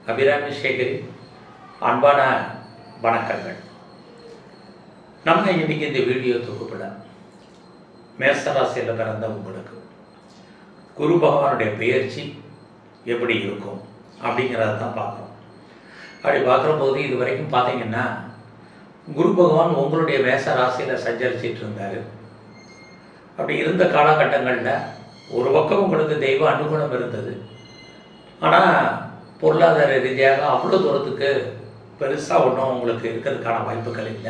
அபிராமி சேகரி அன்பான வணக்கங்கள் நம்ம இன்னைக்கு இந்த வீடியோ தொகுப்பில் மேசராசியில் பிறந்த உங்களுக்கு குரு பகவானுடைய பெயர்ச்சி எப்படி இருக்கும் அப்படிங்கிறத தான் பார்க்குறோம் அப்படி பார்க்குற போது இது வரைக்கும் பார்த்தீங்கன்னா குரு பகவான் உங்களுடைய மேச ராசியில் சஞ்சரிச்சிட்டு இருந்தார் அப்படி இருந்த காலகட்டங்களில் ஒரு பக்கம் உங்களுக்கு தெய்வ அனுகூலம் இருந்தது ஆனால் பொருளாதார ரீதியாக அவ்வளோ தூரத்துக்கு பெருசாக ஒன்றும் உங்களுக்கு இருக்கிறதுக்கான வாய்ப்புகள் இல்லை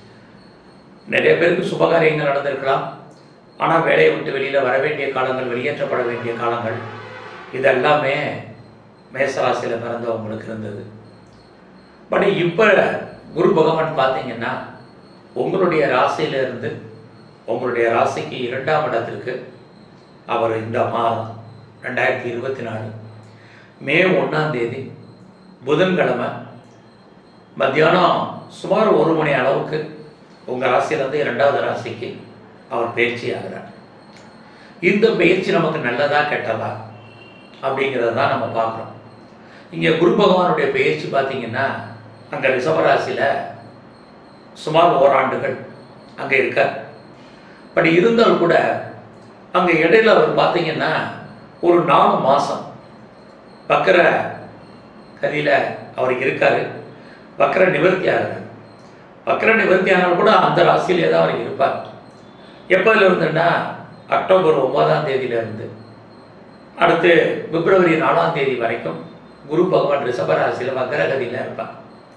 நிறைய பேருக்கு சுபகாரியங்கள் நடந்திருக்கலாம் ஆனால் வேலையை விட்டு வெளியில் வர வேண்டிய காலங்கள் வெளியேற்றப்பட வேண்டிய காலங்கள் இதெல்லாமே மேசராசியில் பிறந்தவங்களுக்கு இருந்தது பட் இப்போ குரு பகவான் பார்த்தீங்கன்னா உங்களுடைய ராசியிலிருந்து உங்களுடைய ராசிக்கு இரண்டாம் இடத்திற்கு அவர் இந்த மாதம் ரெண்டாயிரத்தி இருபத்தி நாலு மே ஒன்றாம் தேதி புதன்கிழமை மத்தியானம் சுமார் ஒரு மணி அளவுக்கு உங்கள் ராசியிலேருந்து இரண்டாவது ராசிக்கு அவர் பயிற்சி ஆகிறார் இந்த பயிற்சி நமக்கு நல்லதா கெட்டதா அப்படிங்கிறத தான் நம்ம பார்க்குறோம் இங்கே குரு பகவானுடைய பயிற்சி பார்த்தீங்கன்னா அங்கே ரிஷபராசியில் சுமார் ஓராண்டுகள் அங்கே இருக்கார் பட் இருந்தால் கூட அங்கே இடையில அவர் பார்த்தீங்கன்னா ஒரு நாலு மாதம் வக்கர கதியில் அவர் இருக்கார் வக்கர நிவர்த்தி ஆகிறார் வக்கர நிவர்த்தி ஆனால் கூட அந்த ராசியிலே தான் அவர் இருப்பார் எப்போதுல இருந்துன்னா அக்டோபர் ஒன்பதாம் தேதியிலிருந்து அடுத்து பிப்ரவரி நாலாம் தேதி வரைக்கும் குரு பகவான் ரிஷப ராசியில் வக்கரகதியில் இருப்பார்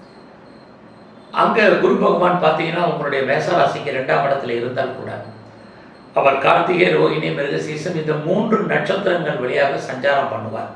அங்கே குரு பகவான் பார்த்தீங்கன்னா உங்களுடைய மேசராசிக்கு ரெண்டாம் இடத்துல இருந்தால் கூட அவர் கார்த்திகை ரோகிணி மிருகசீசம் இந்த மூன்று நட்சத்திரங்கள் வழியாக சஞ்சாரம் பண்ணுவார்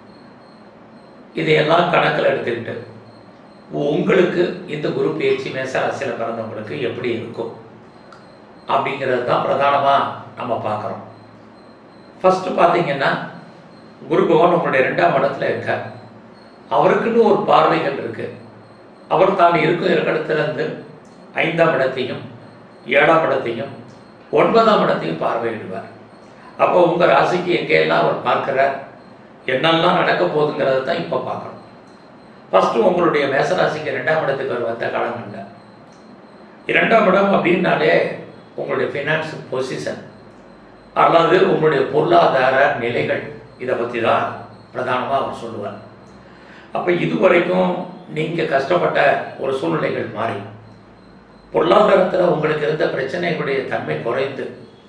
இதையெல்லாம் கணக்கில் எடுத்துக்கிட்டு உங்களுக்கு இந்த குரு பயிற்சி மேசராசியில் பிறந்தவங்களுக்கு எப்படி இருக்கும் அப்படிங்கிறது தான் பிரதானமாக நம்ம பார்க்குறோம் ஃபஸ்ட்டு பார்த்தீங்கன்னா குரு பகவான் உங்களுடைய ரெண்டாம் இடத்துல இருக்கார் அவருக்குன்னு ஒரு பார்வைகள் இருக்குது அவர் தான் இருக்கும் இடத்திலிருந்து ஐந்தாம் இடத்தையும் ஏழாம் இடத்தையும் ஒன்பதாம் இடத்தையும் பார்வையிடுவார் அப்போ உங்கள் ராசிக்கு எங்கேயெல்லாம் அவர் பார்க்குறார் என்னெல்லாம் நடக்க போகுதுங்கிறத தான் இப்போ பார்க்கணும் ஃபஸ்ட்டு உங்களுடைய மேசராசிக்கு ரெண்டாம் இடத்துக்கு அவர் வந்த காலங்களில் இரண்டாம் இடம் அப்படின்னாலே உங்களுடைய ஃபினான்ஸ் பொசிஷன் அல்லது உங்களுடைய பொருளாதார நிலைகள் இதை பற்றி தான் பிரதானமாக அவர் சொல்லுவார் அப்போ இதுவரைக்கும் நீங்கள் கஷ்டப்பட்ட ஒரு சூழ்நிலைகள் மாறி பொருளாதாரத்தில் உங்களுக்கு இருந்த பிரச்சனைகளுடைய தன்மை குறைந்து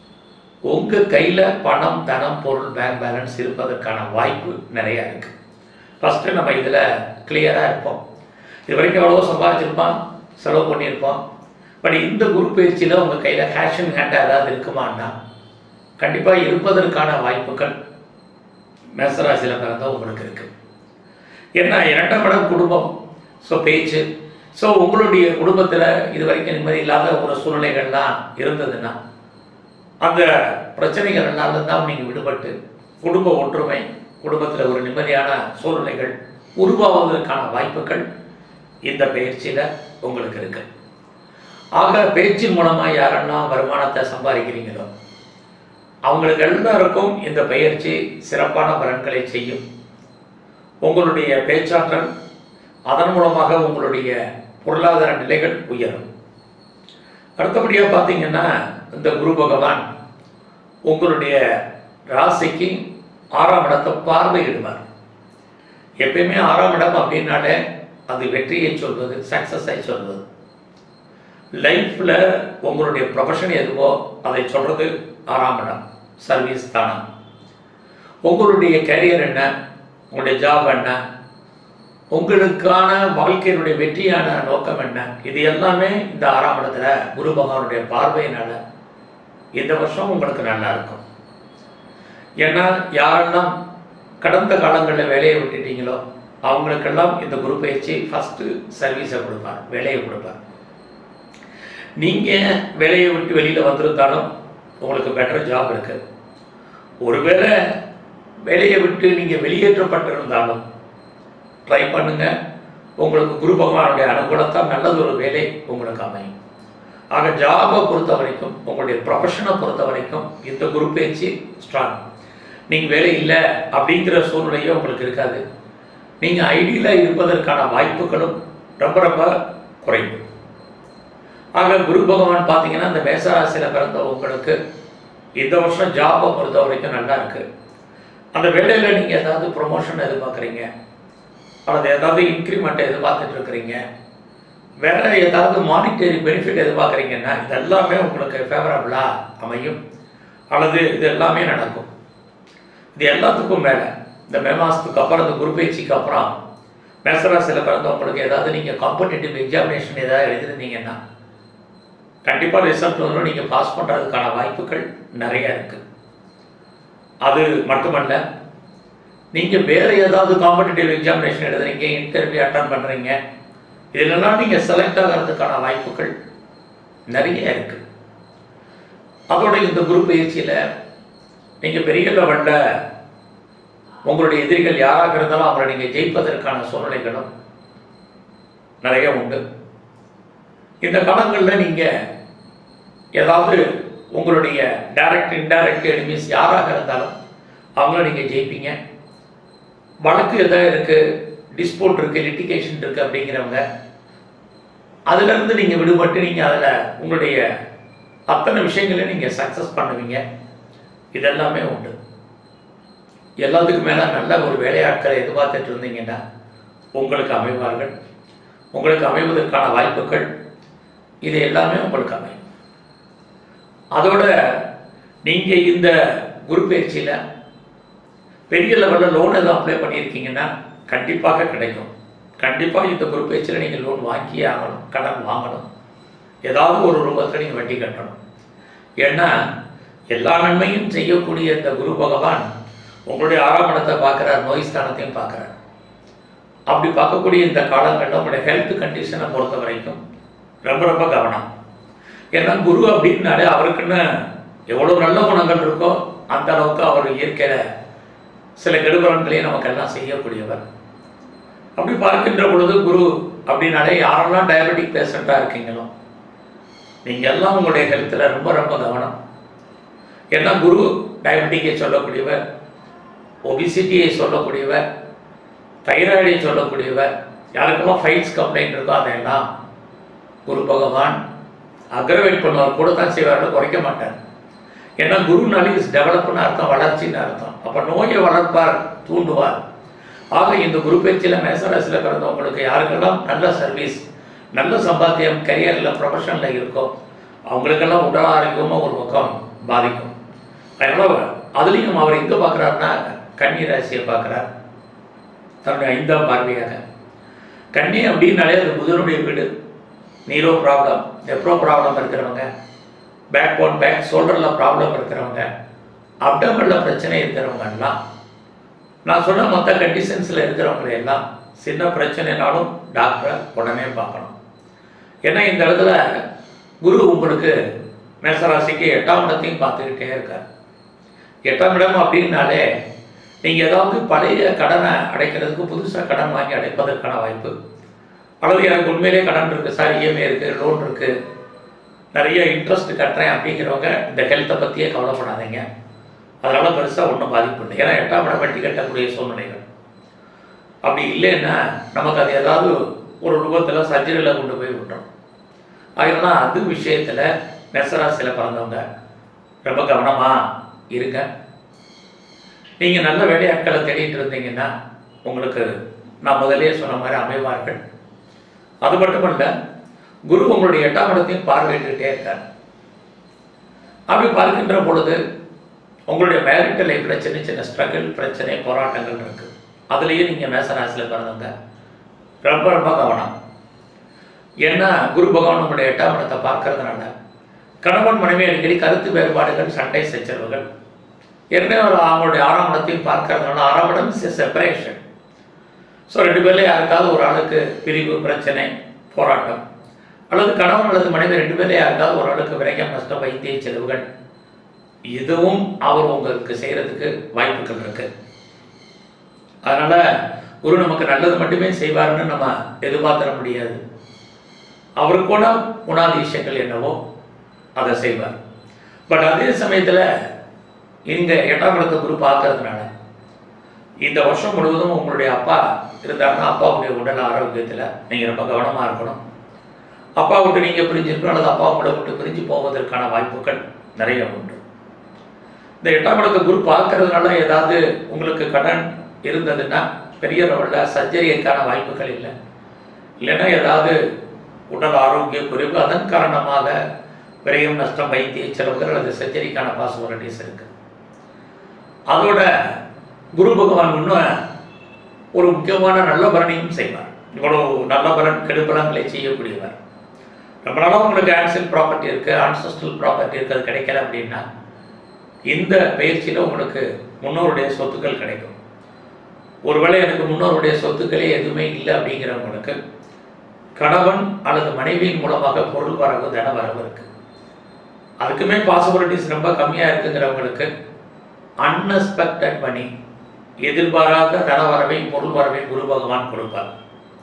உங்கள் கையில் பணம் தனம் பொருள் பேங்க் பேலன்ஸ் இருப்பதற்கான வாய்ப்பு நிறையா இருக்குது ஃபஸ்ட்டு நம்ம இதில் கிளியராக இருப்போம் இது வரைக்கும் எவ்வளோ சம்பாதிச்சிருப்போம் செலவு பண்ணியிருப்போம் பட் இந்த குரு பயிற்சியில் உங்கள் கையில் கேஷ் இன் ஹேண்ட் ஏதாவது இருக்குமான்னா கண்டிப்பாக இருப்பதற்கான வாய்ப்புகள் மேசராசியில் பிறந்தால் உங்களுக்கு இருக்குது ஏன்னா இரண்டாம் இடம் குடும்பம் ஸோ பேச்சு ஸோ உங்களுடைய குடும்பத்தில் இது வரைக்கும் நிம்மதி இல்லாத ஒரு சூழ்நிலைகள்லாம் இருந்ததுன்னா அந்த பிரச்சனைகள்னால தான் நீங்கள் விடுபட்டு குடும்ப ஒற்றுமை குடும்பத்தில் ஒரு நிம்மதியான சூழ்நிலைகள் உருவாவதற்கான வாய்ப்புகள் இந்த பயிற்சியில் உங்களுக்கு இருக்கு ஆக பேச்சின் மூலமாக யாரெல்லாம் வருமானத்தை சம்பாதிக்கிறீங்களோ அவங்களுக்கு எல்லாருக்கும் இந்த பயிற்சி சிறப்பான பலன்களை செய்யும் உங்களுடைய பேச்சாற்றல் அதன் மூலமாக உங்களுடைய பொருளாதார நிலைகள் உயரும் அடுத்தபடியாக பார்த்தீங்கன்னா இந்த குரு பகவான் உங்களுடைய ராசிக்கு ஆறாம் இடத்தை பார்வையிடுவார் எப்பயுமே ஆறாம் இடம் அப்படின்னாலே அது வெற்றியை சொல்வது சக்ஸஸை சொல்வது லைஃப்பில் உங்களுடைய ப்ரொஃபஷன் எதுவோ அதை சொல்கிறது ஆறாம் இடம் சர்வீஸ் தானம் உங்களுடைய கரியர் என்ன உங்களுடைய ஜாப் என்ன உங்களுக்கான வாழ்க்கையினுடைய வெற்றியான நோக்கம் என்ன இது எல்லாமே இந்த ஆறாம் இடத்துல குரு பகவானுடைய பார்வையினால இந்த வருஷம் உங்களுக்கு நல்லா இருக்கும் ஏன்னா யாரெல்லாம் கடந்த காலங்களில் வேலையை விட்டுட்டீங்களோ அவங்களுக்கெல்லாம் இந்த குரு பயிற்சி ஃபஸ்ட்டு சர்வீஸை கொடுப்பார் வேலையை கொடுப்பார் நீங்கள் வேலையை விட்டு வெளியில் வந்திருந்தாலும் உங்களுக்கு பெட்டர் ஜாப் இருக்குது ஒருவேளை வேலையை விட்டு நீங்கள் வெளியேற்றப்பட்டிருந்தாலும் ட்ரை பண்ணுங்க உங்களுக்கு குரு பகவானுடைய அனுகூலத்தால் நல்லது ஒரு வேலை உங்களுக்கு அமையும் ஆக ஜாபை பொறுத்த வரைக்கும் உங்களுடைய ப்ரொஃபஷனை பொறுத்த வரைக்கும் இந்த குரு பேச்சு ஸ்ட்ராங் நீங்கள் வேலை இல்லை அப்படிங்கிற சூழ்நிலையும் உங்களுக்கு இருக்காது நீங்கள் ஐடியில் இருப்பதற்கான வாய்ப்புகளும் ரொம்ப ரொம்ப குறைவு ஆக குரு பகவான் பார்த்தீங்கன்னா இந்த மேசராசியில் பிறந்த உங்களுக்கு இந்த வருஷம் ஜாபை பொறுத்த வரைக்கும் நல்லா இருக்கு அந்த வேலையில் நீங்கள் ஏதாவது ப்ரொமோஷன் எதிர்பார்க்குறீங்க அல்லது ஏதாவது இன்க்ரிமெண்ட் எதிர்பார்த்துட்டு இருக்கிறீங்க வேற ஏதாவது மானிட்டரி பெனிஃபிட் எதிர்பார்க்குறீங்கன்னா இது எல்லாமே உங்களுக்கு ஃபேவரபுளாக அமையும் அல்லது இது எல்லாமே நடக்கும் இது எல்லாத்துக்கும் மேலே இந்த மே மாதத்துக்கு அப்புறம் இந்த குரு பயிற்சிக்கு அப்புறம் மேசராசியில் பிறந்தவங்களுக்கு ஏதாவது நீங்கள் காம்படிட்டிவ் எக்ஸாமினேஷன் ஏதாவது எழுதிருந்தீங்கன்னா கண்டிப்பாக ரிசல்ட் வந்துடும் நீங்கள் பாஸ் பண்ணுறதுக்கான வாய்ப்புகள் நிறைய இருக்குது அது மட்டுமல்ல நீங்கள் வேறு ஏதாவது காம்படிட்டிவ் எக்ஸாமினேஷன் எழுதுறீங்க இன்டர்வியூ அட்டன் பண்ணுறீங்க இதிலெல்லாம் நீங்கள் செலக்ட் ஆகிறதுக்கான வாய்ப்புகள் நிறைய இருக்குது அதோட இந்த குரு பயிற்சியில் நீங்கள் பெரிய லெவலில் உங்களுடைய எதிரிகள் யாராக இருந்தாலும் அவங்களை நீங்கள் ஜெயிப்பதற்கான சூழ்நிலைகளும் நிறைய உண்டு இந்த காலங்களில் நீங்கள் ஏதாவது உங்களுடைய டைரக்ட் இன்டைரக்ட் எனிமீஸ் யாராக இருந்தாலும் அவங்கள நீங்கள் ஜெயிப்பீங்க வழக்கு எதாவது இருக்குது டிஸ்போர்ட் இருக்குது லிட்டிகேஷன் இருக்குது அப்படிங்கிறவங்க அதுலேருந்து நீங்கள் விடுபட்டு நீங்கள் அதில் உங்களுடைய அத்தனை விஷயங்களையும் நீங்கள் சக்ஸஸ் பண்ணுவீங்க இதெல்லாமே உண்டு எல்லாத்துக்கும் மேலே நல்ல ஒரு வேலையாட்களை எதிர்பார்த்துட்டு இருந்தீங்கன்னா உங்களுக்கு அமைவார்கள் உங்களுக்கு அமைவதற்கான வாய்ப்புகள் இது எல்லாமே உங்களுக்கு அமையும் அதோட நீங்கள் இந்த குரு பயிற்சியில் பெரிய லெவலில் லோன் எதுவும் அப்ளை பண்ணியிருக்கீங்கன்னா கண்டிப்பாக கிடைக்கும் கண்டிப்பாக இந்த குரு பயிற்சியில் நீங்கள் லோன் வாங்கியே ஆகணும் கடன் வாங்கணும் ஏதாவது ஒரு ரூபத்தில் நீங்கள் வட்டி கட்டணும் ஏன்னா எல்லா நன்மையும் செய்யக்கூடிய இந்த குரு பகவான் உங்களுடைய ஆறாம் இடத்தை பார்க்குறார் நோய் ஸ்தானத்தையும் பார்க்குறார் அப்படி பார்க்கக்கூடிய இந்த காலங்களில் உங்களுடைய ஹெல்த் கண்டிஷனை பொறுத்த வரைக்கும் ரொம்ப ரொம்ப கவனம் ஏன்னா குரு அப்படின்னாலே அவருக்குன்னு எவ்வளோ நல்ல குணங்கள் இருக்கோ அந்த அளவுக்கு அவர் இயற்கையில் சில கெடுபலன்களையும் நமக்கெல்லாம் செய்யக்கூடியவர் அப்படி பார்க்கின்ற பொழுது குரு அப்படின்னாலே யாரெல்லாம் டயபெட்டிக் பேஷண்ட்டாக இருக்கீங்களோ நீங்கள் எல்லாம் உங்களுடைய ஹெல்த்தில் ரொம்ப ரொம்ப கவனம் ஏன்னா குரு டயபெட்டிக்கை சொல்லக்கூடியவர் ஒபிசிட்டியை சொல்லக்கூடியவர் தைராய்டை சொல்லக்கூடியவர் யாருக்கெல்லாம் ஃபைல்ஸ் கம்ப்ளைண்ட் இருக்கோ அதையெல்லாம் குரு பகவான் அக்ரவேட் பண்ணுவார் கூட தான் செய்வார்கள் குறைக்க மாட்டார் ஏன்னா குருனாலே இஸ் டெவலப்னு அர்த்தம் வளர்ச்சின்னு அர்த்தம் அப்போ நோயை வளர்ப்பார் தூண்டுவார் ஆக இந்த குரு பயிற்சியில் மேசராசியில் பிறந்தவங்களுக்கு யாருக்கெல்லாம் நல்ல சர்வீஸ் நல்ல சம்பாத்தியம் கரியரில் ப்ரொஃபஷனில் இருக்கோ அவங்களுக்கெல்லாம் உடல் ஆரோக்கியமாக ஒரு பக்கம் பாதிக்கும் அதனால் அதுலேயும் அவர் எங்கே பார்க்குறாருன்னா கன்னி ராசியை பார்க்குறார் தன்னுடைய ஐந்தாம் பார்வையாக கன்னி அப்படின்னாலே அது புதனுடைய வீடு நீரோ ப்ராப்ளம் நெப்ரோ ப்ராப்ளம் இருக்கிறவங்க பேக் போன் பேக் ஷோல்டரில் ப்ராப்ளம் இருக்கிறவங்க அப்டமனில் பிரச்சனை இருக்கிறவங்க எல்லாம் நான் சொன்ன மொத்த கண்டிஷன்ஸில் இருக்கிறவங்க எல்லாம் சின்ன பிரச்சனைனாலும் டாக்டரை உடனே பார்க்கணும் ஏன்னா இந்த இடத்துல குரு உங்களுக்கு மேசராசிக்கு எட்டாம் இடத்தையும் பார்த்துக்கிட்டே இருக்கார் எட்டாம் இடம் அப்படின்னாலே நீங்கள் ஏதாவது பழைய கடனை அடைக்கிறதுக்கு புதுசாக கடன் வாங்கி அடைப்பதற்கான வாய்ப்பு அல்லது எனக்கு உண்மையிலே கடன் இருக்குது சார் இஎம்ஐ இருக்குது லோன் இருக்குது நிறைய இன்ட்ரெஸ்ட் கட்டுறேன் அப்படிங்கிறவங்க இந்த ஹெல்த்தை பற்றியே கவலைப்படாதீங்க அதனால் பெருசாக ஒன்றும் பாதிப்பு இல்லை ஏன்னா எட்டாம் இடம் வட்டி கட்டக்கூடிய சூழ்நிலைகள் அப்படி இல்லைன்னா நமக்கு அது ஏதாவது ஒரு ரூபத்தில் சர்ஜரியில் கொண்டு போய் விட்டுரும் அதனால அது விஷயத்தில் மெசராசியில் பிறந்தவங்க ரொம்ப கவனமாக இருங்க நீங்கள் நல்ல வேலையாட்களை தேடிட்டு இருந்தீங்கன்னா உங்களுக்கு நான் முதலே சொன்ன மாதிரி அமைவார்கள் அது மட்டுமல்ல குரு உங்களுடைய எட்டாம் இடத்தையும் பார்வையிட்டுக்கிட்டே இருக்கார் அப்படி பார்க்கின்ற பொழுது உங்களுடைய மேரிட்டல் லைஃப்பில் சின்ன சின்ன ஸ்ட்ரகிள் பிரச்சனை போராட்டங்கள் இருக்கு அதுலேயே நீங்கள் மேசராசியில் பிறந்தவங்க ரொம்ப ரொம்ப கவனம் ஏன்னா குரு பகவான் உங்களுடைய எட்டாம் இடத்தை பார்க்கறதுனால கணவன் மனைவி அடிக்கடி கருத்து வேறுபாடுகள் சண்டை சச்சரவுகள் ஏற்கனவே ஒரு அவங்களுடைய ஆறாம் இடத்தையும் பார்க்கறதுனால ஆறாம் இடம் இஸ் செப்பரேஷன் ஸோ ரெண்டு பேர்ல யாருக்காவது ஒரு ஆளுக்கு பிரிவு பிரச்சனை போராட்டம் அல்லது கணவன் அல்லது மனைவி ரெண்டு பேர்ல யாருக்காவது ஒரு ஆளுக்கு விரயம் நஷ்டம் வைத்திய செலவுகள் இதுவும் அவர் உங்களுக்கு செய்கிறதுக்கு வாய்ப்புகள் இருக்கு அதனால குரு நமக்கு நல்லது மட்டுமே செய்வார்னு நம்ம எதிர்பார்த்திட முடியாது அவருக்கோட குணாதிசயங்கள் என்னவோ அதை செய்வார் பட் அதே சமயத்தில் இங்கே எட்டாம் இடத்தை குரு பார்க்கறதுனால இந்த வருஷம் முழுவதும் உங்களுடைய அப்பா இருந்தாருன்னா அப்பாவுடைய உடல் ஆரோக்கியத்தில் நீங்கள் ரொம்ப கவனமாக இருக்கணும் அப்பா விட்டு நீங்கள் பிரிஞ்சிருக்கணும் அல்லது அப்பா உங்களை விட்டு பிரிஞ்சு போவதற்கான வாய்ப்புகள் நிறைய உண்டு இந்த எட்டாம் இடத்து குரு பார்க்கறதுனால ஏதாவது உங்களுக்கு கடன் இருந்ததுன்னா பெரிய லெவலில் சர்ஜரிக்கான வாய்ப்புகள் இல்லை இல்லைன்னா ஏதாவது உடல் ஆரோக்கிய குறைவு அதன் காரணமாக விரயம் நஷ்டம் வைத்திய செலவுகள் அல்லது சர்ஜரிக்கான பாசிபிலிட்டிஸ் இருக்கு அதோட குரு பகவான் இன்னும் ஒரு முக்கியமான நல்ல பலனையும் செய்வார் இவ்வளவு நல்ல பலன் கெடுபலங்களை செய்யக்கூடியவர் ரொம்ப நாளாக உங்களுக்கு ஆன்சல் ப்ராப்பர்ட்டி இருக்குது ஆன்சஸ்டல் ப்ராப்பர்ட்டி இருக்குது அது கிடைக்கல அப்படின்னா இந்த பயிற்சியில் உங்களுக்கு முன்னோருடைய சொத்துக்கள் கிடைக்கும் ஒருவேளை எனக்கு முன்னோருடைய சொத்துக்களே எதுவுமே இல்லை அப்படிங்கிறவங்களுக்கு கணவன் அல்லது மனைவியின் மூலமாக பொருள் வரவு தன வரவு இருக்கு அதுக்குமே பாசிபிலிட்டிஸ் ரொம்ப கம்மியாக இருக்குங்கிறவங்களுக்கு அன்எக்ஸ்பெக்டட் மணி எதிர்பாராத தன வரவை பொருள் வரவை குரு பகவான் கொடுப்பார்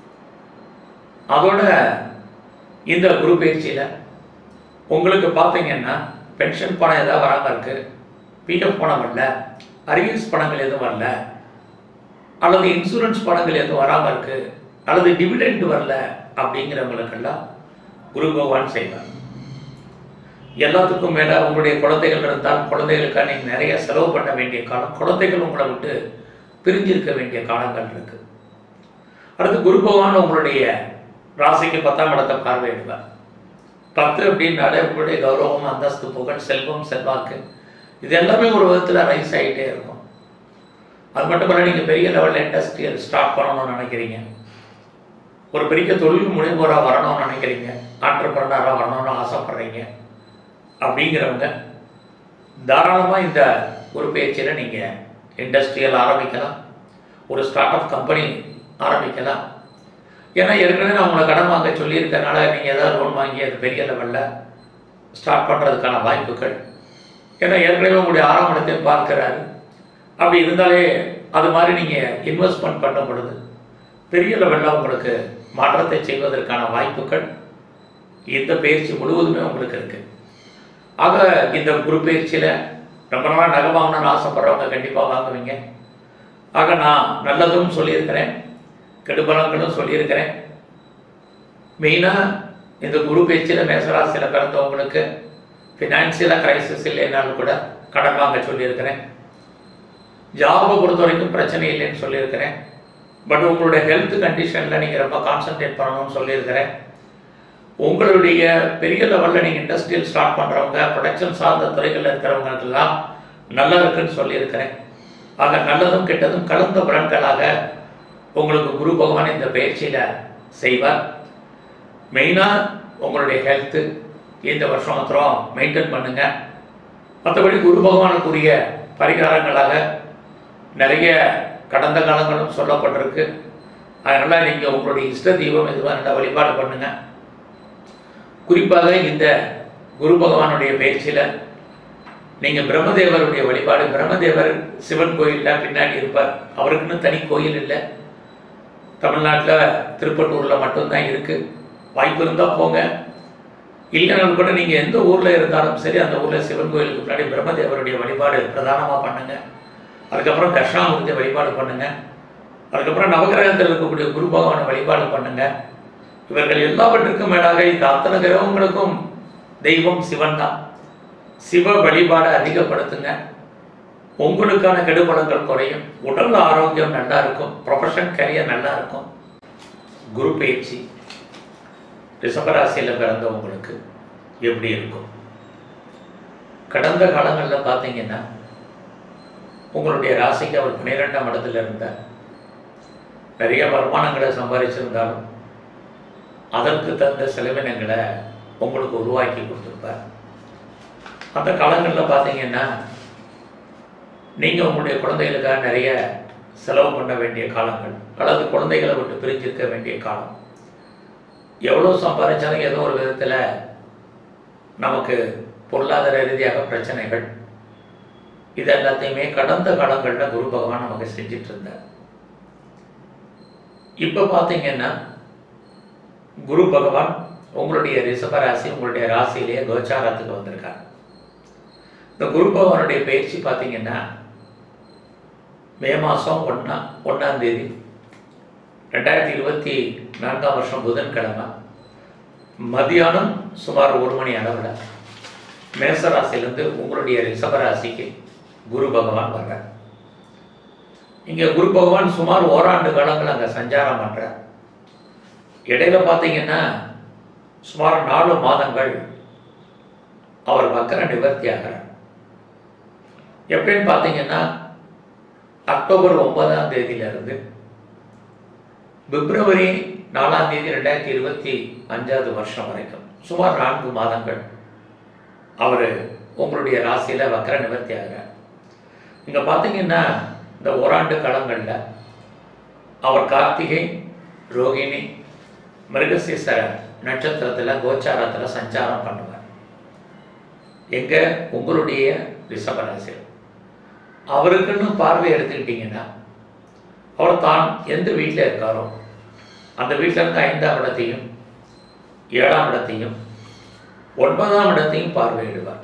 அதோட இந்த குரு பயிற்சியில் உங்களுக்கு பார்த்தீங்கன்னா பென்ஷன் பணம் எதாவது வராமல் இருக்கு பிஎஃப் பணம் வரல அரியர்ஸ் பணங்கள் எதுவும் வரல அல்லது இன்சூரன்ஸ் பணங்கள் எதுவும் வராமல் இருக்கு அல்லது டிவிடெண்ட் வரல அப்படிங்கிறவங்களுக்கெல்லாம் குரு பகவான் செய்வார் எல்லாத்துக்கும் மேலே உங்களுடைய குழந்தைகள் இருந்தால் குழந்தைகளுக்காக நீங்கள் நிறைய செலவு பண்ண வேண்டிய காலம் குழந்தைகள் உங்களை விட்டு பிரிஞ்சிருக்க வேண்டிய காலங்கள் இருக்கு அடுத்து குரு பகவான் உங்களுடைய ராசிக்கு பத்தாம் இடத்தை பார்வையிடுவார் பத்து அப்படின்னாலே உங்களுடைய கௌரவம் அந்தஸ்து புகழ் செல்வம் செல்வாக்கு இது எல்லாமே ஒரு விதத்தில் ரைஸ் ஆகிட்டே இருக்கும் அது மட்டும் இல்லை நீங்கள் பெரிய லெவலில் இண்டஸ்ட்ரியல் ஸ்டார்ட் பண்ணணும்னு நினைக்கிறீங்க ஒரு பெரிய தொழில் முனைவோராக வரணும்னு நினைக்கிறீங்க ஆண்டர்பிரனராக வரணும்னு ஆசைப்படுறீங்க அப்படிங்கிறவங்க தாராளமாக இந்த ஒரு பயிற்சியில் நீங்கள் இண்டஸ்ட்ரியல் ஆரம்பிக்கலாம் ஒரு ஸ்டார்ட் அப் கம்பெனி ஆரம்பிக்கலாம் ஏன்னா ஏற்கனவே நான் உங்களை கடன் வாங்க சொல்லியிருக்கனால நீங்கள் ஏதாவது லோன் வாங்கி அது பெரிய லெவலில் ஸ்டார்ட் பண்ணுறதுக்கான வாய்ப்புகள் ஏன்னா ஏற்கனவே உங்களுடைய ஆறாம் இடத்தையும் பார்க்குறாரு அப்படி இருந்தாலே அது மாதிரி நீங்கள் இன்வெஸ்ட்மெண்ட் பண்ணும் பொழுது பெரிய லெவலில் உங்களுக்கு மாற்றத்தை செய்வதற்கான வாய்ப்புகள் இந்த பயிற்சி முழுவதுமே உங்களுக்கு இருக்குது ஆக இந்த குரு பயிற்சியில் ரொம்ப நாளாக நகை வாங்கணும்னு ஆசைப்படுறவங்க கண்டிப்பாக வாங்குவீங்க ஆக நான் நல்லதும் சொல்லியிருக்கிறேன் கெடுபலங்களும் சொல்லியிருக்கிறேன் மெயினாக இந்த குரு பேச்சில் மேசராசியில் பிறந்தவங்களுக்கு ஃபினான்சியலாக கிரைசிஸ் இல்லைனாலும் கூட கடன் வாங்க சொல்லியிருக்கிறேன் ஜாபை பொறுத்த வரைக்கும் பிரச்சனை இல்லைன்னு சொல்லியிருக்கிறேன் பட் உங்களுடைய ஹெல்த் கண்டிஷனில் நீங்கள் ரொம்ப கான்சன்ட்ரேட் பண்ணணும்னு சொல்லியிருக்கிறேன் உங்களுடைய பெரிய லெவலில் நீங்கள் இண்டஸ்ட்ரியல் ஸ்டார்ட் பண்ணுறவங்க ப்ரொடக்ஷன் சார்ந்த துறைகளில் இருக்கிறவங்களுக்கெல்லாம் நல்லா இருக்குன்னு சொல்லியிருக்கிறேன் ஆக நல்லதும் கெட்டதும் கலந்த பலன்களாக உங்களுக்கு குரு பகவான் இந்த பயிற்சியில் செய்வார் மெயினாக உங்களுடைய ஹெல்த்து இந்த வருஷம் மாத்திரம் மெயின்டைன் பண்ணுங்க மற்றபடி குரு பகவானுக்குரிய பரிகாரங்களாக நிறைய கடந்த காலங்களும் சொல்லப்பட்டிருக்கு அதனால் நீங்கள் உங்களுடைய இஷ்ட தெய்வம் எதுவாக நல்லா வழிபாடு பண்ணுங்க குறிப்பாக இந்த குரு பகவானுடைய பயிற்சியில் நீங்கள் பிரம்மதேவருடைய வழிபாடு பிரம்மதேவர் சிவன் கோயிலில் பின்னாடி இருப்பார் அவருக்குன்னு தனி கோயில் இல்லை தமிழ்நாட்டில் திருப்பட்டூரில் மட்டும்தான் இருக்குது வாய்ப்பு இருந்தால் போங்க இல்லைனாலும் கூட நீங்கள் எந்த ஊரில் இருந்தாலும் சரி அந்த ஊரில் சிவன் கோயிலுக்கு முன்னாடி பிரம்மதேவருடைய வழிபாடு பிரதானமாக பண்ணுங்க அதுக்கப்புறம் தட்சிணாமூர்த்தி வழிபாடு பண்ணுங்க அதுக்கப்புறம் நவகிரகத்தில் இருக்கக்கூடிய குரு பகவானை வழிபாடு பண்ணுங்க இவர்கள் எல்லாவற்றுக்கும் மேலாக இந்த அத்தனை கிரகங்களுக்கும் தெய்வம் சிவன் தான் சிவ வழிபாடை அதிகப்படுத்துங்க உங்களுக்கான கெடுபலங்கள் குறையும் உடல் ஆரோக்கியம் நல்லா இருக்கும் ப்ரொஃபஷன் கரியர் நல்லா இருக்கும் குரு பயிற்சி ரிஷபராசியில் பிறந்தவங்களுக்கு எப்படி இருக்கும் கடந்த காலங்களில் பார்த்தீங்கன்னா உங்களுடைய ராசிக்கு அவர் பன்னிரெண்டாம் இடத்துல இருந்தார் நிறைய வருமானங்களை சம்பாதிச்சிருந்தாலும் அதற்கு தகுந்த செலவினங்களை உங்களுக்கு உருவாக்கி கொடுத்துருப்பார் அந்த காலங்களில் பார்த்தீங்கன்னா நீங்கள் உங்களுடைய குழந்தைகளுக்காக நிறைய செலவு பண்ண வேண்டிய காலங்கள் அல்லது குழந்தைகளை விட்டு பிரிஞ்சிருக்க வேண்டிய காலம் எவ்வளோ சம்பாதிச்சாலும் ஏதோ ஒரு விதத்தில் நமக்கு பொருளாதார ரீதியாக பிரச்சனைகள் இது எல்லாத்தையுமே கடந்த காலங்களில் குரு பகவான் நமக்கு செஞ்சிட்டு இருந்தார் இப்போ பார்த்தீங்கன்னா குரு பகவான் உங்களுடைய ரிஷப ராசி உங்களுடைய ராசியிலேயே கோச்சாரத்துக்கு வந்திருக்கார் இந்த குரு பகவானுடைய பயிற்சி பார்த்தீங்கன்னா மே மாதம் ஒன்றா ஒன்றாம் தேதி ரெண்டாயிரத்தி இருபத்தி நான்காம் வருஷம் புதன்கிழமை மதியானம் சுமார் ஒரு மணி அளவில் மேசராசிலேருந்து உங்களுடைய ரிஷபராசிக்கு குரு பகவான் வர்றார் இங்கே குரு பகவான் சுமார் ஓராண்டு காலங்கள் அங்கே சஞ்சாரம் பண்ணுறார் இடையில பார்த்தீங்கன்னா சுமார் நாலு மாதங்கள் அவர் வக்கர நிவர்த்தி ஆகிறார் எப்படின்னு பார்த்தீங்கன்னா அக்டோபர் ஒன்பதாம் தேதியிலிருந்து பிப்ரவரி நாலாம் தேதி ரெண்டாயிரத்தி இருபத்தி அஞ்சாவது வருஷம் வரைக்கும் சுமார் நான்கு மாதங்கள் அவர் உங்களுடைய ராசியில் வக்கர நிவர்த்தி ஆகிறார் இங்கே பார்த்தீங்கன்னா இந்த ஓராண்டு காலங்களில் அவர் கார்த்திகை ரோகிணி மிருகசீசர நட்சத்திரத்தில் கோச்சாரத்தில் சஞ்சாரம் பண்ணுவார் எங்கே உங்களுடைய ரிஷபராசியில் அவருக்குன்னு பார்வை எடுத்துக்கிட்டிங்கன்னா அவர் தான் எந்த வீட்டில் இருக்காரோ அந்த வீட்டில் இருந்து ஐந்தாம் இடத்தையும் ஏழாம் இடத்தையும் ஒன்பதாம் இடத்தையும் பார்வையிடுவார்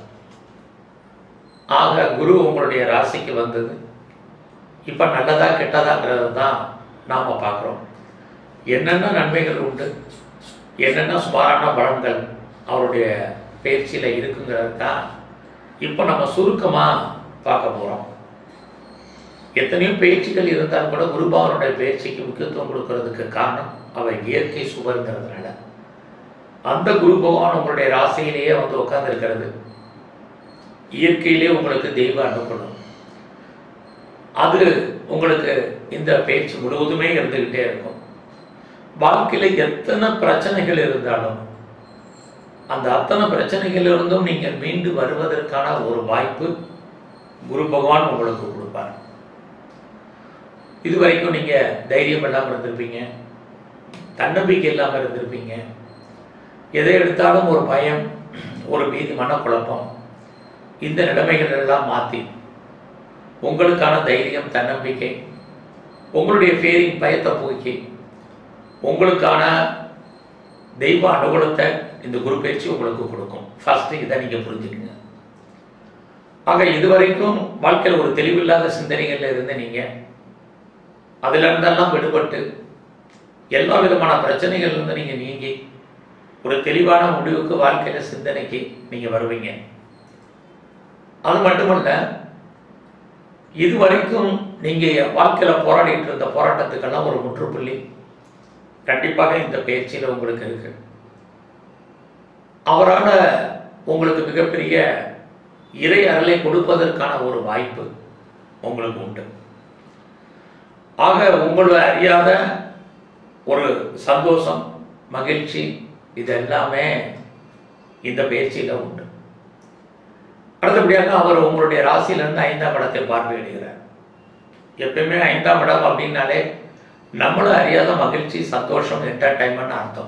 ஆக குரு உங்களுடைய ராசிக்கு வந்தது இப்போ நல்லதா கெட்டதாங்கிறது தான் நாம் பார்க்குறோம் என்னென்ன நன்மைகள் உண்டு என்னென்ன சுமாரான பலன்கள் அவருடைய பயிற்சியில் இருக்குங்கிறது தான் இப்போ நம்ம சுருக்கமாக பார்க்க போகிறோம் எத்தனையோ பயிற்சிகள் இருந்தால் கூட குருபாவனுடைய பயிற்சிக்கு முக்கியத்துவம் கொடுக்கறதுக்கு காரணம் அவர் இயற்கை சுபருங்கிறதுனால அந்த குரு பகவான் உங்களுடைய ராசியிலேயே வந்து உட்கார்ந்துருக்கிறது இயற்கையிலே உங்களுக்கு தெய்வ அனுகூலம் அது உங்களுக்கு இந்த பேச்சு முழுவதுமே இருந்துக்கிட்டே இருக்கும் வாழ்க்கையில் எத்தனை பிரச்சனைகள் இருந்தாலும் அந்த அத்தனை பிரச்சனைகள் இருந்தும் நீங்கள் மீண்டு வருவதற்கான ஒரு வாய்ப்பு குரு பகவான் உங்களுக்கு கொடுப்பார் இது வரைக்கும் நீங்கள் தைரியம் இல்லாமல் இருந்திருப்பீங்க தன்னம்பிக்கை இல்லாமல் இருந்திருப்பீங்க எதை எடுத்தாலும் ஒரு பயம் ஒரு மீதி மனக்குழப்பம் இந்த நிலைமைகள் எல்லாம் மாற்றி உங்களுக்கான தைரியம் தன்னம்பிக்கை உங்களுடைய ஃபேரிங் பயத்தை போக்கி உங்களுக்கான தெய்வ அனுகூலத்தை இந்த குரு பயிற்சி உங்களுக்கு கொடுக்கும் ஃபஸ்ட்டு இதை நீங்கள் புரிஞ்சுக்கங்க ஆக இதுவரைக்கும் வாழ்க்கையில் ஒரு தெளிவில்லாத சிந்தனைகளில் இருந்து நீங்கள் அதில் இருந்தெல்லாம் விடுபட்டு எல்லா விதமான பிரச்சனைகள்லேருந்து நீங்கள் நீங்கி ஒரு தெளிவான முடிவுக்கு வாழ்க்கையில் சிந்தனைக்கு நீங்கள் வருவீங்க அது மட்டுமல்ல இதுவரைக்கும் நீங்கள் வாழ்க்கையில் போராடிட்டு இருந்த போராட்டத்துக்கெல்லாம் ஒரு முற்றுப்புள்ளி கண்டிப்பாக இந்த பயிற்சியில் உங்களுக்கு இருக்கு அவரால் உங்களுக்கு மிகப்பெரிய இறை அருளை கொடுப்பதற்கான ஒரு வாய்ப்பு உங்களுக்கு உண்டு ஆக உங்களை அறியாத ஒரு சந்தோஷம் மகிழ்ச்சி இது எல்லாமே இந்த பயிற்சியில் உண்டு அடுத்தபடியாக அவர் உங்களுடைய ராசியிலிருந்து ஐந்தாம் இடத்தை பார்வையிடுகிறார் எப்பயுமே ஐந்தாம் இடம் அப்படின்னாலே நம்மளும் அறியாத மகிழ்ச்சி சந்தோஷம் என்டர்டைன்மெண்ட் அர்த்தம்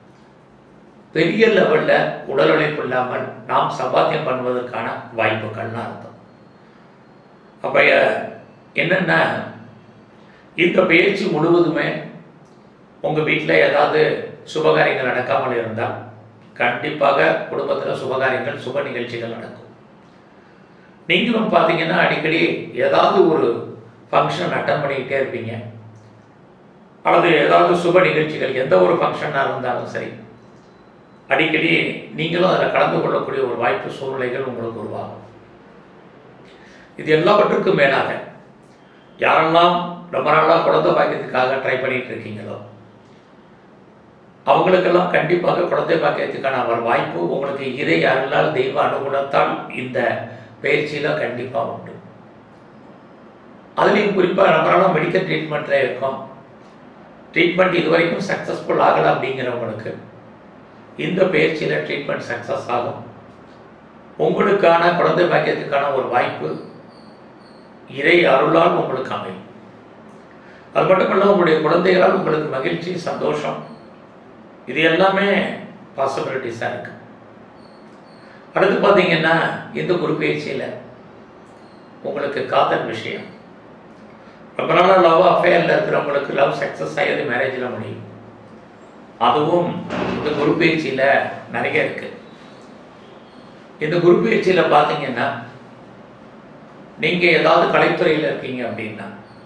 பெரிய லெவலில் உடல் உழைப்பு இல்லாமல் நாம் சம்பாத்தியம் பண்ணுவதற்கான வாய்ப்புகள்னு அர்த்தம் அப்போ என்னென்னா இந்த பயிற்சி முழுவதுமே உங்கள் வீட்டில் ஏதாவது சுபகாரியங்கள் நடக்காமல் இருந்தால் கண்டிப்பாக குடும்பத்தில் சுபகாரியங்கள் சுப நிகழ்ச்சிகள் நடக்கும் நீங்களும் பார்த்தீங்கன்னா அடிக்கடி ஏதாவது ஒரு ஃபங்க்ஷன் அட்டன் பண்ணிக்கிட்டே இருப்பீங்க அல்லது ஏதாவது சுப நிகழ்ச்சிகள் எந்த ஒரு ஃபங்க்ஷனாக இருந்தாலும் சரி அடிக்கடி நீங்களும் அதில் கலந்து கொள்ளக்கூடிய ஒரு வாய்ப்பு சூழ்நிலைகள் உங்களுக்கு உருவாகும் இது எல்லாவற்றுக்கும் மேலாக யாரெல்லாம் ரொம்ப நாளாக குழந்தை பாக்கியத்துக்காக ட்ரை பண்ணிட்டு இருக்கீங்களோ அவங்களுக்கெல்லாம் கண்டிப்பாக குழந்தை பாக்கியத்துக்கான ஒரு வாய்ப்பு உங்களுக்கு இறை அருளால் தெய்வ அனுகூலத்தால் இந்த பயிற்சியில் கண்டிப்பாக உண்டு அதுலேயும் குறிப்பாக நம்மளால மெடிக்கல் ட்ரீட்மெண்ட்டில் இருக்கோம் ட்ரீட்மெண்ட் இது வரைக்கும் சக்ஸஸ்ஃபுல் ஆகலை அப்படிங்கிறவங்களுக்கு இந்த பயிற்சியில் ட்ரீட்மெண்ட் சக்ஸஸ் ஆகும் உங்களுக்கான குழந்தை பாக்கியத்துக்கான ஒரு வாய்ப்பு இறை அருளால் உங்களுக்கு அமையும் அது மட்டுமல்ல உங்களுடைய குழந்தைகளால் உங்களுக்கு மகிழ்ச்சி சந்தோஷம் இது எல்லாமே பாசிபிலிட்டிஸாக இருக்கு அடுத்து பார்த்தீங்கன்னா இந்த குரு பயிற்சியில் உங்களுக்கு காதல் விஷயம் ரொம்ப நாளாக லவ் அஃபேரில் இருக்கிறவங்களுக்கு லவ் சக்ஸஸ் ஆகியது மேரேஜில் முடியும் அதுவும் இந்த குரு பயிற்சியில் நிறைய இருக்குது இந்த குரு பயிற்சியில் பார்த்தீங்கன்னா நீங்கள் ஏதாவது கலைத்துறையில் இருக்கீங்க அப்படின்னா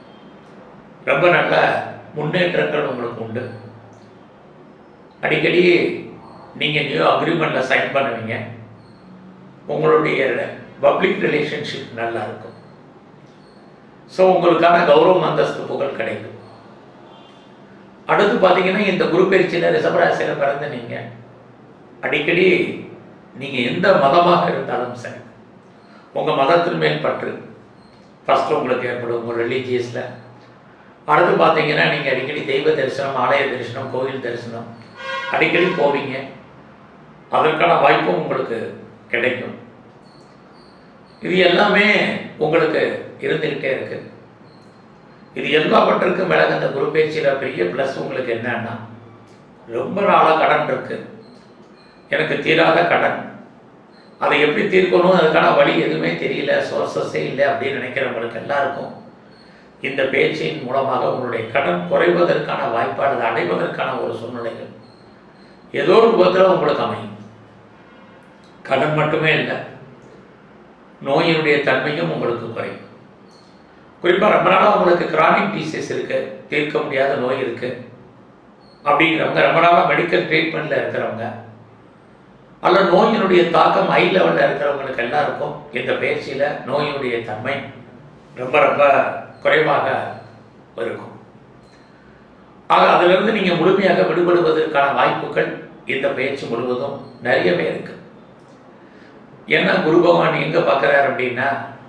ரொம்ப நல்ல முன்னேற்றங்கள் உங்களுக்கு உண்டு அடிக்கடி நீங்கள் நியூ அக்ரிமெண்ட்டில் சைன் பண்ணுவீங்க உங்களுடைய பப்ளிக் ரிலேஷன்ஷிப் நல்லா இருக்கும் ஸோ உங்களுக்கான கௌரவம் அந்தஸ்து புகழ் கிடைக்கும் அடுத்து பார்த்தீங்கன்னா இந்த குரு பயிற்சியில் ரிஷபராசியில் பிறந்த நீங்கள் அடிக்கடி நீங்கள் எந்த மதமாக இருந்தாலும் சரி உங்கள் மதத்தின் மேல் பற்று ஃபஸ்ட்டு உங்களுக்கு ஏற்படும் உங்கள் ரிலீஜியஸில் அடுத்து பார்த்தீங்கன்னா நீங்கள் அடிக்கடி தெய்வ தரிசனம் ஆலய தரிசனம் கோவில் தரிசனம் அடிக்கடி போவீங்க அதற்கான வாய்ப்பும் உங்களுக்கு கிடைக்கும் இது எல்லாமே உங்களுக்கு இருந்துக்கிட்டே இருக்கு இது எல்லாவற்றுக்கும் மேலே அந்த குரு பயிற்சியில் பெரிய ப்ளஸ் உங்களுக்கு என்னன்னா ரொம்ப நாளாக கடன் இருக்கு எனக்கு தீராத கடன் அதை எப்படி தீர்க்கணும் அதுக்கான வழி எதுவுமே தெரியல சோர்சஸே இல்லை அப்படின்னு நினைக்கிறவங்களுக்கு எல்லாருக்கும் இந்த பேச்சின் மூலமாக உங்களுடைய கடன் குறைவதற்கான வாய்ப்பு அல்லது அடைவதற்கான ஒரு சூழ்நிலைகள் ஏதோ ஒரு விதத்தில் உங்களுக்கு அமையும் கடன் மட்டுமே இல்லை நோயினுடைய தன்மையும் உங்களுக்கு குறையும் குறிப்பாக ரொம்ப நாளாக உங்களுக்கு கிரானிக் டிசீஸ் இருக்கு தீர்க்க முடியாத நோய் இருக்கு அப்படிங்கிறவங்க ரொம்ப நாளாக மெடிக்கல் ட்ரீட்மெண்ட்டில் இருக்கிறவங்க அல்ல நோயினுடைய தாக்கம் ஹை லெவலில் இருக்கிறவங்களுக்கு எல்லாருக்கும் இந்த பயிற்சியில் நோயினுடைய தன்மை ரொம்ப ரொம்ப குறைவாக இருக்கும் ஆக அதிலிருந்து நீங்கள் முழுமையாக விடுபடுவதற்கான வாய்ப்புகள் இந்த பயிற்சி முழுவதும் நிறையவே இருக்கு ஏன்னா குரு பகவான் எங்க பார்க்குறாரு அப்படின்னா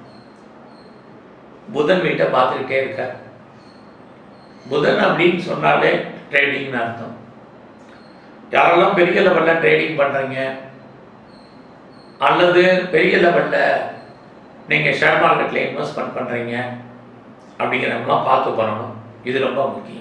புதன் வீட்டை பார்த்துக்கிட்டே இருக்கார் புதன் அப்படின்னு சொன்னாலே ட்ரேடிங்னு அர்த்தம் யாரெல்லாம் பெரிய லெவலில் ட்ரேடிங் பண்ணுறீங்க அல்லது பெரிய லெவலில் நீங்கள் ஷேர் மார்க்கெட்டில் இன்வெஸ்ட்மெண்ட் பண்ணுறீங்க அப்படிங்கிறவங்களாம் பார்த்து பண்ணணும் இது ரொம்ப முக்கியம்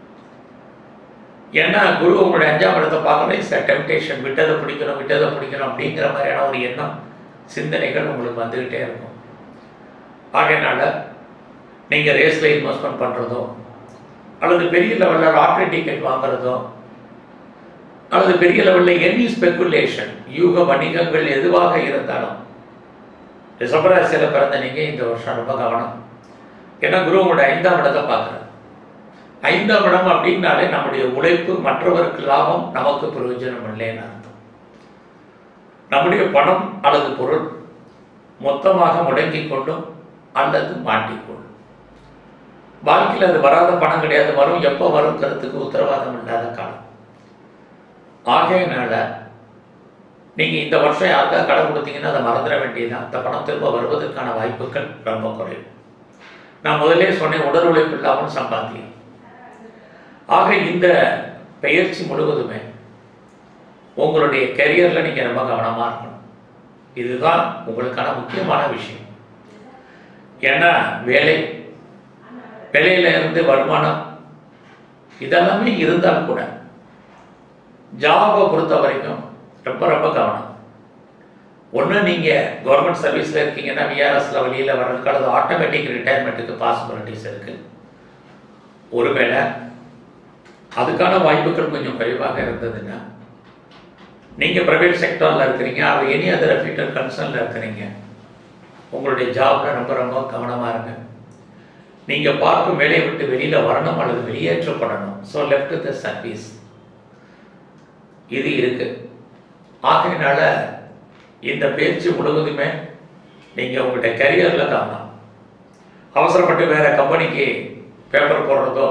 ஏன்னா குரு உங்களுடைய அஞ்சாம் இடத்தை பார்க்கணும் இட்ஸ் டெம்டேஷன் விட்டதை பிடிக்கணும் விட்டதை பிடிக்கணும் அப்படிங்கிற மாதிரியான ஒரு எண்ணம் சிந்தனைகள் உங்களுக்கு வந்துக்கிட்டே இருக்கும் ஆகையினால நீங்கள் ரேஸில் இன்வெஸ்ட்மெண்ட் பண்ணுறதோ அல்லது பெரிய லெவலில் லாட்ரி டிக்கெட் வாங்குறதோ அல்லது பெரிய லெவலில் எனி ஸ்பெக்குலேஷன் யூக வணிகங்கள் எதுவாக இருந்தாலும் ரிஷபராசியில் பிறந்த நீங்கள் இந்த வருஷம் ரொம்ப கவனம் ஏன்னா குரு உங்களுடைய ஐந்தாம் இடத்தை பார்க்குறாரு ஐந்தாம் இடம் அப்படின்னாலே நம்முடைய உழைப்பு மற்றவருக்கு லாபம் நமக்கு பிரயோஜனம் இல்லைன்னு அர்த்தம் நம்முடைய பணம் அல்லது பொருள் மொத்தமாக முடங்கிக் கொண்டும் அல்லது மாட்டிக்கொள்ளும் வாழ்க்கையில் அது வராத பணம் கிடையாது வரும் எப்போ வருங்கிறதுக்கு உத்தரவாதம் இல்லாத காலம் ஆகையினால நீங்கள் இந்த வருஷம் யாருக்காவது கடன் கொடுத்தீங்கன்னா அதை மறந்துட வேண்டியதுதான் அந்த பணம் திரும்ப வருவதற்கான வாய்ப்புகள் ரொம்ப குறையும் நான் முதல்லே சொன்னேன் உடல் உழைப்பு இல்லாமல் சம்பாத்தியம் ஆக இந்த பயிற்சி முழுவதுமே உங்களுடைய கெரியரில் நீங்கள் ரொம்ப கவனமாக இருக்கணும் இதுதான் உங்களுக்கான முக்கியமான விஷயம் ஏன்னா வேலை வேலையில இருந்து வருமானம் இதெல்லாமே இருந்தால் கூட ஜாபை பொறுத்த வரைக்கும் ரொம்ப ரொம்ப கவனம் ஒன்று நீங்கள் கவர்மெண்ட் சர்வீஸில் இருக்கீங்கன்னா விஆர்எஸில் வெளியில் வர்றதுக்கு அல்லது ஆட்டோமேட்டிக் ரிட்டையர்மெண்ட்டுக்கு பாசிபிலிட்டிஸ் இருக்குது ஒருவேளை அதுக்கான வாய்ப்புகள் கொஞ்சம் குறைவாக இருந்ததுன்னா நீங்கள் ப்ரைவேட் செக்டரில் இருக்கிறீங்க அது எனி அதர் ஃபியூட்டர் கன்சர்னில் இருக்கிறீங்க உங்களுடைய ஜாபில் ரொம்ப ரொம்ப கவனமாக இருங்க நீங்கள் பார்க்கும் வேலையை விட்டு வெளியில் வரணும் அல்லது வெளியேற்றப்படணும் ஸோ லெஃப்ட் த சர்வீஸ் இது இருக்கு ஆகையினால இந்த பேச்சு முழுவதுமே நீங்கள் உங்களுடைய கரியரில் கவனம் அவசரப்பட்டு வேற கம்பெனிக்கு பேப்பர் போடுறதோ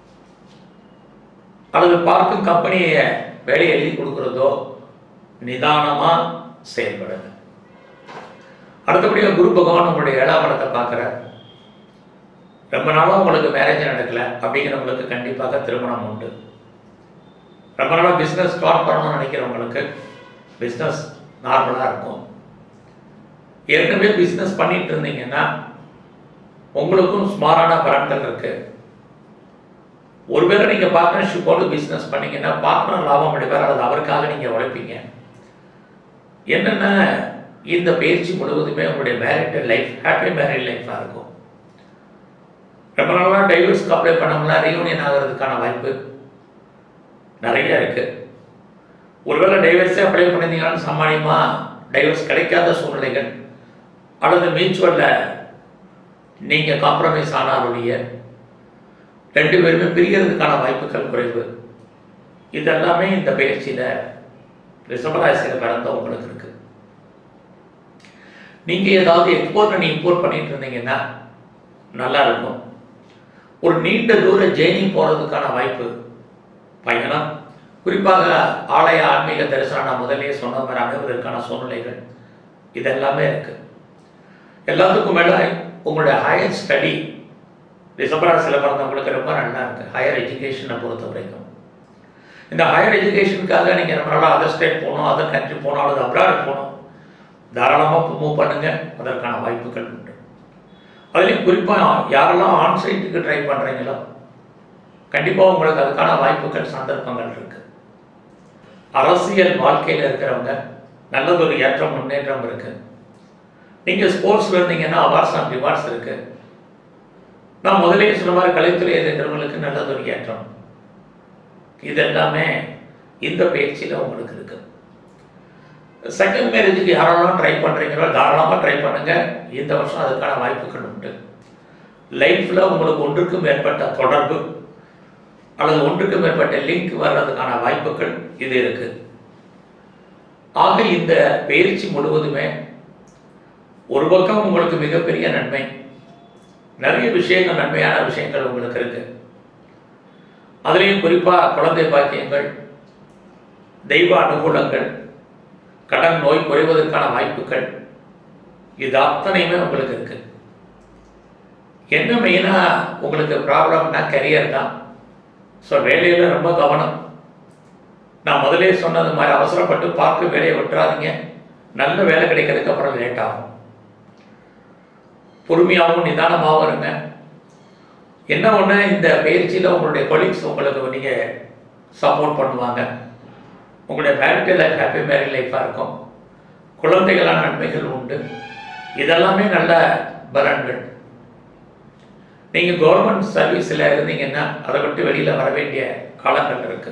அல்லது பார்க்கும் கம்பெனியை வேலை எழுதி கொடுக்குறதோ நிதானமாக செயல்படுங்க அடுத்தபடியாக குரு பகவான் உங்களுடைய ஏழாம் இடத்தை பார்க்குறார் ரொம்ப நாளாக உங்களுக்கு மேரேஜ் நடக்கல அப்படிங்கிறவங்களுக்கு கண்டிப்பாக திருமணம் உண்டு ரொம்ப நாளாக பிஸ்னஸ் ஸ்டார்ட் பண்ணணும்னு நினைக்கிறவங்களுக்கு பிஸ்னஸ் நார்மலாக இருக்கும் ஏற்கனவே பிஸ்னஸ் பண்ணிட்டு இருந்தீங்கன்னா உங்களுக்கும் சுமாரான பலன்கள் இருக்கு ஒருவேளை நீங்கள் பார்ட்னர்ஷிப்போடு பிஸ்னஸ் பண்ணீங்கன்னா பார்ட்னர் லாபம் அடைவார் அல்லது அவருக்காக நீங்கள் உழைப்பீங்க என்னென்னா இந்த பயிற்சி முழுவதுமே உங்களுடைய மேரிட்டல் லைஃப் ஹாப்பி மேரிட் லைஃபாக இருக்கும் ரொம்ப நாளாக டைவர்ஸ்க்கு அப்ளை பண்ணோம்னா ரீயூனியன் ஆகிறதுக்கான வாய்ப்பு நிறைய இருக்கு ஒருவேளை டைவர்ஸே அப்ளை பண்ணியிருந்தீங்கன்னா சாமானியமாக டைவர்ஸ் கிடைக்காத சூழ்நிலைகள் அல்லது மியூச்சுவலில் நீங்கள் காம்ப்ரமைஸ் ஆனாலுடைய ரெண்டு பேருமே பிரியறதுக்கான வாய்ப்புகள் குறைவு இதெல்லாமே இந்த பயிற்சியில் ரிஷபராசியில் பிறந்தவங்களுக்கு இருக்கு நீங்கள் ஏதாவது எக்ஸ்போர்ட் அண்ட் இம்போர்ட் பண்ணிட்டு இருந்தீங்கன்னா நல்லா இருக்கும் ஒரு நீண்ட தூர ஜேர்னி போகிறதுக்கான வாய்ப்பு பயணம் குறிப்பாக ஆலய ஆன்மீக தரிசனம் நான் முதலே சொன்ன மாதிரி அமைவதற்கான சூழ்நிலைகள் இதெல்லாமே இருக்கு எல்லாத்துக்கும் மேலே உங்களுடைய ஹையர் ஸ்டடி ரிசபராசியில் பிறந்தவங்களுக்கு ரொம்ப நல்லா இருக்கு ஹையர் எஜுகேஷனை பொறுத்த வரைக்கும் இந்த ஹையர் எஜுகேஷனுக்காக நீங்கள் ரொம்ப நாளாக அதர் ஸ்டேட் போகணும் அதர் கண்ட்ரி போகணும் அல்லது அப்ராட் போகணும் தாராளமாக மூவ் பண்ணுங்க அதற்கான வாய்ப்புகள் உண்டு அதுலேயும் குறிப்பாக யாரெல்லாம் ஆன்சைட்டுக்கு ட்ரை பண்ணுறீங்களோ கண்டிப்பாக உங்களுக்கு அதுக்கான வாய்ப்புகள் சந்தர்ப்பங்கள் இருக்கு அரசியல் வாழ்க்கையில் இருக்கிறவங்க நல்லதொரு ஏற்றம் முன்னேற்றம் இருக்கு நீங்கள் ஸ்போர்ட்ஸில் இருந்தீங்கன்னா அவார்ட்ஸ் அண்ட் ரிவார்ட்ஸ் இருக்கு நான் முதலே சொன்ன மாதிரி கலைத்துறை இருக்கிறவங்களுக்கு நல்லதொரு ஏற்றம் இதெல்லாமே இந்த பயிற்சியில் உங்களுக்கு இருக்கு செகண்ட் மேரேஜுக்கு யாரெல்லாம் ட்ரை பண்ணுறீங்களோ தாராளமாக ட்ரை பண்ணுங்க இந்த வருஷம் அதுக்கான வாய்ப்புகள் உண்டு லைஃப்பில் உங்களுக்கு ஒன்றுக்கும் மேற்பட்ட தொடர்பு அல்லது ஒன்றுக்கும் மேற்பட்ட லிங்க் வர்றதுக்கான வாய்ப்புகள் இது இருக்கு ஆக இந்த பயிற்சி முழுவதுமே ஒரு பக்கம் உங்களுக்கு மிகப்பெரிய நன்மை நிறைய விஷயங்கள் நன்மையான விஷயங்கள் உங்களுக்கு இருக்கு அதுலேயும் குறிப்பாக குழந்தை பாக்கியங்கள் தெய்வ அனுகூலங்கள் கடன் நோய் குறைவதற்கான வாய்ப்புகள் இது அத்தனையுமே உங்களுக்கு இருக்கு என்ன மெயினாக உங்களுக்கு ப்ராப்ளம்னா கரியர் தான் ஸோ வேலையில் ரொம்ப கவனம் நான் முதலே சொன்னது மாதிரி அவசரப்பட்டு பார்த்து வேலையை விட்டுறாதீங்க நல்ல வேலை கிடைக்கிறதுக்கு அப்புறம் லேட் ஆகும் பொறுமையாகவும் நிதானமாகவும் இருங்க என்ன ஒன்று இந்த பயிற்சியில் உங்களுடைய கொலீக்ஸ் உங்களுக்கு நீங்கள் சப்போர்ட் பண்ணுவாங்க உங்களுடைய மேரிட்டல் லைஃப் ஹாப்பி மேரிட் லைஃபாக இருக்கும் குழந்தைகளான நன்மைகள் உண்டு இதெல்லாமே நல்ல பலன்கள் நீங்கள் கவர்மெண்ட் சர்வீஸில் இருந்தீங்கன்னா அதை விட்டு வெளியில் வர வேண்டிய காலங்கள் இருக்கு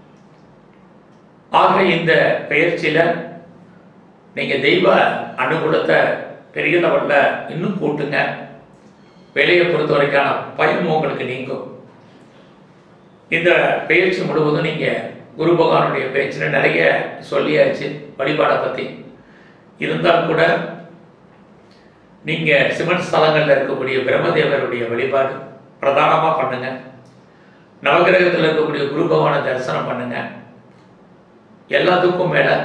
ஆக இந்த பயிற்சியில் நீங்கள் தெய்வ அனுகூலத்தை பெரிய லெவலில் இன்னும் கூட்டுங்க வேலையை பொறுத்த வரைக்கான பயம் உங்களுக்கு நீங்கும் இந்த பயிற்சி முழுவதும் நீங்கள் குரு பகவானுடைய பேச்சில் நிறைய சொல்லியாச்சு வழிபாடை பற்றி இருந்தால் கூட நீங்கள் சிவன் ஸ்தலங்களில் இருக்கக்கூடிய பிரம்மதேவருடைய வழிபாடு பிரதானமாக பண்ணுங்க நவகிரகத்தில் இருக்கக்கூடிய குரு பகவானை தரிசனம் பண்ணுங்க எல்லாத்துக்கும் மேலே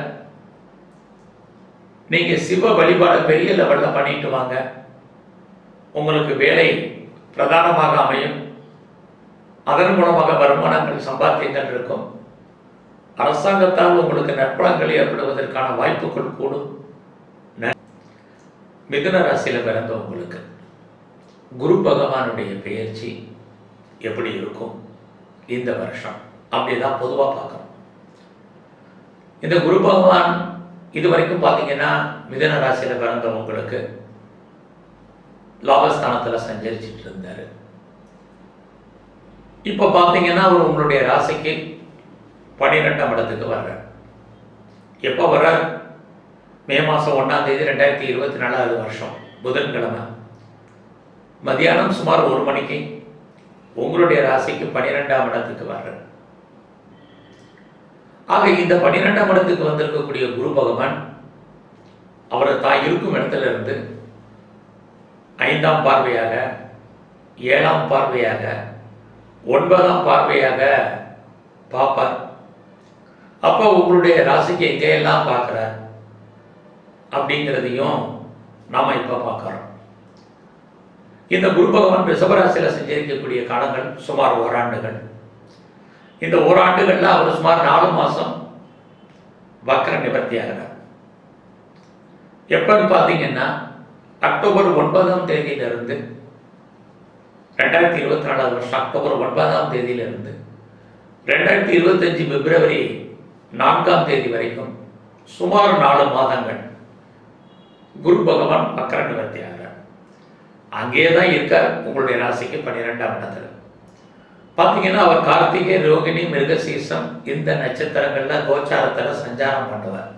நீங்கள் சிவ வழிபாடை பெரிய லெவலில் பண்ணிட்டு வாங்க உங்களுக்கு வேலை பிரதானமாக அமையும் அதன் மூலமாக வருமானங்கள் சம்பாத்தியங்கள் இருக்கும் அரசாங்கத்தால் உங்களுக்கு நற்பலங்கள் ஏற்படுவதற்கான வாய்ப்புகள் கூடும் ந- மிதுன ராசியில் பிறந்த உங்களுக்கு குரு பகவானுடைய பெயர்ச்சி எப்படி இருக்கும் இந்த வருஷம் அப்படிதான் பொதுவாக பார்க்கணும் இந்த குரு பகவான் இது வரைக்கும் பார்த்தீங்கன்னா மிதுன ராசியில் பிறந்தவங்களுக்கு லாபஸ்தானத்தில் சஞ்சரிச்சிட்டு இருந்தார் இப்போ பார்த்தீங்கன்னா அவர் உங்களுடைய ராசிக்கு பன்னிரெண்டாம் இடத்துக்கு வர்றார் எப்போ வர்றார் மே மாதம் ஒன்றாம் தேதி ரெண்டாயிரத்தி இருபத்தி நாலாவது வருஷம் புதன்கிழமை மதியானம் சுமார் ஒரு மணிக்கு உங்களுடைய ராசிக்கு பன்னிரெண்டாம் இடத்துக்கு வர்றார் ஆக இந்த பன்னிரெண்டாம் இடத்துக்கு வந்திருக்கக்கூடிய குரு பகவான் அவர் தான் இருக்கும் இடத்துல இருந்து ஐந்தாம் பார்வையாக ஏழாம் பார்வையாக ஒன்பதாம் பார்வையாக பார்ப்பார் அப்போ உங்களுடைய ராசிக்கு எங்கேயெல்லாம் பார்க்குறார் அப்படிங்கிறதையும் நாம் இப்போ பார்க்குறோம் இந்த குரு பகவான் ரிஷபராசியில் செஞ்சிருக்கக்கூடிய காலங்கள் சுமார் ஓராண்டுகள் இந்த ஓராண்டுகளில் அவர் சுமார் நாலு மாதம் வக்கர நிவர்த்தி ஆகிறார் எப்போன்னு பார்த்தீங்கன்னா அக்டோபர் ஒன்பதாம் தேதியிலிருந்து ரெண்டாயிரத்தி இருபத்தி நாலாவது வருஷம் அக்டோபர் ஒன்பதாம் தேதியிலிருந்து ரெண்டாயிரத்தி இருபத்தஞ்சு பிப்ரவரி நான்காம் தேதி வரைக்கும் சுமார் நாலு மாதங்கள் குரு பகவான் வக்கர நிவர்த்தி ஆகிறார் அங்கேயே தான் இருக்கார் உங்களுடைய ராசிக்கு பன்னிரெண்டாம் இடத்துல பார்த்தீங்கன்னா அவர் கார்த்திகை ரோகிணி மிருகசீசம் இந்த நட்சத்திரங்கள்ல கோச்சாரத்தில் சஞ்சாரம் பண்ணுவார்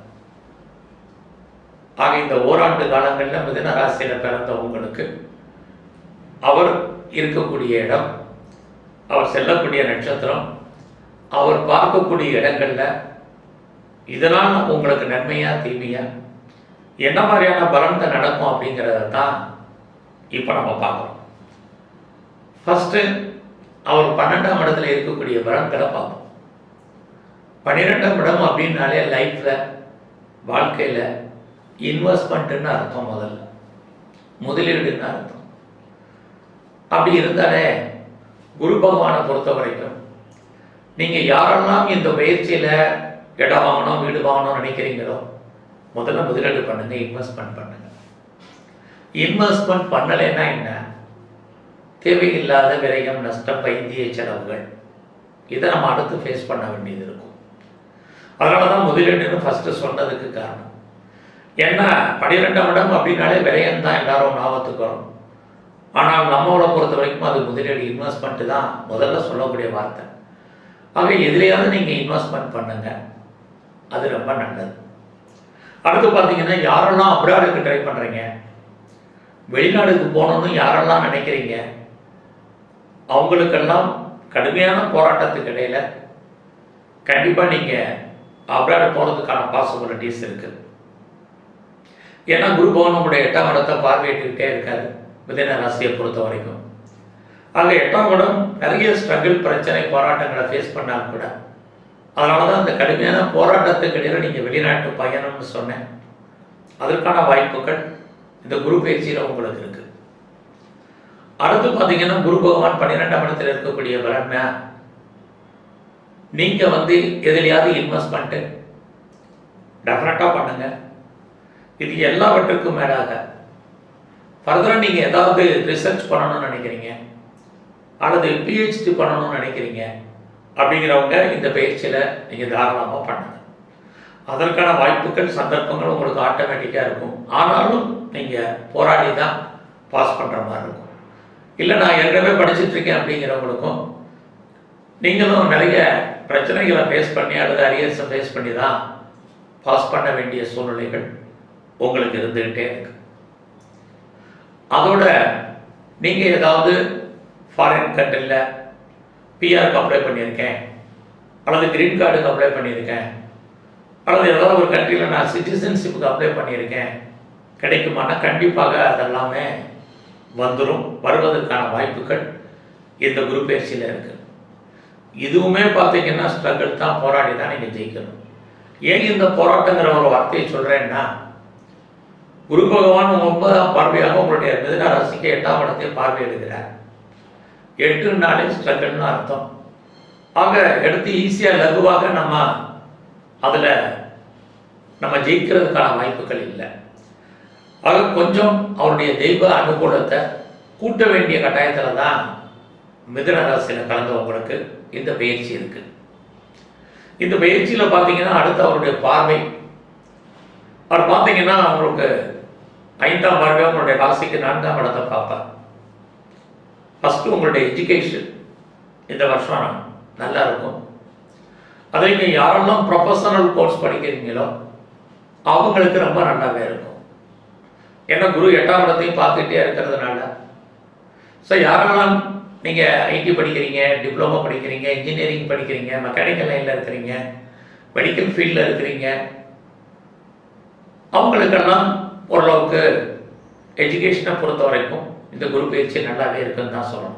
ஆக இந்த ஓராண்டு காலங்களில் மிதுன ராசியில் பிறந்த உங்களுக்கு அவர் இருக்கக்கூடிய இடம் அவர் செல்லக்கூடிய நட்சத்திரம் அவர் பார்க்கக்கூடிய இடங்கள்ல இதனால் உங்களுக்கு நன்மையா தீமையா என்ன மாதிரியான பலன்கள் நடக்கும் அப்படிங்கிறத தான் இப்போ நம்ம பார்க்குறோம் ஃபஸ்ட்டு அவர் பன்னெண்டாம் இடத்துல இருக்கக்கூடிய பலன்களை பார்ப்போம் பன்னிரெண்டாம் இடம் அப்படின்னாலே லைஃப்பில் வாழ்க்கையில் இன்வெஸ்ட்மெண்ட்டுன்னு அர்த்தம் முதல்ல முதலீடுன்னு அர்த்தம் அப்படி இருந்தாலே குரு பகவானை பொறுத்த வரைக்கும் நீங்கள் யாரெல்லாம் இந்த பயிற்சியில் இடம் வாங்கணும் வீடு வாங்கணும்னு நினைக்கிறீங்களோ முதல்ல முதலீடு பண்ணுங்க இன்வெஸ்ட்மெண்ட் பண்ணுங்க இன்வெஸ்ட்மெண்ட் பண்ணலைன்னா என்ன தேவையில்லாத விரயம் நஷ்டம் வைத்திய செலவுகள் இதை நம்ம அடுத்து ஃபேஸ் பண்ண வேண்டியது இருக்கும் அதனால தான் முதலீடுன்னு ஃபஸ்ட்டு சொன்னதுக்கு காரணம் ஏன்னா பனிரெண்டாம் இடம் அப்படின்னாலே விரயம் தான் எல்லாரும் ஞாபகத்துக்கு வரும் ஆனால் நம்மளை பொறுத்த வரைக்கும் அது முதலீடு இன்வெஸ்ட்மெண்ட்டு தான் முதல்ல சொல்லக்கூடிய வார்த்தை ஆக எதுலையாவது நீங்கள் இன்வெஸ்ட்மெண்ட் பண்ணுங்க அது ரொம்ப நல்லது அடுத்து பார்த்தீங்கன்னா யாரெல்லாம் அப்ராடுக்கு ட்ரை பண்ணுறீங்க வெளிநாடுக்கு போகணுன்னு யாரெல்லாம் நினைக்கிறீங்க அவங்களுக்கெல்லாம் கடுமையான போராட்டத்துக்கு இடையில கண்டிப்பாக நீங்கள் அப்ராடு போகிறதுக்கான பாசிபிலிட்டிஸ் இருக்குது ஏன்னா குரு பகவான் உங்களுடைய எட்டாம் இடத்தை பார்வையிட்டுக்கிட்டே இருக்காரு மிதன ராசியை பொறுத்த வரைக்கும் ஆக எட்டாம் இடம் நிறைய ஸ்ட்ரகிள் பிரச்சனை போராட்டங்களை ஃபேஸ் பண்ணால் கூட அதனால தான் அந்த கடுமையான போராட்டத்துக்கு இடையில நீங்கள் வெளிநாட்டு பயணம்னு சொன்னேன் அதற்கான வாய்ப்புகள் இந்த குரு பயிற்சியில் உங்களுக்கு இருக்கு அடுத்து பார்த்தீங்கன்னா குரு பகவான் பன்னிரெண்டாம் இடத்துல இருக்கக்கூடிய பலன்மை நீங்கள் வந்து எதுலையாவது இன்வெஸ்ட்மெண்ட்டு டெஃபினட்டாக பண்ணுங்க இது எல்லாவற்றுக்கும் மேலாக ஃபர்தராக நீங்கள் ஏதாவது ரிசர்ச் பண்ணணும்னு நினைக்கிறீங்க அல்லது பிஹெச்டி பண்ணணும்னு நினைக்கிறீங்க அப்படிங்கிறவங்க இந்த பயிற்சியில் நீங்கள் தாராளமாக பண்ணுங்க அதற்கான வாய்ப்புகள் சந்தர்ப்பங்கள் உங்களுக்கு ஆட்டோமேட்டிக்காக இருக்கும் ஆனாலும் நீங்கள் போராடி தான் பாஸ் பண்ணுற மாதிரி இருக்கும் இல்லை நான் ஏற்கனவே படிச்சுட்டு இருக்கேன் அப்படிங்கிறவங்களுக்கும் நீங்களும் நிறைய பிரச்சனைகளை ஃபேஸ் பண்ணி அல்லது அரியர்ஸை ஃபேஸ் பண்ணி தான் பாஸ் பண்ண வேண்டிய சூழ்நிலைகள் உங்களுக்கு இருந்துக்கிட்டே இருக்கு அதோட நீங்கள் ஏதாவது ஃபாரின் கண்ட்ரியில் பிஆருக்கு அப்ளை பண்ணியிருக்கேன் அல்லது கிரீன் கார்டுக்கு அப்ளை பண்ணியிருக்கேன் அல்லது ஏதாவது ஒரு கண்ட்ரியில் நான் சிட்டிசன்ஷிப்புக்கு அப்ளை பண்ணியிருக்கேன் கிடைக்குமானா கண்டிப்பாக அதெல்லாமே வந்துடும் வருவதற்கான வாய்ப்புகள் இந்த குரு பயிற்சியில் இருக்குது இதுவுமே பார்த்தீங்கன்னா ஸ்ட்ரகிள் தான் போராடி தான் நீங்கள் ஜெயிக்கணும் ஏன் இந்த போராட்டங்கிற ஒரு வார்த்தையை சொல்கிறேன்னா குரு பகவான் ஒன்பதாம் பார்வையாக உங்களுடைய மிதன ராசிக்கு எட்டாம் இடத்தை பார்வையிடுகிறார் எட்டு நாளே ஸ்ட்ரகிள்னு அர்த்தம் ஆக எடுத்து ஈஸியாக லகுவாக நம்ம அதில் நம்ம ஜெயிக்கிறதுக்கான வாய்ப்புகள் இல்லை ஆக கொஞ்சம் அவருடைய தெய்வ அனுகூலத்தை கூட்ட வேண்டிய கட்டாயத்தில் தான் மிதுன ராசியில் கலந்தவங்களுக்கு இந்த பயிற்சி இருக்குது இந்த பயிற்சியில் பார்த்தீங்கன்னா அடுத்து அவருடைய பார்வை அவர் பார்த்தீங்கன்னா அவங்களுக்கு ஐந்தாம் பார்வை உங்களுடைய ராசிக்கு நான்காம் இடத்தை பார்ப்பார் ஃபஸ்ட்டு உங்களுடைய எஜுகேஷன் இந்த வருஷம் நல்லா இருக்கும் அதை நீங்கள் யாரெல்லாம் ப்ரொஃபஷனல் கோர்ஸ் படிக்கிறீங்களோ அவங்களுக்கு ரொம்ப நல்லாவே இருக்கும் ஏன்னா குரு எட்டாம் இடத்தையும் பார்த்துக்கிட்டே இருக்கிறதுனால ஸோ யாரெல்லாம் நீங்கள் ஐடி படிக்கிறீங்க டிப்ளமோ படிக்கிறீங்க இன்ஜினியரிங் படிக்கிறீங்க மெக்கானிக்கல் லைனில் இருக்கிறீங்க மெடிக்கல் ஃபீல்டில் இருக்கிறீங்க அவங்களுக்கெல்லாம் ஓரளவுக்கு எஜுகேஷனை பொறுத்த வரைக்கும் இந்த குரு பயிற்சி நல்லாவே இருக்குன்னு தான் சொல்லணும்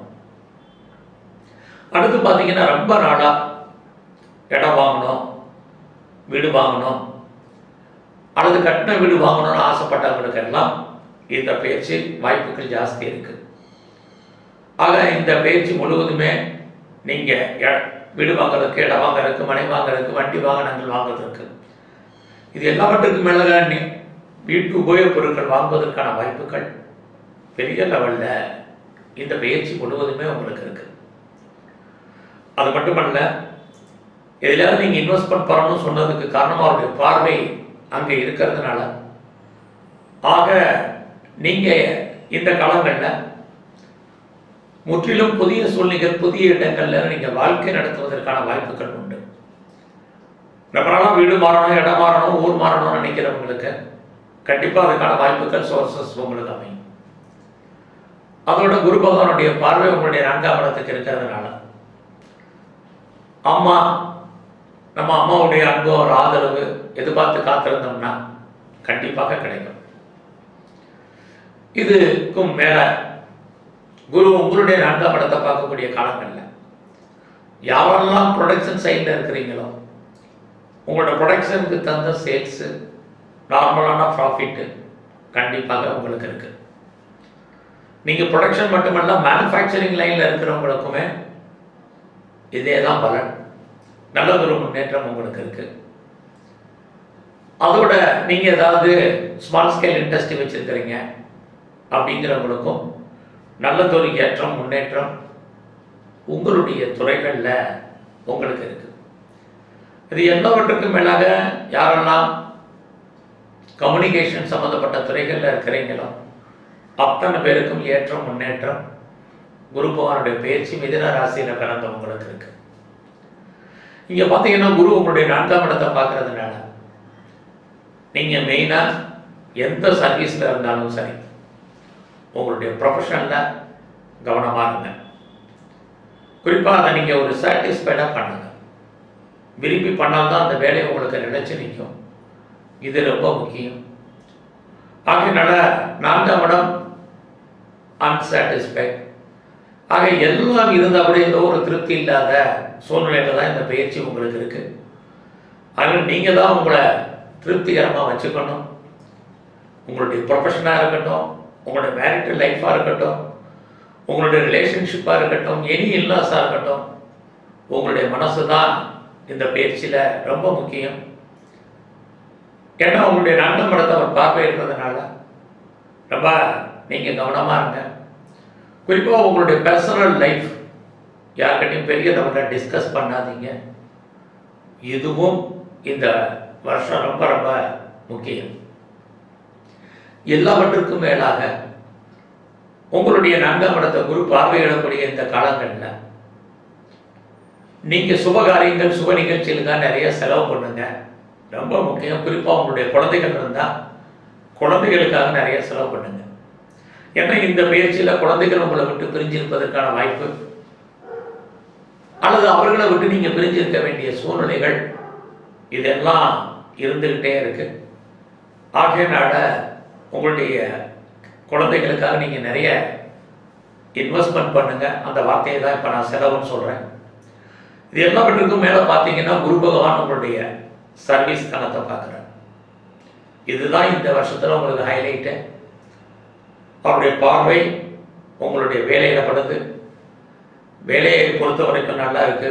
அடுத்து பார்த்தீங்கன்னா ரொம்ப நாளாக இடம் வாங்கணும் வீடு வாங்கணும் அல்லது கட்டின வீடு வாங்கணும்னு ஆசைப்பட்டவங்களுக்கெல்லாம் இந்த பயிற்சி வாய்ப்புகள் ஜாஸ்தி இருக்கு ஆக இந்த பயிற்சி முழுவதுமே நீங்கள் வீடு வாங்குறதுக்கு இடம் வாங்குறதுக்கு மனை வாங்குறதுக்கு வண்டி வாகனங்கள் வாங்குறதுக்கு இது எல்லாவற்றுக்கும் மேலே நீ வீட்டு உபயோகப் பொருட்கள் வாங்குவதற்கான வாய்ப்புகள் பெரிய லெவலில் இந்த பயிற்சி முழுவதுமே உங்களுக்கு இருக்கு அது மட்டுமல்ல எதிலாவது நீங்கள் இன்வெஸ்ட்மெண்ட் பண்ணணும்னு சொன்னதுக்கு காரணம் அவருடைய பார்வை அங்கே இருக்கிறதுனால ஆக நீங்கள் இந்த காலங்களில் முற்றிலும் புதிய சூழ்நிலைகள் புதிய இடங்களில் நீங்கள் வாழ்க்கை நடத்துவதற்கான வாய்ப்புகள் உண்டு ரொம்ப நாளாக வீடு மாறணும் இடம் மாறணும் ஊர் மாறணும்னு நினைக்கிறவங்களுக்கு கண்டிப்பாக அதுக்கான வாய்ப்புகள் சோர்சஸ் உங்களுக்கு அமையும் அதோட குரு பகவானுடைய பார்வை உங்களுடைய நான்காம் இடத்துக்கு இருக்கிறதுனால அம்மா நம்ம அம்மாவுடைய அன்பு ஒரு ஆதரவு எதிர்பார்த்து காத்திருந்தோம்னா கண்டிப்பாக கிடைக்கும் இதுக்கும் மேல குரு உங்களுடைய நான்காம் இடத்தை பார்க்கக்கூடிய காலங்கள்ல யாரெல்லாம் ப்ரொடக்ஷன் சைடில் இருக்கிறீங்களோ உங்களோட ப்ரொடக்ஷனுக்கு தகுந்த சேல்ஸு நார்மலான ப்ராஃபிட்டு கண்டிப்பாக உங்களுக்கு இருக்கு நீங்கள் ப்ரொடக்ஷன் மட்டுமல்ல மேனுஃபேக்சரிங் லைனில் இருக்கிறவங்களுக்குமே இதே தான் பலன் நல்லதொரு முன்னேற்றம் உங்களுக்கு இருக்கு அதோட நீங்கள் ஏதாவது ஸ்மால் ஸ்கேல் இண்டஸ்ட்ரி வச்சுருக்கிறீங்க அப்படிங்கிறவங்களுக்கும் நல்லதொரு ஏற்றம் முன்னேற்றம் உங்களுடைய துறைகளில் உங்களுக்கு இருக்கு இது எல்லாவற்றுக்கும் மேலாக யாரெல்லாம் கம்யூனிகேஷன் சம்மந்தப்பட்ட துறைகளில் இருக்கிறீங்களோ அத்தனை பேருக்கும் ஏற்றம் முன்னேற்றம் குரு பகவானுடைய பயிற்சி மிதுன ராசியில் பிறந்தவங்களுக்கு இருக்கு இங்கே பார்த்தீங்கன்னா குரு உங்களுடைய நான்காம் இடத்தை பார்க்கறதுனால நீங்கள் மெயினாக எந்த சர்வீஸில் இருந்தாலும் சரி உங்களுடைய ப்ரொஃபஷனில் கவனமாக இருங்க குறிப்பாக அதை நீங்கள் ஒரு சாட்டிஸ்ஃபைடாக பண்ணுங்க விரும்பி பண்ணால்தான் அந்த வேலை உங்களுக்கு நிலைச்சு நிற்கும் இது ரொம்ப முக்கியம் ஆகையினால நான்காம் இடம் அன்சாட்டிஸ்ஃபைட் ஆக எல்லாம் இருந்தால் கூட ஏதோ ஒரு திருப்தி இல்லாத சூழ்நிலையில் தான் இந்த பயிற்சி உங்களுக்கு இருக்குது அதில் நீங்கள் தான் உங்களை திருப்திகரமாக வச்சுக்கணும் உங்களுடைய ப்ரொஃபஷனாக இருக்கட்டும் உங்களுடைய மேரிட்டல் லைஃப்பாக இருக்கட்டும் உங்களுடைய ரிலேஷன்ஷிப்பாக இருக்கட்டும் எனி இல்லாஸாக இருக்கட்டும் உங்களுடைய மனசு தான் இந்த பயிற்சியில் ரொம்ப முக்கியம் ஏன்னா உங்களுடைய நான்காம் இடத்தை அவர் பார்வையிடுறதுனால ரொம்ப நீங்கள் கவனமாக இருங்க குறிப்பாக உங்களுடைய பர்சனல் லைஃப் யார்கிட்டையும் பெரிய லெவலில் டிஸ்கஸ் பண்ணாதீங்க இதுவும் இந்த வருஷம் ரொம்ப ரொம்ப முக்கியம் எல்லாவற்றுக்கும் மேலாக உங்களுடைய நான்காம் இடத்தை குரு பார்வையிடக்கூடிய இந்த காலங்களில் நீங்கள் சுபகாரியங்கள் சுப நிகழ்ச்சிகளுக்காக நிறைய செலவு பண்ணுங்க ரொம்ப முக்கியம் குறிப்பாக உங்களுடைய குழந்தைகள் இருந்தால் குழந்தைகளுக்காக நிறைய செலவு பண்ணுங்க ஏன்னா இந்த பயிற்சியில் குழந்தைகள் உங்களை விட்டு பிரிஞ்சிருப்பதற்கான வாய்ப்பு அல்லது அவர்களை விட்டு நீங்கள் பிரிஞ்சிருக்க வேண்டிய சூழ்நிலைகள் இதெல்லாம் இருந்துக்கிட்டே இருக்கு ஆகையினால உங்களுடைய குழந்தைகளுக்காக நீங்கள் நிறைய இன்வெஸ்ட்மெண்ட் பண்ணுங்க அந்த வார்த்தையை தான் இப்போ நான் செலவுன்னு சொல்கிறேன் இது எல்லாவற்றுக்கும் மேலே பார்த்தீங்கன்னா குரு பகவான் உங்களுடைய சர்வீஸ் கணத்தை பார்க்குறேன் இதுதான் இந்த வருஷத்தில் உங்களுக்கு ஹைலைட்டு அவருடைய பார்வை உங்களுடைய வேலையில் படுது வேலையை பொறுத்த வரைக்கும் நல்லா இருக்கு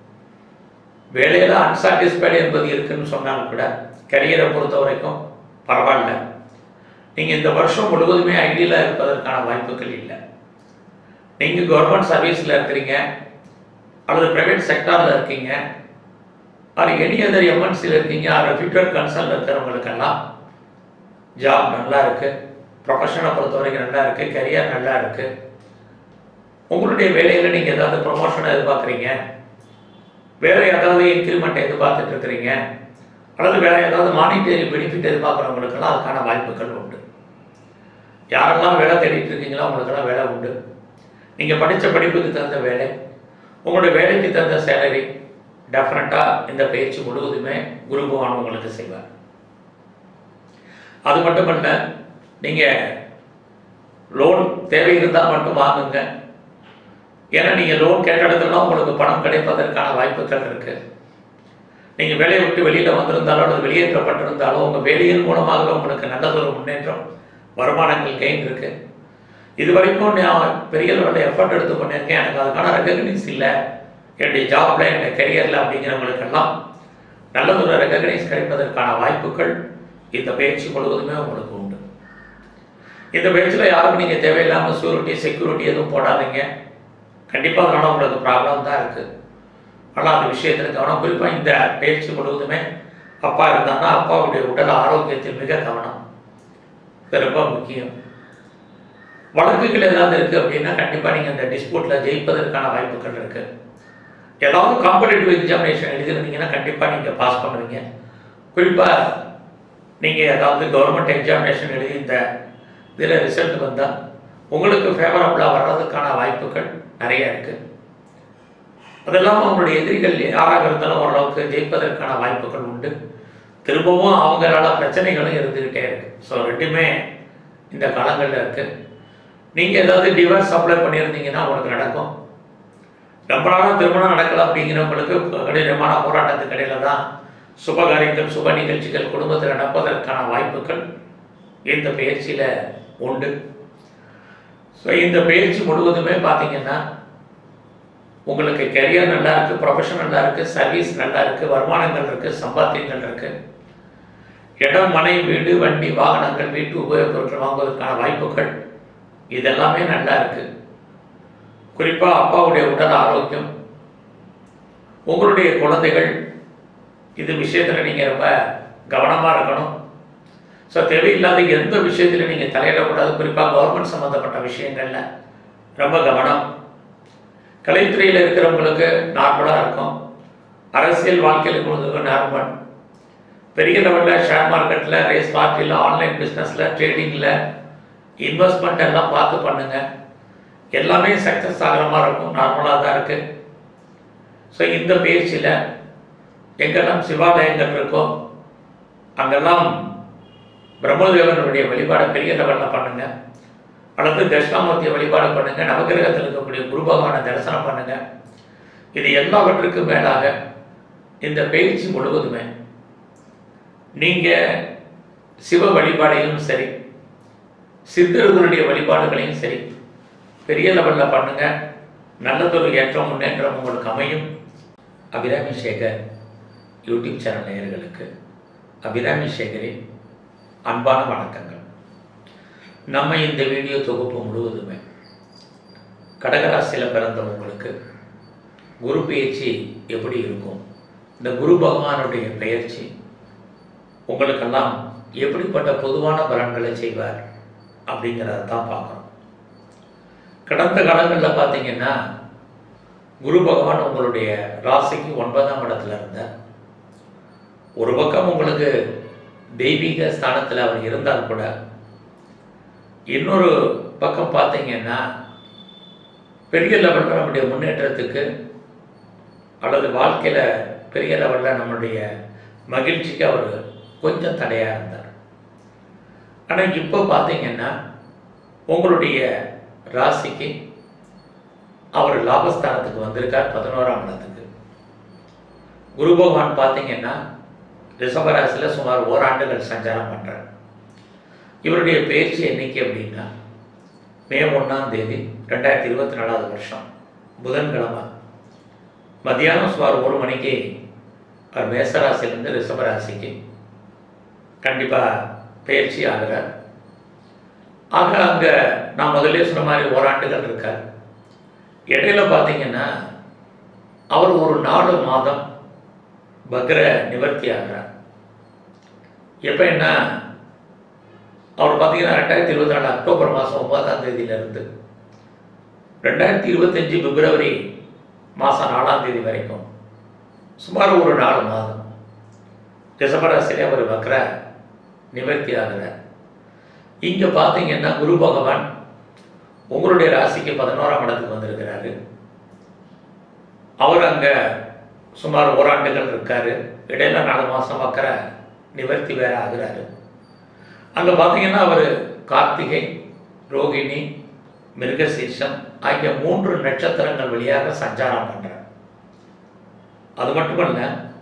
வேலையில் அன்சாட்டிஸ்ஃபைடு என்பது இருக்குன்னு சொன்னாலும் கூட கரியரை பொறுத்த வரைக்கும் பரவாயில்ல நீங்கள் இந்த வருஷம் முழுவதுமே ஐடியில் இருப்பதற்கான வாய்ப்புகள் இல்லை நீங்கள் கவர்மெண்ட் சர்வீஸில் இருக்கிறீங்க அல்லது ப்ரைவேட் செக்டாரில் இருக்கீங்க அது எனி அதர் எம்என்சியில் இருக்கீங்க அது ஃபியூச்சர் கன்சர்ன் இருக்கிறவங்களுக்கெல்லாம் ஜாப் நல்லா இருக்குது ப்ரொஃபஷனை பொறுத்த வரைக்கும் நல்லா இருக்குது கரியர் நல்லா இருக்குது உங்களுடைய வேலையில் நீங்கள் ஏதாவது ப்ரொமோஷனை எதிர்பார்க்குறீங்க வேறு ஏதாவது இன்க்ரிமெண்ட் எதிர்பார்த்துட்டு இருக்கிறீங்க அல்லது வேறு ஏதாவது மானிட்டரி பெனிஃபிட் எதிர்பார்க்குறவங்களுக்கெல்லாம் அதுக்கான வாய்ப்புகள் உண்டு யாரெல்லாம் வேலை தேடிட்டு இருக்கீங்களோ அவங்களுக்கெல்லாம் வேலை உண்டு நீங்கள் படித்த படிப்புக்கு தகுந்த வேலை உங்களுடைய வேலைக்கு தகுந்த சேலரி டெஃபினட்டாக இந்த பயிற்சி முழுவதுமே குரு பகவான் உங்களுக்கு செய்வார் அது மட்டுமல்ல நீங்கள் லோன் தேவை இருந்தால் மட்டும் வாங்குங்க ஏன்னா நீங்கள் லோன் கேட்ட இடத்துலலாம் உங்களுக்கு பணம் கிடைப்பதற்கான வாய்ப்புகள் இருக்குது நீங்கள் வேலையை விட்டு வெளியில் வந்திருந்தாலோ அல்லது வெளியேற்றப்பட்டிருந்தாலோ உங்கள் வேலையின் மூலமாக உங்களுக்கு நல்லதொரு முன்னேற்றம் வருமானங்கள் கெயின் இருக்கு இது வரைக்கும் நான் பெரிய லெவலில் எஃபர்ட் எடுத்து பண்ணியிருக்கேன் எனக்கு அதுக்கான ரெகக்னைஸ் இல்லை என்னுடைய ஜாப்ல என்னுடைய கெரியரில் அப்படிங்கிறவங்களுக்கெல்லாம் நல்லதொரு ரெகக்னைஸ் கிடைப்பதற்கான வாய்ப்புகள் இந்த பயிற்சி முழுவதுமே உங்களுக்கு உண்டு இந்த பயிற்சியில் யாரும் நீங்கள் தேவையில்லாமல் சூரிட்டி செக்யூரிட்டி எதுவும் போடாதீங்க கண்டிப்பாக அதனால் உங்களுக்கு ப்ராப்ளம் தான் இருக்குது ஆனால் அந்த விஷயத்தில் கவனம் குறிப்பாக இந்த பயிற்சி முழுவதுமே அப்பா இருந்தாங்கன்னா அப்பாவுடைய உடல் ஆரோக்கியத்தில் மிக கவனம் இது ரொம்ப முக்கியம் வழக்குகள் ஏதாவது இருக்குது அப்படின்னா கண்டிப்பாக நீங்கள் இந்த டிஸ்பியூட்டில் ஜெயிப்பதற்கான வாய்ப்புகள் இருக்குது ஏதாவது காம்படிட்டிவ் எக்ஸாமினேஷன் எழுதிருந்தீங்கன்னா கண்டிப்பாக நீங்கள் பாஸ் பண்ணுவீங்க குறிப்பாக நீங்கள் ஏதாவது கவர்மெண்ட் எக்ஸாமினேஷன் எழுதி இந்த இதில் ரிசல்ட் வந்தால் உங்களுக்கு ஃபேவரபுளாக வர்றதுக்கான வாய்ப்புகள் நிறைய இருக்குது அதெல்லாம் அவங்களுடைய எதிரிகள் யாராக இருந்தாலும் ஓரளவுக்கு ஜெயிப்பதற்கான வாய்ப்புகள் உண்டு திரும்பவும் அவங்களால பிரச்சனைகளும் இருந்துக்கிட்டே இருக்கு ஸோ ரெண்டுமே இந்த காலங்களில் இருக்கு நீங்கள் ஏதாவது டிவோர்ஸ் அப்ளை பண்ணியிருந்தீங்கன்னா உங்களுக்கு நடக்கும் ரொம்ப நாளாக திருமணம் நடக்கல அப்படிங்கிறவங்களுக்கு கடினமான போராட்டத்துக்கு இடையில தான் சுப காரியங்கள் சுப நிகழ்ச்சிகள் குடும்பத்தில் நடப்பதற்கான வாய்ப்புகள் இந்த பயிற்சியில் உண்டு ஸோ இந்த பயிற்சி முழுவதுமே பார்த்தீங்கன்னா உங்களுக்கு கெரியர் நல்லா இருக்குது ப்ரொஃபஷன் நல்லா இருக்குது சர்வீஸ் நல்லா இருக்குது வருமானங்கள் இருக்குது சம்பாத்தியங்கள் இருக்குது இடம் மனை வீடு வண்டி வாகனங்கள் வீட்டு உபயோகப் பொருட்கள் வாங்குவதற்கான வாய்ப்புகள் இதெல்லாமே நல்லா இருக்குது குறிப்பாக அப்பாவுடைய உடல் ஆரோக்கியம் உங்களுடைய குழந்தைகள் இது விஷயத்தில் நீங்கள் ரொம்ப கவனமாக இருக்கணும் ஸோ தேவையில்லாத எந்த விஷயத்திலும் நீங்கள் தலையிடக்கூடாது குறிப்பாக கவர்மெண்ட் சம்மந்தப்பட்ட விஷயங்களில் ரொம்ப கவனம் கலைத்துறையில் இருக்கிறவங்களுக்கு நார்மலாக இருக்கும் அரசியல் வாழ்க்கையில் இருக்கிறவங்களுக்கு நார்மல் பெரிய லெவலில் ஷேர் மார்க்கெட்டில் ரேஸ் பார்ட்டியில் ஆன்லைன் பிஸ்னஸில் ட்ரேடிங்கில் இன்வெஸ்ட்மெண்ட் எல்லாம் பார்த்து பண்ணுங்கள் எல்லாமே சக்ஸஸ் ஆகிற மாதிரி இருக்கும் நார்மலாக தான் இருக்குது ஸோ இந்த பயிற்சியில் எங்கெல்லாம் சிவாலயங்கள் இருக்கோ அங்கெல்லாம் பிரம்மதேவனுடைய வழிபாடை பெரிய லெவலில் பண்ணுங்க அல்லது தட்சிணாமூர்த்தியை வழிபாடு பண்ணுங்க நவகிரகத்தில் இருக்கக்கூடிய குரு பகவானை தரிசனம் பண்ணுங்க இது எல்லாவற்றுக்கும் மேலாக இந்த பயிற்சி முழுவதுமே நீங்கள் சிவ வழிபாடையும் சரி சித்தர்களுடைய வழிபாடுகளையும் சரி பெரிய லெவலில் பண்ணுங்க நல்லதொரு ஏற்றம் முன்னேற்றம் உங்களுக்கு அமையும் அபிராமி சேகர் யூடியூப் சேனல் நேயர்களுக்கு அபிராமி சேகரின் அன்பான வணக்கங்கள் நம்ம இந்த வீடியோ தொகுப்பு முழுவதுமே கடகராசியில் பிறந்தவங்களுக்கு குரு பயிற்சி எப்படி இருக்கும் இந்த குரு பகவானுடைய பெயர்ச்சி உங்களுக்கெல்லாம் எப்படிப்பட்ட பொதுவான பலன்களை செய்வார் அப்படிங்கிறத தான் பார்க்குறோம் கடந்த காலங்களில் பார்த்தீங்கன்னா குரு பகவான் உங்களுடைய ராசிக்கு ஒன்பதாம் இடத்துல இருந்தார் ஒரு பக்கம் உங்களுக்கு தெய்வீக ஸ்தானத்தில் அவர் இருந்தால் கூட இன்னொரு பக்கம் பார்த்தீங்கன்னா பெரிய லெவலில் நம்முடைய முன்னேற்றத்துக்கு அல்லது வாழ்க்கையில் பெரிய லெவலில் நம்மளுடைய மகிழ்ச்சிக்கு அவர் கொஞ்சம் தடையாக இருந்தார் ஆனால் இப்போ பார்த்தீங்கன்னா உங்களுடைய ராசிக்கு அவர் லாபஸ்தானத்துக்கு வந்திருக்கார் பதினோராம் இடத்துக்கு குரு பகவான் பார்த்தீங்கன்னா ரிஷபராசியில் சுமார் ஓராண்டுகள் சஞ்சாரம் பண்ணுறார் இவருடைய பயிற்சி என்னைக்கு அப்படின்னா மே ஒன்றாம் தேதி ரெண்டாயிரத்தி இருபத்தி நாலாவது வருஷம் புதன்கிழமை மத்தியானம் சுமார் ஒரு மணிக்கு அவர் மேசராசிலேருந்து ரிஷபராசிக்கு கண்டிப்பாக பயிற்சி ஆகிறார் ஆக அங்கே நான் முதல்ல சொன்ன மாதிரி ஓராண்டுகள் இருக்கார் இடையில பார்த்தீங்கன்னா அவர் ஒரு நாலு மாதம் பக்ர நிவர்த்தி ஆகிறார் எப்போ என்ன அவர் பார்த்தீங்கன்னா ரெண்டாயிரத்தி இருபத்தி நாலு அக்டோபர் மாதம் ஒன்பதாம் தேதியிலிருந்து ரெண்டாயிரத்தி இருபத்தஞ்சி பிப்ரவரி மாதம் நாலாம் தேதி வரைக்கும் சுமார் ஒரு நாலு மாதம் ரிஷபராசிலே அவர் பக்ர நிவர்த்தி ஆகிறார் இங்கே பார்த்தீங்கன்னா குரு பகவான் உங்களுடைய ராசிக்கு பதினோராம் இடத்துக்கு வந்திருக்கிறாரு அவர் அங்கே சுமார் ஓராண்டுகள் இருக்காரு இடையில நாலு மாதம் வக்கர நிவர்த்தி வேற ஆகுறாரு அங்கே பார்த்தீங்கன்னா அவர் கார்த்திகை ரோகிணி மிருகசீர்ஷம் ஆகிய மூன்று நட்சத்திரங்கள் வழியாக சஞ்சாரம் பண்ணுறார் அது மட்டுமல்ல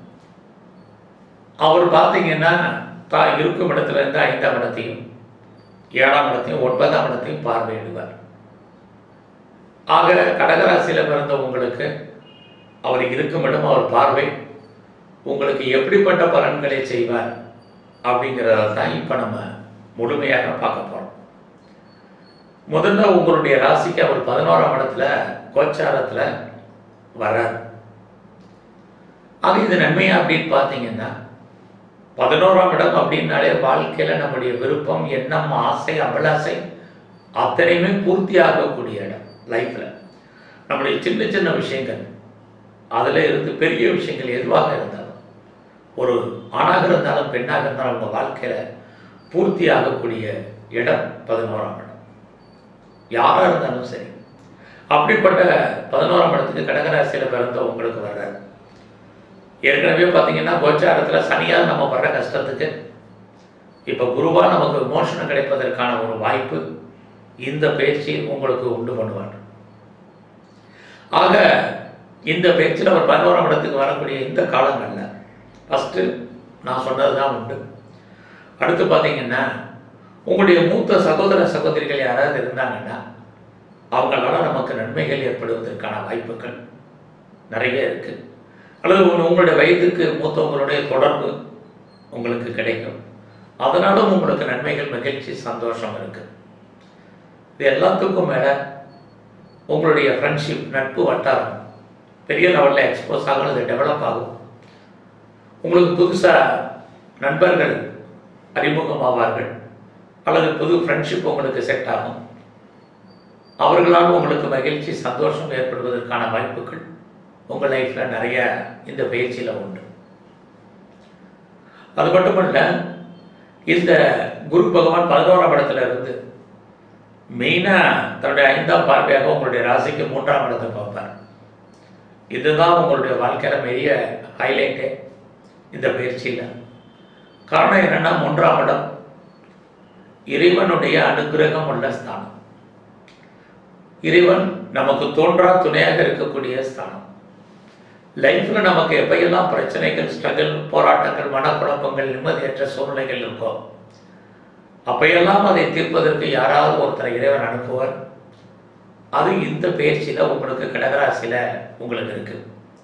அவர் பார்த்தீங்கன்னா தான் இருக்கும் இடத்துல இருந்து ஐந்தாம் இடத்தையும் ஏழாம் இடத்தையும் ஒன்பதாம் இடத்தையும் பார்வையிடுவார் ஆக கடகராசியில் பிறந்த உங்களுக்கு அவர் இருக்கும் இடம் அவர் பார்வை உங்களுக்கு எப்படிப்பட்ட பலன்களை செய்வார் அப்படிங்கிறத தான் இப்போ நம்ம முழுமையாக பார்க்க போகிறோம் முதல்ல உங்களுடைய ராசிக்கு அவர் பதினோராம் இடத்துல கோச்சாரத்தில் வர்றார் ஆக இது நன்மையா அப்படின்னு பார்த்தீங்கன்னா பதினோராம் இடம் அப்படின்னாலே வாழ்க்கையில் நம்முடைய விருப்பம் எண்ணம் ஆசை அபிலாசை அத்தனையுமே பூர்த்தி ஆகக்கூடிய இடம் லைஃப்பில் நம்முடைய சின்ன சின்ன விஷயங்கள் அதில் இருந்து பெரிய விஷயங்கள் எதுவாக இருந்தாலும் ஒரு ஆணாக இருந்தாலும் பெண்ணாக இருந்தாலும் அவங்க வாழ்க்கையில் பூர்த்தி ஆகக்கூடிய இடம் பதினோராம் இடம் யாராக இருந்தாலும் சரி அப்படிப்பட்ட பதினோராம் இடத்துக்கு கடகராசியில் பிறந்த உங்களுக்கு வர்றாரு ஏற்கனவே பார்த்தீங்கன்னா கோச்சாரத்தில் சனியாக நம்ம படுற கஷ்டத்துக்கு இப்போ குருவா நமக்கு விமோசனம் கிடைப்பதற்கான ஒரு வாய்ப்பு இந்த பயிற்சி உங்களுக்கு உண்டு பண்ணுவார் ஆக இந்த பயிற்சியில் அவர் பதினோராம் இடத்துக்கு வரக்கூடிய இந்த காலங்களில் ஃபஸ்ட்டு நான் சொன்னது தான் உண்டு அடுத்து பார்த்தீங்கன்னா உங்களுடைய மூத்த சகோதர சகோதரிகள் யாராவது இருந்தாங்கன்னா அவங்களால நமக்கு நன்மைகள் ஏற்படுவதற்கான வாய்ப்புகள் நிறைய இருக்குது அல்லது உங்க- உங்களுடைய வயதுக்கு மூத்தவங்களுடைய தொடர்பு உங்களுக்கு கிடைக்கும் அதனாலும் உங்களுக்கு நன்மைகள் மகிழ்ச்சி சந்தோஷம் இருக்கு இது எல்லாத்துக்கும் மேலே உங்களுடைய ஃப்ரெண்ட்ஷிப் நட்பு வட்டாரம் பெரிய லெவலில் எக்ஸ்போஸ் ஆகும் அது டெவலப் ஆகும் உங்களுக்கு புதுசாக நண்பர்கள் அறிமுகமாவார்கள் அல்லது புது ஃப்ரெண்ட்ஷிப் உங்களுக்கு செட் ஆகும் அவர்களால் உங்களுக்கு மகிழ்ச்சி சந்தோஷம் ஏற்படுவதற்கான வாய்ப்புகள் உங்கள் லைஃப்பில் நிறைய இந்த பயிற்சியில் உண்டு அது மட்டுமல்ல இந்த குரு பகவான் பதினோராம் இடத்துல இருந்து மெயினாக தன்னுடைய ஐந்தாம் பார்வையாக உங்களுடைய ராசிக்கு மூன்றாம் இடத்தை பார்ப்பார் இதுதான் உங்களுடைய வாழ்க்கையில் பெரிய ஹைலைட்டே இந்த பயிற்சியில் காரணம் என்னன்னா மூன்றாம் இடம் இறைவனுடைய அனுகிரகம் உள்ள ஸ்தானம் இறைவன் நமக்கு தோன்றா துணையாக இருக்கக்கூடிய ஸ்தானம் லைஃப்பில் நமக்கு எப்பையெல்லாம் பிரச்சனைகள் ஸ்ட்ரகிள் போராட்டங்கள் மனக்குழப்பங்கள் நிம்மதியற்ற சூழ்நிலைகள் இருக்கோ அப்பையெல்லாம் அதை தீர்ப்பதற்கு யாராவது ஒருத்தரை இறைவன் அனுப்புவார் அது இந்த பயிற்சியில் உங்களுக்கு கடகராசியில் உங்களுக்கு இருக்கு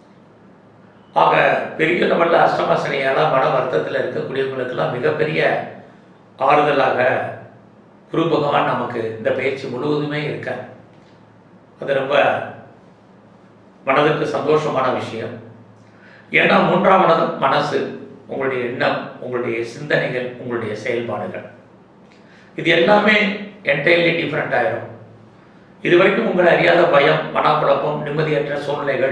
ஆக பெரிய லெவலில் அஷ்டம சனியால் மன வருத்தத்தில் இருக்கக்கூடியவங்களுக்கெல்லாம் மிகப்பெரிய ஆறுதலாக குரு பகவான் நமக்கு இந்த பயிற்சி முழுவதுமே இருக்க அது ரொம்ப மனதுக்கு சந்தோஷமான விஷயம் ஏன்னா மூன்றாம் மனது மனசு உங்களுடைய எண்ணம் உங்களுடைய சிந்தனைகள் உங்களுடைய செயல்பாடுகள் இது எல்லாமே என்டையர்லி டிஃப்ரெண்ட் ஆயிரும் இது வரைக்கும் உங்களை அறியாத பயம் மனக்குழப்பம் நிம்மதியற்ற சூழ்நிலைகள்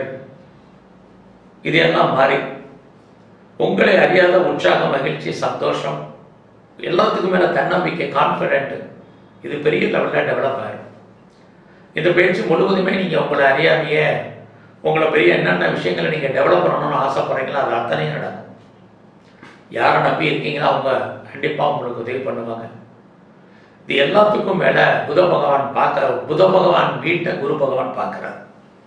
இது எல்லாம் மாறி உங்களை அறியாத உற்சாகம் மகிழ்ச்சி சந்தோஷம் எல்லாத்துக்கும் மேலே தன்னம்பிக்கை கான்ஃபிடென்ட் இது பெரிய லெவலில் டெவலப் ஆயிரும் இந்த பயிற்சி முழுவதுமே நீங்கள் உங்களை அறியாமையே உங்களை பெரிய என்னென்ன விஷயங்களை நீங்கள் டெவலப் பண்ணணும்னு ஆசைப்படுறீங்களோ அது அத்தனையும் நடக்கும் யாரை நம்பி இருக்கீங்களோ அவங்க கண்டிப்பாக உங்களுக்கு உதவி பண்ணுவாங்க இது எல்லாத்துக்கும் மேலே புத பகவான் பார்க்க புத பகவான் வீட்டை குரு பகவான் பார்க்குறார்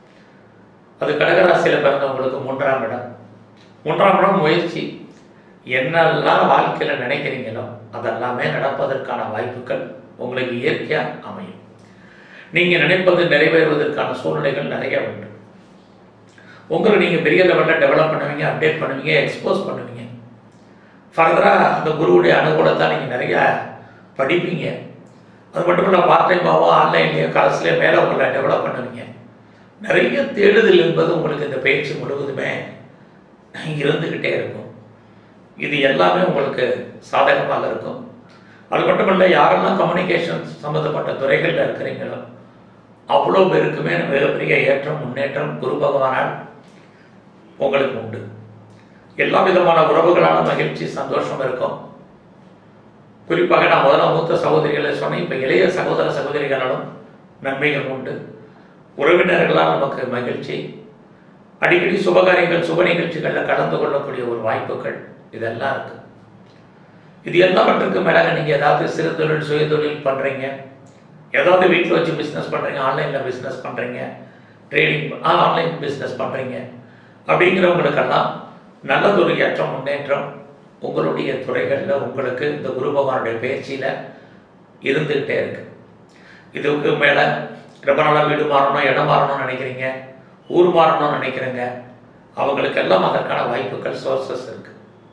அது கடகராசியில் பிறந்தவங்களுக்கு மூன்றாம் இடம் மூன்றாம் இடம் முயற்சி என்னெல்லாம் வாழ்க்கையில் நினைக்கிறீங்களோ அதெல்லாமே நடப்பதற்கான வாய்ப்புகள் உங்களுக்கு இயற்கையாக அமையும் நீங்கள் நினைப்பது நிறைவேறுவதற்கான சூழ்நிலைகள் நிறைய உண்டு உங்களை நீங்கள் பெரிய லெவலில் டெவலப் பண்ணுவீங்க அப்டேட் பண்ணுவீங்க எக்ஸ்போஸ் பண்ணுவீங்க ஃபர்தராக அந்த குருவுடைய அனுகூலத்தை நீங்கள் நிறையா படிப்பீங்க அது மட்டும் இல்லை பார்ட் டைமாவோ ஆன்லைன்லேயோ கலசிலே மேலே உங்களை டெவலப் பண்ணுவீங்க நிறைய தேடுதல் என்பது உங்களுக்கு இந்த பயிற்சி முழுவதுமே இருந்துக்கிட்டே இருக்கும் இது எல்லாமே உங்களுக்கு சாதகமாக இருக்கும் அது மட்டும் இல்லை யாரெல்லாம் கம்யூனிகேஷன் சம்மந்தப்பட்ட துறைகளில் இருக்கிறீங்களோ அவ்வளோ பேருக்குமே மிகப்பெரிய ஏற்றம் முன்னேற்றம் குரு பகவானால் உங்களுக்கு உண்டு எல்லா விதமான உறவுகளான மகிழ்ச்சி சந்தோஷம் இருக்கும் குறிப்பாக நான் முதல்ல மூத்த சகோதரிகளை சொன்னேன் இப்போ இளைய சகோதர சகோதரிகளாலும் நன்மைகள் உண்டு உறவினர்களால் நமக்கு மகிழ்ச்சி அடிக்கடி சுபகாரியங்கள் சுப நிகழ்ச்சிகளில் கலந்து கொள்ளக்கூடிய ஒரு வாய்ப்புகள் இதெல்லாம் இருக்கு இது எல்லாவற்றுக்கும் மேலாக நீங்கள் ஏதாவது சிறு தொழில் சுய தொழில் பண்ணுறீங்க ஏதாவது வீட்டில் வச்சு பிஸ்னஸ் பண்ணுறீங்க ஆன்லைனில் பிஸ்னஸ் பண்ணுறீங்க ட்ரேடிங் ஆன்லைன் பிஸ்னஸ் பண்ணுறீங்க அப்படிங்கிறவங்களுக்கெல்லாம் நல்லதொரு ஏற்றம் முன்னேற்றம் உங்களுடைய துறைகளில் உங்களுக்கு இந்த குரு பகவானுடைய பயிற்சியில் இருந்துக்கிட்டே இருக்கு இதுக்கு மேலே ரொம்ப நாளாக வீடு மாறணும் இடம் மாறணும்னு நினைக்கிறீங்க ஊர் மாறணும்னு நினைக்கிறீங்க அவங்களுக்கெல்லாம் அதற்கான வாய்ப்புகள் சோர்சஸ் இருக்கு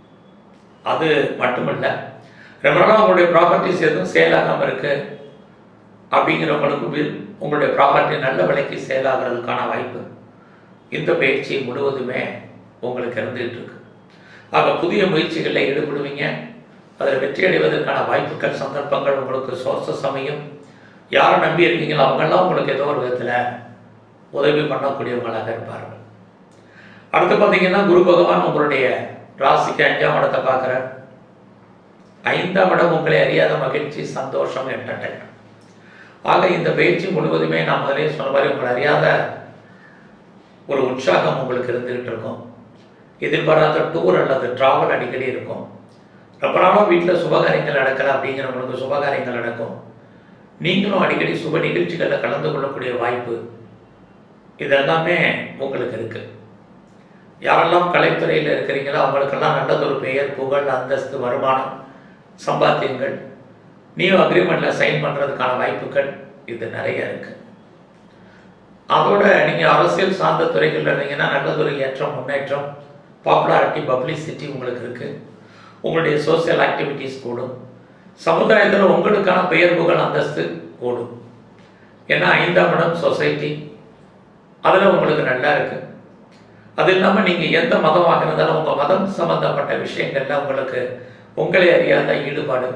அது மட்டுமல்ல ரொம்ப நாளாக உங்களுடைய ப்ராப்பர்ட்டிஸ் எதுவும் சேல் ஆகாமல் இருக்கு அப்படிங்கிறவங்களுக்கு வி- உங்களுடைய ப்ராப்பர்ட்டி நல்ல விலைக்கு சேல் ஆகிறதுக்கான வாய்ப்பு இந்த பயிற்சி முழுவதுமே உங்களுக்கு இருந்துகிட்டு இருக்கு ஆக புதிய முயற்சிகளில் ஈடுபடுவீங்க அதில் வெற்றி அடைவதற்கான வாய்ப்புகள் சந்தர்ப்பங்கள் உங்களுக்கு சோர்சஸ் அமையும் யாரை நம்பி இருக்கீங்களோ அவங்கெல்லாம் உங்களுக்கு ஏதோ ஒரு விதத்தில் உதவி பண்ணக்கூடியவங்களாக இருப்பார்கள் அடுத்து பார்த்தீங்கன்னா குரு பகவான் உங்களுடைய ராசிக்கு அஞ்சாம் இடத்தை பார்க்குறார் ஐந்தாம் இடம் உங்களை அறியாத மகிழ்ச்சி சந்தோஷம் என்டர்டைன்மெண்ட் ஆக இந்த பயிற்சி முழுவதுமே நான் முதலே சொன்ன மாதிரி உங்களை அறியாத ஒரு உற்சாகம் உங்களுக்கு இருந்துகிட்டு இருக்கும் எதிர்பாராத டூர் அல்லது டிராவல் அடிக்கடி இருக்கும் ரொம்ப நாளாக வீட்டில் சுபகாரியங்கள் நடக்கல அப்படிங்கிறவங்களுக்கு சுபகாரியங்கள் நடக்கும் நீங்களும் அடிக்கடி சுப நிகழ்ச்சிகளில் கலந்து கொள்ளக்கூடிய வாய்ப்பு இதெல்லாமே உங்களுக்கு இருக்கு யாரெல்லாம் கலைத்துறையில் இருக்கிறீங்களோ அவங்களுக்கெல்லாம் நல்லதொரு பெயர் புகழ் அந்தஸ்து வருமானம் சம்பாத்தியங்கள் நியூ அக்ரிமெண்ட்டில் சைன் பண்ணுறதுக்கான வாய்ப்புகள் இது நிறைய இருக்கு அதோட நீங்கள் அரசியல் சார்ந்த துறைகளில் இருந்தீங்கன்னா நல்லதொரு ஏற்றம் முன்னேற்றம் பாப்புலாரிட்டி பப்ளிசிட்டி உங்களுக்கு இருக்குது உங்களுடைய சோசியல் ஆக்டிவிட்டீஸ் கூடும் சமுதாயத்தில் உங்களுக்கான பெயர் புகழ் அந்தஸ்து கூடும் ஏன்னா ஐந்தாம் இடம் சொசைட்டி அதில் உங்களுக்கு நல்லா இருக்கு அது இல்லாமல் நீங்கள் எந்த மதமாக இருந்தாலும் உங்கள் மதம் சம்பந்தப்பட்ட விஷயங்கள்ல உங்களுக்கு உங்களை அறியாத ஈடுபாடு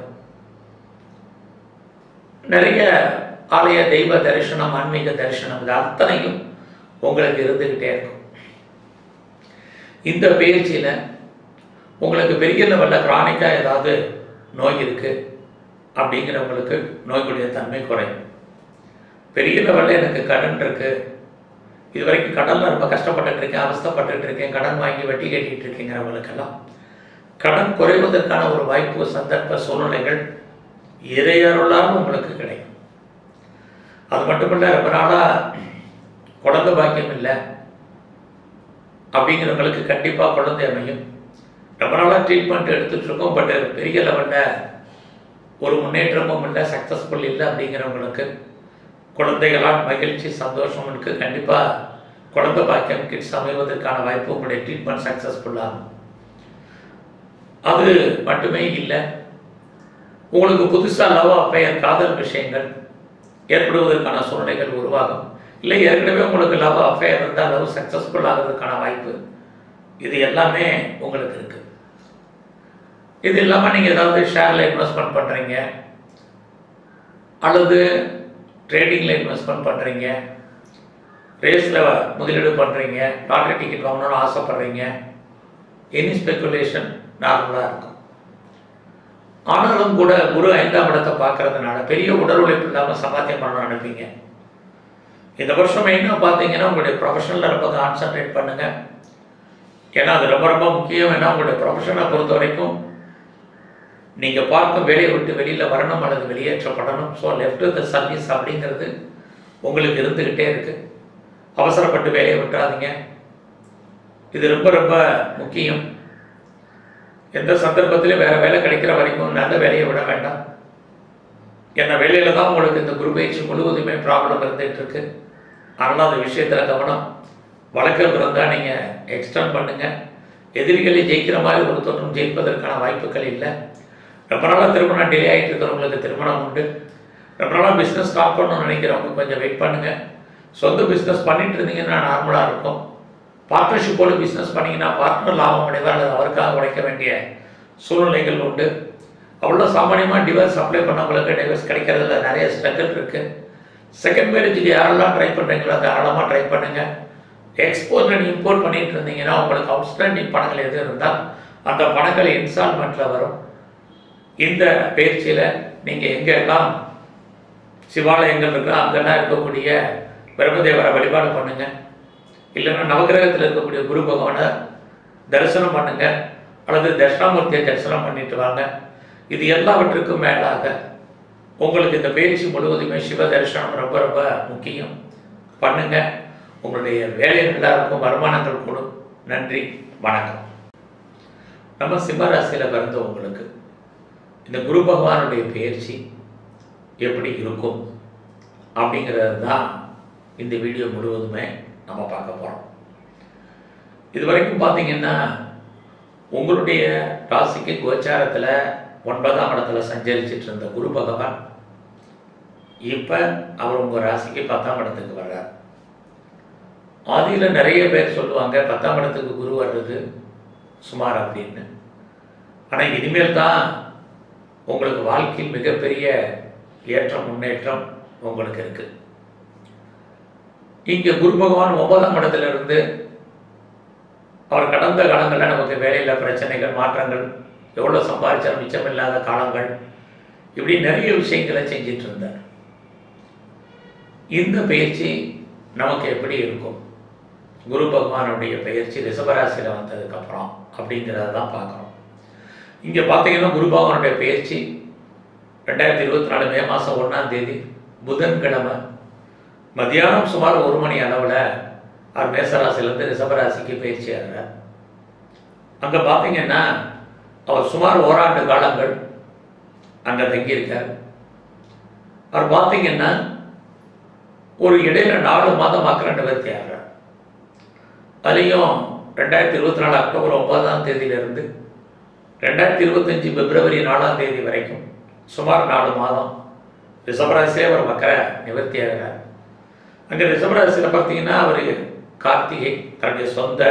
நிறைய ஆலய தெய்வ தரிசனம் ஆன்மீக தரிசனம் இது அத்தனையும் உங்களுக்கு இருந்துக்கிட்டே இருக்கும் இந்த பயிற்சியில் உங்களுக்கு பெரிய லெவலில் கிரானிக்காக ஏதாவது நோய் இருக்குது அப்படிங்கிறவங்களுக்கு நோய்க்குடைய தன்மை குறையும் பெரிய லெவலில் எனக்கு கடன் இருக்குது இது வரைக்கும் கடனில் ரொம்ப கஷ்டப்பட்டுட்டு இருக்கேன் அவஸ்தைப்பட்டுட்டு இருக்கேன் கடன் வாங்கி வட்டி கட்டிட்டு இருக்கேங்கிறவங்களுக்கெல்லாம் கடன் குறைவதற்கான ஒரு வாய்ப்பு சந்தர்ப்ப சூழ்நிலைகள் இறையருளால் உங்களுக்கு கிடைக்கும் அது மட்டும் இல்லை ரொம்ப நாளாக குழந்தை பாக்கியம் இல்லை அப்படிங்கிறவங்களுக்கு கண்டிப்பாக குழந்தை அமையும் ரொம்ப நாளாக ட்ரீட்மெண்ட் எடுத்துட்டு இருக்கோம் பட் பெரிய லெவலில் ஒரு முன்னேற்றமும் இல்லை சக்ஸஸ்ஃபுல் இல்லை அப்படிங்கிறவங்களுக்கு குழந்தைகளால் மகிழ்ச்சி சந்தோஷம் இருக்கு கண்டிப்பாக குழந்தை பாக்கியம் கிட்ஸ் அமைவதற்கான வாய்ப்பு உங்களுடைய ட்ரீட்மெண்ட் சக்ஸஸ்ஃபுல்லாகும் அது மட்டுமே இல்லை உங்களுக்கு புதுசாக லவ் அஃபையர் காதல் விஷயங்கள் ஏற்படுவதற்கான சூழ்நிலைகள் உருவாகும் இல்லை ஏற்கனவே உங்களுக்கு லவ் அஃபையர் இருந்தால் லவ் சக்ஸஸ்ஃபுல் ஆகிறதுக்கான வாய்ப்பு இது எல்லாமே உங்களுக்கு இருக்கு இது இல்லாமல் நீங்கள் ஏதாவது ஷேரில் இன்வெஸ்ட்மெண்ட் பண்ணுறீங்க அல்லது ட்ரேடிங்கில் இன்வெஸ்ட்மெண்ட் பண்ணுறீங்க ரேஸில் முதலீடு பண்ணுறீங்க லாட்ரி டிக்கெட் வாங்கணும்னு ஆசைப்பட்றீங்க எனி ஸ்பெக்குலேஷன் நார்மலாக இருக்கும் ஆனாலும் கூட குரு ஐந்தாம் இடத்தை பார்க்கறதுனால பெரிய உடல் உழைப்பு இல்லாமல் சம்பாத்தியம் பண்ண நினைப்பீங்க இந்த வருஷம் மெயினாக பார்த்தீங்கன்னா உங்களுடைய ப்ரொஃபஷனில் ரொம்ப கான்சன்ட்ரேட் பண்ணுங்கள் ஏன்னா அது ரொம்ப ரொம்ப முக்கியம் ஏன்னா உங்களுடைய ப்ரொஃபஷனை பொறுத்த வரைக்கும் நீங்கள் பார்க்கும் வேலையை விட்டு வெளியில் வரணும் அல்லது வெளியேற்றப்படணும் ஸோ லெஃப்ட் த சர்வீஸ் அப்படிங்கிறது உங்களுக்கு இருந்துக்கிட்டே இருக்கு அவசரப்பட்டு வேலையை விட்டுறாதீங்க இது ரொம்ப ரொம்ப முக்கியம் எந்த சந்தர்ப்பத்திலையும் வேறு வேலை கிடைக்கிற வரைக்கும் நல்ல வேலையை விட வேண்டாம் என்ன வேலையில் தான் உங்களுக்கு இந்த குரு பயிற்சி முழுவதுமே ப்ராப்ளம் இருந்துகிட்டு இருக்கு அதனால் அந்த விஷயத்தில் கவனம் வழக்கல் இருந்தால் நீங்கள் எக்ஸ்டெண்ட் பண்ணுங்கள் எதிரிகளை ஜெயிக்கிற மாதிரி ஒரு தோற்றம் ஜெயிப்பதற்கான வாய்ப்புகள் இல்லை ரொம்ப நாளாக திருமணம் டிலே ஆகிட்டு இருக்கிறவங்களுக்கு திருமணம் உண்டு ரொம்ப நாளாக பிஸ்னஸ் ஸ்டார்ட் பண்ணணும்னு நினைக்கிறவங்க கொஞ்சம் வெயிட் பண்ணுங்கள் சொந்த பிஸ்னஸ் பண்ணிட்டு இருந்தீங்கன்னா நார்மலாக இருக்கும் பார்ட்னர்ஷிப்போடு பிஸ்னஸ் பண்ணிங்கன்னா பார்ட்னர் லாபம் அடைவார் அல்லது அவருக்காக உழைக்க வேண்டிய சூழ்நிலைகள் உண்டு அவ்வளோ சாமானியமாக டிவைஸ் அப்ளை பண்ணவங்களுக்கு டிவைஸ் கிடைக்கிறதுல நிறைய ஸ்ட்ரகிள் இருக்குது செகண்ட் மேரேஜுக்கு யாரெல்லாம் ட்ரை பண்ணுறீங்களோ தாராளமாக ட்ரை பண்ணுங்கள் எக்ஸ்போர்ட் அண்ட் இம்போர்ட் பண்ணிட்டு இருந்தீங்கன்னா உங்களுக்கு அவுட்ஸ்டாண்டிங் பணங்கள் எது இருந்தால் அந்த பணங்கள் இன்ஸ்டால்மெண்ட்டில் வரும் இந்த பயிற்சியில் நீங்கள் எங்கெல்லாம் சிவாலயங்கள் இருக்கோ அங்கெல்லாம் இருக்கக்கூடிய பிரம்மதேவரை வழிபாடு பண்ணுங்க இல்லைன்னா நவகிரகத்தில் இருக்கக்கூடிய குரு பகவானை தரிசனம் பண்ணுங்க அல்லது தட்சிணாமூர்த்தியை தரிசனம் பண்ணிட்டு வாங்க இது எல்லாவற்றுக்கும் மேலாக உங்களுக்கு இந்த பயிற்சி முழுவதுமே சிவ தரிசனம் ரொம்ப ரொம்ப முக்கியம் பண்ணுங்க உங்களுடைய வேலை நல்லா இருக்கும் வருமானங்கள் கூடும் நன்றி வணக்கம் நம்ம சிம்மராசியில் பிறந்த உங்களுக்கு இந்த குரு பகவானுடைய பயிற்சி எப்படி இருக்கும் அப்படிங்கிறது தான் இந்த வீடியோ முழுவதுமே நம்ம பார்க்க போகிறோம் இது வரைக்கும் பார்த்தீங்கன்னா உங்களுடைய ராசிக்கு கோச்சாரத்தில் ஒன்பதாம் இடத்துல சஞ்சரிச்சிட்டு இருந்த குரு பகவான் இப்போ அவர் உங்கள் ராசிக்கு பத்தாம் இடத்துக்கு வர்றார் ஆதியில் நிறைய பேர் சொல்லுவாங்க பத்தாம் இடத்துக்கு குரு வர்றது சுமார் அப்படின்னு ஆனால் இனிமேல் தான் உங்களுக்கு வாழ்க்கையில் மிகப்பெரிய ஏற்றம் முன்னேற்றம் உங்களுக்கு இருக்கு இங்கே குரு பகவான் ஒன்பதாம் இடத்துல இருந்து அவர் கடந்த காலங்களில் நமக்கு வேலையில் பிரச்சனைகள் மாற்றங்கள் எவ்வளோ சம்பாதிச்சாலும் மிச்சமில்லாத காலங்கள் இப்படி நிறைய விஷயங்களை செஞ்சிட்டு இருந்தார் இந்த பயிற்சி நமக்கு எப்படி இருக்கும் குரு பகவானுடைய பயிற்சி ரிஷபராசியில் வந்ததுக்கப்புறம் அப்படிங்கிறத தான் பார்க்குறோம் இங்கே பார்த்தீங்கன்னா குரு பகவானுடைய பயிற்சி ரெண்டாயிரத்தி இருபத்தி நாலு மே மாதம் ஒன்றாம் தேதி புதன்கிழமை மத்தியானம் சுமார் ஒரு மணி அளவில் அவர் மேசராசிலேருந்து ரிஷபராசிக்கு பயிற்சி ஆகிறார் அங்கே பார்த்தீங்கன்னா அவர் சுமார் ஓராண்டு காலங்கள் அங்கே தங்கியிருக்கார் அவர் பார்த்தீங்கன்னா ஒரு இடையில நாலு மாதம் ரெண்டு பேர்த்தி ஆகிறார் அதுலேயும் ரெண்டாயிரத்தி இருபத்தி நாலு அக்டோபர் ஒன்பதாம் தேதியிலிருந்து ரெண்டாயிரத்தி இருபத்தஞ்சி பிப்ரவரி நாலாம் தேதி வரைக்கும் சுமார் நாலு மாதம் ரிஷபராசிலே அவர் மக்கரை நிவர்த்தி ஆகிறார் அங்கே ரிஷபராசியில் பார்த்தீங்கன்னா அவர் கார்த்திகை தன்னுடைய சொந்த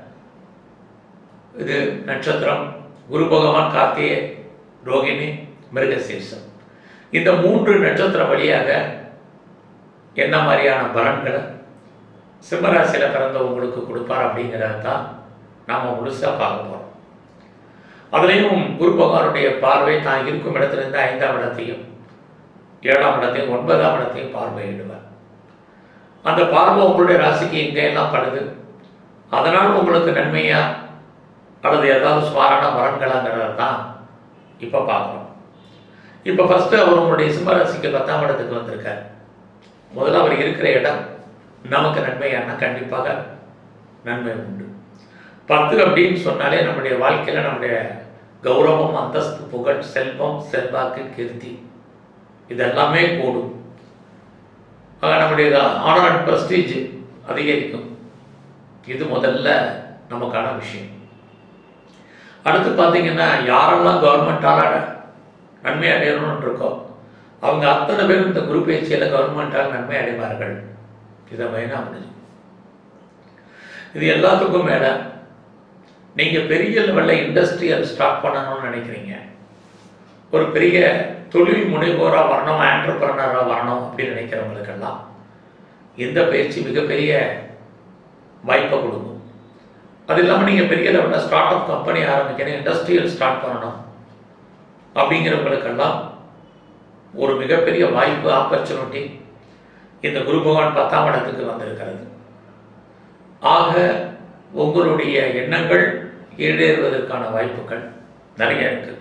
இது நட்சத்திரம் குரு பகவான் கார்த்திகை ரோகிணி மிருகசீர்ஷம் இந்த மூன்று நட்சத்திரம் வழியாக என்ன மாதிரியான பலன்களை சிம்மராசியில் பிறந்தவங்களுக்கு கொடுப்பார் அப்படிங்கிறத தான் நாம் முழுசாக பார்க்க போகிறோம் அதுலேயும் குரு பகவானுடைய பார்வை தான் இருக்கும் இடத்துலேருந்து ஐந்தாம் இடத்தையும் ஏழாம் இடத்தையும் ஒன்பதாம் இடத்தையும் பார்வையிடுவார் அந்த பார்வை உங்களுடைய ராசிக்கு எங்கெல்லாம் படுது அதனால் உங்களுக்கு நன்மையா அல்லது ஏதாவது சுமாரான பலன்களாங்கிறத தான் இப்போ பார்க்குறோம் இப்போ ஃபஸ்ட்டு அவர் உங்களுடைய சிம்மராசிக்கு பத்தாம் இடத்துக்கு வந்திருக்கார் முதல்ல அவர் இருக்கிற இடம் நமக்கு நன்மையானா கண்டிப்பாக நன்மை உண்டு பத்து அப்படின்னு சொன்னாலே நம்முடைய வாழ்க்கையில் நம்முடைய கௌரவம் அந்தஸ்து புகழ் செல்வம் செல்வாக்கு கீர்த்தி இதெல்லாமே கூடும் ஆக நம்முடைய ஆனர் அண்ட் ப்ரெஸ்டீஜ் அதிகரிக்கும் இது முதல்ல நமக்கான விஷயம் அடுத்து பார்த்தீங்கன்னா யாரெல்லாம் கவர்மெண்ட்டால் நன்மை அடையணும்னு இருக்கோ அவங்க அத்தனை பேரும் இந்த குரு பயிற்சியில் கவர்மெண்ட்டால் நன்மை அடைவார்கள் இதை மெயினாக முடிஞ்சு இது எல்லாத்துக்கும் மேலே நீங்கள் பெரிய லெவலில் இண்டஸ்ட்ரியல் ஸ்டார்ட் பண்ணணும்னு நினைக்கிறீங்க ஒரு பெரிய தொழில் முனைவோராக வரணும் ஆண்டர்பிரனராக வரணும் அப்படின்னு நினைக்கிறவங்களுக்கெல்லாம் இந்த பயிற்சி மிகப்பெரிய வாய்ப்பை கொடுக்கும் அது இல்லாமல் நீங்கள் பெரிய லெவலில் ஸ்டார்ட் அப் கம்பெனி ஆரம்பிக்கணும் இண்டஸ்ட்ரியல் ஸ்டார்ட் பண்ணணும் அப்படிங்கிறவங்களுக்கெல்லாம் ஒரு மிகப்பெரிய வாய்ப்பு ஆப்பர்ச்சுனிட்டி இந்த குரு பகவான் பத்தாம் இடத்துக்கு வந்திருக்கிறது ஆக உங்களுடைய எண்ணங்கள் ஈடேறுவதற்கான வாய்ப்புகள் நிறைய இருக்கு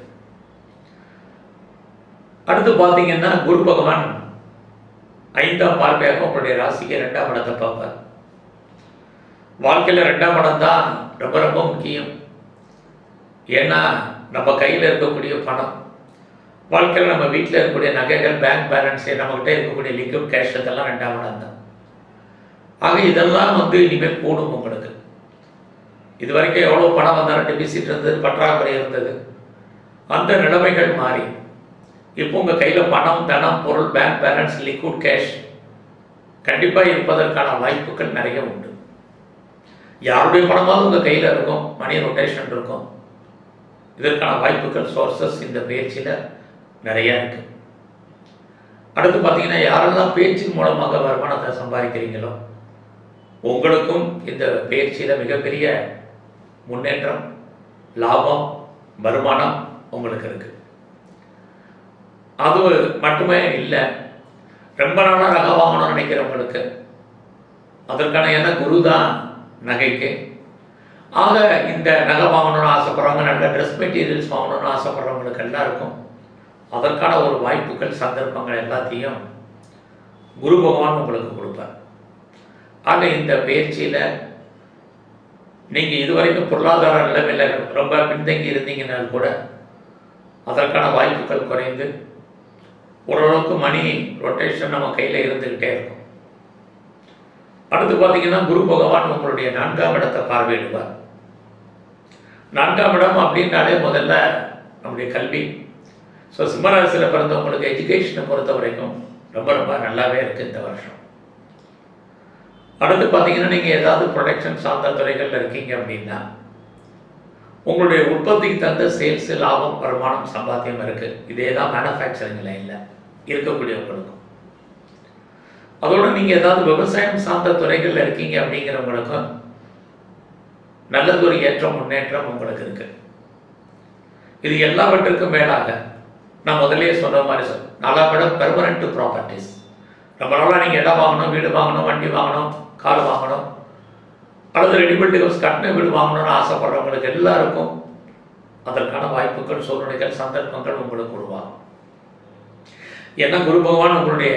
அடுத்து பார்த்தீங்கன்னா குரு பகவான் ஐந்தாம் பார்வையாக உங்களுடைய ராசிக்கு ரெண்டாம் இடத்தை பார்ப்பார் வாழ்க்கையில் ரெண்டாம் இடம் தான் ரொம்ப ரொம்ப முக்கியம் ஏன்னா நம்ம கையில் இருக்கக்கூடிய பணம் வாழ்க்கையில் நம்ம வீட்டில் இருக்கக்கூடிய நகைகள் பேங்க் பேலன்ஸு நம்மகிட்ட இருக்கக்கூடிய லிக்விட் கேஷ் இதெல்லாம் ரெண்டாம் இடம் தான் ஆக இதெல்லாம் வந்து இனிமேல் கூடும் உங்களுக்கு இது வரைக்கும் எவ்வளோ பணம் வந்தாலும் டெபிசிட் இருந்தது பற்றாக்குறை இருந்தது அந்த நிலைமைகள் மாறி இப்போ உங்கள் கையில் பணம் தனம் பொருள் பேங்க் பேலன்ஸ் லிக்விட் கேஷ் கண்டிப்பாக இருப்பதற்கான வாய்ப்புகள் நிறைய உண்டு யாருடைய பணமாவது உங்கள் கையில் இருக்கும் மணி ரொட்டேஷன் இருக்கும் இதற்கான வாய்ப்புகள் சோர்சஸ் இந்த பயிற்சியில் நிறையா இருக்கு அடுத்து பார்த்தீங்கன்னா யாரெல்லாம் பேச்சின் மூலமாக வருமானத்தை சம்பாதிக்கிறீங்களோ உங்களுக்கும் இந்த பயிற்சியில் மிகப்பெரிய முன்னேற்றம் லாபம் வருமானம் உங்களுக்கு இருக்கு அது மட்டுமே இல்லை ரொம்ப நாளாக நகை வாங்கணும்னு நினைக்கிறவங்களுக்கு அதற்கான என்ன குரு தான் நகைக்கு ஆக இந்த நகை வாங்கணும்னு ஆசைப்படுறவங்க நல்ல ட்ரெஸ் மெட்டீரியல்ஸ் வாங்கணும்னு ஆசைப்படுறவங்களுக்கு எல்லாருக்கும் அதற்கான ஒரு வாய்ப்புகள் சந்தர்ப்பங்கள் எல்லாத்தையும் குரு பகவான் உங்களுக்கு கொடுப்பார் ஆக இந்த பயிற்சியில் நீங்கள் இதுவரைக்கும் பொருளாதார நிலைமையில் ரொம்ப பின்தங்கி இருந்தீங்கன்னால் கூட அதற்கான வாய்ப்புகள் குறைந்து ஓரளவுக்கு மணி ரொட்டேஷன் நம்ம கையில் இருந்துக்கிட்டே இருக்கும் அடுத்து பார்த்தீங்கன்னா குரு பகவான் உங்களுடைய நான்காம் இடத்தை பார்வையிடுவார் நான்காம் இடம் அப்படின்னாலே முதல்ல நம்முடைய கல்வி ஸோ சிம்மராசியில் பிறந்தவங்களுக்கு எஜுகேஷனை பொறுத்த வரைக்கும் ரொம்ப ரொம்ப நல்லாவே இருக்குது இந்த வருஷம் அடுத்து பார்த்தீங்கன்னா நீங்கள் ஏதாவது ப்ரொடக்ஷன் சார்ந்த துறைகளில் இருக்கீங்க அப்படின்னா உங்களுடைய உற்பத்திக்கு தகுந்த சேல்ஸ் லாபம் வருமானம் சம்பாத்தியம் இருக்குது இதே தான் மேனுஃபேக்சரிங் லைனில் இருக்கக்கூடியவங்களுக்கும் அதோட நீங்கள் ஏதாவது விவசாயம் சார்ந்த துறைகளில் இருக்கீங்க அப்படிங்கிறவங்களுக்கும் நல்லதொரு ஏற்றம் முன்னேற்றம் உங்களுக்கு இருக்கு இது எல்லாவற்றுக்கும் மேலாக நான் முதலே சொன்ன மாதிரி சொல் நாலாம் இடம் பெர்மனண்ட் ப்ராப்பர்ட்டிஸ் நம்மளால நீங்கள் இடம் வாங்கணும் வீடு வாங்கணும் வண்டி வாங்கணும் கார் வாங்கணும் அல்லது ரெடிமேட் ஹவுஸ் கட்டின வீடு வாங்கணும்னு ஆசைப்படுறவங்களுக்கு எல்லாருக்கும் அதற்கான வாய்ப்புகள் சூழ்நிலைகள் சந்தர்ப்பங்கள் உங்களுக்கு உருவாகும் ஏன்னா குரு பகவான் உங்களுடைய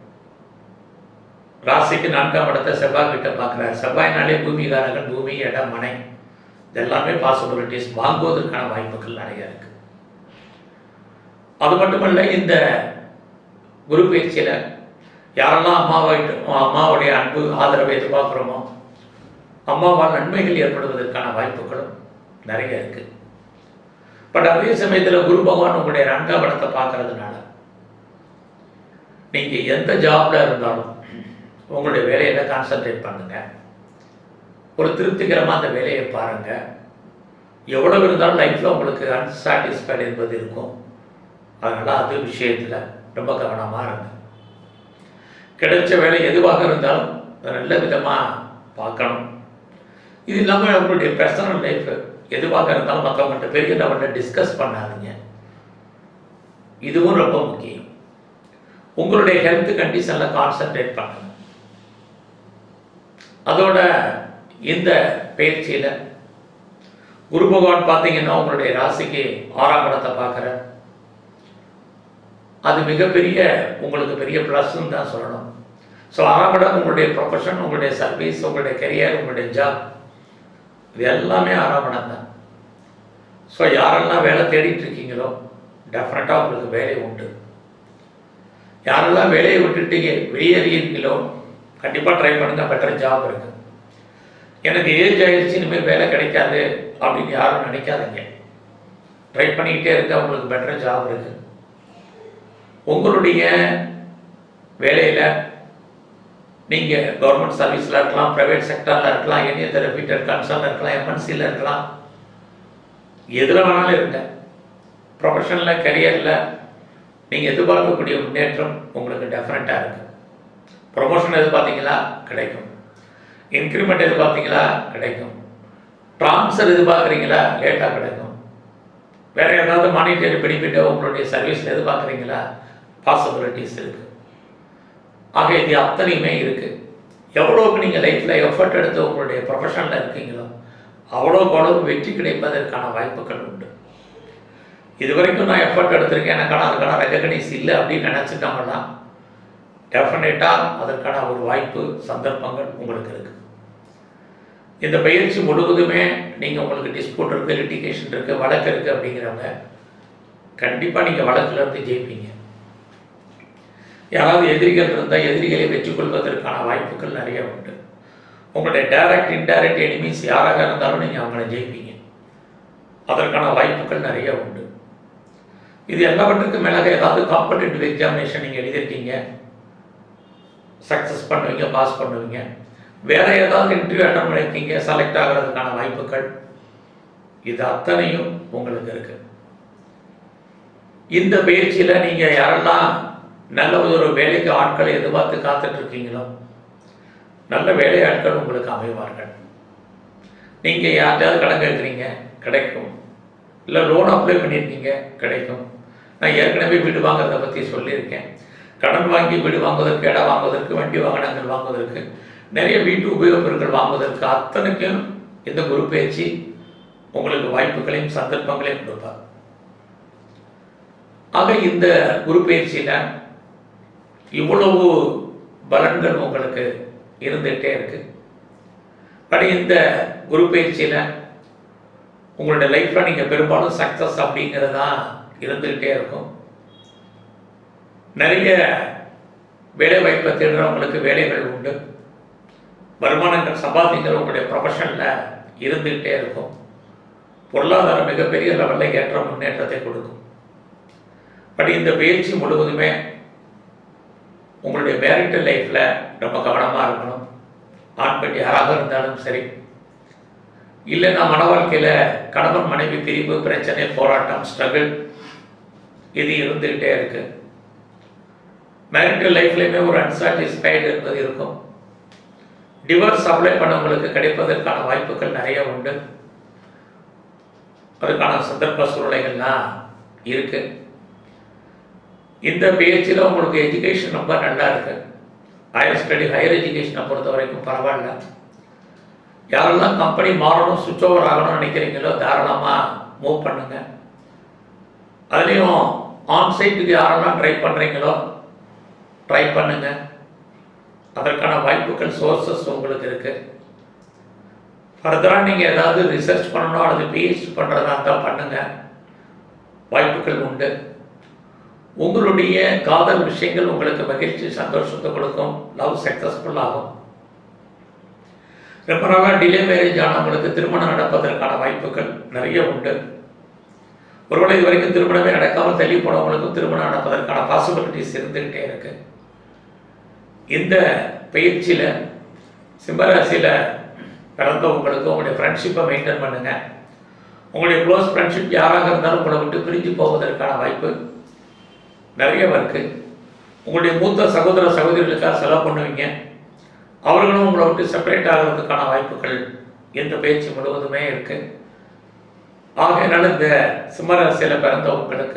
ராசிக்கு நான்காம் இடத்தை செவ்வாய் கிட்ட பார்க்குறாரு செவ்வாய்னாலே பூமிகாரகன் பூமி இடம் மனை இதெல்லாமே பாசிபிலிட்டிஸ் வாங்குவதற்கான வாய்ப்புகள் நிறைய இருக்கு அது மட்டுமல்ல இந்த குரு பயிற்சியில் யாரெல்லாம் அம்மாவை அம்மாவுடைய அன்பு ஆதரவை எதிர்பார்க்குறோமோ அம்மாவால் நன்மைகள் ஏற்படுவதற்கான வாய்ப்புகளும் நிறைய இருக்கு பட் அதே சமயத்தில் குரு பகவான் உங்களுடைய நான்காம் இடத்தை பார்க்கறதுனால நீங்கள் எந்த ஜாப்ல இருந்தாலும் உங்களுடைய வேலையில் கான்சென்ட்ரேட் பண்ணுங்க ஒரு திருப்திகரமாக அந்த வேலையை பாருங்க எவ்வளவு இருந்தாலும் லைஃப்பில் உங்களுக்கு அன்சாட்டிஸ்ஃபைடு என்பது இருக்கும் அதனால் அது விஷயத்தில் ரொம்ப கவனமாக இருங்க கிடைச்ச வேலை எதுவாக இருந்தாலும் அதை நல்ல விதமாக பார்க்கணும் இது இல்லாமல் உங்களுடைய பர்சனல் லைஃப் எதுவாக இருந்தாலும் மற்றவங்கள்ட்ட பெரிய லெவலில் டிஸ்கஸ் பண்ணாதீங்க இதுவும் ரொம்ப முக்கியம் உங்களுடைய ஹெல்த் கண்டிஷனில் கான்சென்ட்ரேட் பண்ணுங்க அதோட இந்த பயிற்சியில் குரு பகவான் பார்த்தீங்கன்னா உங்களுடைய ராசிக்கு ஆறாம் இடத்தை பார்க்குற அது மிகப்பெரிய உங்களுக்கு பெரிய ப்ளஸ்ன்னு தான் சொல்லணும் ஸோ ஆறாம் இடம் உங்களுடைய ப்ரொஃபஷன் உங்களுடைய சர்வீஸ் உங்களுடைய கெரியர் உங்களுடைய ஜாப் இது எல்லாமே ஆறாம் இடம் தான் ஸோ யாரெல்லாம் வேலை தேடிட்டு இருக்கீங்களோ டெஃபினட்டாக உங்களுக்கு வேலை உண்டு யாரெல்லாம் வேலையை விட்டுட்டீங்க வெளியேறீங்களோ கண்டிப்பாக ட்ரை பண்ணுங்க பெட்டர் ஜாப் இருக்கு எனக்கு ஏஜ் ஆயிடுச்சு இனிமேல் வேலை கிடைக்காது அப்படின்னு யாரும் நினைக்காதீங்க ட்ரை பண்ணிக்கிட்டே இருக்க உங்களுக்கு பெட்டர் ஜாப் இருக்கு உங்களுடைய வேலையில் நீங்கள் கவர்மெண்ட் சர்வீஸில் இருக்கலாம் ப்ரைவேட் செக்டரில் இருக்கலாம் எனி தெரபிட்டர் கன்சர்னில் இருக்கலாம் எம்என்சியில் இருக்கலாம் எதில் வேணாலும் இருங்க ப்ரொஃபஷனில் கரியரில் நீங்கள் எதிர்பார்க்கக்கூடிய முன்னேற்றம் உங்களுக்கு டெஃபினட்டாக இருக்குது ப்ரொமோஷன் எதிர்பார்த்தீங்களா கிடைக்கும் இன்க்ரிமெண்ட் எதிர்பார்த்தீங்களா கிடைக்கும் ட்ரான்ஸ்ஃபர் எதிர்பார்க்குறீங்களா லேட்டாக கிடைக்கும் வேறு ஏதாவது மானிட்டரி பெனிஃபிட்டோ உங்களுடைய சர்வீஸில் எதிர்பார்க்குறீங்களா பாசிபிலிட்டிஸ் இருக்குது ஆக இது அத்தனையுமே இருக்குது எவ்வளோக்கு நீங்கள் லைஃப்பில் எஃபர்ட் எடுத்து உங்களுடைய ப்ரொஃபஷனில் இருக்கீங்களோ அவ்வளோக்கு அவ்வளோ வெற்றி கிடைப்பதற்கான வாய்ப்புகள் உண்டு இது வரைக்கும் நான் எஃபர்ட் எடுத்திருக்கேன் எனக்கான அதுக்கான ரெகக்னைஸ் இல்லை அப்படின்னு நினச்சிட்டோம்னா டெஃபினட்டாக அதற்கான ஒரு வாய்ப்பு சந்தர்ப்பங்கள் உங்களுக்கு இருக்குது இந்த பயிற்சி முழுவதுமே நீங்கள் உங்களுக்கு டிஸ்பியூட் இருக்குது லிட்டிகேஷன் இருக்குது வழக்கு இருக்குது அப்படிங்கிறவங்க கண்டிப்பாக நீங்கள் வழக்குலேருந்து ஜெயிப்பீங்க யாராவது எதிரிகள் இருந்தால் எதிரிகளை வெற்றி கொள்வதற்கான வாய்ப்புகள் நிறைய உண்டு உங்களுடைய டைரக்ட் இன்டைரக்ட் எனிமீஸ் யாராக இருந்தாலும் நீங்கள் அவங்கள ஜெயிப்பீங்க அதற்கான வாய்ப்புகள் நிறைய உண்டு இது எல்லாவற்றுக்கும் மேலாக ஏதாவது காம்படிட்டிவ் எக்ஸாமினேஷன் நீங்கள் எழுதியிருக்கீங்க சக்ஸஸ் பண்ணுவீங்க பாஸ் பண்ணுவீங்க வேற ஏதாவது இன்டர்வியூ அட்டன் பண்ணியிருக்கீங்க செலக்ட் ஆகிறதுக்கான வாய்ப்புகள் இது அத்தனையும் உங்களுக்கு இருக்கு இந்த பயிற்சியில் நீங்கள் யாரெல்லாம் நல்ல ஒரு வேலைக்கு ஆட்களை எதிர்பார்த்து காத்துட்டு இருக்கீங்களோ நல்ல வேலை ஆட்கள் உங்களுக்கு அமைவார்கள் நீங்கள் யார்கிட்டயாவது கடன் கேட்குறீங்க கிடைக்கும் இல்லை லோன் அப்ளை பண்ணியிருக்கீங்க கிடைக்கும் நான் ஏற்கனவே வீடு வாங்குறத பற்றி சொல்லியிருக்கேன் கடன் வாங்கி வீடு வாங்குவதற்கு இடம் வாங்குவதற்கு வண்டி வாகனங்கள் வாங்குவதற்கு நிறைய வீட்டு உபயோகப் பொருட்கள் வாங்குவதற்கு அத்தனைக்கும் இந்த குரு பயிற்சி உங்களுக்கு வாய்ப்புகளையும் சந்தர்ப்பங்களையும் கொடுப்பார் ஆக இந்த குரு பயிற்சியில் இவ்வளவு பலன்கள் உங்களுக்கு இருந்துகிட்டே இருக்கு பட் இந்த குரு பயிற்சியில் உங்களுடைய லைஃப்பில் நீங்கள் பெரும்பாலும் சக்ஸஸ் அப்படிங்கிறது தான் இருந்துக்கிட்டே இருக்கும் நிறைய வேலை வாய்ப்பை தேடுறவங்களுக்கு வேலைகள் உண்டு வருமானங்கள் சம்பாதிக்கிற உங்களுடைய ப்ரொஃபஷனில் இருந்துக்கிட்டே இருக்கும் பொருளாதாரம் மிகப்பெரிய லெவலில் ஏற்ற முன்னேற்றத்தை கொடுக்கும் பட் இந்த பயிற்சி முழுவதுமே உங்களுடைய மேரிட்டல் லைஃப்பில் ரொம்ப கவனமாக இருக்கணும் ஆண் பெண் யாராக இருந்தாலும் சரி இல்லைன்னா மன வாழ்க்கையில் கணவன் மனைவி பிரிவு பிரச்சனை போராட்டம் ஸ்ட்ரகிள் இது இருந்துக்கிட்டே இருக்கு மேரிட்டல் லைஃப்லையுமே ஒரு அன்சாட்டிஸ்ஃபைடு என்பது இருக்கும் டிவோர்ஸ் அப்ளை பண்ணவங்களுக்கு கிடைப்பதற்கான வாய்ப்புகள் நிறைய உண்டு அதுக்கான சந்தர்ப்ப சூழ்நிலைகள்லாம் இருக்கு இந்த பயிற்சியில் உங்களுக்கு எஜுகேஷன் ரொம்ப நல்லா இருக்கு ஹையர் ஸ்டடி ஹையர் எஜுகேஷனை பொறுத்த வரைக்கும் பரவாயில்ல யாரெல்லாம் கம்பெனி மாறணும் சுவிட்ச் ஓவர் ஆகணும்னு நினைக்கிறீங்களோ தாராளமாக மூவ் பண்ணுங்க அதுலேயும் ஆன் சைட்டுக்கு யாரெல்லாம் ட்ரை பண்ணுறீங்களோ ட்ரை பண்ணுங்க அதற்கான வாய்ப்புகள் சோர்சஸ் உங்களுக்கு இருக்குது ஃபர்தராக நீங்கள் ஏதாவது ரிசர்ச் பண்ணணும் அல்லது பிஹெச்டி பண்ணுறதா இருந்தால் பண்ணுங்கள் வாய்ப்புகள் உண்டு உங்களுடைய காதல் விஷயங்கள் உங்களுக்கு மகிழ்ச்சி சந்தோஷத்தை கொடுக்கும் லவ் சக்ஸஸ்ஃபுல் ஆகும் ரொம்ப நாளாக டிலே மேரேஜ் ஆனவங்களுக்கு திருமணம் நடப்பதற்கான வாய்ப்புகள் நிறைய உண்டு ஒருவேளை இது வரைக்கும் திருமணமே நடக்காமல் தள்ளி போனவங்களுக்கும் திருமணம் நடப்பதற்கான பாசிபிலிட்டிஸ் இருந்துக்கிட்டே இருக்கு இந்த பயிற்சியில் சிம்மராசியில் பிறந்தவங்களுக்கு உங்களுடைய ஃப்ரெண்ட்ஷிப்பை மெயின்டைன் பண்ணுங்கள் உங்களுடைய க்ளோஸ் ஃப்ரெண்ட்ஷிப் யாராக இருந்தாலும் உங்களை விட்டு பிரிஞ்சு போவதற்கான வாய்ப்பு நிறைய இருக்குது உங்களுடைய மூத்த சகோதர சகோதரிகளுக்காக செலவு பண்ணுவீங்க அவர்களும் உங்களை விட்டு செப்பரேட் ஆகிறதுக்கான வாய்ப்புகள் இந்த பேச்சு முழுவதுமே இருக்குது ஆகையினால இந்த சிம்மராசியில் பிறந்தவங்களுக்கு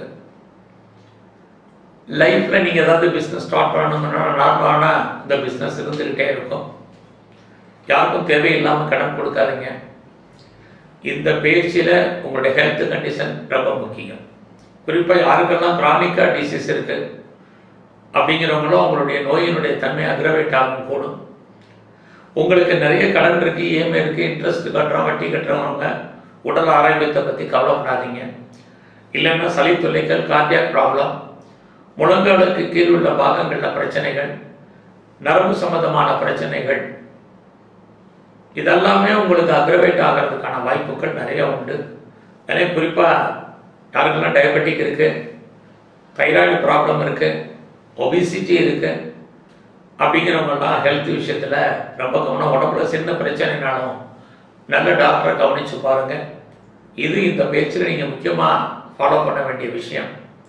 லைஃப்பில் நீங்கள் ஏதாவது பிஸ்னஸ் ஸ்டார்ட் பண்ணணும்னா நார்மலான இந்த பிஸ்னஸ் இருந்துக்கிட்டே இருக்கும் யாருக்கும் தேவையில்லாமல் கடன் கொடுக்காதீங்க இந்த பயிற்சியில் உங்களுடைய ஹெல்த் கண்டிஷன் ரொம்ப முக்கியம் குறிப்பாக யாருக்கெல்லாம் க்ரானிக்காக டிசீஸ் இருக்குது அப்படிங்கிறவங்களும் அவங்களுடைய நோயினுடைய தன்மை அக்ரவேட் ஆகும் கூடும் உங்களுக்கு நிறைய கடன் இருக்குது இஎம்ஐ இருக்குது இன்ட்ரெஸ்ட் கட்டுறோம் வட்டி கட்டுறவங்க உடல் ஆரோக்கியத்தை பற்றி கவலைப்படாதீங்க இல்லைன்னா சளி தொல்லைகள் கார்டியாக் ப்ராப்ளம் முழங்காலுக்கு கீழ் உள்ள பாகங்களில் பிரச்சனைகள் நரம்பு சம்பந்தமான பிரச்சனைகள் இதெல்லாமே உங்களுக்கு அக்ரவேட் ஆகிறதுக்கான வாய்ப்புகள் நிறைய உண்டு எனவே குறிப்பாக யாருக்கெல்லாம் டயபெட்டிக் இருக்குது தைராய்டு ப்ராப்ளம் இருக்குது ஒபிசிட்டி இருக்குது அப்படிங்கிறவங்கெல்லாம் ஹெல்த் விஷயத்தில் ரொம்ப கவனம் உடம்புல சின்ன பிரச்சனைனாலும் நல்ல டாக்டரை கவனித்து பாருங்கள் இது இந்த பேச்சில் நீங்கள் முக்கியமாக ஃபாலோ பண்ண வேண்டிய விஷயம்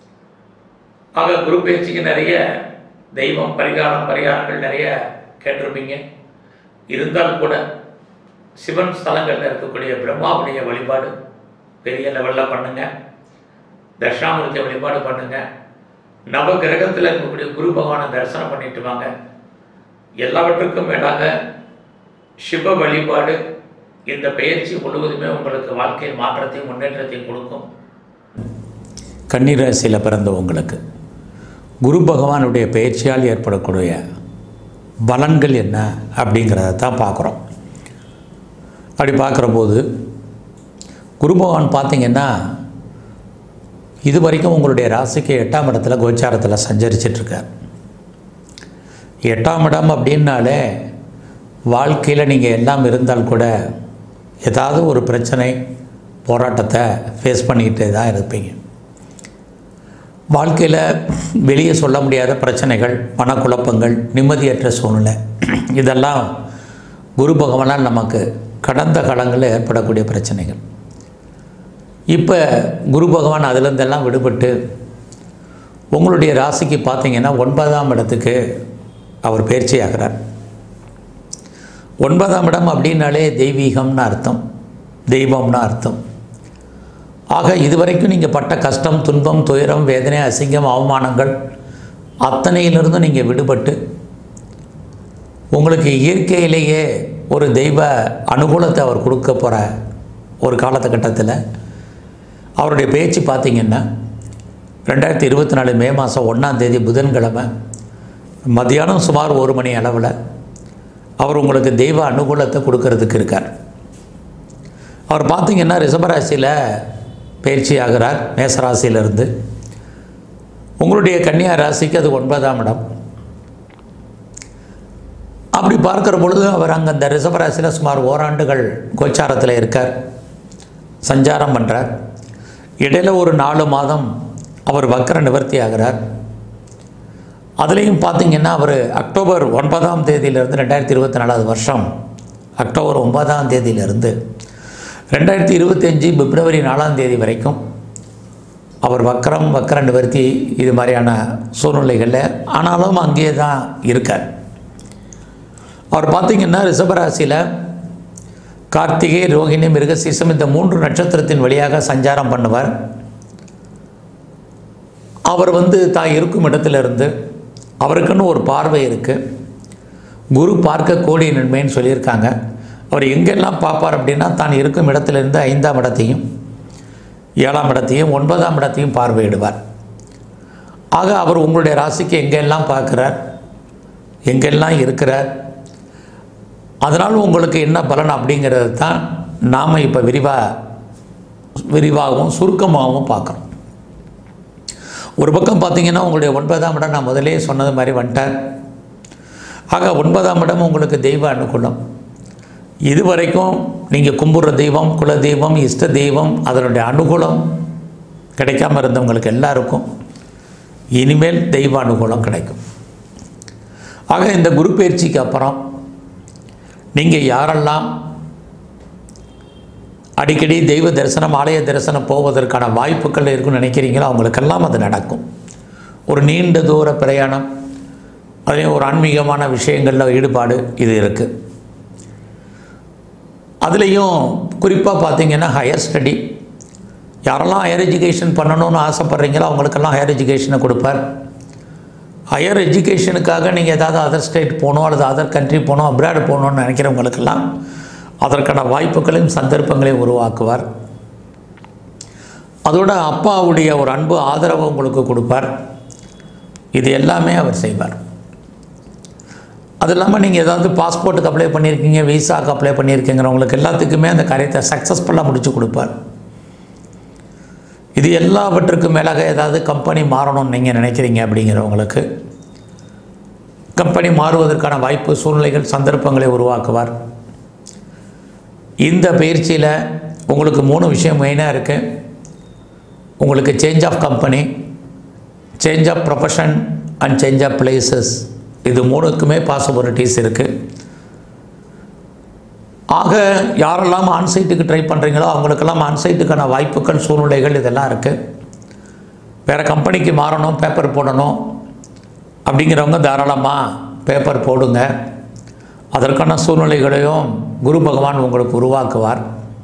ஆக குரு பயிற்சிக்கு நிறைய தெய்வம் பரிகாரம் பரிகாரங்கள் நிறைய கேட்டிருப்பீங்க இருந்தால் கூட சிவன் ஸ்தலங்களில் இருக்கக்கூடிய பிரம்மாவுடைய வழிபாடு பெரிய லெவலில் பண்ணுங்க தட்சிணாமூர்த்தி வழிபாடு பண்ணுங்க நவ கிரகத்தில் இருக்கக்கூடிய குரு பகவானை தரிசனம் பண்ணிட்டு வாங்க எல்லாவற்றுக்கும் மேலாக சிவ வழிபாடு இந்த பயிற்சி முழுவதுமே உங்களுக்கு வாழ்க்கையில் மாற்றத்தையும் முன்னேற்றத்தையும் கொடுக்கும் கன்னிராசியில் பிறந்தவங்களுக்கு குரு பகவானுடைய பயிற்சியால் ஏற்படக்கூடிய பலன்கள் என்ன அப்படிங்கிறத தான் பார்க்குறோம் அப்படி பார்க்குற போது குரு பகவான் பார்த்தீங்கன்னா இது வரைக்கும் உங்களுடைய ராசிக்கு எட்டாம் இடத்துல கோச்சாரத்தில் சஞ்சரிச்சிட்ருக்கார் எட்டாம் இடம் அப்படின்னாலே வாழ்க்கையில் நீங்கள் எல்லாம் இருந்தால் கூட ஏதாவது ஒரு பிரச்சனை போராட்டத்தை ஃபேஸ் பண்ணிக்கிட்டே தான் இருப்பீங்க வாழ்க்கையில் வெளியே சொல்ல முடியாத பிரச்சனைகள் மனக்குழப்பங்கள் நிம்மதியற்ற சூழ்நிலை இதெல்லாம் குரு பகவானால் நமக்கு கடந்த காலங்களில் ஏற்படக்கூடிய பிரச்சனைகள் இப்போ குரு பகவான் அதிலிருந்தெல்லாம் விடுபட்டு உங்களுடைய ராசிக்கு பார்த்தீங்கன்னா ஒன்பதாம் இடத்துக்கு அவர் பயிற்சி ஆகிறார் ஒன்பதாம் இடம் அப்படின்னாலே தெய்வீகம்னு அர்த்தம் தெய்வம்னு அர்த்தம் ஆக இதுவரைக்கும் நீங்கள் பட்ட கஷ்டம் துன்பம் துயரம் வேதனை அசிங்கம் அவமானங்கள் அத்தனையிலிருந்தும் நீங்கள் விடுபட்டு உங்களுக்கு இயற்கையிலேயே ஒரு தெய்வ அனுகூலத்தை அவர் கொடுக்க போகிற ஒரு காலகட்டத்தில் அவருடைய பேச்சு பார்த்திங்கன்னா ரெண்டாயிரத்தி இருபத்தி நாலு மே மாதம் ஒன்றாம் தேதி புதன்கிழமை மத்தியானம் சுமார் ஒரு மணி அளவில் அவர் உங்களுக்கு தெய்வ அனுகூலத்தை கொடுக்கறதுக்கு இருக்கார் அவர் பார்த்திங்கன்னா ரிஷபராசியில் பயிற்சி ஆகிறார் மேசராசியிலிருந்து உங்களுடைய கன்னியா ராசிக்கு அது ஒன்பதாம் இடம் அப்படி பார்க்குற பொழுது அவர் அங்கே அந்த ரிஷபராசியில் சுமார் ஓராண்டுகள் கோச்சாரத்தில் இருக்கார் சஞ்சாரம் பண்ணுறார் இடையில ஒரு நாலு மாதம் அவர் வக்கர நிவர்த்தி ஆகிறார் அதுலேயும் பார்த்தீங்கன்னா அவர் அக்டோபர் ஒன்பதாம் தேதியிலிருந்து ரெண்டாயிரத்தி இருபத்தி நாலாவது வருஷம் அக்டோபர் ஒன்பதாம் தேதியிலிருந்து ரெண்டாயிரத்தி இருபத்தஞ்சி பிப்ரவரி நாலாம் தேதி வரைக்கும் அவர் வக்கரம் வக்கர நிவர்த்தி இது மாதிரியான சூழ்நிலைகளில் ஆனாலும் அங்கேயே தான் இருக்கார் அவர் பார்த்திங்கன்னா ரிஷபராசியில் கார்த்திகை ரோகிணி மிருகசீசம் இந்த மூன்று நட்சத்திரத்தின் வழியாக சஞ்சாரம் பண்ணுவார் அவர் வந்து தான் இருக்கும் இடத்திலிருந்து அவருக்குன்னு ஒரு பார்வை இருக்குது குரு பார்க்க கோடி நன்மைன்னு சொல்லியிருக்காங்க அவர் எங்கெல்லாம் பார்ப்பார் அப்படின்னா தான் இருக்கும் இடத்திலிருந்து ஐந்தாம் இடத்தையும் ஏழாம் இடத்தையும் ஒன்பதாம் இடத்தையும் பார்வையிடுவார் ஆக அவர் உங்களுடைய ராசிக்கு எங்கெல்லாம் பார்க்குறார் எங்கெல்லாம் இருக்கிறார் அதனால் உங்களுக்கு என்ன பலன் அப்படிங்கிறது தான் நாம் இப்போ விரிவாக விரிவாகவும் சுருக்கமாகவும் பார்க்குறோம் ஒரு பக்கம் பார்த்தீங்கன்னா உங்களுடைய ஒன்பதாம் இடம் நான் முதலே சொன்னது மாதிரி வந்துட்டார் ஆக ஒன்பதாம் இடம் உங்களுக்கு தெய்வ அனுகூலம் இதுவரைக்கும் நீங்கள் கும்பிட்ற தெய்வம் குல தெய்வம் இஷ்ட தெய்வம் அதனுடைய அனுகூலம் கிடைக்காம இருந்தவங்களுக்கு எல்லாருக்கும் இனிமேல் தெய்வ அனுகூலம் கிடைக்கும் ஆக இந்த குரு பயிற்சிக்கு அப்புறம் நீங்கள் யாரெல்லாம் அடிக்கடி தெய்வ தரிசனம் ஆலய தரிசனம் போவதற்கான வாய்ப்புகள் இருக்குன்னு நினைக்கிறீங்களோ அவங்களுக்கெல்லாம் அது நடக்கும் ஒரு நீண்ட தூர பிரயாணம் அதுலேயும் ஒரு ஆன்மீகமான விஷயங்களில் ஈடுபாடு இது இருக்குது அதுலேயும் குறிப்பாக பார்த்தீங்கன்னா ஹையர் ஸ்டடி யாரெல்லாம் ஹையர் எஜுகேஷன் பண்ணணும்னு ஆசைப்பட்றீங்களோ அவங்களுக்கெல்லாம் ஹையர் எஜுகேஷனை கொடுப்பார் ஹையர் எஜுகேஷனுக்காக நீங்கள் ஏதாவது அதர் ஸ்டேட் போகணும் அல்லது அதர் கண்ட்ரி போகணும் அப்ராடு போகணும்னு நினைக்கிறவங்களுக்கெல்லாம் அதற்கான வாய்ப்புகளையும் சந்தர்ப்பங்களையும் உருவாக்குவார் அதோட அப்பாவுடைய ஒரு அன்பு ஆதரவு உங்களுக்கு கொடுப்பார் இது எல்லாமே அவர் செய்வார் அது இல்லாமல் நீங்கள் ஏதாவது பாஸ்போர்ட்டுக்கு அப்ளை பண்ணியிருக்கீங்க விசாக்கு அப்ளை பண்ணியிருக்கீங்கிறவங்களுக்கு எல்லாத்துக்குமே அந்த காரியத்தை சக்ஸஸ்ஃபுல்லாக முடிச்சு கொடுப்பார் இது எல்லாவற்றுக்கும் மேலாக ஏதாவது கம்பெனி மாறணும்னு நீங்கள் நினைக்கிறீங்க அப்படிங்கிறவங்களுக்கு கம்பெனி மாறுவதற்கான வாய்ப்பு சூழ்நிலைகள் சந்தர்ப்பங்களை உருவாக்குவார் இந்த பயிற்சியில் உங்களுக்கு மூணு விஷயம் மெயினாக இருக்குது உங்களுக்கு change of company change of profession and change of places இது மூணுக்குமே பாசிபிலிட்டிஸ் இருக்குது ஆக யாரெல்லாம் ஆன்சைட்டுக்கு ட்ரை பண்ணுறீங்களோ அவங்களுக்கெல்லாம் ஆன்சைட்டுக்கான வாய்ப்புகள் சூழ்நிலைகள் இதெல்லாம் இருக்குது வேறு கம்பெனிக்கு மாறணும் பேப்பர் போடணும் அப்படிங்கிறவங்க தாராளமாக பேப்பர் போடுங்க அதற்கான சூழ்நிலைகளையும் குரு பகவான் உங்களுக்கு உருவாக்குவார்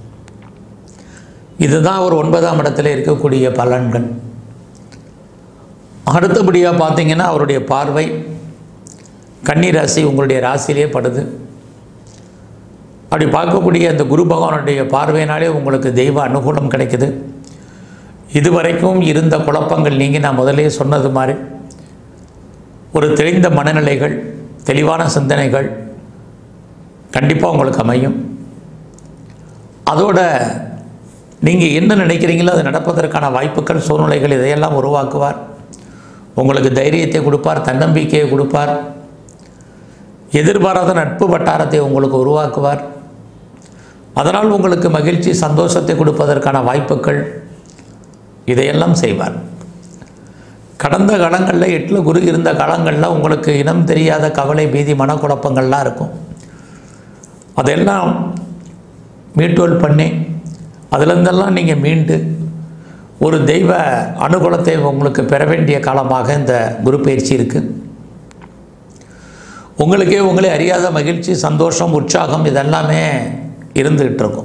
இதுதான் ஒரு ஒன்பதாம் இடத்துல இருக்கக்கூடிய பலன்கள் அடுத்தபடியாக பார்த்தீங்கன்னா அவருடைய பார்வை கன்னி ராசி உங்களுடைய ராசியிலே படுது அப்படி பார்க்கக்கூடிய அந்த குரு பகவானுடைய பார்வையினாலே உங்களுக்கு தெய்வ அனுகூலம் கிடைக்குது இதுவரைக்கும் இருந்த குழப்பங்கள் நீங்கி நான் முதலே சொன்னது மாதிரி ஒரு தெளிந்த மனநிலைகள் தெளிவான சிந்தனைகள் கண்டிப்பாக உங்களுக்கு அமையும் அதோட நீங்கள் என்ன நினைக்கிறீங்களோ அது நடப்பதற்கான வாய்ப்புகள் சூழ்நிலைகள் இதையெல்லாம் உருவாக்குவார் உங்களுக்கு தைரியத்தை கொடுப்பார் தன்னம்பிக்கையை கொடுப்பார் எதிர்பாராத நட்பு வட்டாரத்தை உங்களுக்கு உருவாக்குவார் அதனால் உங்களுக்கு மகிழ்ச்சி சந்தோஷத்தை கொடுப்பதற்கான வாய்ப்புகள் இதையெல்லாம் செய்வார் கடந்த காலங்களில் எட்டில் குரு இருந்த காலங்களில் உங்களுக்கு இனம் தெரியாத கவலை பீதி மனக்குழப்பங்கள்லாம் இருக்கும் அதெல்லாம் மீட்டோல் பண்ணி அதுலேருந்தெல்லாம் நீங்கள் மீண்டு ஒரு தெய்வ அனுகூலத்தை உங்களுக்கு பெற வேண்டிய காலமாக இந்த குரு பயிற்சி இருக்குது உங்களுக்கே உங்களே அறியாத மகிழ்ச்சி சந்தோஷம் உற்சாகம் இதெல்லாமே இருந்துகிட்டு இருக்கும்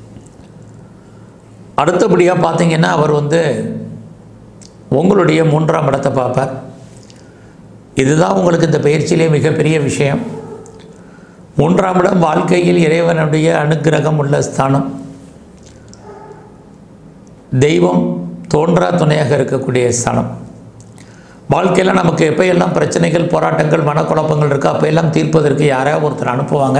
அடுத்தபடியாக பார்த்தீங்கன்னா அவர் வந்து உங்களுடைய மூன்றாம் இடத்தை பார்ப்பார் இதுதான் உங்களுக்கு இந்த பயிற்சியிலே மிகப்பெரிய விஷயம் மூன்றாம் இடம் வாழ்க்கையில் இறைவனுடைய அனுக்கிரகம் உள்ள ஸ்தானம் தெய்வம் தோன்றா துணையாக இருக்கக்கூடிய ஸ்தானம் வாழ்க்கையில் நமக்கு எப்போயெல்லாம் பிரச்சனைகள் போராட்டங்கள் மனக்குழப்பங்கள் இருக்கோ அப்போயெல்லாம் தீர்ப்பதற்கு யாராவது ஒருத்தர் அனுப்புவாங்க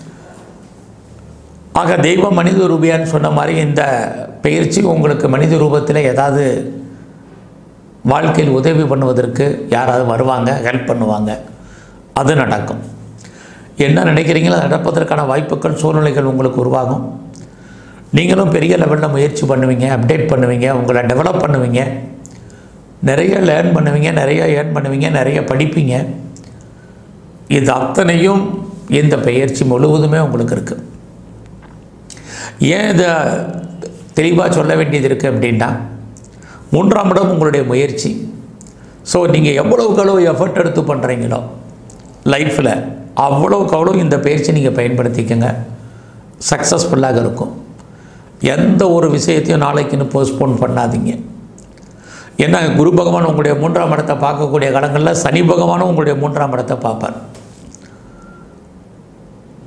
ஆக தெய்வம் மனித ரூபியான்னு சொன்ன மாதிரி இந்த பயிற்சி உங்களுக்கு மனித ரூபத்தில் ஏதாவது வாழ்க்கையில் உதவி பண்ணுவதற்கு யாராவது வருவாங்க ஹெல்ப் பண்ணுவாங்க அது நடக்கும் என்ன நினைக்கிறீங்களோ அது நடப்பதற்கான வாய்ப்புகள் சூழ்நிலைகள் உங்களுக்கு உருவாகும் நீங்களும் பெரிய லெவலில் முயற்சி பண்ணுவீங்க அப்டேட் பண்ணுவீங்க உங்களை டெவலப் பண்ணுவீங்க நிறைய லேர்ன் பண்ணுவீங்க நிறைய ஏர்ன் பண்ணுவீங்க நிறைய படிப்பீங்க இது அத்தனையும் இந்த பயிற்சி முழுவதுமே உங்களுக்கு இருக்குது ஏன் இதை தெளிவாக சொல்ல வேண்டியது இருக்குது அப்படின்னா மூன்றாம் இடம் உங்களுடைய முயற்சி ஸோ நீங்கள் எவ்வளவுக்கு எவ்வளோ எஃபர்ட் எடுத்து பண்ணுறீங்களோ லைஃப்பில் அவ்வளவுக்கு அவ்வளோ இந்த பயிற்சி நீங்கள் பயன்படுத்திக்கங்க சக்ஸஸ்ஃபுல்லாக இருக்கும் எந்த ஒரு விஷயத்தையும் நாளைக்குன்னு போஸ்ட்போன் பண்ணாதீங்க ஏன்னா குரு பகவான் உங்களுடைய மூன்றாம் இடத்தை பார்க்கக்கூடிய காலங்களில் சனி பகவானும் உங்களுடைய மூன்றாம் இடத்தை பார்ப்பார்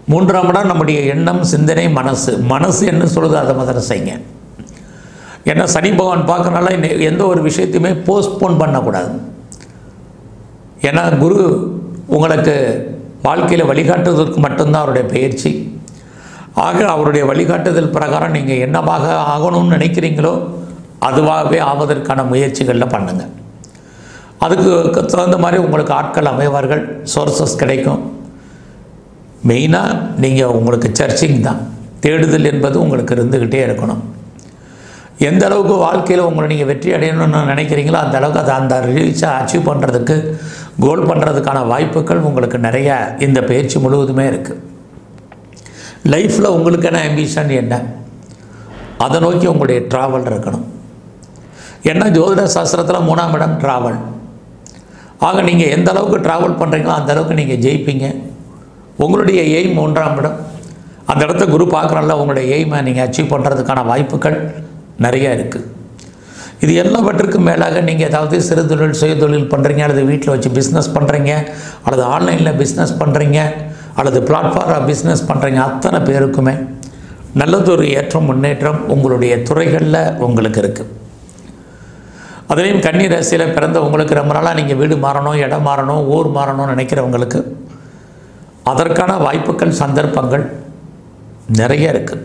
மூன்றாம் இடம் நம்முடைய எண்ணம் சிந்தனை மனசு மனசு என்ன சொல்லுதோ அதை முதல்ல செய்யுங்க ஏன்னா சனி பகவான் பார்க்கறனால இன்னை- எந்த ஒரு விஷயத்தையுமே போஸ்ட்போன் பண்ணக்கூடாது ஏன்னா குரு உங்களுக்கு வாழ்க்கையில் வழிகாட்டுவதற்கு மட்டும்தான் அவருடைய பயிற்சி ஆக அவருடைய வழிகாட்டுதல் பிரகாரம் நீங்கள் என்னவாக ஆகணும்னு நினைக்கிறீங்களோ அதுவாகவே ஆவதற்கான முயற்சிகளில் பண்ணுங்கள் அதுக்கு தகுந்த மாதிரி உங்களுக்கு ஆட்கள் அமைவார்கள் சோர்சஸ் கிடைக்கும் மெயினாக நீங்கள் உங்களுக்கு சர்ச்சிங் தான் தேடுதல் என்பது உங்களுக்கு இருந்துக்கிட்டே இருக்கணும் எந்த அளவுக்கு வாழ்க்கையில் உங்களை நீங்கள் வெற்றி அடையணும்னு நினைக்கிறீங்களோ அந்த அளவுக்கு அதை அந்த ரீச்சை அச்சீவ் பண்ணுறதுக்கு கோல் பண்ணுறதுக்கான வாய்ப்புகள் உங்களுக்கு நிறைய இந்த பயிற்சி முழுவதுமே இருக்குது லைஃப்பில் உங்களுக்கான ஆம்பிஷன் என்ன அதை நோக்கி உங்களுடைய ட்ராவல் இருக்கணும் ஏன்னா ஜோதிட சாஸ்திரத்தில் மூணாம் இடம் ட்ராவல் ஆக நீங்கள் எந்த அளவுக்கு ட்ராவல் பண்ணுறீங்களோ அந்த அளவுக்கு நீங்கள் ஜெயிப்பீங்க உங்களுடைய எய்ம் மூன்றாம் இடம் அந்த இடத்த குரு பார்க்குறனால உங்களுடைய எய்மை நீங்கள் அச்சீவ் பண்ணுறதுக்கான வாய்ப்புகள் நிறைய இருக்குது இது எல்லாவற்றுக்கும் மேலாக நீங்கள் ஏதாவது சிறு தொழில் சுய தொழில் பண்ணுறீங்க அல்லது வீட்டில் வச்சு பிஸ்னஸ் பண்ணுறீங்க அல்லது ஆன்லைனில் பிஸ்னஸ் பண்ணுறீங்க அல்லது பிளாட்ஃபார்ம் பிஸ்னஸ் பண்ணுறீங்க அத்தனை பேருக்குமே நல்லதொரு ஏற்றம் முன்னேற்றம் உங்களுடைய துறைகளில் உங்களுக்கு இருக்குது அதுலேயும் கன்னி ராசியில் பிறந்த உங்களுக்கு ரொம்ப நாளாக நீங்கள் வீடு மாறணும் இடம் மாறணும் ஊர் மாறணும்னு நினைக்கிறவங்களுக்கு அதற்கான வாய்ப்புகள் சந்தர்ப்பங்கள் நிறைய இருக்குது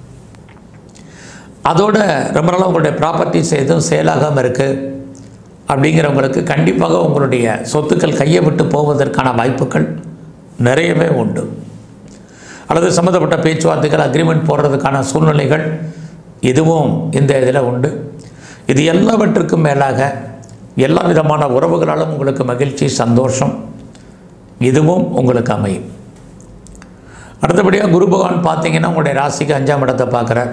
அதோட ரொம்ப நாளாக உங்களுடைய ப்ராப்பர்ட்டிஸ் எதுவும் சேலாகாமல் இருக்குது அப்படிங்கிறவங்களுக்கு கண்டிப்பாக உங்களுடைய சொத்துக்கள் கையை விட்டு போவதற்கான வாய்ப்புகள் நிறையவே உண்டு அல்லது சம்மந்தப்பட்ட பேச்சுவார்த்தைகள் அக்ரிமெண்ட் போடுறதுக்கான சூழ்நிலைகள் இதுவும் இந்த இதில் உண்டு இது எல்லாவற்றுக்கும் மேலாக எல்லா விதமான உறவுகளாலும் உங்களுக்கு மகிழ்ச்சி சந்தோஷம் இதுவும் உங்களுக்கு அமையும் அடுத்தபடியாக குரு பகவான் பார்த்தீங்கன்னா உங்களுடைய ராசிக்கு அஞ்சாம் இடத்தை பார்க்குறார்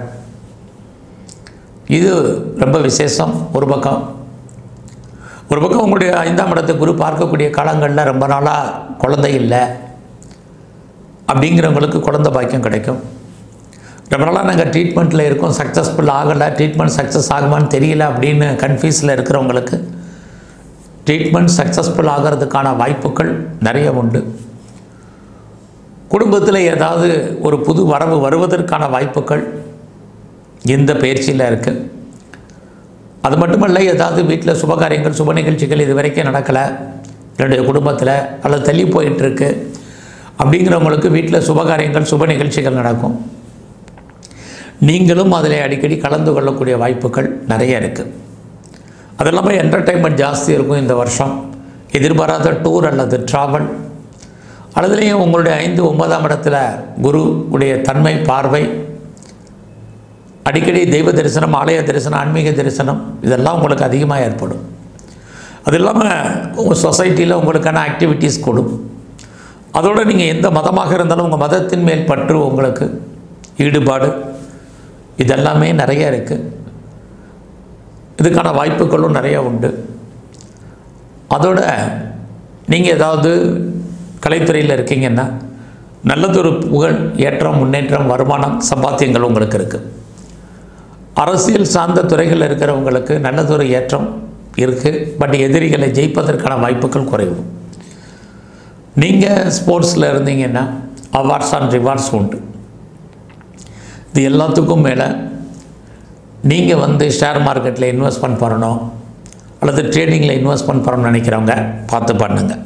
இது ரொம்ப விசேஷம் ஒரு பக்கம் ஒரு பக்கம் உங்களுடைய ஐந்தாம் இடத்தை குரு பார்க்கக்கூடிய காலங்களில் ரொம்ப நாளாக குழந்தை இல்லை அப்படிங்கிறவங்களுக்கு குழந்தை பாக்கியம் கிடைக்கும் ரொம்ப நாளாக நாங்கள் ட்ரீட்மெண்ட்டில் இருக்கோம் சக்ஸஸ்ஃபுல் ஆகலை ட்ரீட்மெண்ட் சக்ஸஸ் ஆகுமான்னு தெரியல அப்படின்னு கன்ஃபியூஸில் இருக்கிறவங்களுக்கு ட்ரீட்மெண்ட் சக்ஸஸ்ஃபுல் ஆகிறதுக்கான வாய்ப்புகள் நிறைய உண்டு குடும்பத்தில் ஏதாவது ஒரு புது வரவு வருவதற்கான வாய்ப்புகள் இந்த பயிற்சியில் இருக்குது அது மட்டுமல்ல ஏதாவது வீட்டில் சுபகாரியங்கள் சுப நிகழ்ச்சிகள் இது வரைக்கும் நடக்கலை என்னுடைய குடும்பத்தில் அல்லது தள்ளி போயிட்டுருக்கு அப்படிங்கிறவங்களுக்கு வீட்டில் சுபகாரியங்கள் சுப நிகழ்ச்சிகள் நடக்கும் நீங்களும் அதில் அடிக்கடி கலந்து கொள்ளக்கூடிய வாய்ப்புகள் நிறைய இருக்குது அது இல்லாமல் என்டர்டைன்மெண்ட் ஜாஸ்தி இருக்கும் இந்த வருஷம் எதிர்பாராத டூர் அல்லது ட்ராவல் அதுலேயும் உங்களுடைய ஐந்து ஒன்பதாம் இடத்துல குரு உடைய தன்மை பார்வை அடிக்கடி தெய்வ தரிசனம் ஆலய தரிசனம் ஆன்மீக தரிசனம் இதெல்லாம் உங்களுக்கு அதிகமாக ஏற்படும் அது இல்லாமல் உங்கள் சொசைட்டியில் உங்களுக்கான ஆக்டிவிட்டீஸ் கொடும் அதோடு நீங்கள் எந்த மதமாக இருந்தாலும் உங்கள் மதத்தின் மேல் பற்று உங்களுக்கு ஈடுபாடு இதெல்லாமே நிறைய இருக்குது இதுக்கான வாய்ப்புகளும் நிறைய உண்டு அதோட நீங்கள் ஏதாவது கலைத்துறையில் இருக்கீங்கன்னா நல்லதொரு புகழ் ஏற்றம் முன்னேற்றம் வருமானம் சம்பாத்தியங்கள் உங்களுக்கு இருக்குது அரசியல் சார்ந்த துறைகளில் இருக்கிறவங்களுக்கு நல்லதொரு ஏற்றம் இருக்குது பட் எதிரிகளை ஜெயிப்பதற்கான வாய்ப்புகள் குறைவு நீங்கள் ஸ்போர்ட்ஸில் இருந்தீங்கன்னா அவார்ட்ஸ் அண்ட் ரிவார்ட்ஸ் உண்டு இது எல்லாத்துக்கும் மேலே நீங்கள் வந்து ஷேர் மார்க்கெட்டில் இன்வெஸ்ட்மெண்ட் பண்ணணும் அல்லது ட்ரேடிங்கில் இன்வெஸ்ட்மெண்ட் பண்ணணும்னு நினைக்கிறவங்க பார்த்து பண்ணுங்கள்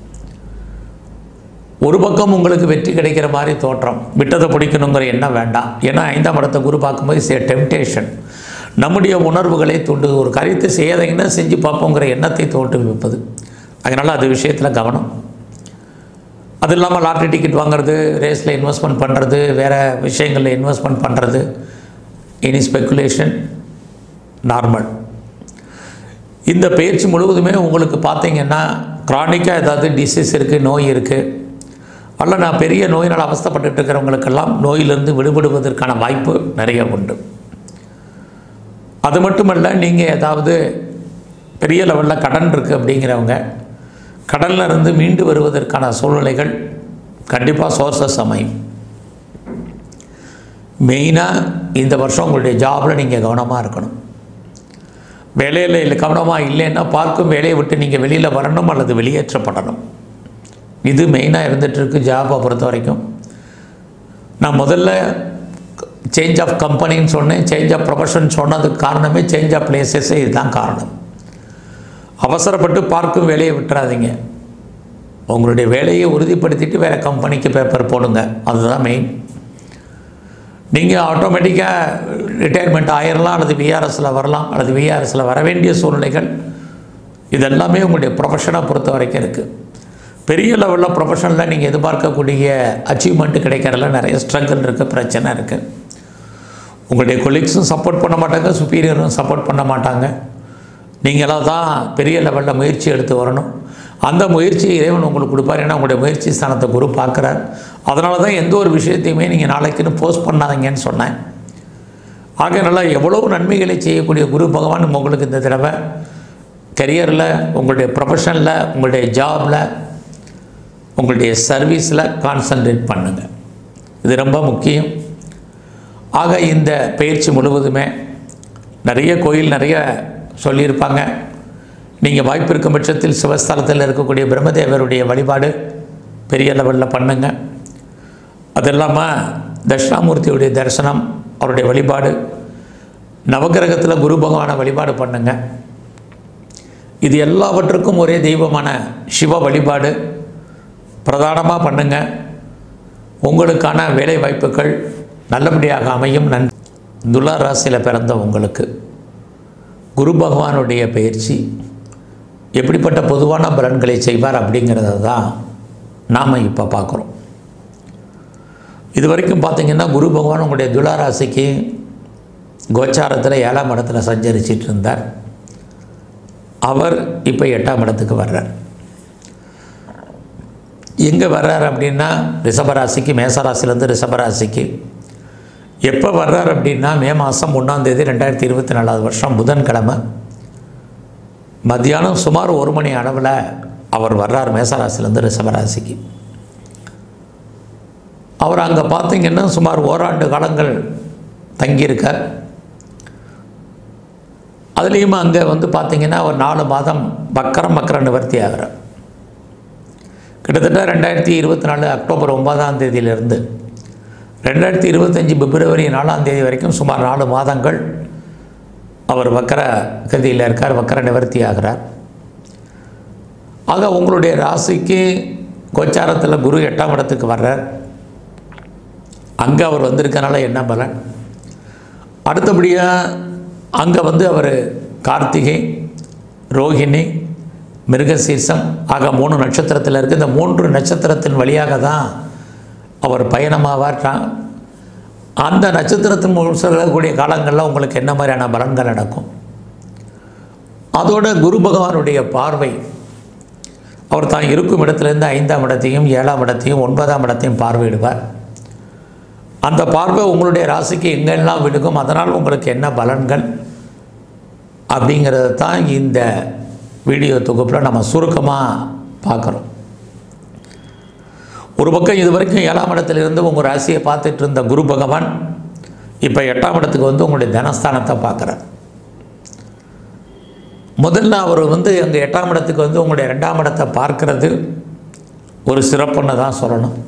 ஒரு பக்கம் உங்களுக்கு வெற்றி கிடைக்கிற மாதிரி தோற்றம் விட்டதை பிடிக்கணுங்கிற எண்ணம் வேண்டாம் ஏன்னா ஐந்தாம் இடத்தை குரு பார்க்கும்போது சே டெம்டேஷன் நம்முடைய உணர்வுகளை தூண்டு ஒரு காரியத்தை செய்யாதீங்கன்னா செஞ்சு பார்ப்போங்கிற எண்ணத்தை தோட்டு வைப்பது அதனால் அது விஷயத்தில் கவனம் அது இல்லாமல் லாட்ரி டிக்கெட் வாங்குறது ரேஸில் இன்வெஸ்ட்மெண்ட் பண்ணுறது வேறு விஷயங்களில் இன்வெஸ்ட்மெண்ட் பண்ணுறது எனி ஸ்பெக்குலேஷன் நார்மல் இந்த பயிற்சி முழுவதுமே உங்களுக்கு பார்த்தீங்கன்னா க்ரானிக்காக ஏதாவது டிசீஸ் இருக்குது நோய் இருக்குது அல்ல நான் பெரிய நோயினால் அவஸ்தைப்பட்டுட்டு இருக்கிறவங்களுக்கெல்லாம் நோயிலிருந்து விடுபடுவதற்கான வாய்ப்பு நிறைய உண்டு அது மட்டுமல்ல நீங்கள் ஏதாவது பெரிய லெவலில் கடன் இருக்குது அப்படிங்கிறவங்க கடல்ல இருந்து மீண்டு வருவதற்கான சூழ்நிலைகள் கண்டிப்பாக சோர்சஸ் அமையும் மெயினாக இந்த வருஷம் உங்களுடைய ஜாபில் நீங்கள் கவனமாக இருக்கணும் வேலையில் இல்லை கவனமாக இல்லைன்னா பார்க்கும் வேலையை விட்டு நீங்கள் வெளியில் வரணும் அல்லது வெளியேற்றப்படணும் இது மெயினாக இருந்துகிட்ருக்கு ஜாபை பொறுத்த வரைக்கும் நான் முதல்ல சேஞ்ச் ஆஃப் கம்பெனின்னு சொன்னேன் சேஞ்ச் ஆஃப் ப்ரொஃபஷன் சொன்னதுக்கு காரணமே சேஞ்ச் ஆஃப் பிளேசஸே இதுதான் காரணம் அவசரப்பட்டு பார்க்கும் வேலையை விட்டுறாதீங்க உங்களுடைய வேலையை உறுதிப்படுத்திட்டு வேறு கம்பெனிக்கு பேப்பர் போடுங்க அதுதான் மெயின் நீங்கள் ஆட்டோமேட்டிக்காக ரிட்டையர்மெண்ட் ஆயிரலாம் அல்லது விஆர்எஸில் வரலாம் அல்லது விஆர்எஸில் வர வேண்டிய சூழ்நிலைகள் இதெல்லாமே உங்களுடைய ப்ரொஃபஷனை பொறுத்த வரைக்கும் இருக்குது பெரிய லெவலில் ப்ரொஃபஷனில் நீங்கள் எதிர்பார்க்கக்கூடிய அச்சீவ்மெண்ட்டு கிடைக்கிறதுல நிறைய ஸ்ட்ரகிள் இருக்குது பிரச்சனை இருக்குது உங்களுடைய கொலீக்ஸும் சப்போர்ட் பண்ண மாட்டாங்க சுப்பீரியரும் சப்போர்ட் பண்ண மாட்டாங்க நீங்களாக தான் பெரிய லெவலில் முயற்சி எடுத்து வரணும் அந்த முயற்சியை இறைவன் உங்களுக்கு கொடுப்பார் ஏன்னா உங்களுடைய முயற்சி ஸ்தானத்தை குரு பார்க்குறார் அதனால தான் எந்த ஒரு விஷயத்தையுமே நீங்கள் நாளைக்குன்னு போஸ்ட் பண்ணாதீங்கன்னு சொன்னேன் ஆகையினால எவ்வளவு நன்மைகளை செய்யக்கூடிய குரு பகவான் உங்களுக்கு இந்த தடவை கரியரில் உங்களுடைய ப்ரொஃபஷனில் உங்களுடைய ஜாபில் உங்களுடைய சர்வீஸில் கான்சன்ட்ரேட் பண்ணுங்கள் இது ரொம்ப முக்கியம் ஆக இந்த பயிற்சி முழுவதுமே நிறைய கோயில் நிறைய சொல்லியிருப்பாங்க நீங்கள் வாய்ப்பு இருக்கும் பட்சத்தில் சிவஸ்தலத்தில் இருக்கக்கூடிய பிரம்மதேவருடைய வழிபாடு பெரிய லெவலில் பண்ணுங்க அது இல்லாமல் தட்சிணாமூர்த்தியுடைய தரிசனம் அவருடைய வழிபாடு நவகிரகத்தில் குரு பகவானை வழிபாடு பண்ணுங்க இது எல்லாவற்றுக்கும் ஒரே தெய்வமான சிவ வழிபாடு பிரதானமாக பண்ணுங்க உங்களுக்கான வேலை வாய்ப்புகள் நல்லபடியாக அமையும் நன் துலா ராசியில் பிறந்த உங்களுக்கு குரு பகவானுடைய பயிற்சி எப்படிப்பட்ட பொதுவான பலன்களை செய்வார் அப்படிங்கிறத தான் நாம் இப்போ பார்க்குறோம் இது வரைக்கும் பார்த்தீங்கன்னா குரு பகவான் உங்களுடைய துலா ராசிக்கு கோச்சாரத்தில் ஏழாம் இடத்துல சஞ்சரிச்சிட்டு இருந்தார் அவர் இப்போ எட்டாம் இடத்துக்கு வர்றார் எங்கே வர்றார் அப்படின்னா ரிஷபராசிக்கு மேசராசிலேருந்து ரிஷபராசிக்கு எப்போ வர்றார் அப்படின்னா மே மாதம் ஒன்றாந்தேதி ரெண்டாயிரத்தி இருபத்தி நாலாவது வருஷம் புதன்கிழமை மத்தியானம் சுமார் ஒரு மணி அளவில் அவர் வர்றார் மேசராசிலேருந்து ரிஷபராசிக்கு அவர் அங்கே பார்த்தீங்கன்னா சுமார் ஓராண்டு காலங்கள் தங்கியிருக்கார் அதுலேயும் அங்கே வந்து பார்த்தீங்கன்னா ஒரு நாலு மாதம் வக்கரம் வக்கர நிவர்த்தி ஆகிறார் கிட்டத்தட்ட ரெண்டாயிரத்தி இருபத்தி நாலு அக்டோபர் ஒன்பதாம் தேதியிலிருந்து ரெண்டாயிரத்தி இருபத்தஞ்சி பிப்ரவரி நாலாம் தேதி வரைக்கும் சுமார் நாலு மாதங்கள் அவர் வக்கர கதியில் இருக்கார் வக்கர நிவர்த்தி ஆகிறார் ஆக உங்களுடைய ராசிக்கு கோச்சாரத்தில் குரு எட்டாம் இடத்துக்கு வர்றார் அங்கே அவர் வந்திருக்கனால என்ன பலன் அடுத்தபடியாக அங்கே வந்து அவர் கார்த்திகை ரோஹிணி மிருகசீர்ஷம் ஆக மூணு நட்சத்திரத்தில் இருக்குது இந்த மூன்று நட்சத்திரத்தின் வழியாக தான் அவர் பயணமாவார் ட்ரா- அந்த நட்சத்திரத்தின் மூலம் சொல்லக்கூடிய காலங்களில் உங்களுக்கு என்ன மாதிரியான பலன்கள் நடக்கும் அதோட குரு பகவானுடைய பார்வை அவர் தான் இருக்கும் இடத்துலேருந்து ஐந்தாம் இடத்தையும் ஏழாம் இடத்தையும் ஒன்பதாம் இடத்தையும் பார்வையிடுவார் அந்த பார்வை உங்களுடைய ராசிக்கு எங்கெல்லாம் விடுக்கும் அதனால் உங்களுக்கு என்ன பலன்கள் அப்படிங்கிறத தான் இந்த வீடியோ தொகுப்பில் நம்ம சுருக்கமாக பார்க்குறோம் ஒரு பக்கம் இது வரைக்கும் ஏழாம் இடத்திலிருந்து உங்கள் ராசியை பார்த்துட்டு இருந்த குரு பகவான் இப்போ எட்டாம் இடத்துக்கு வந்து உங்களுடைய தனஸ்தானத்தை பார்க்குறார் முதல்ல அவர் வந்து அங்கே எட்டாம் இடத்துக்கு வந்து உங்களுடைய ரெண்டாம் இடத்தை பார்க்கறது ஒரு சிறப்புன்னு தான் சொல்லணும்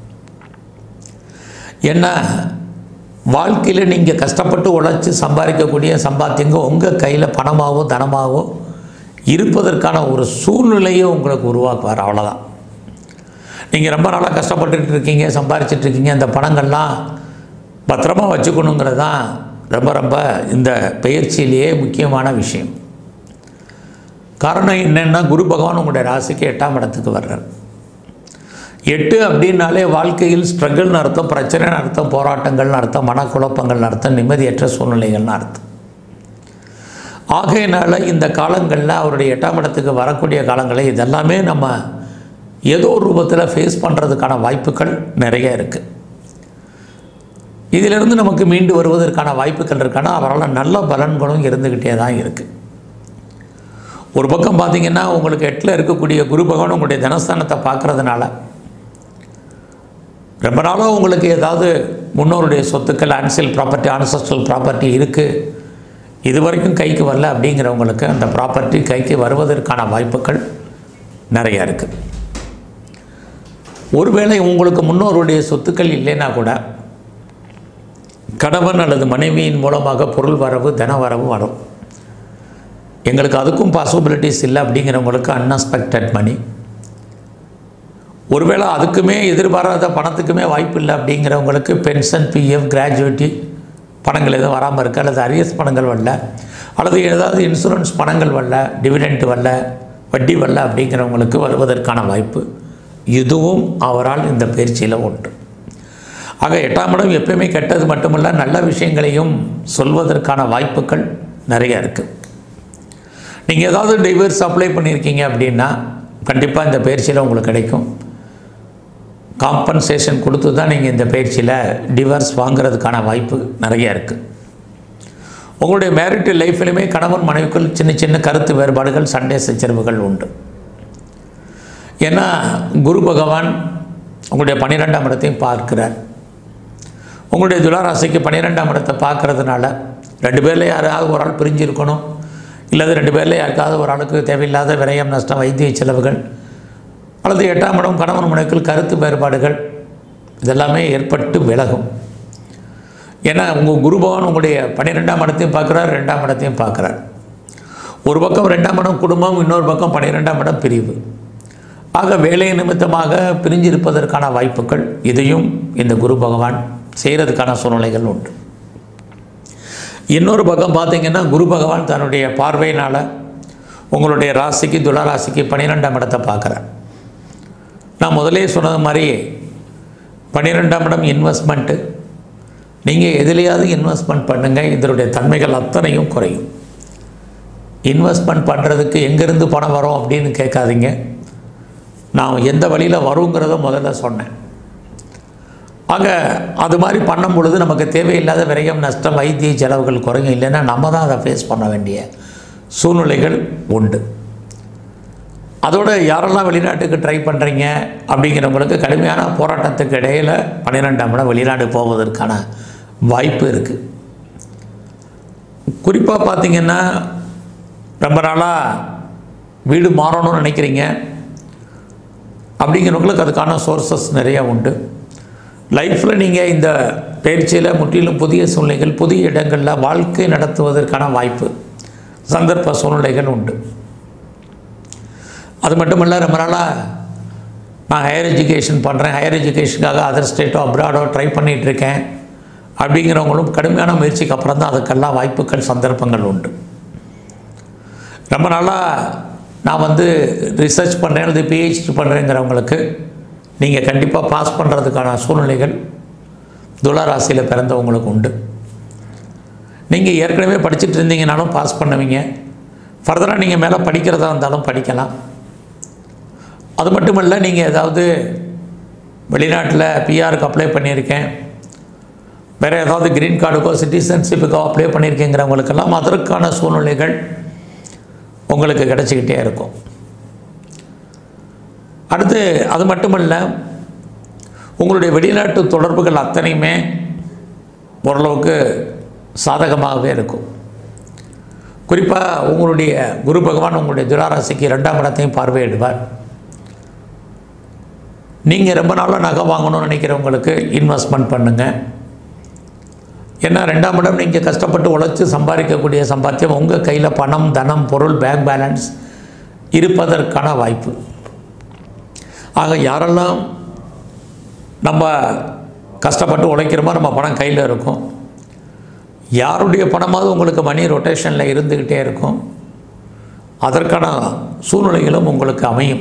ஏன்னா வாழ்க்கையில் நீங்கள் கஷ்டப்பட்டு உழைச்சி சம்பாதிக்கக்கூடிய சம்பாத்தியங்க உங்கள் கையில் பணமாகவோ தனமாகவோ இருப்பதற்கான ஒரு சூழ்நிலையை உங்களுக்கு உருவாக்குவார் அவ்வளோதான் நீங்கள் ரொம்ப நாளாக கஷ்டப்பட்டுட்டு இருக்கீங்க சம்பாரிச்சிட்டு இருக்கீங்க அந்த பணங்கள்லாம் பத்திரமா வச்சுக்கணுங்கிறது தான் ரொம்ப ரொம்ப இந்த பயிற்சியிலேயே முக்கியமான விஷயம் காரணம் என்னென்னா குரு பகவான் உங்களுடைய ராசிக்கு எட்டாம் இடத்துக்கு வர்றார் எட்டு அப்படின்னாலே வாழ்க்கையில் ஸ்ட்ரகிள்னு அர்த்தம் பிரச்சனைன்னு அர்த்தம் போராட்டங்கள்னு அர்த்தம் மனக்குழப்பங்கள்னு அர்த்தம் நிம்மதியற்ற சூழ்நிலைகள்னு அர்த்தம் ஆகையினால இந்த காலங்களில் அவருடைய எட்டாம் இடத்துக்கு வரக்கூடிய காலங்களில் இதெல்லாமே நம்ம ஏதோ ஒரு ரூபத்தில் ஃபேஸ் பண்ணுறதுக்கான வாய்ப்புகள் நிறைய இருக்குது இதிலிருந்து நமக்கு மீண்டு வருவதற்கான வாய்ப்புகள் இருக்கான அவரால் நல்ல பலன்களும் இருந்துக்கிட்டே தான் இருக்குது ஒரு பக்கம் பார்த்தீங்கன்னா உங்களுக்கு எட்டில் இருக்கக்கூடிய குரு பகவான் உங்களுடைய தனஸ்தானத்தை பார்க்கறதுனால ரொம்ப நாளாக உங்களுக்கு ஏதாவது முன்னோருடைய சொத்துக்கள் ஆன்சியல் ப்ராப்பர்ட்டி ஆன்சஸ்ட்ரல் ப்ராப்பர்ட்டி இருக்குது இது வரைக்கும் கைக்கு வரல அப்படிங்கிறவங்களுக்கு அந்த ப்ராப்பர்ட்டி கைக்கு வருவதற்கான வாய்ப்புகள் நிறைய இருக்குது ஒருவேளை உங்களுக்கு முன்னோருடைய சொத்துக்கள் இல்லைன்னா கூட கணவன் அல்லது மனைவியின் மூலமாக பொருள் வரவு தன வரவு வரும் எங்களுக்கு அதுக்கும் பாசிபிலிட்டிஸ் இல்லை அப்படிங்கிறவங்களுக்கு அன்எக்ஸ்பெக்டட் மணி ஒருவேளை அதுக்குமே எதிர்பாராத பணத்துக்குமே வாய்ப்பு இல்லை அப்படிங்கிறவங்களுக்கு பென்ஷன் பிஎஃப் கிராஜுவேட்டி பணங்கள் எதுவும் வராமல் இருக்குது அல்லது அரியஸ் பணங்கள் வரல அல்லது ஏதாவது இன்சூரன்ஸ் பணங்கள் வரல டிவிடெண்ட் வரல வட்டி வரல அப்படிங்கிறவங்களுக்கு வருவதற்கான வாய்ப்பு இதுவும் அவரால் இந்த பயிற்சியில் உண்டு ஆக எட்டாம் இடம் எப்பயுமே கெட்டது மட்டுமல்ல நல்ல விஷயங்களையும் சொல்வதற்கான வாய்ப்புகள் நிறைய இருக்குது நீங்கள் ஏதாவது டைவர்ஸ் அப்ளை பண்ணியிருக்கீங்க அப்படின்னா கண்டிப்பாக இந்த பயிற்சியில் உங்களுக்கு கிடைக்கும் காம்பன்சேஷன் கொடுத்து தான் நீங்கள் இந்த பயிற்சியில் டிவர்ஸ் வாங்குறதுக்கான வாய்ப்பு நிறைய இருக்குது உங்களுடைய மேரிட்டல் லைஃப்லையுமே கணவன் மனைவிக்குள் சின்ன சின்ன கருத்து வேறுபாடுகள் சண்டை சச்சரவுகள் உண்டு ஏன்னா குரு பகவான் உங்களுடைய பன்னிரெண்டாம் இடத்தையும் பார்க்கிறார் உங்களுடைய துளாராசிக்கு பன்னிரெண்டாம் இடத்தை பார்க்கறதுனால ரெண்டு பேரில் யாராவது ஒரு ஆள் பிரிஞ்சிருக்கணும் இல்லது ரெண்டு பேரில் யாருக்காவது ஒரு ஆளுக்கு தேவையில்லாத விரயம் நஷ்டம் வைத்திய செலவுகள் அல்லது எட்டாம் இடம் கணவன் மனைவிக்குள் கருத்து வேறுபாடுகள் இதெல்லாமே ஏற்பட்டு விலகும் ஏன்னா உங்கள் குரு பகவான் உங்களுடைய பன்னிரெண்டாம் இடத்தையும் பார்க்குறார் ரெண்டாம் இடத்தையும் பார்க்குறார் ஒரு பக்கம் ரெண்டாம் இடம் குடும்பம் இன்னொரு பக்கம் பன்னிரெண்டாம் இடம் பிரிவு ஆக வேலை நிமித்தமாக பிரிஞ்சிருப்பதற்கான வாய்ப்புகள் இதையும் இந்த குரு பகவான் செய்கிறதுக்கான சூழ்நிலைகள் உண்டு இன்னொரு பக்கம் பார்த்தீங்கன்னா குரு பகவான் தன்னுடைய பார்வையினால் உங்களுடைய ராசிக்கு துளாராசிக்கு பன்னிரெண்டாம் இடத்தை பார்க்குறார் நான் முதலே சொன்னது மாதிரி பன்னிரெண்டாம் இடம் இன்வெஸ்ட்மெண்ட்டு நீங்கள் எதுலையாவது இன்வெஸ்ட்மெண்ட் பண்ணுங்கள் இதனுடைய தன்மைகள் அத்தனையும் குறையும் இன்வெஸ்ட்மெண்ட் பண்ணுறதுக்கு எங்கேருந்து பணம் வரும் அப்படின்னு கேட்காதீங்க நான் எந்த வழியில் வருங்கிறத முதல்ல சொன்னேன் ஆக அது மாதிரி பண்ணும் பொழுது நமக்கு தேவையில்லாத விரயம் நஷ்டம் வைத்திய செலவுகள் குறையும் இல்லைன்னா நம்ம தான் அதை ஃபேஸ் பண்ண வேண்டிய சூழ்நிலைகள் உண்டு அதோட யாரெல்லாம் வெளிநாட்டுக்கு ட்ரை பண்ணுறீங்க அப்படிங்கிறவங்களுக்கு கடுமையான போராட்டத்துக்கு இடையில் பன்னிரெண்டாம் இடம் வெளிநாடு போவதற்கான வாய்ப்பு இருக்குது குறிப்பாக பார்த்தீங்கன்னா ரொம்ப நாளாக வீடு மாறணும்னு நினைக்கிறீங்க அப்படிங்கிறவங்களுக்கு அதுக்கான சோர்சஸ் நிறையா உண்டு லைஃப்பில் நீங்கள் இந்த பயிற்சியில் முற்றிலும் புதிய சூழ்நிலைகள் புதிய இடங்களில் வாழ்க்கை நடத்துவதற்கான வாய்ப்பு சந்தர்ப்ப சூழ்நிலைகள் உண்டு அது மட்டும் இல்லை ரொம்ப நாளாக நான் ஹையர் எஜுகேஷன் பண்ணுறேன் ஹையர் எஜுகேஷனுக்காக அதர் ஸ்டேட்டோ அப்ராடோ ட்ரை பண்ணிகிட்ருக்கேன் அப்படிங்கிறவங்களும் கடுமையான முயற்சிக்கு அப்புறம் தான் அதுக்கெல்லாம் வாய்ப்புகள் சந்தர்ப்பங்கள் உண்டு ரொம்ப நாளாக நான் வந்து ரிசர்ச் பண்ணுறேன் அல்லது பிஹெச்டி பண்ணுறேங்கிறவங்களுக்கு நீங்கள் கண்டிப்பாக பாஸ் பண்ணுறதுக்கான சூழ்நிலைகள் துளாராசியில் பிறந்தவங்களுக்கு உண்டு நீங்கள் ஏற்கனவே படிச்சுட்டு இருந்தீங்கனாலும் பாஸ் பண்ணுவீங்க ஃபர்தராக நீங்கள் மேலே படிக்கிறதா இருந்தாலும் படிக்கலாம் அது மட்டும் இல்லை நீங்கள் ஏதாவது வெளிநாட்டில் பிஆருக்கு அப்ளை பண்ணியிருக்கேன் வேறு ஏதாவது க்ரீன் கார்டுக்கோ சிட்டிசன்ஷிப்புக்கோ அப்ளை பண்ணியிருக்கேங்கிறவங்களுக்கெல்லாம் அதற்கான சூழ்நிலைகள் உங்களுக்கு கிடச்சிக்கிட்டே இருக்கும் அடுத்து அது மட்டுமல்ல உங்களுடைய வெளிநாட்டு தொடர்புகள் அத்தனையுமே ஓரளவுக்கு சாதகமாகவே இருக்கும் குறிப்பாக உங்களுடைய குரு பகவான் உங்களுடைய துளாராசிக்கு ரெண்டாம் இடத்தையும் பார்வையிடுவார் நீங்கள் ரொம்ப நாளாக நகை வாங்கணும்னு நினைக்கிறவங்களுக்கு இன்வெஸ்ட்மெண்ட் பண்ணுங்கள் ஏன்னா ரெண்டாம் இடம் நீங்கள் கஷ்டப்பட்டு உழைச்சி சம்பாதிக்கக்கூடிய சம்பாத்தியம் உங்கள் கையில் பணம் தனம் பொருள் பேங்க் பேலன்ஸ் இருப்பதற்கான வாய்ப்பு ஆக யாரெல்லாம் நம்ம கஷ்டப்பட்டு உழைக்கிறோமோ நம்ம பணம் கையில் இருக்கும் யாருடைய பணமாவது உங்களுக்கு மணி ரொட்டேஷனில் இருந்துக்கிட்டே இருக்கும் அதற்கான சூழ்நிலைகளும் உங்களுக்கு அமையும்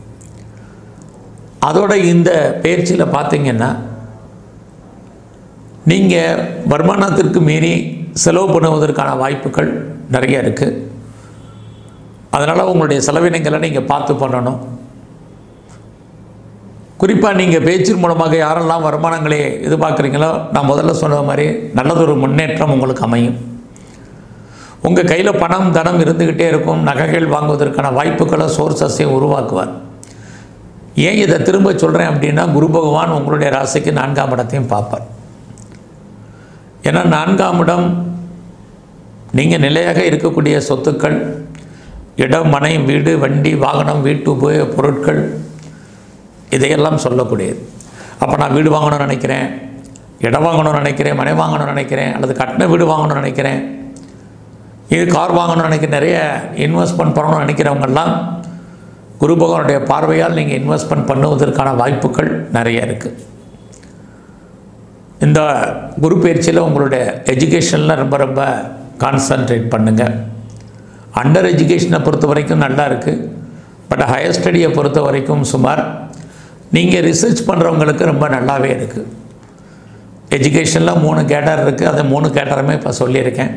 அதோட இந்த பயிற்சியில் பார்த்தீங்கன்னா நீங்கள் வருமானத்திற்கு மீறி செலவு பண்ணுவதற்கான வாய்ப்புகள் நிறைய இருக்குது அதனால் உங்களுடைய செலவினங்களை நீங்கள் பார்த்து பண்ணணும் குறிப்பாக நீங்கள் பேச்சின் மூலமாக யாரெல்லாம் வருமானங்களை எதிர்பார்க்குறீங்களோ நான் முதல்ல சொன்ன மாதிரி நல்லதொரு முன்னேற்றம் உங்களுக்கு அமையும் உங்கள் கையில் பணம் தனம் இருந்துக்கிட்டே இருக்கும் நகைகள் வாங்குவதற்கான வாய்ப்புகளை சோர்சஸையும் உருவாக்குவார் ஏன் இதை திரும்ப சொல்கிறேன் அப்படின்னா குரு பகவான் உங்களுடைய ராசிக்கு நான்காம் இடத்தையும் பார்ப்பார் ஏன்னா நான்காம் இடம் நீங்கள் நிலையாக இருக்கக்கூடிய சொத்துக்கள் இடம் மனை வீடு வண்டி வாகனம் வீட்டு உபயோக பொருட்கள் இதையெல்லாம் சொல்லக்கூடியது அப்போ நான் வீடு வாங்கணும்னு நினைக்கிறேன் இடம் வாங்கணும்னு நினைக்கிறேன் மனை வாங்கணும்னு நினைக்கிறேன் அல்லது கட்டின வீடு வாங்கணும்னு நினைக்கிறேன் இது கார் வாங்கணும்னு நினைக்கிற நிறைய இன்வெஸ்ட்மெண்ட் பண்ணணும்னு நினைக்கிறவங்கெல்லாம் குரு பகவானுடைய பார்வையால் நீங்கள் இன்வெஸ்ட்மெண்ட் பண்ணுவதற்கான வாய்ப்புகள் நிறைய இருக்குது இந்த குரு பயிற்சியில் உங்களுடைய எஜுகேஷனில் ரொம்ப ரொம்ப கான்சன்ட்ரேட் பண்ணுங்கள் அண்டர் எஜுகேஷனை பொறுத்த வரைக்கும் நல்லா இருக்குது பட் ஹையர் ஸ்டடியை பொறுத்த வரைக்கும் சுமார் நீங்கள் ரிசர்ச் பண்ணுறவங்களுக்கு ரொம்ப நல்லாவே இருக்குது எஜுகேஷனில் மூணு கேட்டர் இருக்குது அதை மூணு கேட்டருமே இப்போ சொல்லியிருக்கேன்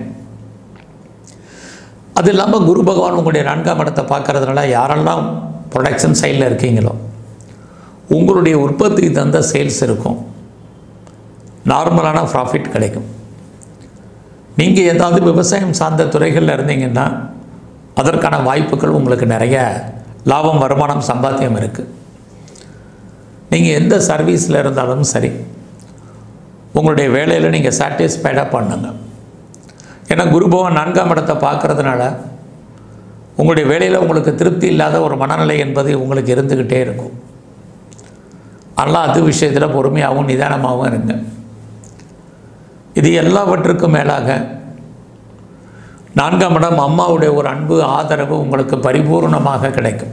அது இல்லாமல் குரு பகவான் உங்களுடைய நான்காம் இடத்தை பார்க்கறதுனால யாரெல்லாம் ப்ரொடக்ஷன் சைடில் இருக்கீங்களோ உங்களுடைய உற்பத்திக்கு தகுந்த சேல்ஸ் இருக்கும் நார்மலான ப்ராஃபிட் கிடைக்கும் நீங்கள் ஏதாவது விவசாயம் சார்ந்த துறைகளில் இருந்தீங்கன்னா அதற்கான வாய்ப்புகள் உங்களுக்கு நிறைய லாபம் வருமானம் சம்பாத்தியம் இருக்குது நீங்கள் எந்த சர்வீஸில் இருந்தாலும் சரி உங்களுடைய வேலையில் நீங்கள் சாட்டிஸ்ஃபைடாக பண்ணுங்க ஏன்னா குருபவன் நான்காம் இடத்தை பார்க்கறதுனால உங்களுடைய வேலையில் உங்களுக்கு திருப்தி இல்லாத ஒரு மனநிலை என்பது உங்களுக்கு இருந்துக்கிட்டே இருக்கும் அதனால் அது விஷயத்தில் பொறுமையாகவும் நிதானமாகவும் இருங்க இது எல்லாவற்றுக்கும் மேலாக நான்காம் இடம் அம்மாவுடைய ஒரு அன்பு ஆதரவு உங்களுக்கு பரிபூர்ணமாக கிடைக்கும்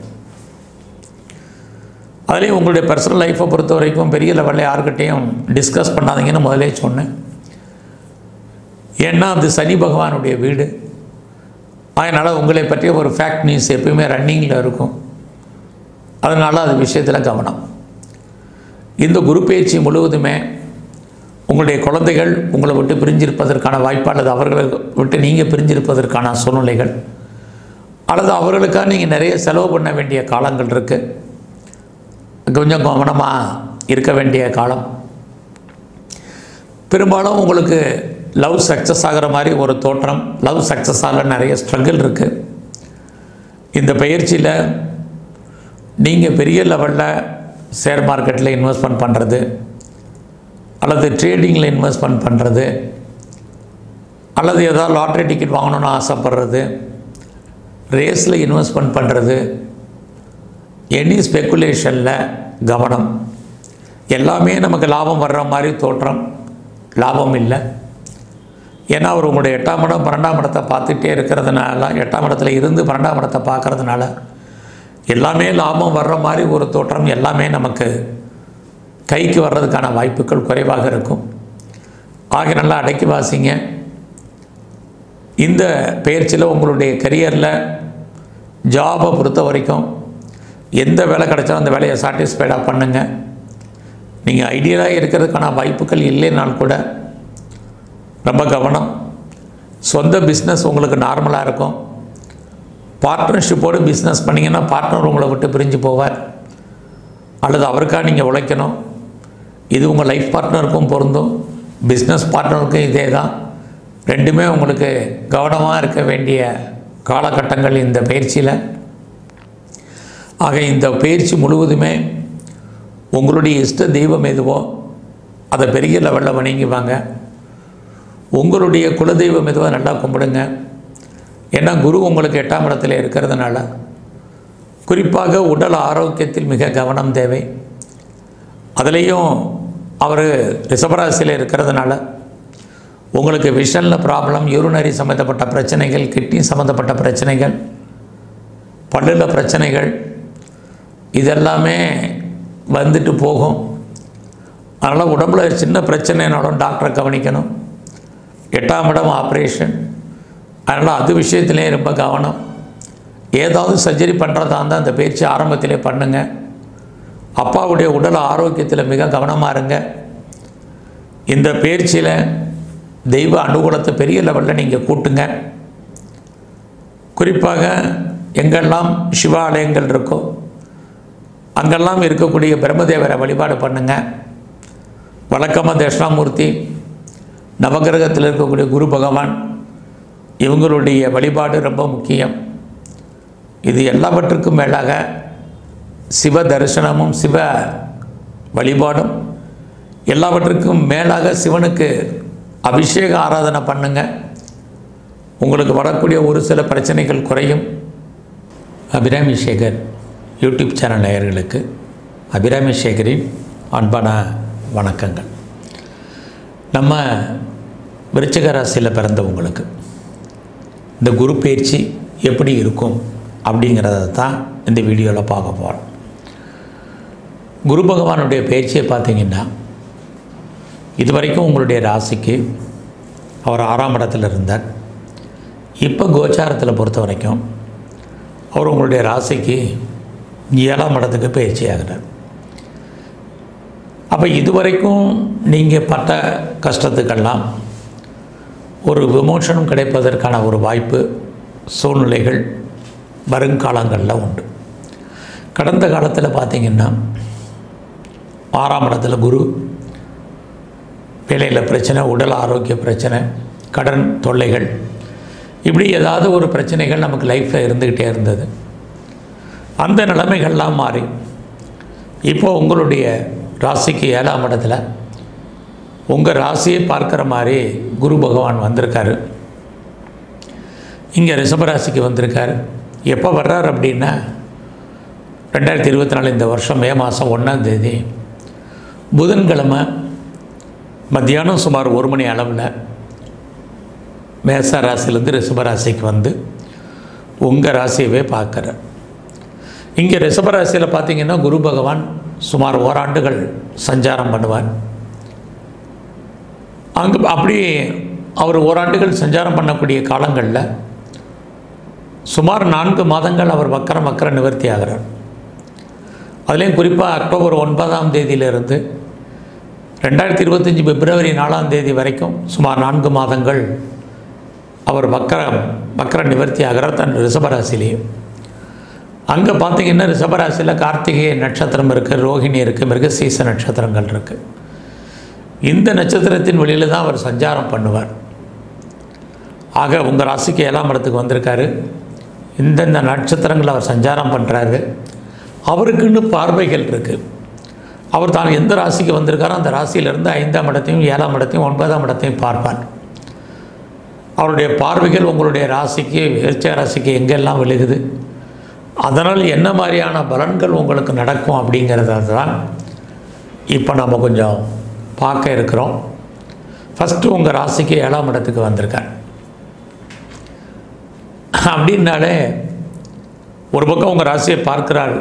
அதுலேயும் உங்களுடைய பர்சனல் லைஃப்பை பொறுத்த வரைக்கும் பெரிய லெவலில் யாருக்கிட்டேயும் டிஸ்கஸ் பண்ணாதீங்கன்னு முதலே சொன்னேன் ஏன்னா அது சனி பகவானுடைய வீடு அதனால் உங்களை பற்றிய ஒரு ஃபேக்ட் நியூஸ் எப்பயுமே ரன்னிங்கில் இருக்கும் அதனால் அது விஷயத்தில் கவனம் இந்த குரு பயிற்சி முழுவதுமே உங்களுடைய குழந்தைகள் உங்களை விட்டு பிரிஞ்சிருப்பதற்கான வாய்ப்பு அல்லது அவர்களை விட்டு நீங்கள் பிரிஞ்சிருப்பதற்கான சூழ்நிலைகள் அல்லது அவர்களுக்காக நீங்கள் நிறைய செலவு பண்ண வேண்டிய காலங்கள் இருக்குது கொஞ்சம் கவனமாக இருக்க வேண்டிய காலம் பெரும்பாலும் உங்களுக்கு லவ் சக்ஸஸ் ஆகிற மாதிரி ஒரு தோற்றம் லவ் சக்ஸஸ் ஆகிற நிறைய ஸ்ட்ரகிள் இருக்குது இந்த பயிற்சியில் நீங்கள் பெரிய லெவலில் ஷேர் மார்க்கெட்டில் இன்வெஸ்ட்மெண்ட் பண்ணுறது அல்லது ட்ரேடிங்கில் இன்வெஸ்ட்மெண்ட் பண்ணுறது அல்லது ஏதாவது லாட்ரி டிக்கெட் வாங்கணும்னு ஆசைப்படுறது ரேஸில் இன்வெஸ்ட்மெண்ட் பண்ணுறது எனி ஸ்பெக்குலேஷனில் கவனம் எல்லாமே நமக்கு லாபம் வர்ற மாதிரி தோற்றம் லாபம் இல்லை ஏன்னா அவர் உங்களுடைய எட்டாம் இடம் பன்னெண்டாம் இடத்தை பார்த்துட்டே இருக்கிறதுனால எட்டாம் இடத்துல இருந்து பன்னெண்டாம் இடத்தை பார்க்கறதுனால எல்லாமே லாபம் வர்ற மாதிரி ஒரு தோற்றம் எல்லாமே நமக்கு கைக்கு வர்றதுக்கான வாய்ப்புகள் குறைவாக இருக்கும் ஆக நல்லா அடக்கி வாசிங்க இந்த பயிற்சியில் உங்களுடைய கரியரில் ஜாபை பொறுத்த வரைக்கும் எந்த வேலை கிடைச்சாலும் அந்த வேலையை சாட்டிஸ்ஃபைடாக பண்ணுங்கள் நீங்கள் ஐடியலாக இருக்கிறதுக்கான வாய்ப்புகள் இல்லைனால் கூட ரொம்ப கவனம் சொந்த பிஸ்னஸ் உங்களுக்கு நார்மலாக இருக்கும் பார்ட்னர்ஷிப்போடு பிஸ்னஸ் பண்ணிங்கன்னா பார்ட்னர் உங்களை விட்டு பிரிஞ்சு போவார் அல்லது அவருக்காக நீங்கள் உழைக்கணும் இது உங்கள் லைஃப் பார்ட்னருக்கும் பொருந்தும் பிஸ்னஸ் பார்ட்னருக்கும் இதே தான் ரெண்டுமே உங்களுக்கு கவனமாக இருக்க வேண்டிய காலகட்டங்கள் இந்த பயிற்சியில் ஆக இந்த பயிற்சி முழுவதுமே உங்களுடைய இஷ்ட தெய்வம் எதுவோ அதை பெரிய லெவலில் வணங்கிவாங்க உங்களுடைய குலதெய்வம் எதுவோ நல்லா கும்பிடுங்க ஏன்னா குரு உங்களுக்கு எட்டாம் இடத்துல இருக்கிறதுனால குறிப்பாக உடல் ஆரோக்கியத்தில் மிக கவனம் தேவை அதுலேயும் அவர் ரிஷபராசியில் இருக்கிறதுனால உங்களுக்கு விஷனில் ப்ராப்ளம் யூரினரி சம்மந்தப்பட்ட பிரச்சனைகள் கிட்னி சம்மந்தப்பட்ட பிரச்சனைகள் பல்லில் பிரச்சனைகள் இதெல்லாமே வந்துட்டு போகும் அதனால் உடம்புல சின்ன பிரச்சனைனாலும் டாக்டரை கவனிக்கணும் எட்டாம் இடம் ஆப்ரேஷன் அதனால் அது விஷயத்திலே ரொம்ப கவனம் ஏதாவது சர்ஜரி பண்ணுறதா இருந்தால் அந்த பயிற்சி ஆரம்பத்திலே பண்ணுங்கள் அப்பாவுடைய உடல் ஆரோக்கியத்தில் மிக கவனமாக இருங்க இந்த பயிற்சியில் தெய்வ அனுகூலத்தை பெரிய லெவலில் நீங்கள் கூட்டுங்க குறிப்பாக எங்கெல்லாம் சிவாலயங்கள் இருக்கோ அங்கெல்லாம் இருக்கக்கூடிய பிரம்மதேவரை வழிபாடு பண்ணுங்க வழக்கமாக தட்சிணாமூர்த்தி நவகிரகத்தில் இருக்கக்கூடிய குரு பகவான் இவங்களுடைய வழிபாடு ரொம்ப முக்கியம் இது எல்லாவற்றுக்கும் மேலாக சிவ தரிசனமும் சிவ வழிபாடும் எல்லாவற்றுக்கும் மேலாக சிவனுக்கு அபிஷேக ஆராதனை பண்ணுங்க உங்களுக்கு வரக்கூடிய ஒரு சில பிரச்சனைகள் குறையும் அபிராமி சேகர் யூடியூப் சேனல் நேயர்களுக்கு அபிராமி சேகரின் அன்பான வணக்கங்கள் நம்ம விருச்சிக ராசியில் பிறந்தவங்களுக்கு இந்த குரு பயிற்சி எப்படி இருக்கும் அப்படிங்கிறத தான் இந்த வீடியோவில் பார்க்க போகிறோம் குரு பகவானுடைய பயிற்சியை பார்த்தீங்கன்னா இது வரைக்கும் உங்களுடைய ராசிக்கு அவர் ஆறாம் இடத்துல இருந்தார் இப்போ கோச்சாரத்தில் பொறுத்த வரைக்கும் அவர் உங்களுடைய ராசிக்கு ஏழாம் இடத்துக்கு பயிற்சி ஆகிறார் அப்போ இதுவரைக்கும் நீங்கள் பட்ட கஷ்டத்துக்கெல்லாம் ஒரு விமோசனம் கிடைப்பதற்கான ஒரு வாய்ப்பு சூழ்நிலைகள் வருங்காலங்களில் உண்டு கடந்த காலத்தில் பார்த்திங்கன்னா ஆறாம் இடத்துல குரு வேலையில் பிரச்சனை உடல் ஆரோக்கிய பிரச்சனை கடன் தொல்லைகள் இப்படி ஏதாவது ஒரு பிரச்சனைகள் நமக்கு லைஃப்பில் இருந்துக்கிட்டே இருந்தது அந்த நிலைமைகள்லாம் மாறி இப்போ உங்களுடைய ராசிக்கு ஏழாம் இடத்துல உங்கள் ராசியை பார்க்குற மாதிரி குரு பகவான் வந்திருக்காரு இங்கே ரிஷபராசிக்கு வந்திருக்காரு எப்போ வர்றார் அப்படின்னா ரெண்டாயிரத்தி இருபத்தி நாலு இந்த வருஷம் மே மாதம் ஒன்றாம் தேதி புதன்கிழமை மத்தியானம் சுமார் ஒரு மணி அளவில் மேச ராசிலேருந்து ரிஷபராசிக்கு வந்து உங்கள் ராசியவே பார்க்குறார் இங்கே ரிஷபராசியில் பார்த்தீங்கன்னா குரு பகவான் சுமார் ஓராண்டுகள் சஞ்சாரம் பண்ணுவார் அங்கே அப்படி அவர் ஓராண்டுகள் சஞ்சாரம் பண்ணக்கூடிய காலங்களில் சுமார் நான்கு மாதங்கள் அவர் வக்கர வக்கர நிவர்த்தி ஆகிறார் அதுலேயும் குறிப்பாக அக்டோபர் ஒன்பதாம் தேதியிலிருந்து ரெண்டாயிரத்தி இருபத்தஞ்சி பிப்ரவரி நாலாம் தேதி வரைக்கும் சுமார் நான்கு மாதங்கள் அவர் வக்கர வக்கர நிவர்த்தி ஆகிறார் தன் ரிஷபராசிலேயே அங்கே பார்த்தீங்கன்னா ரிஷபராசியில் கார்த்திகை நட்சத்திரம் இருக்குது ரோஹிணி இருக்குது மிருகசீச நட்சத்திரங்கள் இருக்குது இந்த நட்சத்திரத்தின் வழியில் தான் அவர் சஞ்சாரம் பண்ணுவார் ஆக உங்கள் ராசிக்கு ஏழாம் இடத்துக்கு வந்திருக்காரு இந்தந்த நட்சத்திரங்கள் அவர் சஞ்சாரம் பண்ணுறாரு அவருக்குன்னு பார்வைகள் இருக்குது அவர் தான் எந்த ராசிக்கு வந்திருக்காரோ அந்த ராசியிலிருந்து ஐந்தாம் இடத்தையும் ஏழாம் இடத்தையும் ஒன்பதாம் இடத்தையும் பார்ப்பார் அவருடைய பார்வைகள் உங்களுடைய ராசிக்கு விருச்ச ராசிக்கு எங்கெல்லாம் விழுகுது அதனால் என்ன மாதிரியான பலன்கள் உங்களுக்கு நடக்கும் அப்படிங்கிறத தான் இப்போ நம்ம கொஞ்சம் பார்க்க இருக்கிறோம் ஃபஸ்ட்டு உங்கள் ராசிக்கு ஏழாம் இடத்துக்கு வந்திருக்கார் அப்படின்னாலே ஒரு பக்கம் உங்கள் ராசியை பார்க்குறாரு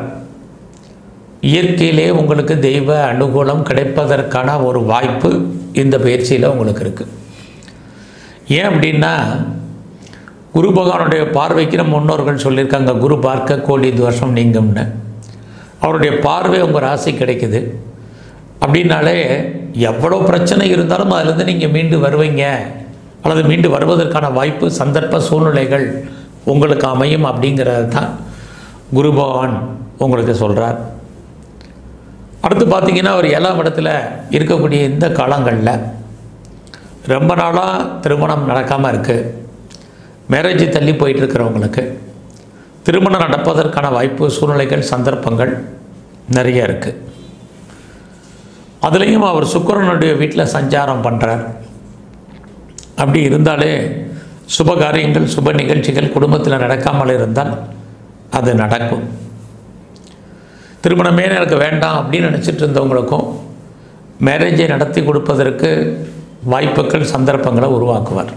இயற்கையிலே உங்களுக்கு தெய்வ அனுகூலம் கிடைப்பதற்கான ஒரு வாய்ப்பு இந்த பயிற்சியில் உங்களுக்கு இருக்குது ஏன் அப்படின்னா குரு பகவானுடைய பார்வைக்கு நம்ம முன்னோர்கள் சொல்லியிருக்காங்க குரு பார்க்க கோடி தோஷம் நீங்கும்னு அவருடைய பார்வை உங்கள் ராசி கிடைக்குது அப்படின்னாலே எவ்வளோ பிரச்சனை இருந்தாலும் அதிலிருந்து நீங்கள் மீண்டு வருவீங்க அல்லது மீண்டு வருவதற்கான வாய்ப்பு சந்தர்ப்ப சூழ்நிலைகள் உங்களுக்கு அமையும் அப்படிங்கிறது தான் குரு பகவான் உங்களுக்கு சொல்கிறார் அடுத்து பார்த்தீங்கன்னா அவர் ஏழாம் இடத்துல இருக்கக்கூடிய இந்த காலங்களில் ரொம்ப நாளாக திருமணம் நடக்காமல் இருக்குது மேரேஜ் தள்ளி போயிட்டு இருக்கிறவங்களுக்கு திருமணம் நடப்பதற்கான வாய்ப்பு சூழ்நிலைகள் சந்தர்ப்பங்கள் நிறைய இருக்குது அதுலேயும் அவர் சுக்கரனுடைய வீட்டில் சஞ்சாரம் பண்ணுறார் அப்படி இருந்தாலே சுப காரியங்கள் சுப நிகழ்ச்சிகள் குடும்பத்தில் நடக்காமல் இருந்தால் அது நடக்கும் திருமணமே எனக்கு வேண்டாம் அப்படின்னு நினச்சிட்டு இருந்தவங்களுக்கும் மேரேஜை நடத்தி கொடுப்பதற்கு வாய்ப்புகள் சந்தர்ப்பங்களை உருவாக்குவார்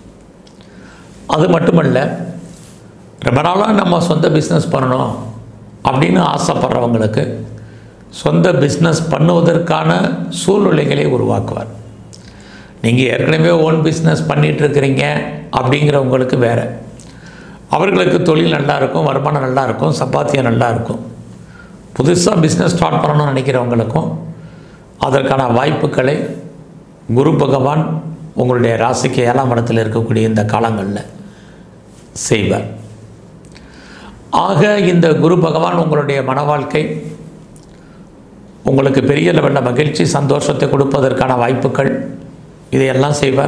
அது மட்டுமல்ல ரொம்ப நாளாக நம்ம சொந்த பிஸ்னஸ் பண்ணணும் அப்படின்னு ஆசைப்படுறவங்களுக்கு சொந்த பிஸ்னஸ் பண்ணுவதற்கான சூழ்நிலைகளை உருவாக்குவார் நீங்கள் ஏற்கனவே ஓன் பிஸ்னஸ் பண்ணிகிட்ருக்கிறீங்க அப்படிங்கிறவங்களுக்கு வேறு அவர்களுக்கு தொழில் நல்லா இருக்கும் வருமானம் நல்லா இருக்கும் சம்பாத்தியம் நல்லா இருக்கும் புதுசாக பிஸ்னஸ் ஸ்டார்ட் பண்ணணும்னு நினைக்கிறவங்களுக்கும் அதற்கான வாய்ப்புகளை குரு பகவான் உங்களுடைய ராசிக்கு ஏழாம் இடத்தில் இருக்கக்கூடிய இந்த காலங்களில் செய்வார் ஆக இந்த குரு பகவான் உங்களுடைய மன வாழ்க்கை உங்களுக்கு பெரிய லெவலில் மகிழ்ச்சி சந்தோஷத்தை கொடுப்பதற்கான வாய்ப்புகள் இதையெல்லாம் செய்வார்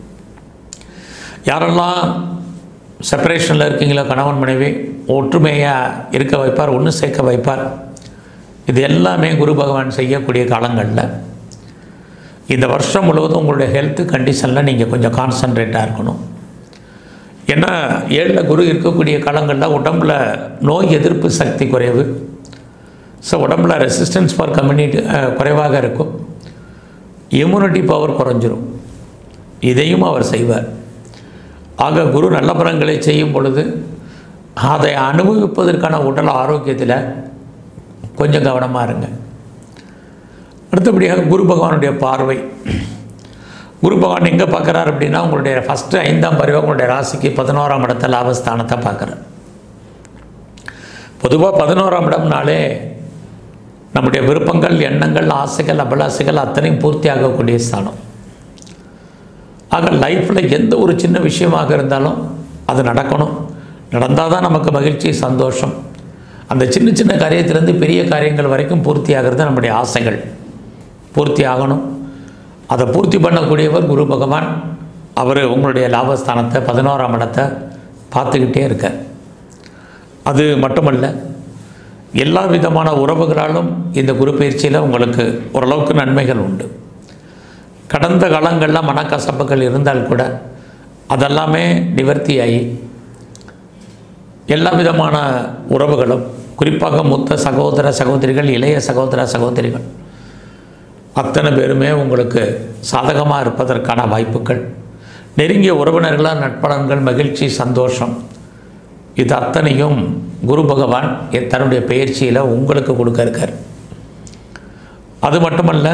யாரெல்லாம் செப்பரேஷனில் இருக்கீங்களோ கணவன் மனைவி ஒற்றுமையாக இருக்க வைப்பார் ஒன்று சேர்க்க வைப்பார் இது எல்லாமே குரு பகவான் செய்யக்கூடிய காலங்களில் இந்த வருஷம் முழுவதும் உங்களுடைய ஹெல்த் கண்டிஷனில் நீங்கள் கொஞ்சம் கான்சன்ட்ரேட்டாக இருக்கணும் ஏன்னா ஏழில் குரு இருக்கக்கூடிய காலங்களில் உடம்புல நோய் எதிர்ப்பு சக்தி குறைவு ஸோ உடம்புல ரெசிஸ்டன்ஸ் ஃபார் கம்யூனிட்டி குறைவாக இருக்கும் இம்யூனிட்டி பவர் குறைஞ்சிரும் இதையும் அவர் செய்வார் ஆக குரு நல்ல பலன்களை செய்யும் பொழுது அதை அனுபவிப்பதற்கான உடல் ஆரோக்கியத்தில் கொஞ்சம் கவனமாக இருங்க அடுத்தபடியாக குரு பகவானுடைய பார்வை குரு பகவான் எங்கே பார்க்குறாரு அப்படின்னா உங்களுடைய ஃபஸ்ட்டு ஐந்தாம் பருவம் உங்களுடைய ராசிக்கு பதினோராம் இடத்த லாபஸ்தானத்தை பார்க்குறார் பொதுவாக பதினோராம் இடம்னாலே நம்முடைய விருப்பங்கள் எண்ணங்கள் ஆசைகள் அபிலாசைகள் அத்தனையும் பூர்த்தி ஆகக்கூடிய ஸ்தானம் ஆக லைஃப்பில் எந்த ஒரு சின்ன விஷயமாக இருந்தாலும் அது நடக்கணும் நடந்தால் தான் நமக்கு மகிழ்ச்சி சந்தோஷம் அந்த சின்ன சின்ன காரியத்திலேருந்து பெரிய காரியங்கள் வரைக்கும் பூர்த்தி ஆகிறது நம்முடைய ஆசைகள் பூர்த்தி ஆகணும் அதை பூர்த்தி பண்ணக்கூடியவர் குரு பகவான் அவர் உங்களுடைய லாபஸ்தானத்தை பதினோராம் இடத்தை பார்த்துக்கிட்டே இருக்கார் அது மட்டுமல்ல எல்லா விதமான உறவுகளாலும் இந்த குரு பயிற்சியில் உங்களுக்கு ஓரளவுக்கு நன்மைகள் உண்டு கடந்த காலங்களில் மனக்கசப்புகள் இருந்தால் கூட அதெல்லாமே நிவர்த்தியாகி எல்லா விதமான உறவுகளும் குறிப்பாக மூத்த சகோதர சகோதரிகள் இளைய சகோதர சகோதரிகள் அத்தனை பேருமே உங்களுக்கு சாதகமாக இருப்பதற்கான வாய்ப்புகள் நெருங்கிய உறவினர்களால் நட்பலன்கள் மகிழ்ச்சி சந்தோஷம் இது அத்தனையும் குரு பகவான் எ- தன்னுடைய பயிற்சியில் உங்களுக்கு கொடுக்க இருக்கார் அது மட்டுமல்ல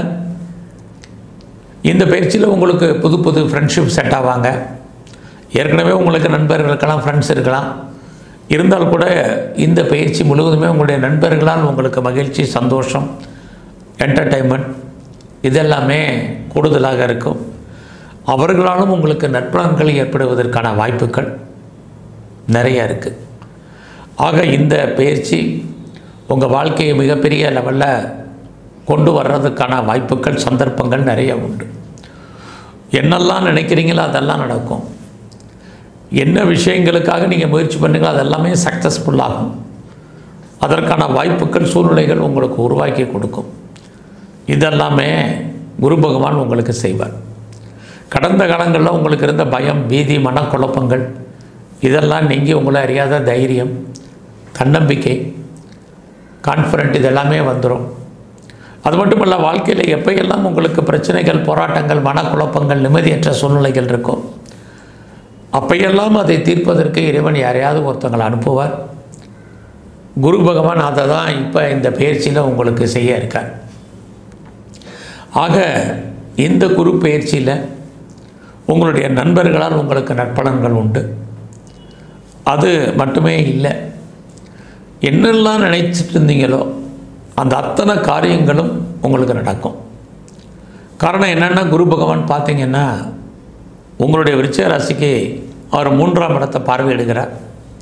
இந்த பயிற்சியில் உங்களுக்கு புது புது ஃப்ரெண்ட்ஷிப் செட் ஆவாங்க ஏற்கனவே உங்களுக்கு நண்பர்கள் இருக்கலாம் ஃப்ரெண்ட்ஸ் இருக்கலாம் இருந்தால் கூட இந்த பயிற்சி முழுவதுமே உங்களுடைய நண்பர்களால் உங்களுக்கு மகிழ்ச்சி சந்தோஷம் என்டர்டைன்மெண்ட் இதெல்லாமே கூடுதலாக இருக்கும் அவர்களாலும் உங்களுக்கு நற்பலன்கள் ஏற்படுவதற்கான வாய்ப்புகள் நிறைய இருக்குது ஆக இந்த பயிற்சி உங்கள் வாழ்க்கையை மிகப்பெரிய லெவலில் கொண்டு வர்றதுக்கான வாய்ப்புகள் சந்தர்ப்பங்கள் நிறைய உண்டு என்னெல்லாம் நினைக்கிறீங்களோ அதெல்லாம் நடக்கும் என்ன விஷயங்களுக்காக நீங்கள் முயற்சி பண்ணுங்களோ அதெல்லாமே சக்ஸஸ்ஃபுல்லாகும் அதற்கான வாய்ப்புகள் சூழ்நிலைகள் உங்களுக்கு உருவாக்கி கொடுக்கும் இதெல்லாமே குரு பகவான் உங்களுக்கு செய்வார் கடந்த காலங்களில் உங்களுக்கு இருந்த பயம் பீதி மனக்குழப்பங்கள் இதெல்லாம் நீங்கி உங்களை அறியாத தைரியம் தன்னம்பிக்கை கான்ஃபிடென்ட் இதெல்லாமே வந்துடும் அது மட்டும் இல்லை வாழ்க்கையில் எப்பையெல்லாம் உங்களுக்கு பிரச்சனைகள் போராட்டங்கள் மனக்குழப்பங்கள் நிம்மதியற்ற சூழ்நிலைகள் இருக்கும் அப்பையெல்லாம் அதை தீர்ப்பதற்கு இறைவன் யாரையாவது ஒருத்தங்களை அனுப்புவார் குரு பகவான் அதை தான் இப்போ இந்த பயிற்சியில் உங்களுக்கு செய்ய இருக்கார் ஆக இந்த குரு பயிற்சியில் உங்களுடைய நண்பர்களால் உங்களுக்கு நற்பலன்கள் உண்டு அது மட்டுமே இல்லை என்னெல்லாம் நினைச்சிட்டு இருந்தீங்களோ அந்த அத்தனை காரியங்களும் உங்களுக்கு நடக்கும் காரணம் என்னென்னா குரு பகவான் பார்த்தீங்கன்னா உங்களுடைய விருச்சிக ராசிக்கு அவர் மூன்றாம் இடத்தை பார்வையிடுகிறார்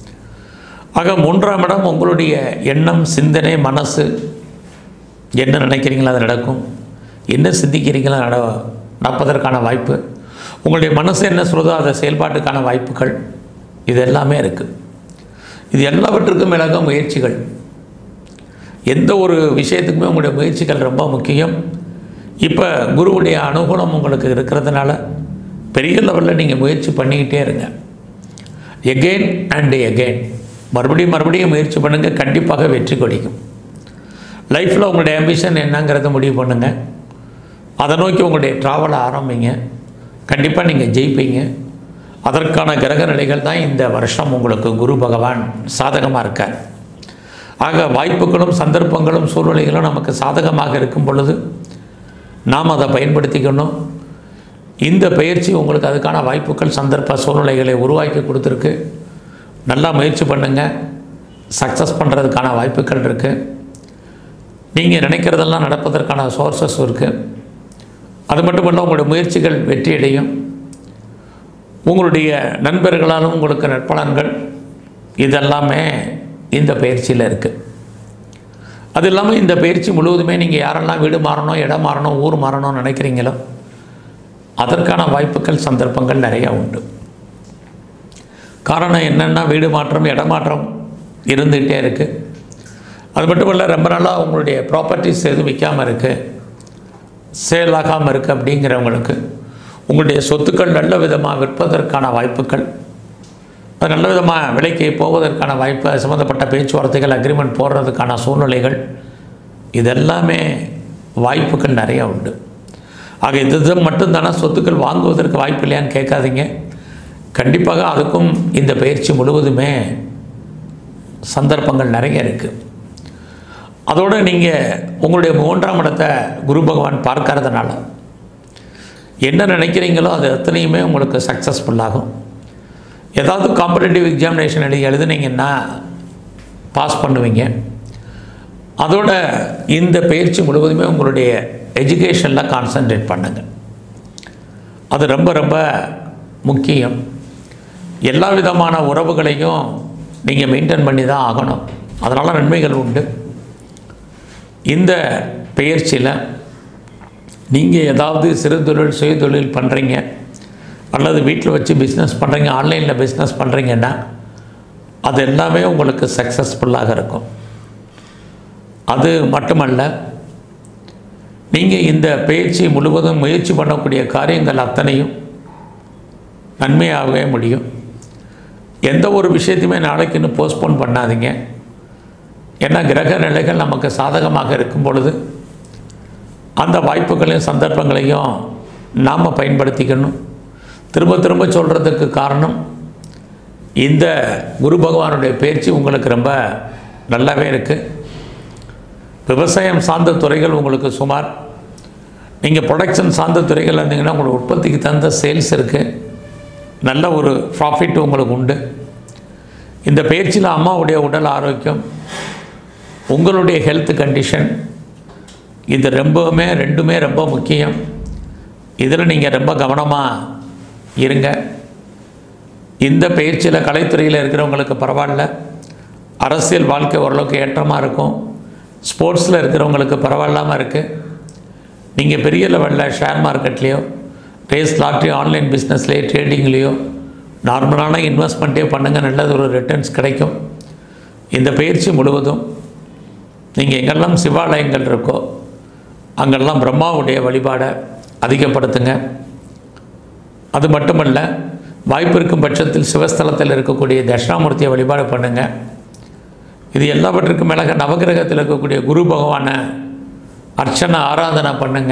ஆக மூன்றாம் இடம் உங்களுடைய எண்ணம் சிந்தனை மனசு என்ன நினைக்கிறீங்களோ அது நடக்கும் என்ன சிந்திக்கிறீங்களோ நட நடப்பதற்கான வாய்ப்பு உங்களுடைய மனசு என்ன சொல்லுதோ அதை செயல்பாட்டுக்கான வாய்ப்புகள் இது எல்லாமே இருக்குது இது எல்லாவற்றுக்கும் மேலாக முயற்சிகள் எந்த ஒரு விஷயத்துக்குமே உங்களுடைய முயற்சிகள் ரொம்ப முக்கியம் இப்போ குருவுடைய அனுகூலம் உங்களுக்கு இருக்கிறதுனால பெரிய லெவலில் நீங்கள் முயற்சி பண்ணிக்கிட்டே இருங்க எகெயின் அண்ட் எகெயின் மறுபடியும் மறுபடியும் முயற்சி பண்ணுங்கள் கண்டிப்பாக வெற்றி கொடிக்கும் லைஃப்பில் உங்களுடைய ஆம்பிஷன் என்னங்கிறத முடிவு பண்ணுங்கள் அதை நோக்கி உங்களுடைய ட்ராவலை ஆரம்பிங்க கண்டிப்பாக நீங்கள் ஜெயிப்பீங்க அதற்கான கிரக நிலைகள் தான் இந்த வருஷம் உங்களுக்கு குரு பகவான் சாதகமாக இருக்கார் ஆக வாய்ப்புகளும் சந்தர்ப்பங்களும் சூழ்நிலைகளும் நமக்கு சாதகமாக இருக்கும் பொழுது நாம் அதை பயன்படுத்திக்கணும் இந்த பயிற்சி உங்களுக்கு அதுக்கான வாய்ப்புகள் சந்தர்ப்ப சூழ்நிலைகளை உருவாக்கி கொடுத்துருக்கு நல்லா முயற்சி பண்ணுங்கள் சக்ஸஸ் பண்ணுறதுக்கான வாய்ப்புகள் இருக்குது நீங்கள் நினைக்கிறதெல்லாம் நடப்பதற்கான சோர்சஸ் இருக்குது அது மட்டும் இல்லை உங்களுடைய முயற்சிகள் வெற்றியடையும் உங்களுடைய நண்பர்களாலும் உங்களுக்கு நற்பலன்கள் இதெல்லாமே இந்த பயிற்சியில் இருக்குது அது இல்லாமல் இந்த பயிற்சி முழுவதுமே நீங்கள் யாரெல்லாம் வீடு மாறணும் இடம் மாறணும் ஊர் மாறணும்னு நினைக்கிறீங்களோ அதற்கான வாய்ப்புகள் சந்தர்ப்பங்கள் நிறையா உண்டு காரணம் என்னென்னா வீடு மாற்றம் இடமாற்றம் இருந்துகிட்டே இருக்குது அது மட்டும் இல்லை ரொம்ப நாளாக உங்களுடைய ப்ராப்பர்ட்டிஸ் எதுவும் விற்காமல் இருக்குது சேல் ஆகாமல் இருக்குது அப்படிங்கிறவங்களுக்கு உங்களுடைய சொத்துக்கள் நல்ல விதமாக விற்பதற்கான வாய்ப்புகள் அது நல்ல விதமாக விலைக்கு போவதற்கான வாய்ப்பு அது சம்மந்தப்பட்ட பேச்சுவார்த்தைகள் அக்ரிமெண்ட் போடுறதுக்கான சூழ்நிலைகள் இதெல்லாமே வாய்ப்புகள் நிறையா உண்டு ஆக இது இது மட்டும்தானே சொத்துக்கள் வாங்குவதற்கு வாய்ப்பு இல்லையான்னு கேட்காதீங்க கண்டிப்பாக அதுக்கும் இந்த பயிற்சி முழுவதுமே சந்தர்ப்பங்கள் நிறைய இருக்குது அதோடு நீங்கள் உங்களுடைய மூன்றாம் இடத்தை குரு பகவான் பார்க்கறதுனால என்ன நினைக்கிறீங்களோ அது அத்தனையுமே உங்களுக்கு சக்ஸஸ்ஃபுல்லாகும் ஏதாவது காம்படிட்டிவ் எக்ஸாமினேஷன் எழுதி எழுதுனீங்கன்னா பாஸ் பண்ணுவீங்க அதோட இந்த பயிற்சி முழுவதுமே உங்களுடைய எஜுகேஷனில் கான்சன்ட்ரேட் பண்ணுங்கள் அது ரொம்ப ரொம்ப முக்கியம் எல்லா விதமான உறவுகளையும் நீங்கள் மெயின்டைன் பண்ணி தான் ஆகணும் அதனால் நன்மைகள் உண்டு இந்த பயிற்சியில் நீங்கள் ஏதாவது சிறு தொழில் சுய தொழில் பண்ணுறீங்க அல்லது வீட்டில் வச்சு பிஸ்னஸ் பண்ணுறீங்க ஆன்லைனில் பிஸ்னஸ் பண்ணுறீங்கன்னா அது எல்லாமே உங்களுக்கு சக்ஸஸ்ஃபுல்லாக இருக்கும் அது மட்டுமல்ல நீங்கள் இந்த பயிற்சி முழுவதும் முயற்சி பண்ணக்கூடிய காரியங்கள் அத்தனையும் நன்மையாகவே முடியும் எந்த ஒரு விஷயத்தையுமே நாளைக்குன்னு போஸ்ட்போன் பண்ணாதீங்க ஏன்னா கிரக நிலைகள் நமக்கு சாதகமாக இருக்கும் பொழுது அந்த வாய்ப்புகளையும் சந்தர்ப்பங்களையும் நாம் பயன்படுத்திக்கணும் திரும்ப திரும்ப சொல்கிறதுக்கு காரணம் இந்த குரு பகவானுடைய பயிற்சி உங்களுக்கு ரொம்ப நல்லாவே இருக்குது விவசாயம் சார்ந்த துறைகள் உங்களுக்கு சுமார் நீங்கள் ப்ரொடக்ஷன் சார்ந்த துறைகள் இருந்தீங்கன்னா உங்களுக்கு உற்பத்திக்கு தகுந்த சேல்ஸ் இருக்குது நல்ல ஒரு ப்ராஃபிட் உங்களுக்கு உண்டு இந்த பயிற்சியில் அம்மாவுடைய உடல் ஆரோக்கியம் உங்களுடைய ஹெல்த் கண்டிஷன் இது ரொம்பவுமே ரெண்டுமே ரொம்ப முக்கியம் இதில் நீங்கள் ரொம்ப கவனமாக இருங்க இந்த பயிற்சியில் கலைத்துறையில் இருக்கிறவங்களுக்கு பரவாயில்ல அரசியல் வாழ்க்கை ஓரளவுக்கு ஏற்றமாக இருக்கும் ஸ்போர்ட்ஸில் இருக்கிறவங்களுக்கு பரவாயில்லாமல் இருக்குது நீங்கள் பெரிய லெவலில் ஷேர் மார்க்கெட்லேயோ ரேஸ் லாட்ரி ஆன்லைன் பிஸ்னஸ்லேயோ ட்ரேடிங்லேயோ நார்மலான இன்வெஸ்ட்மெண்ட்டே பண்ணுங்கள் நல்லது ஒரு ரிட்டர்ன்ஸ் கிடைக்கும் இந்த பயிற்சி முழுவதும் நீங்கள் எங்கெல்லாம் சிவாலயங்கள் இருக்கோ அங்கெல்லாம் பிரம்மாவுடைய வழிபாடை அதிகப்படுத்துங்க அது மட்டுமல்ல வாய்ப்பு இருக்கும் பட்சத்தில் சிவஸ்தலத்தில் இருக்கக்கூடிய தட்சிணாமூர்த்தியை வழிபாடு பண்ணுங்கள் இது எல்லாவற்றுக்கும் மேலாக நவகிரகத்தில் இருக்கக்கூடிய குரு பகவானை அர்ச்சனை ஆராதனை பண்ணுங்க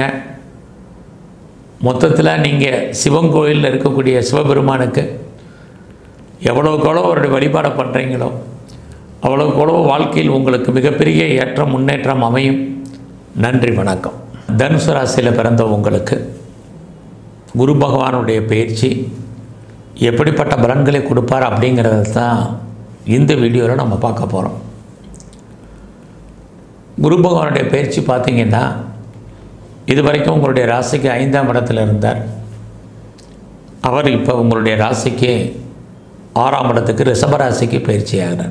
மொத்தத்தில் நீங்கள் சிவன் கோயிலில் இருக்கக்கூடிய சிவபெருமானுக்கு எவ்வளவுக்கு எவ்வளோ அவருடைய வழிபாடை பண்ணுறீங்களோ அவ்வளவுக்கு எவ்வளோ வாழ்க்கையில் உங்களுக்கு மிகப்பெரிய ஏற்றம் முன்னேற்றம் அமையும் நன்றி வணக்கம் தனுசு ராசியில் பிறந்த உங்களுக்கு குரு பகவானுடைய பயிற்சி எப்படிப்பட்ட பலன்களை கொடுப்பார் அப்படிங்கிறத தான் இந்த வீடியோவில் நம்ம பார்க்க போகிறோம் குரு பகவானுடைய பயிற்சி பார்த்தீங்கன்னா இது வரைக்கும் உங்களுடைய ராசிக்கு ஐந்தாம் இடத்துல இருந்தார் அவர் இப்போ உங்களுடைய ராசிக்கு ஆறாம் இடத்துக்கு ரிஷபராசிக்கு பயிற்சி ஆகிறார்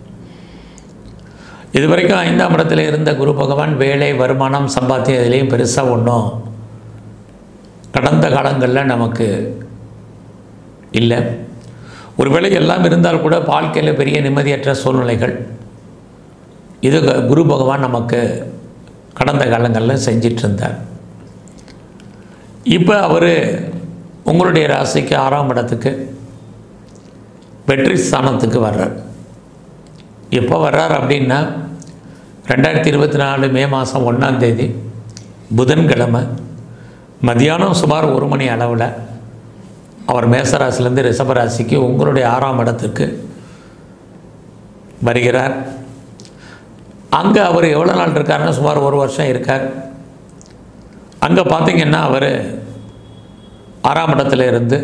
இது வரைக்கும் ஐந்தாம் இடத்துல இருந்த குரு பகவான் வேலை வருமானம் சம்பாத்தியம் இதுலேயும் பெருசாக ஒன்றும் கடந்த காலங்களில் நமக்கு இல்லை ஒருவேளை எல்லாம் இருந்தால் கூட வாழ்க்கையில் பெரிய நிம்மதியற்ற சூழ்நிலைகள் இது க- குரு பகவான் நமக்கு கடந்த காலங்களில் செஞ்சிட்டு இருந்தார் இப்போ அவர் உங்களுடைய ராசிக்கு ஆறாம் இடத்துக்கு வெற்றி ஸ்தானத்துக்கு வர்றார் எப்போ வர்றார் அப்படின்னா ரெண்டாயிரத்தி இருபத்தி நாலு மே மாதம் ஒன்றாம் தேதி புதன்கிழமை மதியானம் சுமார் ஒரு மணி அளவில் அவர் மேசராசிலேருந்து ரிஷபராசிக்கு உங்களுடைய ஆறாம் இடத்துக்கு வருகிறார் அங்கே அவர் எவ்வளோ நாள் இருக்காருன்னா சுமார் ஒரு வருஷம் இருக்கார் அங்கே பார்த்தீங்கன்னா அவர் ஆறாம் இடத்துல இருந்து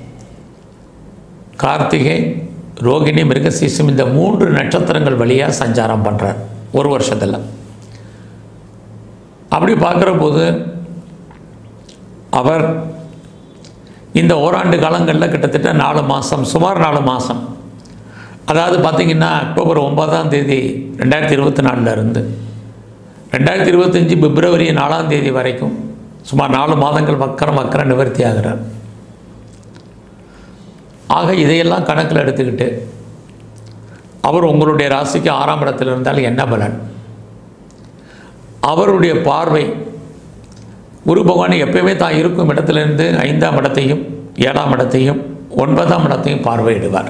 கார்த்திகை ரோகிணி மிருகசீசம் இந்த மூன்று நட்சத்திரங்கள் வழியாக சஞ்சாரம் பண்ணுறார் ஒரு வருஷத்தில் அப்படி பார்க்குற போது அவர் இந்த ஓராண்டு காலங்களில் கிட்டத்தட்ட நாலு மாதம் சுமார் நாலு மாதம் அதாவது பார்த்திங்கன்னா அக்டோபர் ஒன்பதாம் தேதி ரெண்டாயிரத்தி இருபத்தி நாலில் இருந்து ரெண்டாயிரத்தி இருபத்தஞ்சி பிப்ரவரி நாலாம் தேதி வரைக்கும் சுமார் நாலு மாதங்கள் வக்கரம் வக்கர நிவர்த்தி ஆகிறார் ஆக இதையெல்லாம் கணக்கில் எடுத்துக்கிட்டு அவர் உங்களுடைய ராசிக்கு ஆறாம் இடத்தில் இருந்தால் என்ன பலன் அவருடைய பார்வை குரு பகவான் எப்பயுமே தான் இருக்கும் இடத்திலிருந்து ஐந்தாம் இடத்தையும் ஏழாம் இடத்தையும் ஒன்பதாம் இடத்தையும் பார்வையிடுவார்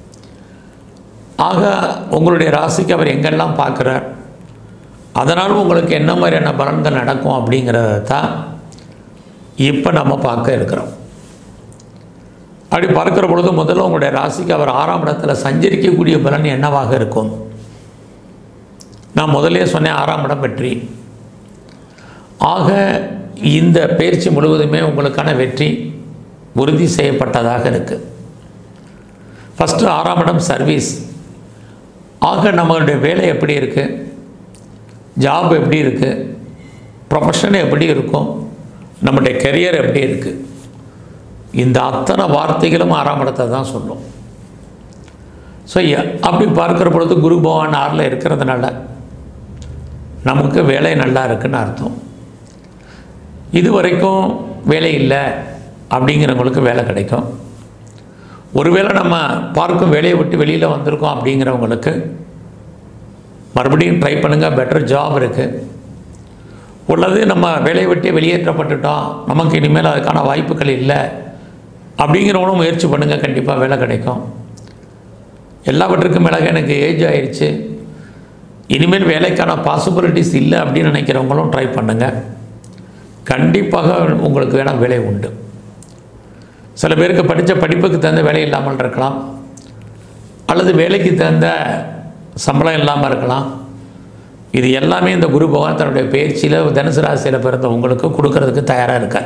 ஆக உங்களுடைய ராசிக்கு அவர் எங்கெல்லாம் பார்க்குறார் அதனால் உங்களுக்கு என்ன மாதிரியான பலன்கள் நடக்கும் அப்படிங்கிறத தான் இப்போ நம்ம பார்க்க இருக்கிறோம் அப்படி பார்க்கிற பொழுது முதல்ல உங்களுடைய ராசிக்கு அவர் ஆறாம் இடத்துல சஞ்சரிக்கக்கூடிய பலன் என்னவாக இருக்கும் நான் முதலே சொன்னேன் ஆறாம் இடம் வெற்றி ஆக இந்த பயிற்சி முழுவதுமே உங்களுக்கான வெற்றி உறுதி செய்யப்பட்டதாக இருக்குது ஃபஸ்ட்டு ஆறாம் இடம் சர்வீஸ் ஆக நம்மளுடைய வேலை எப்படி இருக்குது ஜாப் எப்படி இருக்குது ப்ரொஃபஷன் எப்படி இருக்கும் நம்முடைய கெரியர் எப்படி இருக்குது இந்த அத்தனை வார்த்தைகளும் ஆறாம் இடத்தை தான் சொல்லும் ஸோ அப்படி பார்க்குற பொழுது குரு பகவான் ஆறில் இருக்கிறதுனால நமக்கு வேலை நல்லா இருக்குன்னு அர்த்தம் இது வரைக்கும் வேலை இல்லை அப்படிங்கிறவங்களுக்கு வேலை கிடைக்கும் ஒருவேளை நம்ம பார்க்கும் வேலையை விட்டு வெளியில் வந்திருக்கோம் அப்படிங்கிறவங்களுக்கு மறுபடியும் ட்ரை பண்ணுங்கள் பெட்டர் ஜாப் இருக்குது உள்ளது நம்ம வேலையை விட்டு வெளியேற்றப்பட்டுட்டோம் நமக்கு இனிமேல் அதுக்கான வாய்ப்புகள் இல்லை அப்படிங்கிறவங்களும் முயற்சி பண்ணுங்கள் கண்டிப்பாக வேலை கிடைக்கும் எல்லாவற்றுக்கும் மேலாக எனக்கு ஏஜ் ஆயிடுச்சு இனிமேல் வேலைக்கான பாசிபிலிட்டிஸ் இல்லை அப்படின்னு நினைக்கிறவங்களும் ட்ரை பண்ணுங்கள் கண்டிப்பாக உங்களுக்கு வேணால் வேலை உண்டு சில பேருக்கு படித்த படிப்புக்கு தகுந்த வேலை இல்லாமல் இருக்கலாம் அல்லது வேலைக்கு தகுந்த சம்பளம் இல்லாமல் இருக்கலாம் இது எல்லாமே இந்த குரு பகவான் தன்னுடைய பயிற்சியில் தனுசு ராசியில் பிறந்த உங்களுக்கு கொடுக்கறதுக்கு தயாராக இருக்கார்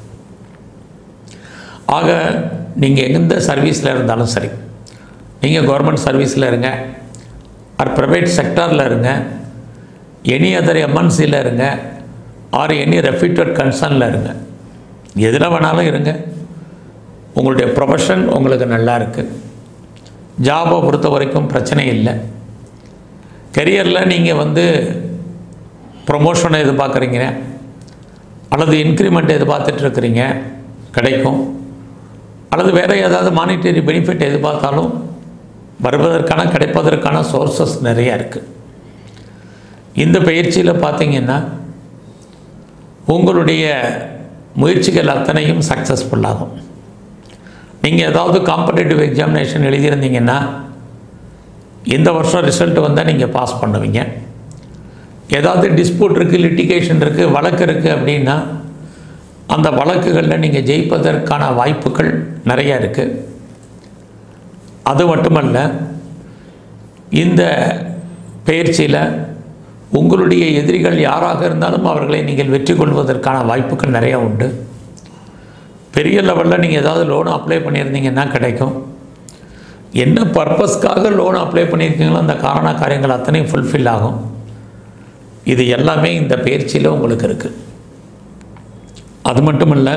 ஆக நீங்கள் எந்த சர்வீஸில் இருந்தாலும் சரி நீங்கள் கவர்மெண்ட் சர்வீஸில் இருங்க ஆர் ப்ரைவேட் செக்டாரில் இருங்க எனி அதர் எம்என்சியில் இருங்க ஆர் எனி ரெஃப்யூட்டட் கன்சர்னில் இருங்க எதில் வேணாலும் இருங்க உங்களுடைய ப்ரொஃபஷன் உங்களுக்கு நல்லா இருக்குது ஜாபை பொறுத்த வரைக்கும் பிரச்சனை இல்லை கெரியரில் நீங்கள் வந்து ப்ரொமோஷனை எதிர்பார்க்குறீங்க அல்லது இன்க்ரிமெண்ட் எதிர்பார்த்துட்ருக்குறீங்க கிடைக்கும் அல்லது வேறு ஏதாவது மானிட்டரி பெனிஃபிட் எதிர்பார்த்தாலும் வருவதற்கான கிடைப்பதற்கான சோர்சஸ் நிறையா இருக்குது இந்த பயிற்சியில் பார்த்தீங்கன்னா உங்களுடைய முயற்சிகள் அத்தனையும் சக்ஸஸ்ஃபுல்லாகும் நீங்கள் ஏதாவது காம்படேட்டிவ் எக்ஸாமினேஷன் எழுதியிருந்தீங்கன்னா இந்த வருஷம் ரிசல்ட் வந்தால் நீங்கள் பாஸ் பண்ணுவீங்க ஏதாவது டிஸ்பியூட் இருக்குது லிட்டிகேஷன் இருக்குது வழக்கு இருக்குது அப்படின்னா அந்த வழக்குகளில் நீங்கள் ஜெயிப்பதற்கான வாய்ப்புகள் நிறையா இருக்குது அது மட்டுமல்ல இந்த பயிற்சியில் உங்களுடைய எதிரிகள் யாராக இருந்தாலும் அவர்களை நீங்கள் வெற்றி கொள்வதற்கான வாய்ப்புகள் நிறையா உண்டு பெரிய லெவலில் நீங்கள் ஏதாவது லோன் அப்ளை பண்ணியிருந்தீங்கன்னா கிடைக்கும் என்ன பர்பஸ்க்காக லோன் அப்ளை பண்ணியிருக்கீங்களோ அந்த காரண காரியங்கள் அத்தனையும் ஃபுல்ஃபில் ஆகும் இது எல்லாமே இந்த பயிற்சியில் உங்களுக்கு இருக்குது அது மட்டும் இல்லை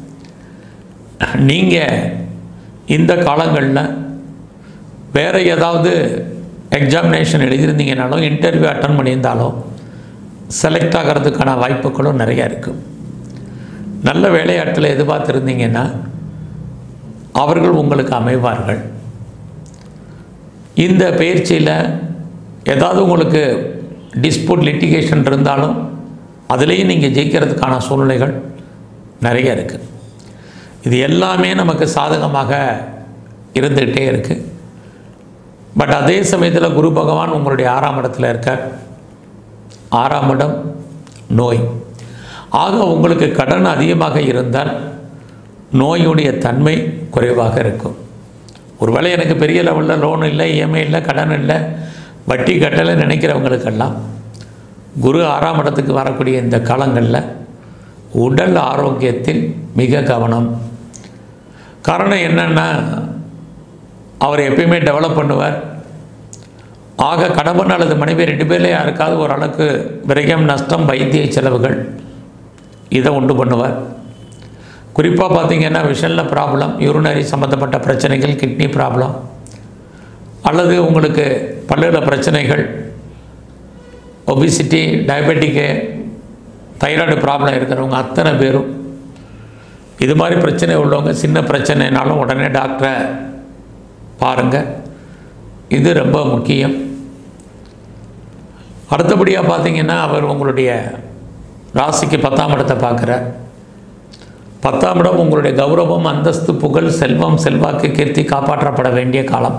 நீங்கள் இந்த காலங்களில் வேறு ஏதாவது எக்ஸாமினேஷன் எழுதியிருந்தீங்கனாலும் இன்டர்வியூ அட்டன் பண்ணியிருந்தாலும் செலக்ட் ஆகிறதுக்கான வாய்ப்புகளும் நிறையா இருக்குது நல்ல வேலையாட்களை எதிர்பார்த்துருந்தீங்கன்னா அவர்கள் உங்களுக்கு அமைவார்கள் இந்த பயிற்சியில் ஏதாவது உங்களுக்கு டிஸ்பியூட் லிட்டிகேஷன் இருந்தாலும் அதுலேயும் நீங்கள் ஜெயிக்கிறதுக்கான சூழ்நிலைகள் நிறைய இருக்குது இது எல்லாமே நமக்கு சாதகமாக இருந்துக்கிட்டே இருக்குது பட் அதே சமயத்தில் குரு பகவான் உங்களுடைய ஆறாம் இடத்துல இருக்கார் ஆறாம் இடம் நோய் ஆக உங்களுக்கு கடன் அதிகமாக இருந்தால் நோயுடைய தன்மை குறைவாக இருக்கும் ஒருவேளை எனக்கு பெரிய லெவலில் லோன் இல்லை இஎம்ஐ இல்லை கடன் இல்லை வட்டி கட்டலை நினைக்கிறவங்களுக்கெல்லாம் குரு ஆறாம் இடத்துக்கு வரக்கூடிய இந்த காலங்களில் உடல் ஆரோக்கியத்தில் மிக கவனம் காரணம் என்னென்னா அவர் எப்பயுமே டெவலப் பண்ணுவார் ஆக கணவன் அல்லது மனைவி ரெண்டு பேரில் யாருக்காவது ஓரளவுக்கு விரயம் நஷ்டம் வைத்திய செலவுகள் இதை உண்டு பண்ணுவார் குறிப்பாக பார்த்தீங்கன்னா விஷனில் ப்ராப்ளம் யூரினரி சம்மந்தப்பட்ட பிரச்சனைகள் கிட்னி ப்ராப்ளம் அல்லது உங்களுக்கு பல்லுல பிரச்சனைகள் ஒபிசிட்டி டயபெட்டிக்கு தைராய்டு ப்ராப்ளம் இருக்கிறவங்க அத்தனை பேரும் இது மாதிரி பிரச்சனை உள்ளவங்க சின்ன பிரச்சனைனாலும் உடனே டாக்டரை பாருங்கள் இது ரொம்ப முக்கியம் அடுத்தபடியாக பார்த்தீங்கன்னா அவர் உங்களுடைய ராசிக்கு பத்தாம் இடத்தை பார்க்குறார் பத்தாம் இடம் உங்களுடைய கௌரவம் அந்தஸ்து புகழ் செல்வம் செல்வாக்கு கீர்த்தி காப்பாற்றப்பட வேண்டிய காலம்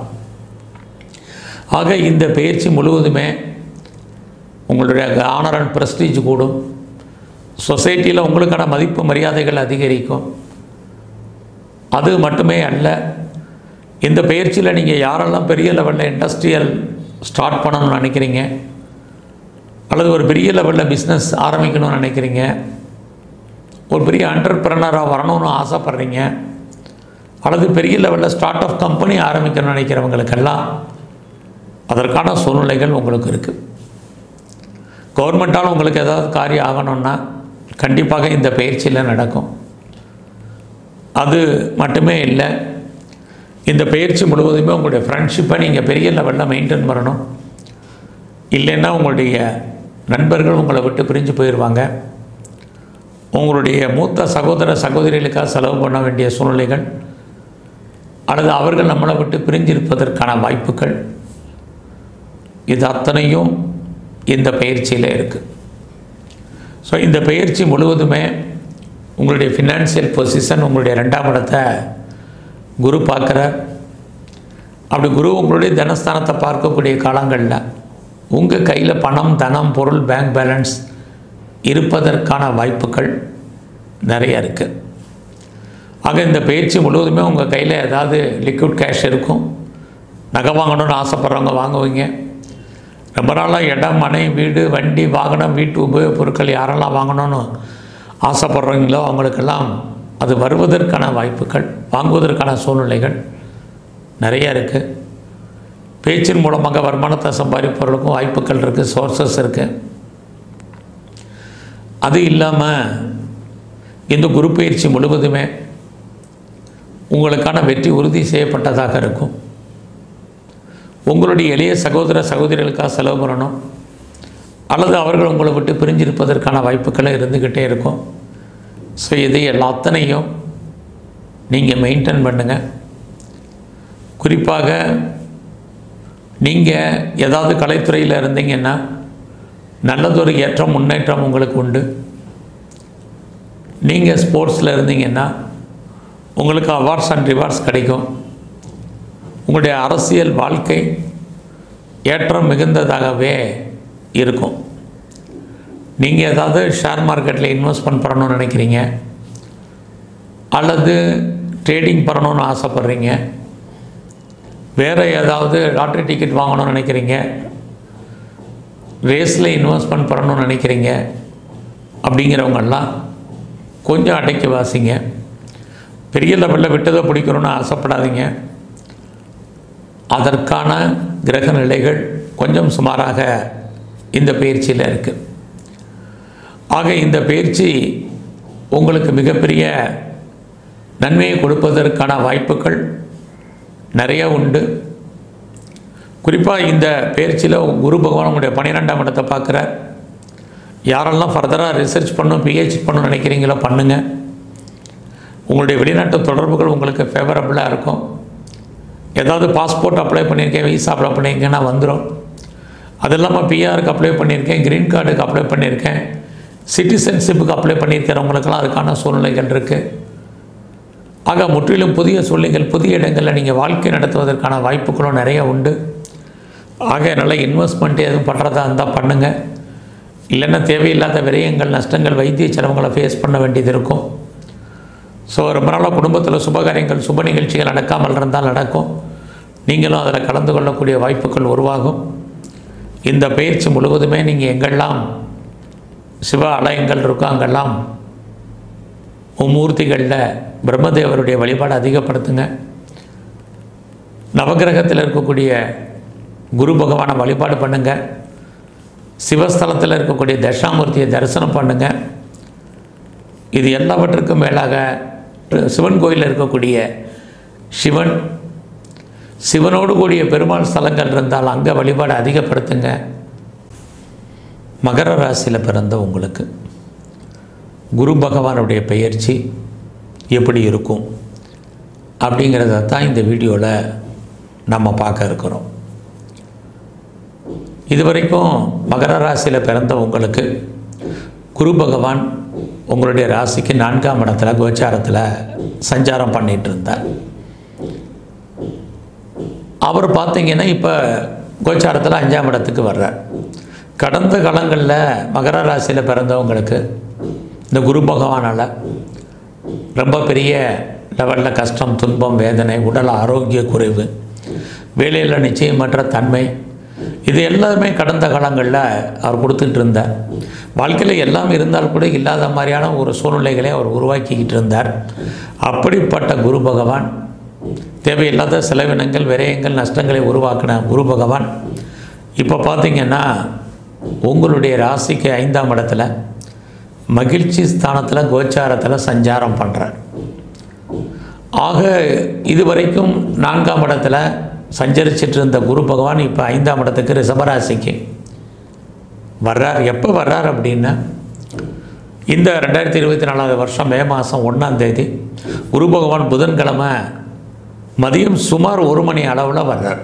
ஆக இந்த பயிற்சி முழுவதுமே உங்களுடைய ஆனர் அண்ட் ப்ரெஸ்டீஜ் கூடும் சொசைட்டியில் உங்களுக்கான மதிப்பு மரியாதைகள் அதிகரிக்கும் அது மட்டுமே அல்ல இந்த பயிற்சியில் நீங்கள் யாரெல்லாம் பெரிய லெவலில் இண்டஸ்ட்ரியல் ஸ்டார்ட் பண்ணணும்னு நினைக்கிறீங்க அல்லது ஒரு பெரிய லெவலில் பிஸ்னஸ் ஆரம்பிக்கணும்னு நினைக்கிறீங்க ஒரு பெரிய என்டர்பிரனராக வரணும்னு ஆசைப்பட்றீங்க அல்லது பெரிய லெவலில் ஸ்டார்ட் அப் கம்பெனி ஆரம்பிக்கணும்னு நினைக்கிறவங்களுக்கெல்லாம் அதற்கான சூழ்நிலைகள் உங்களுக்கு இருக்குது கவர்மெண்ட்டால் உங்களுக்கு ஏதாவது காரியம் ஆகணும்னா கண்டிப்பாக இந்த பயிற்சியில் நடக்கும் அது மட்டுமே இல்லை இந்த பயிற்சி முழுவதுமே உங்களுடைய ஃப்ரெண்ட்ஷிப்பை நீங்கள் பெரிய லெவலில் மெயின்டைன் பண்ணணும் இல்லைன்னா உங்களுடைய நண்பர்கள் உங்களை விட்டு பிரிஞ்சு போயிடுவாங்க உங்களுடைய மூத்த சகோதர சகோதரிகளுக்காக செலவு பண்ண வேண்டிய சூழ்நிலைகள் அல்லது அவர்கள் நம்மளை விட்டு பிரிஞ்சிருப்பதற்கான வாய்ப்புகள் இது அத்தனையும் இந்த பயிற்சியில் இருக்குது ஸோ இந்த பயிற்சி முழுவதுமே உங்களுடைய ஃபினான்சியல் பொசிஷன் உங்களுடைய ரெண்டாம் இடத்தை குரு பார்க்குறார் அப்படி குரு உங்களுடைய தனஸ்தானத்தை பார்க்கக்கூடிய காலங்களில் உங்கள் கையில் பணம் தனம் பொருள் பேங்க் பேலன்ஸ் இருப்பதற்கான வாய்ப்புகள் நிறைய இருக்குது ஆக இந்த பயிற்சி முழுவதுமே உங்கள் கையில் ஏதாவது லிக்விட் கேஷ் இருக்கும் நகை வாங்கணும்னு ஆசைப்பட்றவங்க வாங்குவீங்க ரொம்ப நாளாக இடம் மனை வீடு வண்டி வாகனம் வீட்டு உபயோகப் பொருட்கள் யாரெல்லாம் வாங்கணும்னு ஆசைப்படுறீங்களோ அவங்களுக்கெல்லாம் அது வருவதற்கான வாய்ப்புகள் வாங்குவதற்கான சூழ்நிலைகள் நிறைய இருக்குது பேச்சின் மூலமாக வருமானத்தை சம்பாதிப்பவர்களுக்கும் வாய்ப்புகள் இருக்குது சோர்சஸ் இருக்குது அது இல்லாமல் இந்த குரு பயிற்சி முழுவதுமே உங்களுக்கான வெற்றி உறுதி செய்யப்பட்டதாக இருக்கும் உங்களுடைய எளிய சகோதர சகோதரிகளுக்காக செலவு பண்ணணும் அல்லது அவர்கள் உங்களை விட்டு பிரிஞ்சிருப்பதற்கான வாய்ப்புகளும் இருந்துக்கிட்டே இருக்கும் ஸோ இது எல்லா அத்தனையும் நீங்கள் மெயின்டைன் பண்ணுங்கள் குறிப்பாக நீங்கள் ஏதாவது கலைத்துறையில் இருந்தீங்கன்னா நல்லதொரு ஏற்றம் முன்னேற்றம் உங்களுக்கு உண்டு நீங்கள் ஸ்போர்ட்ஸில் இருந்தீங்கன்னா உங்களுக்கு அவார்ட்ஸ் அண்ட் ரிவார்ட்ஸ் கிடைக்கும் உங்களுடைய அரசியல் வாழ்க்கை ஏற்றம் மிகுந்ததாகவே இருக்கும் நீங்கள் ஏதாவது ஷேர் மார்க்கெட்டில் இன்வெஸ்ட்மெண்ட் பண்ணணும்னு நினைக்கிறீங்க அல்லது ட்ரேடிங் பண்ணணும்னு ஆசைப்பட்றீங்க வேறு ஏதாவது லாட்ரி டிக்கெட் வாங்கணும்னு நினைக்கிறீங்க ரேஸில் இன்வெஸ்ட்மெண்ட் பண்ணணும்னு நினைக்கிறீங்க அப்படிங்கிறவங்கெல்லாம் கொஞ்சம் அடைக்கி வாசிங்க பெரிய லெவலில் விட்டதை பிடிக்கணும்னு ஆசைப்படாதீங்க அதற்கான கிரக நிலைகள் கொஞ்சம் சுமாராக இந்த பயிற்சியில் இருக்குது ஆக இந்த பயிற்சி உங்களுக்கு மிகப்பெரிய நன்மையை கொடுப்பதற்கான வாய்ப்புகள் நிறைய உண்டு குறிப்பாக இந்த பயிற்சியில் குரு பகவான் உங்களுடைய பன்னிரெண்டாம் இடத்தை பார்க்குறார் யாரெல்லாம் ஃபர்தராக ரிசர்ச் பண்ணணும் பிஹெச் பண்ணணும்னு நினைக்கிறீங்களோ பண்ணுங்கள் உங்களுடைய வெளிநாட்டு தொடர்புகள் உங்களுக்கு ஃபேவரபுளாக இருக்கும் ஏதாவது பாஸ்போர்ட் அப்ளை பண்ணியிருக்கேன் விசா அப்ளை பண்ணியிருக்கேன்னா வந்துடும் அது இல்லாமல் பிஆருக்கு அப்ளை பண்ணியிருக்கேன் க்ரீன் கார்டுக்கு அப்ளை பண்ணியிருக்கேன் சிட்டிசன்ஷிப்புக்கு அப்ளை பண்ணியிருக்கிறவங்களுக்கெல்லாம் அதுக்கான சூழ்நிலைகள் இருக்குது ஆக முற்றிலும் புதிய சூழ்நிலைகள் புதிய இடங்களில் நீங்கள் வாழ்க்கை நடத்துவதற்கான வாய்ப்புகளும் நிறைய உண்டு ஆக நல்ல இன்வெஸ்ட்மெண்ட் எதுவும் பண்ணுறதா இருந்தால் பண்ணுங்கள் இல்லைன்னா தேவையில்லாத விரயங்கள் நஷ்டங்கள் வைத்திய செலவுகளை ஃபேஸ் பண்ண வேண்டியது இருக்கும் ஸோ ரொம்ப நாளாக குடும்பத்தில் சுபகாரியங்கள் சுப நிகழ்ச்சிகள் நடக்காமல் இருந்தால் நடக்கும் நீங்களும் அதில் கலந்து கொள்ளக்கூடிய வாய்ப்புகள் உருவாகும் இந்த பயிற்சி முழுவதுமே நீங்கள் எங்கெல்லாம் சிவ ஆலயங்கள் இருக்கோ அங்கெல்லாம் மும்மூர்த்திகளில் பிரம்மதேவருடைய வழிபாடு அதிகப்படுத்துங்க நவகிரகத்தில் இருக்கக்கூடிய குரு பகவானை வழிபாடு பண்ணுங்கள் சிவஸ்தலத்தில் இருக்கக்கூடிய தட்சாமூர்த்தியை தரிசனம் பண்ணுங்கள் இது எல்லாவற்றுக்கும் மேலாக சிவன் கோயிலில் இருக்கக்கூடிய சிவன் சிவனோடு கூடிய பெருமாள் ஸ்தலங்கள் இருந்தால் அங்கே வழிபாடு அதிகப்படுத்துங்க மகர ராசியில் பிறந்த உங்களுக்கு குரு பகவானுடைய பெயர்ச்சி எப்படி இருக்கும் அப்படிங்கிறத தான் இந்த வீடியோவில் நம்ம பார்க்க இருக்கிறோம் இதுவரைக்கும் மகர ராசியில் பிறந்த உங்களுக்கு குரு பகவான் உங்களுடைய ராசிக்கு நான்காம் இடத்துல கோச்சாரத்தில் சஞ்சாரம் பண்ணிகிட்டு இருந்தார் அவர் பார்த்தீங்கன்னா இப்போ கோச்சாரத்தில் அஞ்சாம் இடத்துக்கு வர்றார் கடந்த காலங்களில் மகர ராசியில் பிறந்தவங்களுக்கு இந்த குரு பகவானால் ரொம்ப பெரிய லெவலில் கஷ்டம் துன்பம் வேதனை உடல் ஆரோக்கிய குறைவு வேலையில் நிச்சயமற்ற தன்மை இது எல்லாமே கடந்த காலங்களில் அவர் கொடுத்துட்டு இருந்தார் வாழ்க்கையில் எல்லாம் இருந்தால் கூட இல்லாத மாதிரியான ஒரு சூழ்நிலைகளை அவர் உருவாக்கிக்கிட்டு இருந்தார் அப்படிப்பட்ட குரு பகவான் தேவையில்லாத செலவினங்கள் விரயங்கள் நஷ்டங்களை உருவாக்கின குரு பகவான் இப்போ பார்த்தீங்கன்னா உங்களுடைய ராசிக்கு ஐந்தாம் இடத்துல மகிழ்ச்சி ஸ்தானத்தில் கோச்சாரத்தில் சஞ்சாரம் பண்ணுறார் ஆக இதுவரைக்கும் நான்காம் இடத்துல சஞ்சரிச்சிட்டு இருந்த குரு பகவான் இப்போ ஐந்தாம் இடத்துக்கு ரிஷபராசிக்கு வர்றார் எப்போ வர்றார் அப்படின்னா இந்த ரெண்டாயிரத்தி இருபத்தி நாலாவது வருஷம் மே மாதம் ஒன்றாம் தேதி குரு பகவான் புதன்கிழமை மதியம் சுமார் ஒரு மணி அளவில் வர்றார்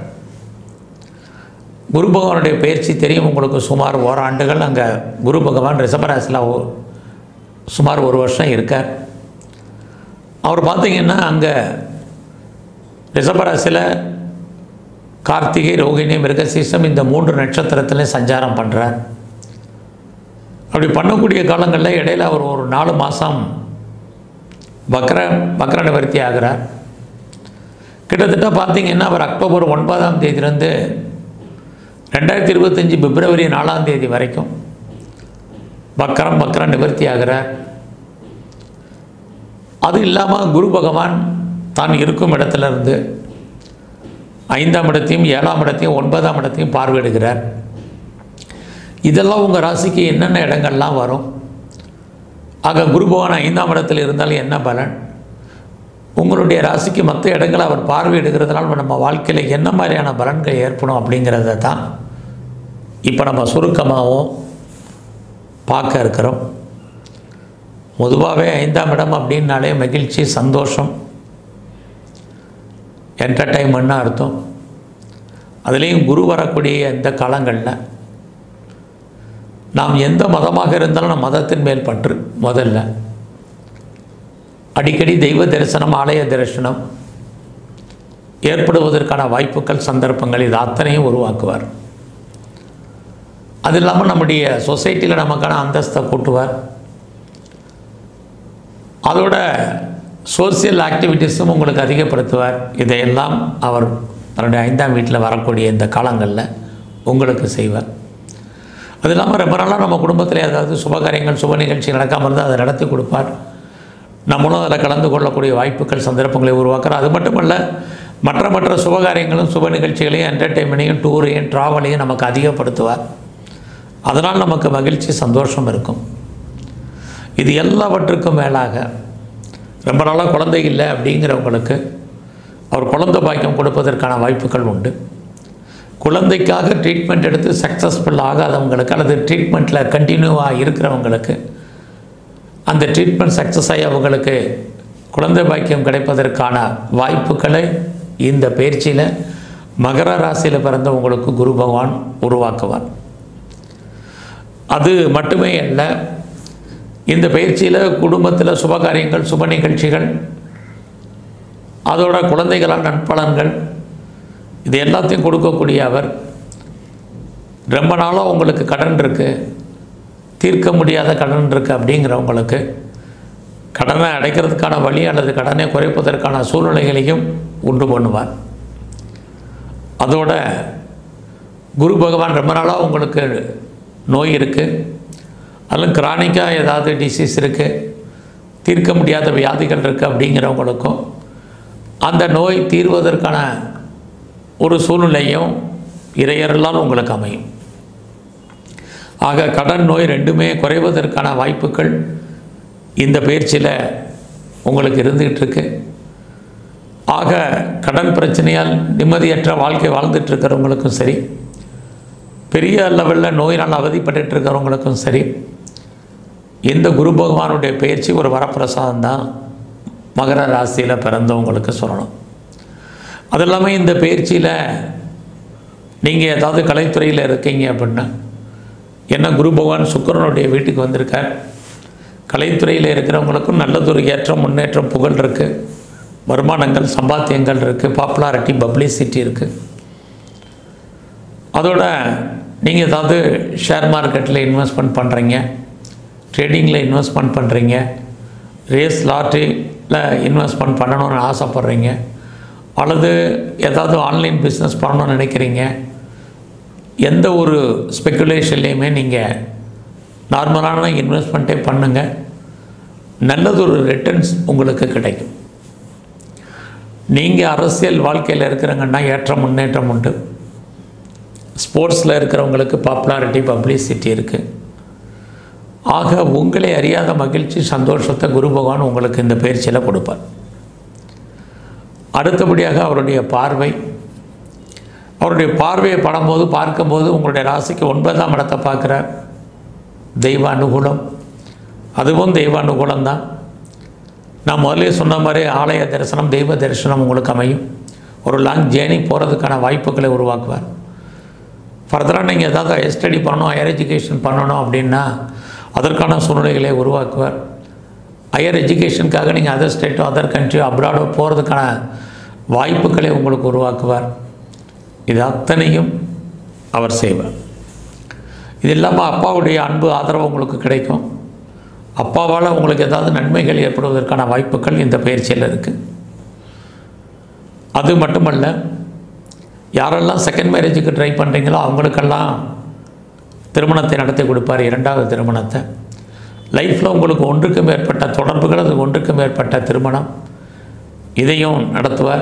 குரு பகவானுடைய பயிற்சி தெரியும் உங்களுக்கு சுமார் ஓராண்டுகள் அங்கே குரு பகவான் ரிஷபராசியில் ஒ- சுமார் ஒரு வருஷம் இருக்கார் அவர் பார்த்தீங்கன்னா அங்கே ரிஷபராசியில் கார்த்திகை ரோகிணி மிருகசீசம் இந்த மூன்று நட்சத்திரத்திலையும் சஞ்சாரம் பண்ணுறார் அப்படி பண்ணக்கூடிய காலங்களில் இடையில அவர் ஒரு நாலு மாதம் வக்ர வக்ர நிவர்த்தி ஆகிறார் கிட்டத்தட்ட பார்த்தீங்கன்னா அவர் அக்டோபர் ஒன்பதாம் தேதியிலேருந்து ரெண்டாயிரத்தி இருபத்தஞ்சி பிப்ரவரி நாலாம் தேதி வரைக்கும் வக்கரம் வக்கரம் நிவர்த்தி ஆகிறார் அது இல்லாமல் குரு பகவான் தான் இருக்கும் இடத்துல இருந்து ஐந்தாம் இடத்தையும் ஏழாம் இடத்தையும் ஒன்பதாம் இடத்தையும் பார்வையிடுகிறார் இதெல்லாம் உங்கள் ராசிக்கு என்னென்ன இடங்கள்லாம் வரும் ஆக குரு பகவான் ஐந்தாம் இடத்தில் இருந்தால் என்ன பலன் உங்களுடைய ராசிக்கு மற்ற இடங்களை அவர் பார்வையிடுகிறதுனால நம்ம வாழ்க்கையில் என்ன மாதிரியான பலன்கள் ஏற்படும் அப்படிங்கிறத தான் இப்போ நம்ம சுருக்கமாகவும் பார்க்க இருக்கிறோம் பொதுவாகவே ஐந்தாம் இடம் அப்படின்னாலே மகிழ்ச்சி சந்தோஷம் என்டர்டைன்மெண்ட்னு அர்த்தம் அதுலேயும் குரு வரக்கூடிய இந்த காலங்களில் நாம் எந்த மதமாக இருந்தாலும் நம் மதத்தின் மேல் பற்று முதல்ல அடிக்கடி தெய்வ தரிசனம் ஆலய தரிசனம் ஏற்படுவதற்கான வாய்ப்புகள் சந்தர்ப்பங்கள் இது அத்தனையும் உருவாக்குவார் அது இல்லாமல் நம்முடைய சொசைட்டியில் நமக்கான அந்தஸ்தை கூட்டுவார் அதோட சோசியல் ஆக்டிவிட்டீஸும் உங்களுக்கு அதிகப்படுத்துவார் இதையெல்லாம் அவர் தன்னுடைய ஐந்தாம் வீட்டில் வரக்கூடிய இந்த காலங்களில் உங்களுக்கு செய்வார் அது இல்லாமல் ரொம்ப நாளாக நம்ம குடும்பத்தில் ஏதாவது சுபகாரியங்கள் சுப நிகழ்ச்சி நடக்காமல் இருந்தால் அதை நடத்தி கொடுப்பார் நம்மளும் அதில் கலந்து கொள்ளக்கூடிய வாய்ப்புகள் சந்தர்ப்பங்களை உருவாக்குறார் அது மட்டுமல்ல மற்ற மற்ற சுபகாரியங்களும் சுப நிகழ்ச்சிகளையும் என்டர்டெயின்மெண்ட்டையும் டூரையும் ட்ராவலையும் நமக்கு அதிகப்படுத்துவார் அதனால் நமக்கு மகிழ்ச்சி சந்தோஷம் இருக்கும் இது எல்லாவற்றுக்கும் மேலாக ரொம்ப நாளாக குழந்தை இல்லை அப்படிங்கிறவங்களுக்கு அவர் குழந்தை பாக்கியம் கொடுப்பதற்கான வாய்ப்புகள் உண்டு குழந்தைக்காக ட்ரீட்மெண்ட் எடுத்து சக்ஸஸ்ஃபுல் ஆகாதவங்களுக்கு அல்லது ட்ரீட்மெண்ட்டில் கண்டினியூவாக இருக்கிறவங்களுக்கு அந்த ட்ரீட்மெண்ட் சக்ஸஸ் ஆகி அவங்களுக்கு குழந்தை பாக்கியம் கிடைப்பதற்கான வாய்ப்புகளை இந்த பயிற்சியில் மகர ராசியில் பிறந்தவங்களுக்கு குரு பகவான் உருவாக்குவார் அது மட்டுமே அல்ல இந்த பயிற்சியில் குடும்பத்தில் சுபகாரியங்கள் சுப நிகழ்ச்சிகள் அதோட குழந்தைகளால் நட்பலன்கள் இது எல்லாத்தையும் கொடுக்கக்கூடிய அவர் ரொம்ப நாளாக உங்களுக்கு கடன் இருக்குது தீர்க்க முடியாத கடன் இருக்குது அப்படிங்கிறவங்களுக்கு கடனை அடைக்கிறதுக்கான வழி அல்லது கடனை குறைப்பதற்கான சூழ்நிலைகளையும் உண்டு பண்ணுவார் அதோட குரு பகவான் ரொம்ப நாளாக உங்களுக்கு நோய் இருக்குது அதில் கிரானிக்காக ஏதாவது டிசீஸ் இருக்குது தீர்க்க முடியாத வியாதிகள் இருக்குது அப்படிங்கிறவங்களுக்கும் அந்த நோய் தீர்வதற்கான ஒரு சூழ்நிலையும் இறையறலால் உங்களுக்கு அமையும் ஆக கடன் நோய் ரெண்டுமே குறைவதற்கான வாய்ப்புகள் இந்த பயிற்சியில் உங்களுக்கு இருந்துகிட்டு இருக்கு ஆக கடன் பிரச்சனையால் நிம்மதியற்ற வாழ்க்கை வாழ்ந்துட்டு இருக்கிறவங்களுக்கும் சரி பெரிய லெவலில் நோயினால் அவதிப்பட்டு இருக்கிறவங்களுக்கும் சரி இந்த குரு பகவானுடைய பயிற்சி ஒரு வரப்பிரசாதம் தான் மகர ராசியில் பிறந்தவங்களுக்கு சொல்லணும் அது இல்லாமல் இந்த பயிற்சியில் நீங்கள் ஏதாவது கலைத்துறையில் இருக்கீங்க அப்படின்னா என்ன குரு பகவான் சுக்கரனுடைய வீட்டுக்கு வந்திருக்கார் கலைத்துறையில் இருக்கிறவங்களுக்கும் நல்லதொரு ஏற்றம் முன்னேற்றம் புகழ் இருக்குது வருமானங்கள் சம்பாத்தியங்கள் இருக்குது பாப்புலாரிட்டி பப்ளிசிட்டி இருக்குது அதோட நீங்கள் ஏதாவது ஷேர் மார்க்கெட்டில் இன்வெஸ்ட்மெண்ட் பண்ணுறீங்க ட்ரேடிங்கில் இன்வெஸ்ட்மெண்ட் பண்ணுறீங்க ரேஸ் லாட்ரியில் இன்வெஸ்ட்மெண்ட் பண்ணணும்னு ஆசைப்பட்றீங்க அல்லது ஏதாவது ஆன்லைன் பிஸ்னஸ் பண்ணணும்னு நினைக்கிறீங்க எந்த ஒரு ஸ்பெக்குலேஷன்லேயுமே நீங்கள் நார்மலான இன்வெஸ்ட்மெண்ட்டே பண்ணுங்கள் நல்லதொரு ரிட்டர்ன்ஸ் உங்களுக்கு கிடைக்கும் நீங்கள் அரசியல் வாழ்க்கையில் இருக்கிறங்கன்னா ஏற்றம் முன்னேற்றம் உண்டு ஸ்போர்ட்ஸில் இருக்கிறவங்களுக்கு பாப்புலாரிட்டி பப்ளிசிட்டி இருக்குது ஆக உங்களை அறியாத மகிழ்ச்சி சந்தோஷத்தை குரு பகவான் உங்களுக்கு இந்த பயிற்சியில் கொடுப்பார் அடுத்தபடியாக அவருடைய பார்வை அவருடைய பார்வையை படும்போது பார்க்கும்போது உங்களுடைய ராசிக்கு ஒன்பதாம் இடத்தை பார்க்குறார் தெய்வ அனுகூலம் அதுவும் தெய்வ அனுகூலம் தான் நான் முதல்ல சொன்ன மாதிரி ஆலய தரிசனம் தெய்வ தரிசனம் உங்களுக்கு அமையும் ஒரு லாங் ஜேர்னி போகிறதுக்கான வாய்ப்புகளை உருவாக்குவார் ஃபர்தராக நீங்கள் ஏதாவது ஹையர் ஸ்டடி பண்ணணும் ஹையர் எஜுகேஷன் பண்ணணும் அப்படின்னா அதற்கான சூழ்நிலைகளை உருவாக்குவார் ஹையர் எஜுகேஷனுக்காக நீங்கள் அதர் ஸ்டேட்டோ அதர் கண்ட்ரியோ அப்ராடோ போகிறதுக்கான வாய்ப்புகளை உங்களுக்கு உருவாக்குவார் இது அத்தனையும் அவர் செய்வார் இது இல்லாமல் அப்பாவுடைய அன்பு ஆதரவு உங்களுக்கு கிடைக்கும் அப்பாவால் உங்களுக்கு ஏதாவது நன்மைகள் ஏற்படுவதற்கான வாய்ப்புகள் இந்த பயிற்சியில் இருக்குது அது மட்டுமல்ல யாரெல்லாம் செகண்ட் மேரேஜுக்கு ட்ரை பண்ணுறீங்களோ அவங்களுக்கெல்லாம் திருமணத்தை நடத்தி கொடுப்பார் இரண்டாவது திருமணத்தை லைஃப்பில் உங்களுக்கு ஒன்றுக்கு மேற்பட்ட தொடர்புகள் அது ஒன்றுக்கு மேற்பட்ட திருமணம் இதையும் நடத்துவார்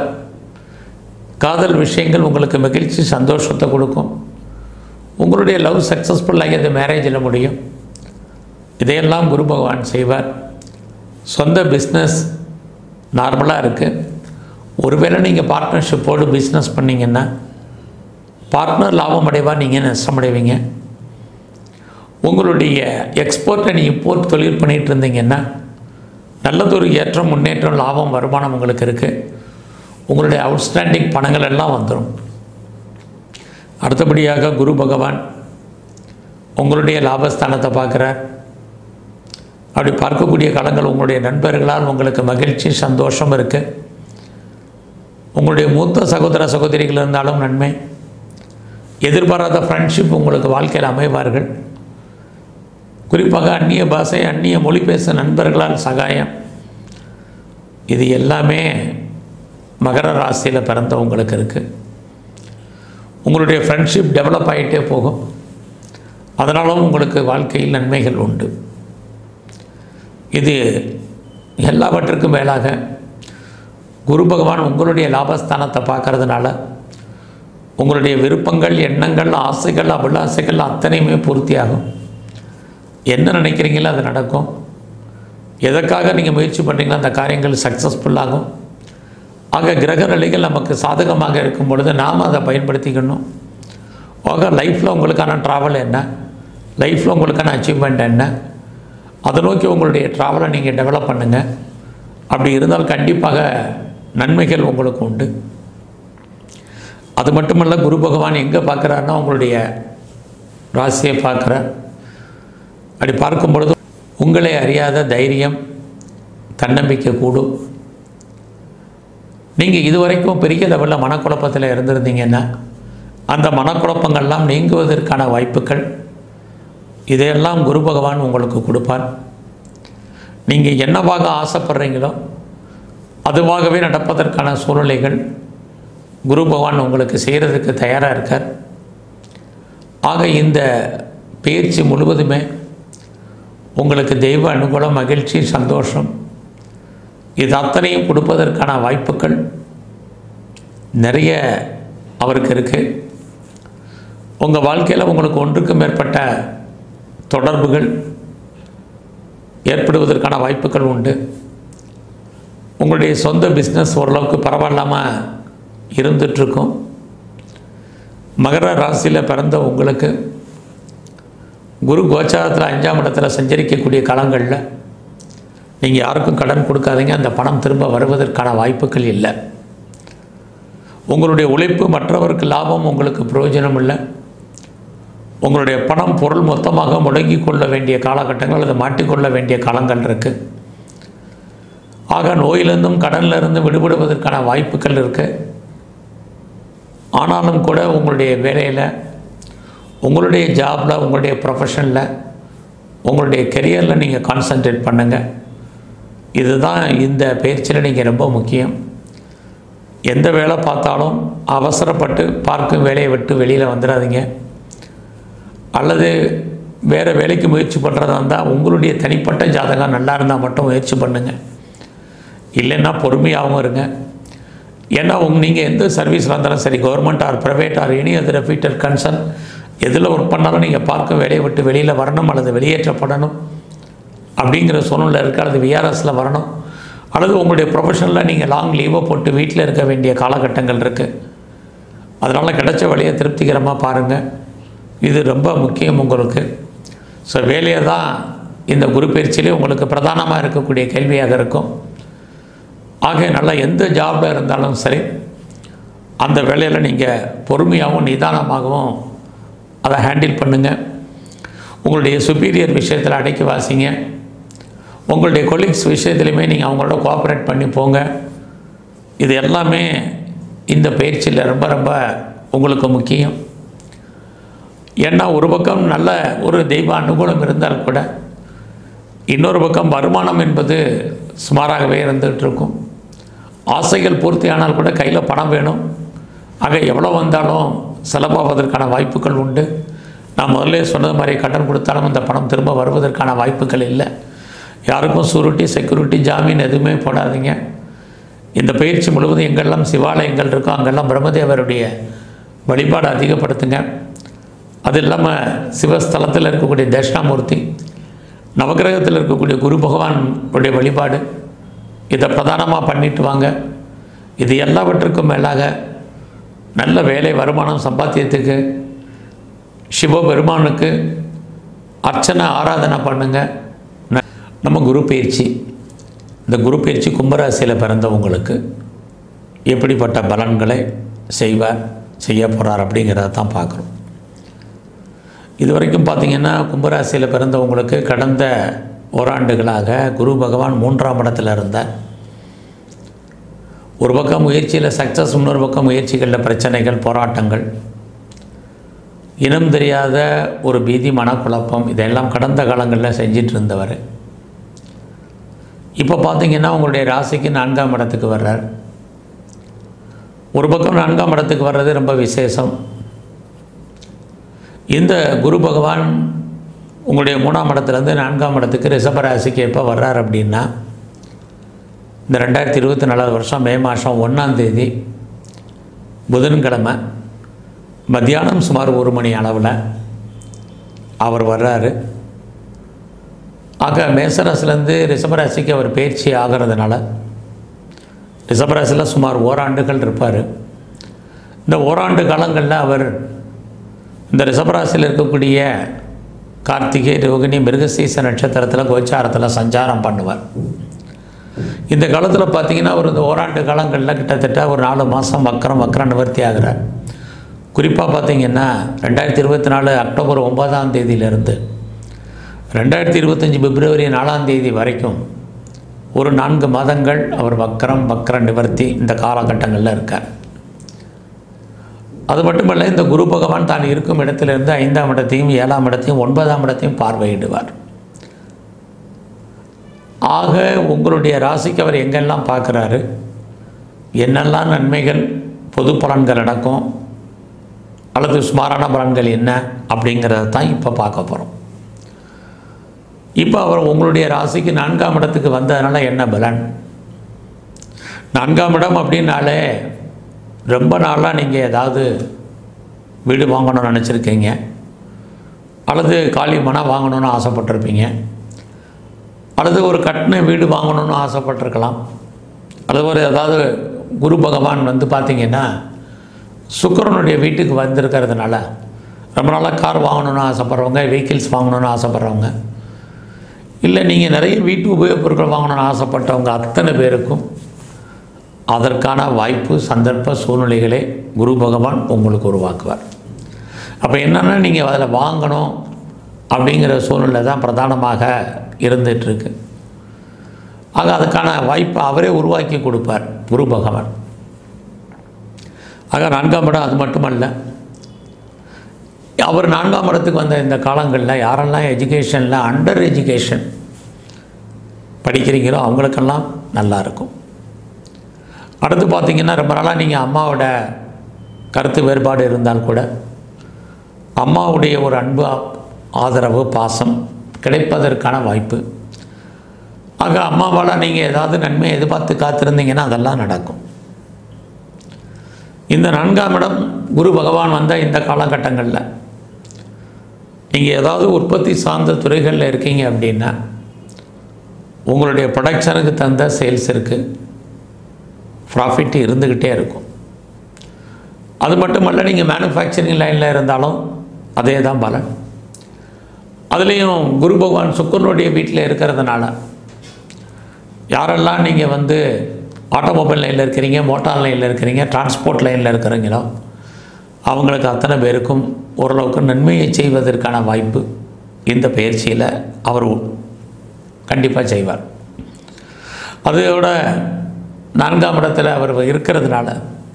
காதல் விஷயங்கள் உங்களுக்கு மகிழ்ச்சி சந்தோஷத்தை கொடுக்கும் உங்களுடைய லவ் சக்ஸஸ்ஃபுல்லாகி அது மேரேஜில் முடியும் இதையெல்லாம் குரு பகவான் செய்வார் சொந்த பிஸ்னஸ் நார்மலாக இருக்குது ஒருவேளை நீங்கள் பார்ட்னர்ஷிப்போடு பிஸ்னஸ் பண்ணிங்கன்னா பார்ட்னர் லாபம் அடைவார் நீங்கள் நஷ்டமடைவீங்க உங்களுடைய எக்ஸ்போர்ட் அண்ட் இம்போர்ட் தொழில் பண்ணிகிட்டு இருந்தீங்கன்னா நல்லதொரு ஏற்றம் முன்னேற்றம் லாபம் வருமானம் உங்களுக்கு இருக்குது உங்களுடைய அவுட்ஸ்டாண்டிங் பணங்கள் எல்லாம் வந்துடும் அடுத்தபடியாக குரு பகவான் உங்களுடைய லாபஸ்தானத்தை பார்க்குறார் அப்படி பார்க்கக்கூடிய காலங்கள் உங்களுடைய நண்பர்களால் உங்களுக்கு மகிழ்ச்சி சந்தோஷம் இருக்குது உங்களுடைய மூத்த சகோதர சகோதரிகள் இருந்தாலும் நன்மை எதிர்பாராத ஃப்ரெண்ட்ஷிப் உங்களுக்கு வாழ்க்கையில் அமைவார்கள் குறிப்பாக அந்நிய பாஷை அந்நிய மொழி பேச நண்பர்களால் சகாயம் இது எல்லாமே மகர ராசியில் பிறந்தவங்களுக்கு இருக்குது உங்களுடைய ஃப்ரெண்ட்ஷிப் டெவலப் ஆகிட்டே போகும் அதனாலும் உங்களுக்கு வாழ்க்கையில் நன்மைகள் உண்டு இது எல்லாவற்றுக்கும் மேலாக குரு பகவான் உங்களுடைய லாபஸ்தானத்தை பார்க்கறதுனால உங்களுடைய விருப்பங்கள் எண்ணங்கள் ஆசைகள் அபிலாசைகள் அத்தனையுமே பூர்த்தியாகும் என்ன நினைக்கிறீங்களோ அது நடக்கும் எதற்காக நீங்கள் முயற்சி பண்ணுறீங்களோ அந்த காரியங்கள் சக்ஸஸ்ஃபுல்லாகும் ஆக கிரக நிலைகள் நமக்கு சாதகமாக இருக்கும் பொழுது நாம் அதை பயன்படுத்திக்கணும் ஆக லைஃப்பில் உங்களுக்கான ட்ராவல் என்ன லைஃப்பில் உங்களுக்கான அச்சீவ்மெண்ட் என்ன அதை நோக்கி உங்களுடைய ட்ராவலை நீங்கள் டெவலப் பண்ணுங்கள் அப்படி இருந்தால் கண்டிப்பாக நன்மைகள் உங்களுக்கு உண்டு அது மட்டுமல்ல குரு பகவான் எங்கே பார்க்குறாருன்னா உங்களுடைய ராசியை பார்க்குறார் அப்படி பார்க்கும் பொழுது உங்களை அறியாத தைரியம் தன்னம்பிக்கை கூடும் நீங்கள் இதுவரைக்கும் பெரிய லெவலில் மனக்குழப்பத்தில் இருந்திருந்தீங்கன்னா அந்த மனக்குழப்பங்கள்லாம் நீங்குவதற்கான வாய்ப்புகள் இதையெல்லாம் குரு பகவான் உங்களுக்கு கொடுப்பார் நீங்கள் என்னவாக ஆசைப்படுறீங்களோ அதுவாகவே நடப்பதற்கான சூழ்நிலைகள் குரு பகவான் உங்களுக்கு செய்கிறதுக்கு தயாராக இருக்கார் ஆக இந்த பயிற்சி முழுவதுமே உங்களுக்கு தெய்வ அனுகூலம் மகிழ்ச்சி சந்தோஷம் இது அத்தனையும் கொடுப்பதற்கான வாய்ப்புகள் நிறைய அவருக்கு இருக்குது உங்கள் வாழ்க்கையில் உங்களுக்கு ஒன்றுக்கு மேற்பட்ட தொடர்புகள் ஏற்படுவதற்கான வாய்ப்புகள் உண்டு உங்களுடைய சொந்த பிஸ்னஸ் ஓரளவுக்கு பரவாயில்லாமல் இருந்துகிட்ருக்கும் மகர ராசியில் பிறந்த உங்களுக்கு குரு கோச்சாரத்தில் அஞ்சாம் இடத்துல சஞ்சரிக்கக்கூடிய காலங்களில் நீங்கள் யாருக்கும் கடன் கொடுக்காதீங்க அந்த பணம் திரும்ப வருவதற்கான வாய்ப்புகள் இல்லை உங்களுடைய உழைப்பு மற்றவருக்கு லாபம் உங்களுக்கு பிரயோஜனம் இல்லை உங்களுடைய பணம் பொருள் மொத்தமாக முடங்கி கொள்ள வேண்டிய காலகட்டங்கள் அல்லது மாட்டிக்கொள்ள வேண்டிய காலங்கள் இருக்குது ஆக நோயிலிருந்தும் கடனிலிருந்தும் விடுபடுவதற்கான வாய்ப்புகள் இருக்குது ஆனாலும் கூட உங்களுடைய வேலையில் உங்களுடைய ஜாபில் உங்களுடைய ப்ரொஃபஷனில் உங்களுடைய கெரியரில் நீங்கள் கான்சன்ட்ரேட் பண்ணுங்கள் இதுதான் இந்த பயிற்சியில் நீங்கள் ரொம்ப முக்கியம் எந்த வேலை பார்த்தாலும் அவசரப்பட்டு பார்க்கும் வேலையை விட்டு வெளியில் வந்துடாதீங்க அல்லது வேறு வேலைக்கு முயற்சி பண்ணுறதா இருந்தால் உங்களுடைய தனிப்பட்ட ஜாதகம் நல்லா இருந்தால் மட்டும் முயற்சி பண்ணுங்கள் இல்லைன்னா பொறுமையாகவும் இருங்க ஏன்னா உங்க நீங்கள் எந்த சர்வீஸில் இருந்தாலும் சரி government or private or any other reputed concern எதில் ஒர்க் பண்ணாலும் நீங்கள் பார்க்க வேலையை விட்டு வெளியில் வரணும் அல்லது வெளியேற்றப்படணும் அப்படிங்கிற சூழ்நிலை இருக்குது அல்லது விஆர்எஸில் வரணும் அல்லது உங்களுடைய ப்ரொஃபஷனில் நீங்கள் லாங் லீவை போட்டு வீட்டில் இருக்க வேண்டிய காலகட்டங்கள் இருக்குது அதனால் கிடைச்ச வழியை திருப்திகரமாக பாருங்கள் இது ரொம்ப முக்கியம் உங்களுக்கு ஸோ வேலையை தான் இந்த குரு பயிற்சியிலே உங்களுக்கு பிரதானமாக இருக்கக்கூடிய கேள்வியாக இருக்கும் ஆக நல்லா எந்த ஜாபில் இருந்தாலும் சரி அந்த வேலையில் நீங்கள் பொறுமையாகவும் நிதானமாகவும் அதை ஹேண்டில் பண்ணுங்கள் உங்களுடைய சுப்பீரியர் விஷயத்தில் அடக்கி வாசிங்க உங்களுடைய கொலீக்ஸ் விஷயத்துலையுமே நீங்கள் அவங்களோட கோஆப்ரேட் பண்ணி போங்க இது எல்லாமே இந்த பயிற்சியில் ரொம்ப ரொம்ப உங்களுக்கு முக்கியம் ஏன்னா ஒரு பக்கம் நல்ல ஒரு தெய்வ அனுகூலம் இருந்தால் கூட இன்னொரு பக்கம் வருமானம் என்பது சுமாராகவே இருந்துகிட்டு இருக்கும் ஆசைகள் பூர்த்தியானால் கூட கையில் பணம் வேணும் ஆக எவ்வளோ வந்தாலும் செலவாவதற்கான வாய்ப்புகள் உண்டு நான் முதல்ல சொன்னது மாதிரி கடன் கொடுத்தாலும் அந்த பணம் திரும்ப வருவதற்கான வாய்ப்புகள் இல்லை யாருக்கும் சூரிட்டி செக்யூரிட்டி ஜாமீன் எதுவுமே போடாதீங்க இந்த பயிற்சி முழுவதும் எங்கெல்லாம் சிவாலயங்கள் இருக்கோ அங்கெல்லாம் பிரம்மதேவருடைய வழிபாடு அதிகப்படுத்துங்க அது இல்லாமல் சிவஸ்தலத்தில் இருக்கக்கூடிய தட்சிணாமூர்த்தி நவகிரகத்தில் இருக்கக்கூடிய குரு பகவானுடைய வழிபாடு இதை பிரதானமாக பண்ணிட்டு வாங்க இது எல்லாவற்றுக்கும் மேலாக நல்ல வேலை வருமானம் சம்பாத்தியத்துக்கு சிவபெருமானுக்கு அர்ச்சனை ஆராதனை பண்ணுங்க ந- நம்ம குரு பயிற்சி இந்த குரு பயிற்சி கும்பராசியில் பிறந்தவங்களுக்கு எப்படிப்பட்ட பலன்களை செய்வார் செய்ய போகிறார் அப்படிங்கிறத தான் பார்க்குறோம் இது வரைக்கும் பார்த்தீங்கன்னா கும்பராசியில் பிறந்தவங்களுக்கு கடந்த ஓராண்டுகளாக குரு பகவான் மூன்றாம் இடத்துல இருந்தார் ஒரு பக்கம் முயற்சியில் சக்ஸஸ் இன்னொரு பக்கம் முயற்சிகளில் பிரச்சனைகள் போராட்டங்கள் இனம் தெரியாத ஒரு பீதி மனக்குழப்பம் இதெல்லாம் கடந்த காலங்களில் செஞ்சிட்டு இருந்தவர் இப்போ பார்த்தீங்கன்னா உங்களுடைய ராசிக்கு நான்காம் இடத்துக்கு வர்றார் ஒரு பக்கம் நான்காம் இடத்துக்கு வர்றது ரொம்ப விசேஷம் இந்த குரு பகவான் உங்களுடைய மூணாம் இடத்துலேருந்து நான்காம் இடத்துக்கு ரிஷபராசிக்கு எப்போ வர்றார் அப்படின்னா இந்த ரெண்டாயிரத்தி இருபத்தி நாலாவது வருஷம் மே மாதம் ஒன்றாம் தேதி புதன்கிழமை மத்தியானம் சுமார் ஒரு மணி அளவில் அவர் வர்றாரு ஆக மேசராசிலேருந்து ரிஷபராசிக்கு அவர் பயிற்சி ஆகிறதுனால ரிஷபராசியில் சுமார் ஓராண்டுகள் இருப்பார் இந்த ஓராண்டு காலங்களில் அவர் இந்த ரிஷபராசியில் இருக்கக்கூடிய கார்த்திகை ரோகிணி மிருகசீச நட்சத்திரத்தில் கோச்சாரத்தில் சஞ்சாரம் பண்ணுவார் இந்த காலத்தில் பார்த்தீங்கன்னா ஒரு இந்த ஓராண்டு காலங்களில் கிட்டத்தட்ட ஒரு நாலு மாதம் வக்கரம் வக்கரம் நிவர்த்தி ஆகிறார் குறிப்பாக பார்த்தீங்கன்னா ரெண்டாயிரத்தி இருபத்தி நாலு அக்டோபர் ஒன்பதாம் தேதியிலிருந்து ரெண்டாயிரத்தி இருபத்தஞ்சி பிப்ரவரி நாலாம் தேதி வரைக்கும் ஒரு நான்கு மாதங்கள் அவர் வக்கரம் வக்கர நிவர்த்தி இந்த காலகட்டங்களில் இருக்கார் அது மட்டுமல்ல இந்த குரு பகவான் தான் இருக்கும் இடத்திலிருந்து ஐந்தாம் இடத்தையும் ஏழாம் இடத்தையும் ஒன்பதாம் இடத்தையும் பார்வையிடுவார் ஆக உங்களுடைய ராசிக்கு அவர் எங்கெல்லாம் பார்க்குறாரு என்னெல்லாம் நன்மைகள் பொது பலன்கள் நடக்கும் அல்லது சுமாரான பலன்கள் என்ன அப்படிங்கிறத தான் இப்போ பார்க்க போகிறோம் இப்போ அவர் உங்களுடைய ராசிக்கு நான்காம் இடத்துக்கு வந்ததுனால என்ன பலன் நான்காம் இடம் அப்படின்னாலே ரொம்ப நாளாக நீங்கள் ஏதாவது வீடு வாங்கணும்னு நினச்சிருக்கீங்க அல்லது காலி மனம் வாங்கணும்னு ஆசைப்பட்டிருப்பீங்க அல்லது ஒரு கட்டின வீடு வாங்கணும்னு ஆசைப்பட்டிருக்கலாம் அல்லது ஒரு ஏதாவது குரு பகவான் வந்து பார்த்தீங்கன்னா சுக்கிரனுடைய வீட்டுக்கு வந்திருக்கிறதுனால ரொம்ப நாளாக கார் வாங்கணும்னு ஆசைப்பட்றவங்க வெஹிக்கிள்ஸ் வாங்கணும்னு ஆசைப்பட்றவங்க இல்லை நீங்கள் நிறைய வீட்டு உபயோகப் பொருட்கள் வாங்கணும்னு ஆசைப்பட்டவங்க அத்தனை பேருக்கும் அதற்கான வாய்ப்பு சந்தர்ப்ப சூழ்நிலைகளை குரு பகவான் உங்களுக்கு உருவாக்குவார் அப்போ என்னென்னா நீங்கள் அதில் வாங்கணும் அப்படிங்கிற சூழ்நிலை தான் பிரதானமாக இருந்துகிட்ருக்கு ஆக அதுக்கான வாய்ப்பை அவரே உருவாக்கி கொடுப்பார் குரு பகவான் ஆக நான்காம் இடம் அது மட்டுமல்ல அவர் நான்காம் இடத்துக்கு வந்த இந்த காலங்களில் யாரெல்லாம் எஜுகேஷனில் அண்டர் எஜுகேஷன் படிக்கிறீங்களோ அவங்களுக்கெல்லாம் நல்லா இருக்கும் அடுத்து பார்த்தீங்கன்னா ரொம்ப நாளாக நீங்கள் அம்மாவோட கருத்து வேறுபாடு இருந்தால் கூட அம்மாவுடைய ஒரு அன்பு ஆதரவு பாசம் கிடைப்பதற்கான வாய்ப்பு ஆக அம்மாவால் நீங்கள் ஏதாவது நன்மை எதிர்பார்த்து காத்திருந்தீங்கன்னா அதெல்லாம் நடக்கும் இந்த நான்காம் இடம் குரு பகவான் வந்த இந்த காலகட்டங்களில் நீங்கள் ஏதாவது உற்பத்தி சார்ந்த துறைகளில் இருக்கீங்க அப்படின்னா உங்களுடைய ப்ரொடக்ஷனுக்கு தந்த சேல்ஸ் இருக்குது ப்ராஃபிட் இருந்துக்கிட்டே இருக்கும் அது மட்டுமல்ல நீங்கள் மேனுஃபேக்சரிங் லைனில் இருந்தாலும் அதே தான் பலன் அதுலேயும் குரு பகவான் சுக்கரனுடைய வீட்டில் இருக்கிறதுனால யாரெல்லாம் நீங்கள் வந்து ஆட்டோமொபைல் லைனில் இருக்கிறீங்க மோட்டார் லைனில் இருக்கிறீங்க டிரான்ஸ்போர்ட் லைனில் இருக்கிறீங்களோ அவங்களுக்கு அத்தனை பேருக்கும் ஓரளவுக்கு நன்மையை செய்வதற்கான வாய்ப்பு இந்த பயிற்சியில் அவர் கண்டிப்பாக செய்வார் அதோட நான்காம் இடத்துல அவர் இருக்கிறதுனால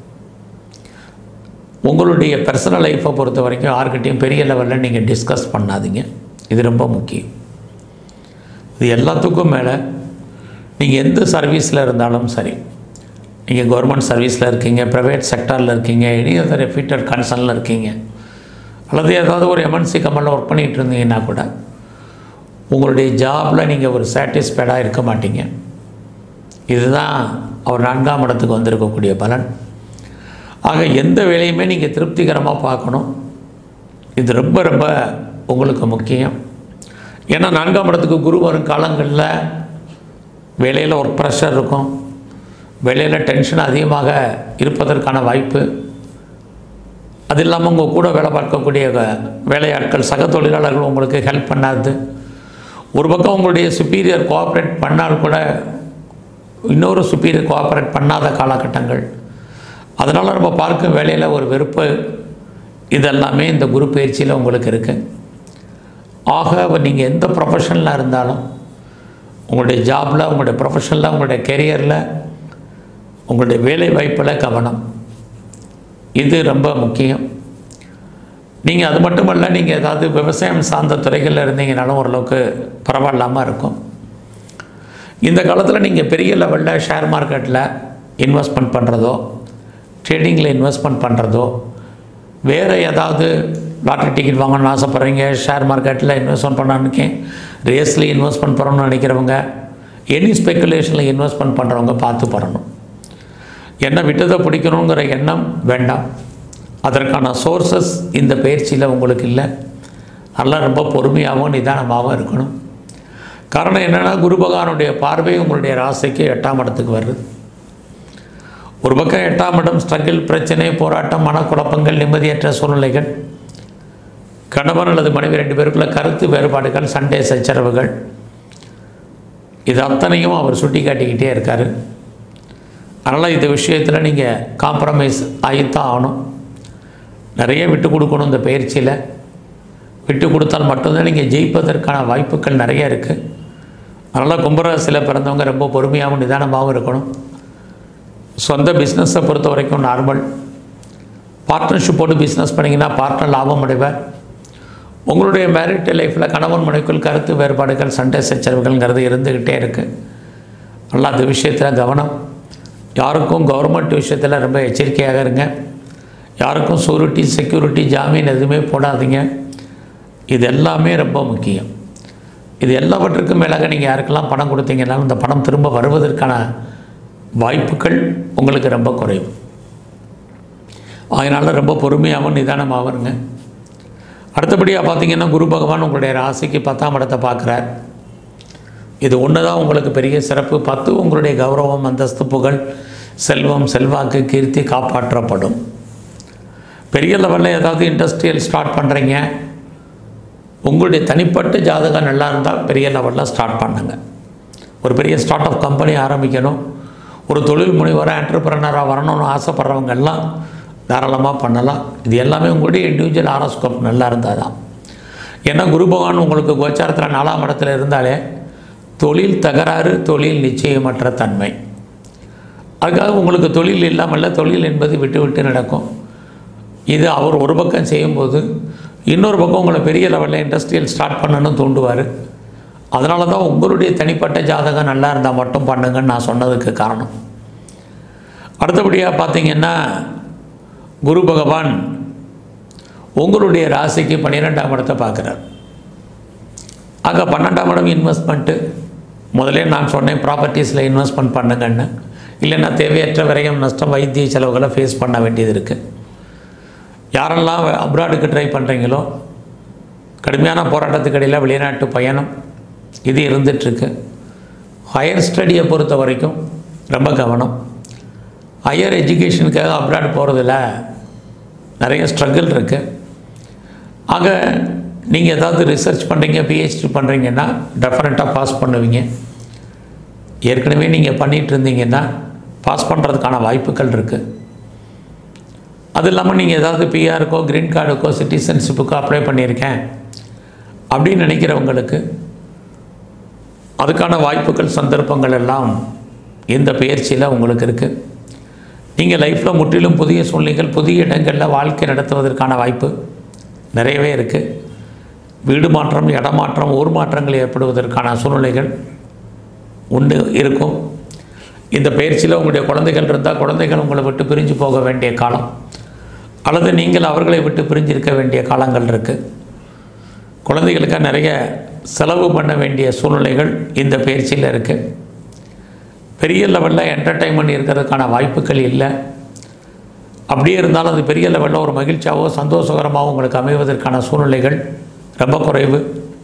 உங்களுடைய பர்சனல் லைஃப்பை பொறுத்த வரைக்கும் யார்கிட்டையும் பெரிய லெவலில் நீங்கள் டிஸ்கஸ் பண்ணாதீங்க இது ரொம்ப முக்கியம் இது எல்லாத்துக்கும் மேலே நீங்கள் எந்த சர்வீஸில் இருந்தாலும் சரி நீங்கள் கவர்மெண்ட் சர்வீஸில் இருக்கீங்க ப்ரைவேட் செக்டாரில் இருக்கீங்க எனி அதர் ரெஃபிட்டட் கன்சர்னில் இருக்கீங்க அல்லது ஏதாவது ஒரு எம்என்சி கம்பெனியில் ஒர்க் பண்ணிகிட்டு இருந்தீங்கன்னா கூட உங்களுடைய ஜாபில் நீங்கள் ஒரு சாட்டிஸ்ஃபைடாக இருக்க மாட்டீங்க இதுதான் அவர் நான்காம் இடத்துக்கு வந்திருக்கக்கூடிய பலன் ஆக எந்த வேலையுமே நீங்கள் திருப்திகரமாக பார்க்கணும் இது ரொம்ப ரொம்ப உங்களுக்கு முக்கியம் ஏன்னா நான்காம் இடத்துக்கு குரு வரும் காலங்களில் வேலையில் ஒரு ப்ரெஷர் இருக்கும் வேலையில் டென்ஷன் அதிகமாக இருப்பதற்கான வாய்ப்பு அது இல்லாமல் உங்கள் கூட வேலை பார்க்கக்கூடிய வேலையாட்கள் சக தொழிலாளர்கள் உங்களுக்கு ஹெல்ப் பண்ணாது ஒரு பக்கம் உங்களுடைய சுப்பீரியர் கோஆப்ரேட் பண்ணால் கூட இன்னொரு சுப்பீரியர் கோஆப்ரேட் பண்ணாத காலகட்டங்கள் அதனால் நம்ம பார்க்கும் வேலையில் ஒரு வெறுப்பு இதெல்லாமே இந்த குரு பயிற்சியில் உங்களுக்கு இருக்குது ஆக நீங்கள் எந்த ப்ரொஃபஷனில் இருந்தாலும் உங்களுடைய ஜாபில் உங்களுடைய ப்ரொஃபஷனில் உங்களுடைய கெரியரில் உங்களுடைய வேலை வாய்ப்பில் கவனம் இது ரொம்ப முக்கியம் நீங்கள் அது மட்டுமல்ல நீங்கள் ஏதாவது விவசாயம் சார்ந்த துறைகளில் இருந்தீங்கனாலும் ஓரளவுக்கு பரவாயில்லாமல் இருக்கும் இந்த காலத்தில் நீங்கள் பெரிய லெவலில் ஷேர் மார்க்கெட்டில் இன்வெஸ்ட்மெண்ட் பண்ணுறதோ ட்ரேடிங்கில் இன்வெஸ்ட்மெண்ட் பண்ணுறதோ வேறு ஏதாவது லாட்ரி டிக்கெட் வாங்கணும்னு ஆசைப்பட்றீங்க ஷேர் மார்க்கெட்டில் இன்வெஸ்ட்மெண்ட் பண்ணணுக்கே ரேஸில் இன்வெஸ்ட்மெண்ட் பண்ணணும்னு நினைக்கிறவங்க எனி ஸ்பெக்குலேஷனில் இன்வெஸ்ட்மெண்ட் பண்ணுறவங்க பார்த்து பண்ணணும் என்ன விட்டதை பிடிக்கணுங்கிற எண்ணம் வேண்டாம் அதற்கான சோர்சஸ் இந்த பயிற்சியில் உங்களுக்கு இல்லை நல்லா ரொம்ப பொறுமையாகவும் நிதானமாகவும் இருக்கணும் காரணம் என்னென்னா குரு பகவானுடைய பார்வை உங்களுடைய ராசிக்கு எட்டாம் இடத்துக்கு வருது ஒரு பக்கம் எட்டாம் இடம் ஸ்ட்ரகிள் பிரச்சனை போராட்டம் மனக்குழப்பங்கள் நிம்மதியற்ற சூழ்நிலைகள் கணவன் அல்லது மனைவி ரெண்டு பேருக்குள்ள கருத்து வேறுபாடுகள் சண்டை சச்சரவுகள் இது அத்தனையும் அவர் சுட்டி காட்டிக்கிட்டே இருக்கார் அதனால் இந்த விஷயத்தில் நீங்கள் காம்ப்ரமைஸ் ஆகித்தான் ஆகணும் நிறைய விட்டு கொடுக்கணும் இந்த பயிற்சியில் விட்டு கொடுத்தால் மட்டும்தான் நீங்கள் ஜெயிப்பதற்கான வாய்ப்புகள் நிறைய இருக்குது அதனால் கும்பராசியில் பிறந்தவங்க ரொம்ப பொறுமையாகவும் நிதானமாகவும் இருக்கணும் சொந்த பிஸ்னஸை பொறுத்த வரைக்கும் நார்மல் பார்ட்னர்ஷிப் போட்டு பிஸ்னஸ் பண்ணிங்கன்னா பார்ட்னர் லாபம் அடைவார் உங்களுடைய மேரிட் லைஃப்பில் கணவன் மனைக்குள் கருத்து வேறுபாடுகள் சண்டை சச்சரவுகள்ங்கிறது இருந்துக்கிட்டே இருக்குது நல்லா அந்த விஷயத்தில் கவனம் யாருக்கும் கவர்மெண்ட் விஷயத்தில் ரொம்ப எச்சரிக்கையாக இருங்க யாருக்கும் சூரிட்டி செக்யூரிட்டி ஜாமீன் எதுவுமே போடாதீங்க இது எல்லாமே ரொம்ப முக்கியம் இது எல்லாவற்றுக்கும் மேலாக நீங்கள் யாருக்கெல்லாம் பணம் கொடுத்தீங்கன்னாலும் இந்த பணம் திரும்ப வருவதற்கான வாய்ப்புகள் உங்களுக்கு ரொம்ப குறைவு அதனால் ரொம்ப பொறுமையாகவும் நிதானமாகவும் இருங்க அடுத்தபடியாக பார்த்தீங்கன்னா குரு பகவான் உங்களுடைய ராசிக்கு பத்தாம் இடத்தை பார்க்குறார் இது ஒன்று தான் உங்களுக்கு பெரிய சிறப்பு பத்து உங்களுடைய கௌரவம் அந்தஸ்து புகழ் செல்வம் செல்வாக்கு கீர்த்தி காப்பாற்றப்படும் பெரிய லெவலில் ஏதாவது இண்டஸ்ட்ரியல் ஸ்டார்ட் பண்ணுறீங்க உங்களுடைய தனிப்பட்ட ஜாதகம் நல்லா இருந்தால் பெரிய லெவலில் ஸ்டார்ட் பண்ணுங்க ஒரு பெரிய ஸ்டார்ட் அப் கம்பெனி ஆரம்பிக்கணும் ஒரு தொழில் முனைவராக என்டர்பிரனராக வரணும்னு ஆசைப்படுறவங்க எல்லாம் தாராளமாக பண்ணலாம் இது எல்லாமே உங்களுடைய இண்டிவிஜுவல் ஆரோஸ்கோப் நல்லா இருந்தால் தான் ஏன்னா குரு பகவான் உங்களுக்கு கோச்சாரத்தில் நாலாம் இடத்துல இருந்தாலே தொழில் தகராறு தொழில் நிச்சயமற்ற தன்மை அதுக்காக உங்களுக்கு தொழில் இல்லாமல் தொழில் என்பது விட்டு விட்டு நடக்கும் இது அவர் ஒரு பக்கம் செய்யும்போது இன்னொரு பக்கம் உங்களை பெரிய லெவலில் இண்டஸ்ட்ரியல் ஸ்டார்ட் பண்ணணும்னு தூண்டுவார் அதனால தான் உங்களுடைய தனிப்பட்ட ஜாதகம் நல்லா இருந்தால் மட்டும் பண்ணுங்கன்னு நான் சொன்னதுக்கு காரணம் அடுத்தபடியாக பார்த்தீங்கன்னா குரு பகவான் உங்களுடைய ராசிக்கு பன்னிரெண்டாம் இடத்தை பார்க்குறார் ஆக பன்னெண்டாம் இடம் இன்வெஸ்ட்மெண்ட்டு முதலே நான் சொன்னேன் ப்ராப்பர்ட்டிஸில் இன்வெஸ்ட்மெண்ட் பண்ணுங்கன்னு இல்லைன்னா தேவையற்ற விரயம் நஷ்டம் வைத்திய செலவுகளை ஃபேஸ் பண்ண வேண்டியது இருக்குது யாரெல்லாம் அப்ராடுக்கு ட்ரை பண்ணுறீங்களோ கடுமையான போராட்டத்துக்கு இடையில் வெளிநாட்டு பயணம் இது இருந்துகிட்ருக்கு ஹையர் ஸ்டடியை பொறுத்த வரைக்கும் ரொம்ப கவனம் ஹையர் எஜுகேஷனுக்காக அப்ராட் போகிறதுல நிறைய ஸ்ட்ரகிள் இருக்குது ஆக நீங்கள் ஏதாவது ரிசர்ச் பண்ணுறீங்க பிஹெச்டி பண்ணுறீங்கன்னா டெஃபினட்டாக பாஸ் பண்ணுவீங்க ஏற்கனவே நீங்கள் பண்ணிகிட்டு இருந்தீங்கன்னா பாஸ் பண்ணுறதுக்கான வாய்ப்புகள் இருக்குது அது இல்லாமல் நீங்கள் ஏதாவது பிஆருக்கோ க்ரீன் கார்டுக்கோ சிட்டிசன்ஷிப்புக்கோ அப்ளை பண்ணியிருக்கேன் அப்படின்னு நினைக்கிறவங்களுக்கு அதுக்கான வாய்ப்புகள் சந்தர்ப்பங்கள் எல்லாம் இந்த பயிற்சியில் உங்களுக்கு இருக்குது நீங்கள் லைஃப்பில் முற்றிலும் புதிய சூழ்நிலைகள் புதிய இடங்களில் வாழ்க்கை நடத்துவதற்கான வாய்ப்பு நிறையவே இருக்குது வீடு மாற்றம் இடமாற்றம் ஊர் மாற்றங்கள் ஏற்படுவதற்கான சூழ்நிலைகள் உண்டு இருக்கும் இந்த பயிற்சியில் உங்களுடைய குழந்தைகள் இருந்தால் குழந்தைகள் உங்களை விட்டு பிரிஞ்சு போக வேண்டிய காலம் அல்லது நீங்கள் அவர்களை விட்டு பிரிஞ்சிருக்க வேண்டிய காலங்கள் இருக்குது குழந்தைகளுக்காக நிறைய செலவு பண்ண வேண்டிய சூழ்நிலைகள் இந்த பயிற்சியில் இருக்குது பெரிய லெவலில் என்டர்டைன்மெண்ட் இருக்கிறதுக்கான வாய்ப்புகள் இல்லை அப்படியே இருந்தாலும் அது பெரிய லெவலில் ஒரு மகிழ்ச்சியாகவோ சந்தோஷகரமாகவோ உங்களுக்கு அமைவதற்கான சூழ்நிலைகள் ரொம்ப குறைவு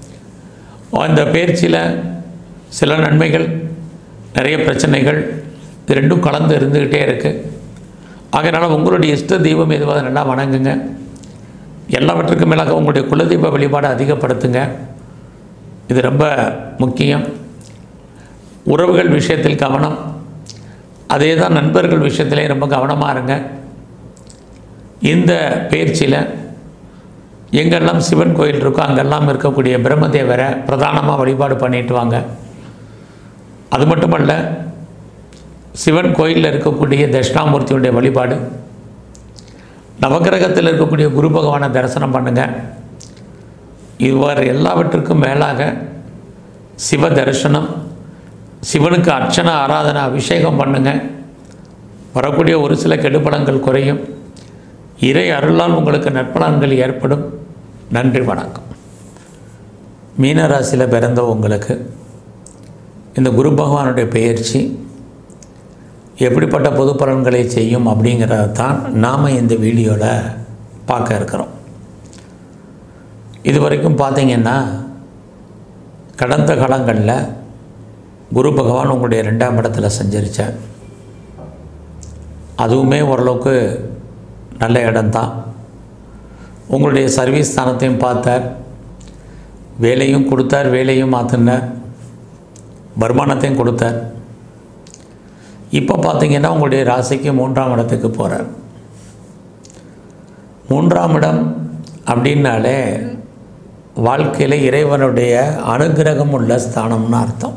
இந்த பயிற்சியில் சில நன்மைகள் நிறைய பிரச்சனைகள் இது ரெண்டும் கலந்து இருந்துக்கிட்டே இருக்குது ஆகையினால உங்களுடைய இஷ்ட தெய்வம் எதுவாக நல்லா வணங்குங்க எல்லாவற்றுக்கும் மேலாக உங்களுடைய குலதெய்வ வழிபாடை அதிகப்படுத்துங்க இது ரொம்ப முக்கியம் உறவுகள் விஷயத்தில் கவனம் அதே தான் நண்பர்கள் விஷயத்திலே ரொம்ப கவனமாக இருங்க இந்த பயிற்சியில் எங்கெல்லாம் சிவன் கோயில் இருக்கோ அங்கெல்லாம் இருக்கக்கூடிய பிரம்மதேவரை பிரதானமாக வழிபாடு பண்ணிட்டு வாங்க அது மட்டுமல்ல சிவன் கோயிலில் இருக்கக்கூடிய தட்சிணாமூர்த்தியுடைய வழிபாடு நவகிரகத்தில் இருக்கக்கூடிய குரு பகவானை தரிசனம் பண்ணுங்கள் இவ்வாறு எல்லாவற்றுக்கும் மேலாக சிவ தரிசனம் சிவனுக்கு அர்ச்சனை ஆராதனை அபிஷேகம் பண்ணுங்க வரக்கூடிய ஒரு சில கெடுபலங்கள் குறையும் இறை அருளால் உங்களுக்கு நற்பலன்கள் ஏற்படும் நன்றி வணக்கம் மீனராசியில் பிறந்த உங்களுக்கு இந்த குரு பகவானுடைய பெயர்ச்சி எப்படிப்பட்ட பொது பலன்களை செய்யும் அப்படிங்கிறத தான் நாம் இந்த வீடியோவில் பார்க்க இருக்கிறோம் இது வரைக்கும் பார்த்தீங்கன்னா கடந்த காலங்களில் குரு பகவான் உங்களுடைய ரெண்டாம் இடத்துல சஞ்சரித்தார் அதுவுமே ஓரளவுக்கு நல்ல இடம்தான் உங்களுடைய சர்வீஸ் ஸ்தானத்தையும் பார்த்தார் வேலையும் கொடுத்தார் வேலையும் மாற்றினார் வருமானத்தையும் கொடுத்தார் இப்போ பார்த்தீங்கன்னா உங்களுடைய ராசிக்கு மூன்றாம் இடத்துக்கு போகிறார் மூன்றாம் இடம் அப்படின்னாலே வாழ்க்கையில் இறைவனுடைய அனுகிரகம் உள்ள ஸ்தானம்னு அர்த்தம்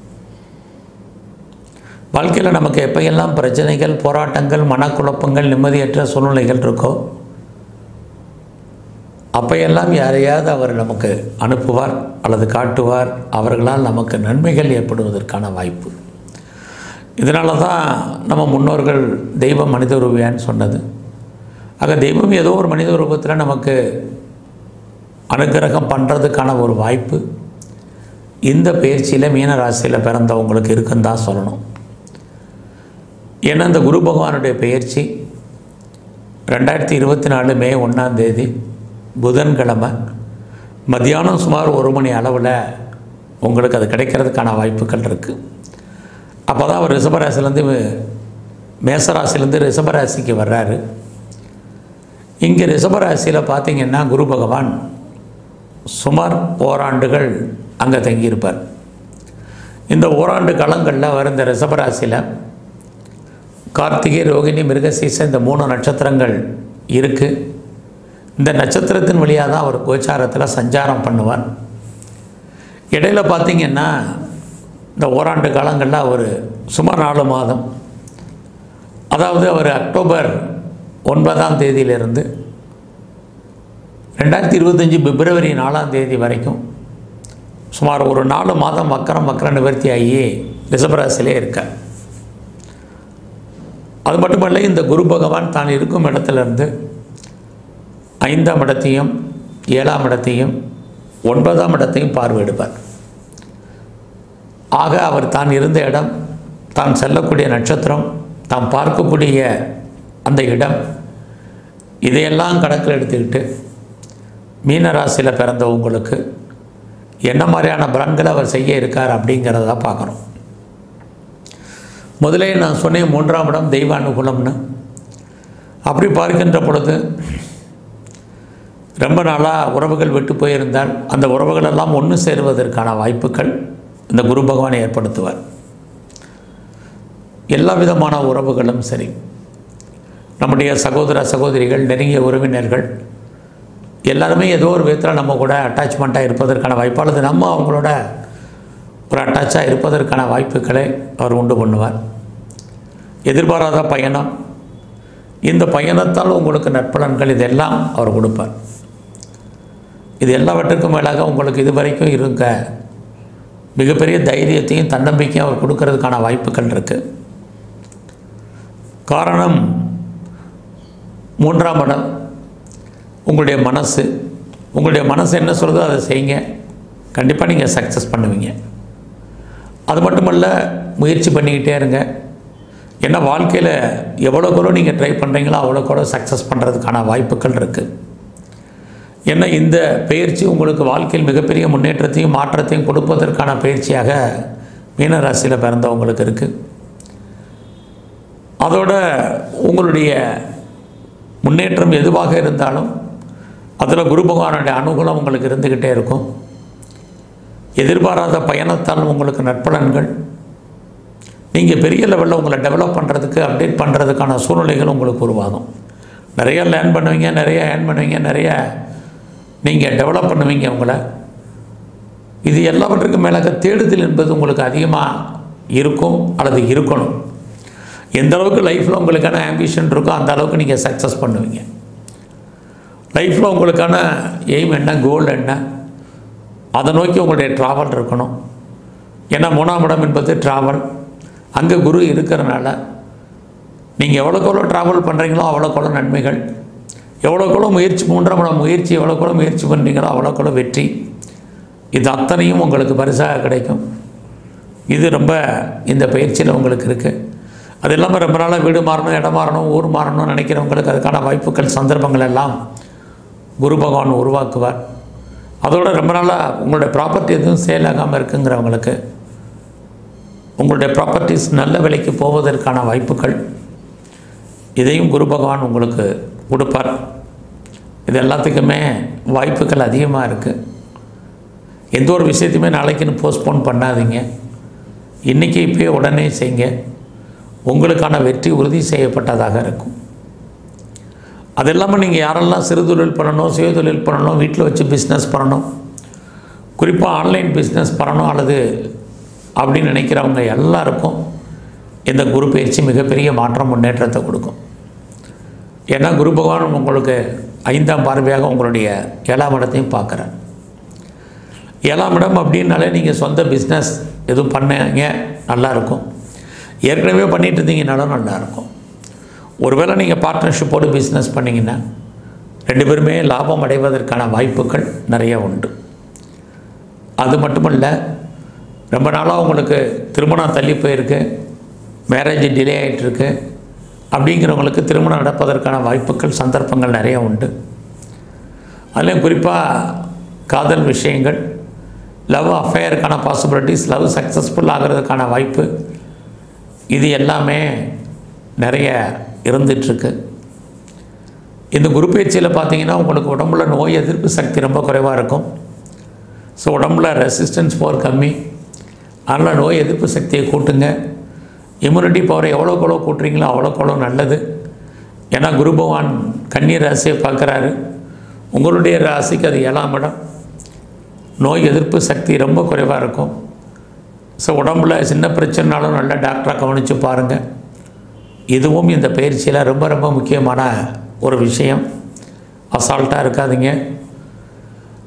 வாழ்க்கையில் நமக்கு எப்பையெல்லாம் பிரச்சனைகள் போராட்டங்கள் மனக்குழப்பங்கள் நிம்மதியற்ற சூழ்நிலைகள் இருக்கோ அப்பையெல்லாம் யாரையாவது அவர் நமக்கு அனுப்புவார் அல்லது காட்டுவார் அவர்களால் நமக்கு நன்மைகள் ஏற்படுவதற்கான வாய்ப்பு இதனால தான் நம்ம முன்னோர்கள் தெய்வம் மனித உருவியான்னு சொன்னது ஆக தெய்வம் ஏதோ ஒரு மனித ரூபத்தில் நமக்கு அனுகிரகம் பண்ணுறதுக்கான ஒரு வாய்ப்பு இந்த பயிற்சியில் மீன ராசியில் பிறந்தவங்களுக்கு இருக்குன்னு தான் சொல்லணும் ஏன்னா இந்த குரு பகவானுடைய பெயர்ச்சி ரெண்டாயிரத்தி இருபத்தி நாலு மே ஒன்றாம் தேதி புதன்கிழமை மத்தியானம் சுமார் ஒரு மணி அளவில் உங்களுக்கு அது கிடைக்கிறதுக்கான வாய்ப்புகள் இருக்குது அப்போ தான் அவர் ரிஷபராசிலேருந்து மேசராசிலேருந்து ரிஷபராசிக்கு வர்றாரு இங்கே ரிஷபராசியில் பார்த்தீங்கன்னா குரு பகவான் சுமார் ஓராண்டுகள் அங்கே தங்கியிருப்பார் இந்த ஓராண்டு காலங்களில் அவர் இந்த ரிஷபராசியில் கார்த்திகை ரோகிணி மிருகசீச இந்த மூணு நட்சத்திரங்கள் இருக்குது இந்த நட்சத்திரத்தின் வழியாக தான் அவர் கோச்சாரத்தில் சஞ்சாரம் பண்ணுவார் இடையில பார்த்திங்கன்னா இந்த ஓராண்டு காலங்களில் அவர் சுமார் நாலு மாதம் அதாவது அவர் அக்டோபர் ஒன்பதாம் தேதியிலிருந்து ரெண்டாயிரத்தி இருபத்தஞ்சி பிப்ரவரி நாலாம் தேதி வரைக்கும் சுமார் ஒரு நாலு மாதம் மக்கரம் மக்கர நிவர்த்தி ஆகி ரிஷபராசிலே இருக்கார் அது மட்டுமல்ல இந்த குரு பகவான் தான் இருக்கும் இடத்துலேருந்து ஐந்தாம் இடத்தையும் ஏழாம் இடத்தையும் ஒன்பதாம் இடத்தையும் பார்வையிடுவார் ஆக அவர் தான் இருந்த இடம் தான் செல்லக்கூடிய நட்சத்திரம் தாம் பார்க்கக்கூடிய அந்த இடம் இதையெல்லாம் கணக்கில் எடுத்துக்கிட்டு மீன ராசியில் பிறந்த உங்களுக்கு என்ன மாதிரியான பலன்களை அவர் செய்ய இருக்கார் அப்படிங்கிறத பார்க்குறோம் முதலே நான் சொன்னேன் மூன்றாம் இடம் தெய்வ அனுகூலம்னு அப்படி பார்க்கின்ற பொழுது ரொம்ப நாளாக உறவுகள் விட்டு போயிருந்தால் அந்த உறவுகள் எல்லாம் ஒன்று சேருவதற்கான வாய்ப்புகள் இந்த குரு பகவான் ஏற்படுத்துவார் எல்லா விதமான உறவுகளும் சரி நம்முடைய சகோதர சகோதரிகள் நெருங்கிய உறவினர்கள் எல்லாருமே ஏதோ ஒரு விதத்தில் நம்ம கூட அட்டாச்மெண்ட்டாக இருப்பதற்கான வாய்ப்பு அல்லது நம்ம அவங்களோட ஒரு அட்டாச்சாக இருப்பதற்கான வாய்ப்புகளை அவர் உண்டு பண்ணுவார் எதிர்பாராத பயணம் இந்த பயணத்தால் உங்களுக்கு நற்பலன்கள் இதெல்லாம் அவர் கொடுப்பார் இது எல்லாவற்றுக்கும் மேலாக உங்களுக்கு இதுவரைக்கும் இருக்க மிகப்பெரிய தைரியத்தையும் தன்னம்பிக்கையும் அவர் கொடுக்கறதுக்கான வாய்ப்புகள் இருக்குது காரணம் மூன்றாம் இடம் உங்களுடைய மனசு உங்களுடைய மனசு என்ன சொல்லுதோ அதை செய்யுங்க கண்டிப்பாக நீங்கள் சக்ஸஸ் பண்ணுவீங்க அது மட்டுமல்ல முயற்சி பண்ணிக்கிட்டே இருங்க ஏன்னா வாழ்க்கையில் எவ்வளோக்கு எவ்வளோ நீங்கள் ட்ரை பண்ணுறீங்களோ அவ்வளோக்கு எவ்வளோ சக்ஸஸ் பண்ணுறதுக்கான வாய்ப்புகள் இருக்குது ஏன்னா இந்த பயிற்சி உங்களுக்கு வாழ்க்கையில் மிகப்பெரிய முன்னேற்றத்தையும் மாற்றத்தையும் கொடுப்பதற்கான பயிற்சியாக மீனராசியில் பிறந்தவங்களுக்கு இருக்குது அதோட உங்களுடைய முன்னேற்றம் எதுவாக இருந்தாலும் அதில் குரு பகவானுடைய அனுகூலம் உங்களுக்கு இருந்துக்கிட்டே இருக்கும் எதிர்பாராத பயணத்தால் உங்களுக்கு நற்பலன்கள் நீங்கள் பெரிய லெவலில் உங்களை டெவலப் பண்ணுறதுக்கு அப்டேட் பண்ணுறதுக்கான சூழ்நிலைகள் உங்களுக்கு உருவாகும் நிறைய லேர்ன் பண்ணுவீங்க நிறைய ஏர்ன் பண்ணுவீங்க நிறைய நீங்கள் டெவலப் பண்ணுவீங்க உங்களை இது எல்லாவற்றுக்கும் மேலாக தேடுதல் என்பது உங்களுக்கு அதிகமாக இருக்கும் அல்லது இருக்கணும் எந்த அளவுக்கு லைஃப்பில் உங்களுக்கான ஆம்பிஷன் இருக்கோ அந்த அளவுக்கு நீங்கள் சக்ஸஸ் பண்ணுவீங்க லைஃப்பில் உங்களுக்கான எய்ம் என்ன கோல் என்ன அதை நோக்கி உங்களுடைய ட்ராவல் இருக்கணும் ஏன்னா மூணாம் இடம் என்பது ட்ராவல் அங்கே குரு இருக்கிறனால நீங்கள் எவ்வளோக்கு எவ்வளோ ட்ராவல் பண்ணுறீங்களோ அவ்வளோக்கு எவ்வளோ நன்மைகள் எவ்வளோக்கு எவ்வளோ முயற்சி மூன்றாம் இடம் முயற்சி எவ்வளோக்கு எவ்வளோ முயற்சி பண்ணுறீங்களோ அவ்வளோக்கு எவ்வளோ வெற்றி இது அத்தனையும் உங்களுக்கு பரிசாக கிடைக்கும் இது ரொம்ப இந்த பயிற்சியில் உங்களுக்கு இருக்குது அது இல்லாமல் ரொம்ப நாளாக வீடு மாறணும் இடம் மாறணும் ஊர் மாறணும்னு நினைக்கிறவங்களுக்கு அதுக்கான வாய்ப்புகள் சந்தர்ப்பங்கள் எல்லாம் குரு பகவான் உருவாக்குவார் அதோட ரொம்ப நாளாக உங்களுடைய ப்ராப்பர்ட்டி எதுவும் சேல் ஆகாமல் இருக்குங்கிறவங்களுக்கு உங்களுடைய ப்ராப்பர்ட்டிஸ் நல்ல விலைக்கு போவதற்கான வாய்ப்புகள் இதையும் குரு பகவான் உங்களுக்கு கொடுப்பார் இது எல்லாத்துக்குமே வாய்ப்புகள் அதிகமாக இருக்குது எந்த ஒரு விஷயத்தையுமே நாளைக்குன்னு போஸ்ட்போன் பண்ணாதீங்க இன்றைக்கி இப்போயே உடனே செய்யுங்க உங்களுக்கான வெற்றி உறுதி செய்யப்பட்டதாக இருக்கும் அது இல்லாமல் நீங்கள் யாரெல்லாம் சிறு தொழில் பண்ணணும் சுய தொழில் பண்ணணும் வீட்டில் வச்சு பிஸ்னஸ் பண்ணணும் குறிப்பாக ஆன்லைன் பிஸ்னஸ் பண்ணணும் அல்லது அப்படின்னு நினைக்கிறவங்க எல்லாருக்கும் இந்த குரு பயிற்சி மிகப்பெரிய மாற்றம் முன்னேற்றத்தை கொடுக்கும் ஏன்னா குரு பகவான் உங்களுக்கு ஐந்தாம் பார்வையாக உங்களுடைய ஏழாம் இடத்தையும் பார்க்குறேன் ஏழாம் இடம் அப்படின்னாலே நீங்கள் சொந்த பிஸ்னஸ் எதுவும் பண்ணீங்க நல்லாயிருக்கும் ஏற்கனவே பண்ணிட்டு இருந்தீங்கனாலும் நல்லாயிருக்கும் ஒருவேளை நீங்கள் பார்ட்னர்ஷிப்போடு பிஸ்னஸ் பண்ணிங்கன்னா ரெண்டு பேருமே லாபம் அடைவதற்கான வாய்ப்புகள் நிறைய உண்டு அது மட்டுமல்ல ரொம்ப நாளாக உங்களுக்கு திருமணம் தள்ளி போயிருக்கு மேரேஜ் டிலே ஆகிட்டுருக்கு அப்படிங்கிறவங்களுக்கு திருமணம் நடப்பதற்கான வாய்ப்புகள் சந்தர்ப்பங்கள் நிறைய உண்டு அதுலேயும் குறிப்பாக காதல் விஷயங்கள் லவ் அஃபேருக்கான பாசிபிலிட்டிஸ் லவ் சக்ஸஸ்ஃபுல் ஆகிறதுக்கான வாய்ப்பு இது எல்லாமே நிறைய இருந்துகிட்ருக்கு இந்த குரு பயிற்சியில் பார்த்தீங்கன்னா உங்களுக்கு உடம்புல நோய் எதிர்ப்பு சக்தி ரொம்ப குறைவாக இருக்கும் ஸோ உடம்புல ரெசிஸ்டன்ஸ் பவர் கம்மி அதனால் நோய் எதிர்ப்பு சக்தியை கூட்டுங்க இம்யூனிட்டி பவரை எவ்வளோக்கு எவ்வளோ கூட்டுறீங்களோ அவ்வளோக்கு எவ்வளோ நல்லது ஏன்னா குரு பகவான் கண்ணீர் ராசியை பார்க்குறாரு உங்களுடைய ராசிக்கு அது ஏழாம் இடம் நோய் எதிர்ப்பு சக்தி ரொம்ப குறைவாக இருக்கும் ஸோ உடம்புல சின்ன பிரச்சனைனாலும் நல்ல டாக்டராக கவனித்து பாருங்கள் இதுவும் இந்த பயிற்சியில் ரொம்ப ரொம்ப முக்கியமான ஒரு விஷயம் அசால்ட்டாக இருக்காதீங்க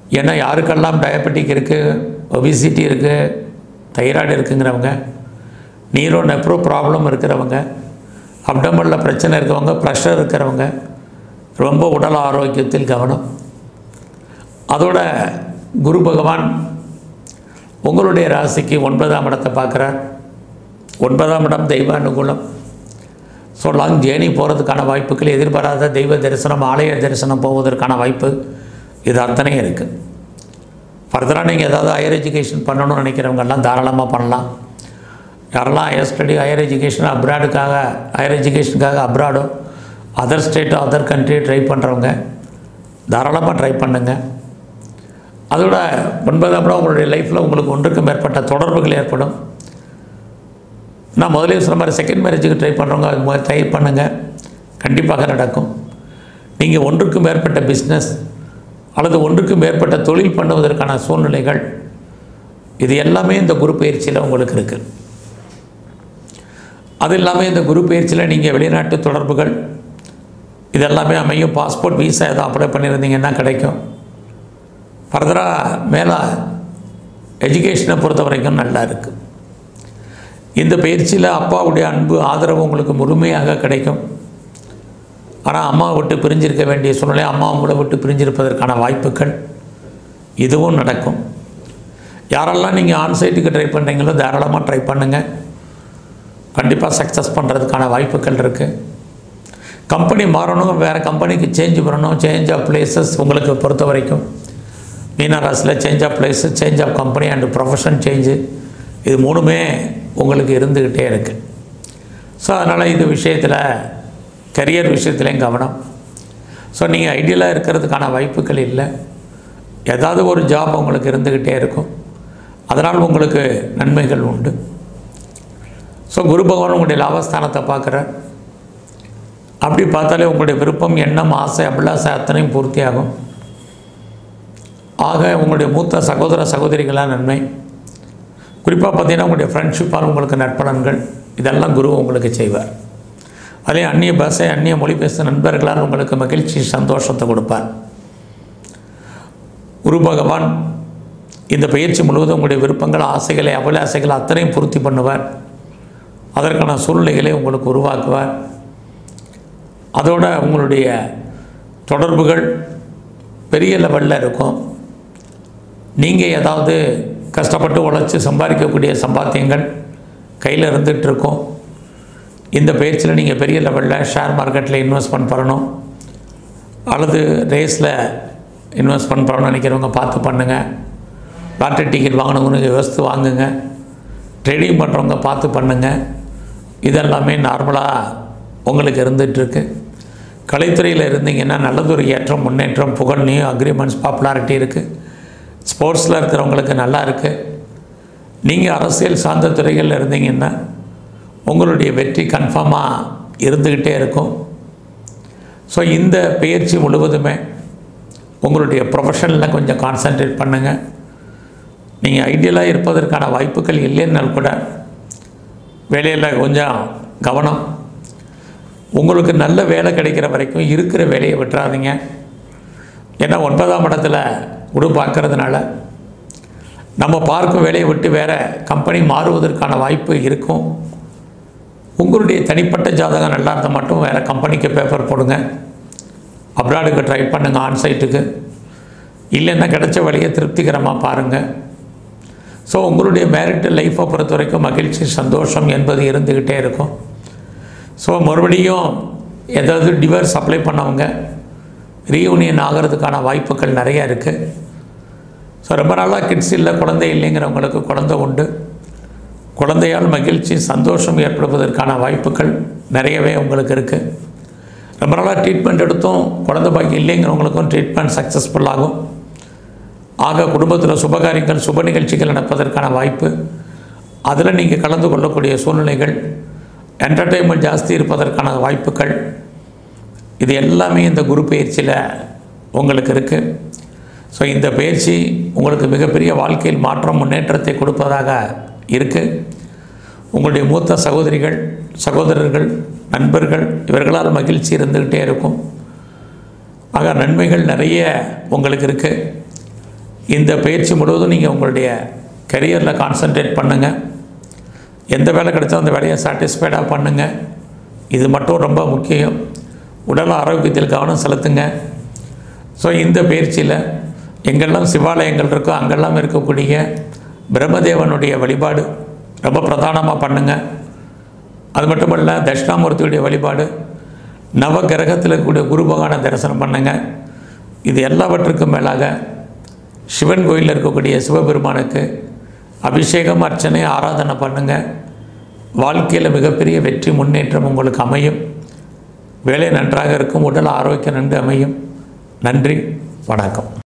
ஏன்னா யாருக்கெல்லாம் டயபெட்டிக் இருக்குது ஒபிசிட்டி இருக்குது தைராய்டு இருக்குங்கிறவங்க நீரோ நெப்ரோ ப்ராப்ளம் இருக்கிறவங்க அப்டமனில் பிரச்சனை இருக்கிறவங்க ப்ரெஷர் இருக்கிறவங்க ரொம்ப உடல் ஆரோக்கியத்தில் கவனம் அதோட குரு பகவான் உங்களுடைய ராசிக்கு ஒன்பதாம் இடத்தை பார்க்குறார் ஒன்பதாம் இடம் தெய்வ அனுகூலம் ஸோ லாங் ஜேர்னி போகிறதுக்கான வாய்ப்புகள் எதிர்பாராத தெய்வ தரிசனம் ஆலய தரிசனம் போவதற்கான வாய்ப்பு இது அத்தனையும் இருக்குது ஃபர்தராக நீங்கள் ஏதாவது ஹையர் எஜுகேஷன் பண்ணணும்னு நினைக்கிறவங்கெல்லாம் தாராளமாக பண்ணலாம் யாரெல்லாம் ஹையர் ஸ்டடி ஹையர் எஜுகேஷன் அப்ராடுக்காக ஹையர் எஜுகேஷனுக்காக அப்ராடோ அதர் ஸ்டேட்டோ அதர் கண்ட்ரி ட்ரை பண்ணுறவங்க தாராளமாக ட்ரை பண்ணுங்கள் அதோட ஒன்பதாம் இடம் உங்களுடைய லைஃப்பில் உங்களுக்கு ஒன்றுக்கு மேற்பட்ட தொடர்புகள் ஏற்படும் நான் முதலே சொன்ன மாதிரி செகண்ட் மேரேஜுக்கு ட்ரை பண்ணுறவங்க அது மாதிரி ட்ரை பண்ணுங்கள் கண்டிப்பாக நடக்கும் நீங்கள் ஒன்றுக்கு மேற்பட்ட பிஸ்னஸ் அல்லது ஒன்றுக்கு மேற்பட்ட தொழில் பண்ணுவதற்கான சூழ்நிலைகள் இது எல்லாமே இந்த குரு பயிற்சியில் உங்களுக்கு இருக்குது அது இல்லாமல் இந்த குரு பயிற்சியில் நீங்கள் வெளிநாட்டு தொடர்புகள் இதெல்லாமே அமையும் பாஸ்போர்ட் வீசா எதாவது அப்ளை பண்ணியிருந்தீங்கன்னா கிடைக்கும் ஃபர்தராக மேலே எஜுகேஷனை பொறுத்த வரைக்கும் நல்லா இருக்குது இந்த பயிற்சியில் அப்பாவுடைய அன்பு ஆதரவு உங்களுக்கு முழுமையாக கிடைக்கும் ஆனால் அம்மா விட்டு பிரிஞ்சிருக்க வேண்டிய சூழ்நிலை அம்மா உங்களை விட்டு பிரிஞ்சிருப்பதற்கான வாய்ப்புகள் இதுவும் நடக்கும் யாரெல்லாம் நீங்கள் ஆன்சைட்டுக்கு ட்ரை பண்ணுறீங்களோ தாராளமாக ட்ரை பண்ணுங்கள் கண்டிப்பாக சக்ஸஸ் பண்ணுறதுக்கான வாய்ப்புகள் இருக்குது கம்பெனி மாறணும் வேறு கம்பெனிக்கு சேஞ்ச் பண்ணணும் சேஞ்ச் ஆஃப் பிளேசஸ் உங்களுக்கு பொறுத்த வரைக்கும் மீனராசியில் change of place change of company and profession change இது மூணுமே உங்களுக்கு இருந்துக்கிட்டே இருக்குது ஸோ அதனால் இது விஷயத்தில் கரியர் விஷயத்துலேயும் கவனம் ஸோ நீங்கள் ஐடியலாக இருக்கிறதுக்கான வாய்ப்புகள் இல்லை ஏதாவது ஒரு ஜாப் உங்களுக்கு இருந்துக்கிட்டே இருக்கும் அதனால் உங்களுக்கு நன்மைகள் உண்டு ஸோ குரு பகவான் உங்களுடைய லாபஸ்தானத்தை பார்க்குறார் அப்படி பார்த்தாலே உங்களுடைய விருப்பம் எண்ணம் ஆசை அபிலாசை அத்தனையும் பூர்த்தியாகும் ஆக உங்களுடைய மூத்த சகோதர சகோதரிகளாக நன்மை குறிப்பாக பார்த்தீங்கன்னா உங்களுடைய ஃப்ரெண்ட்ஷிப்பால் உங்களுக்கு நற்பலன்கள் இதெல்லாம் குரு உங்களுக்கு செய்வார் அதே அந்நிய பாஷை அந்நிய மொழி பேசும் நண்பர்களால் உங்களுக்கு மகிழ்ச்சி சந்தோஷத்தை கொடுப்பார் குரு பகவான் இந்த பயிற்சி முழுவதும் உங்களுடைய விருப்பங்கள் ஆசைகளை அபிலாசைகள் அத்தனையும் பூர்த்தி பண்ணுவார் அதற்கான சூழ்நிலைகளை உங்களுக்கு உருவாக்குவார் அதோட உங்களுடைய தொடர்புகள் பெரிய லெவலில் இருக்கும் நீங்கள் ஏதாவது கஷ்டப்பட்டு உழைச்சி சம்பாதிக்கக்கூடிய சம்பாத்தியங்கள் கையில் இருந்துகிட்டு இருக்கும் இந்த பயிற்சியில் நீங்கள் பெரிய லெவலில் ஷேர் மார்க்கெட்டில் இன்வெஸ்ட்மெண்ட் பண்ணணும் அல்லது ரேஸில் இன்வெஸ்ட்மெண்ட் பண்ணணும்னு நினைக்கிறவங்க பார்த்து பண்ணுங்கள் லாட்டரி டிக்கெட் வாங்கணுங்கன்னு யோசித்து வாங்குங்க ட்ரேடிங் பண்ணுறவங்க பார்த்து பண்ணுங்கள் இதெல்லாமே நார்மலாக உங்களுக்கு இருந்துகிட்ருக்கு கலைத்துறையில் இருந்தீங்கன்னா நல்லதொரு ஏற்றம் முன்னேற்றம் புகழ் நியூ அக்ரிமெண்ட்ஸ் பாப்புலாரிட்டி இருக்குது ஸ்போர்ட்ஸில் இருக்கிறவங்களுக்கு நல்லா இருக்குது நீங்கள் அரசியல் சார்ந்த துறைகளில் இருந்தீங்கன்னா உங்களுடைய வெற்றி கன்ஃபார்மாக இருந்துக்கிட்டே இருக்கும் ஸோ இந்த பயிற்சி முழுவதுமே உங்களுடைய ப்ரொஃபஷனில் கொஞ்சம் கான்சன்ட்ரேட் பண்ணுங்கள் நீங்கள் ஐடியலாக இருப்பதற்கான வாய்ப்புகள் இல்லைன்னால் கூட வேலையில் கொஞ்சம் கவனம் உங்களுக்கு நல்ல வேலை கிடைக்கிற வரைக்கும் இருக்கிற வேலையை விட்டுறாதீங்க ஏன்னா ஒன்பதாம் இடத்துல உடு பார்க்கறதுனால நம்ம பார்க்கும் வேலையை விட்டு வேறு கம்பெனி மாறுவதற்கான வாய்ப்பு இருக்கும் உங்களுடைய தனிப்பட்ட ஜாதகம் நல்லா இருந்தால் மட்டும் வேறு கம்பெனிக்கு பேப்பர் போடுங்க அப்ராடுக்கு ட்ரை பண்ணுங்கள் ஆன்சைட்டுக்கு இல்லைன்னா கிடைச்ச வழியை திருப்திகரமாக பாருங்கள் ஸோ உங்களுடைய மேரிட் லைஃப்பை பொறுத்த வரைக்கும் மகிழ்ச்சி சந்தோஷம் என்பது இருந்துக்கிட்டே இருக்கும் ஸோ மறுபடியும் ஏதாவது டிவர்ஸ் அப்ளை பண்ணவங்க ரீயூனியன் ஆகிறதுக்கான வாய்ப்புகள் நிறையா இருக்குது ஸோ ரொம்ப நாளாக கிட்ஸ் இல்லை குழந்தை இல்லைங்கிறவங்களுக்கு குழந்தை உண்டு குழந்தையால் மகிழ்ச்சி சந்தோஷம் ஏற்படுவதற்கான வாய்ப்புகள் நிறையவே உங்களுக்கு இருக்குது ரொம்ப நாளாக ட்ரீட்மெண்ட் எடுத்தும் குழந்தை பாக்கி இல்லைங்கிறவங்களுக்கும் ட்ரீட்மெண்ட் சக்ஸஸ்ஃபுல் ஆகும் ஆக குடும்பத்தில் சுபகாரியங்கள் சுப நிகழ்ச்சிகள் நடப்பதற்கான வாய்ப்பு அதில் நீங்கள் கலந்து கொள்ளக்கூடிய சூழ்நிலைகள் என்டர்டெயின்மெண்ட் ஜாஸ்தி இருப்பதற்கான வாய்ப்புகள் இது எல்லாமே இந்த குரு பயிற்சியில் உங்களுக்கு இருக்குது ஸோ இந்த பயிற்சி உங்களுக்கு மிகப்பெரிய வாழ்க்கையில் மாற்றம் முன்னேற்றத்தை கொடுப்பதாக இருக்குது உங்களுடைய மூத்த சகோதரிகள் சகோதரர்கள் நண்பர்கள் இவர்களால் மகிழ்ச்சி இருந்துக்கிட்டே இருக்கும் ஆக நன்மைகள் நிறைய உங்களுக்கு இருக்குது இந்த பயிற்சி முழுவதும் நீங்கள் உங்களுடைய கரியரில் கான்சென்ட்ரேட் பண்ணுங்கள் எந்த வேலை கிடைச்சோ அந்த வேலையை சாட்டிஸ்ஃபைடாக பண்ணுங்கள் இது மட்டும் ரொம்ப முக்கியம் உடல் ஆரோக்கியத்தில் கவனம் செலுத்துங்க ஸோ இந்த பயிற்சியில் எங்கெல்லாம் சிவாலயங்கள் இருக்கோ அங்கெல்லாம் இருக்கக்கூடிய பிரம்மதேவனுடைய வழிபாடு ரொம்ப பிரதானமாக பண்ணுங்கள் அது மட்டும் இல்லை தட்சிணாமூர்த்தியுடைய வழிபாடு நவ கிரகத்தில் இருக்கக்கூடிய குரு பகவானை தரிசனம் பண்ணுங்க இது எல்லாவற்றுக்கும் மேலாக சிவன் கோயிலில் இருக்கக்கூடிய சிவபெருமானுக்கு அபிஷேகம் அர்ச்சனை ஆராதனை பண்ணுங்க வாழ்க்கையில் மிகப்பெரிய வெற்றி முன்னேற்றம் உங்களுக்கு அமையும் வேலை நன்றாக இருக்கும் உடல் ஆரோக்கியம் நன்கு அமையும் நன்றி வணக்கம்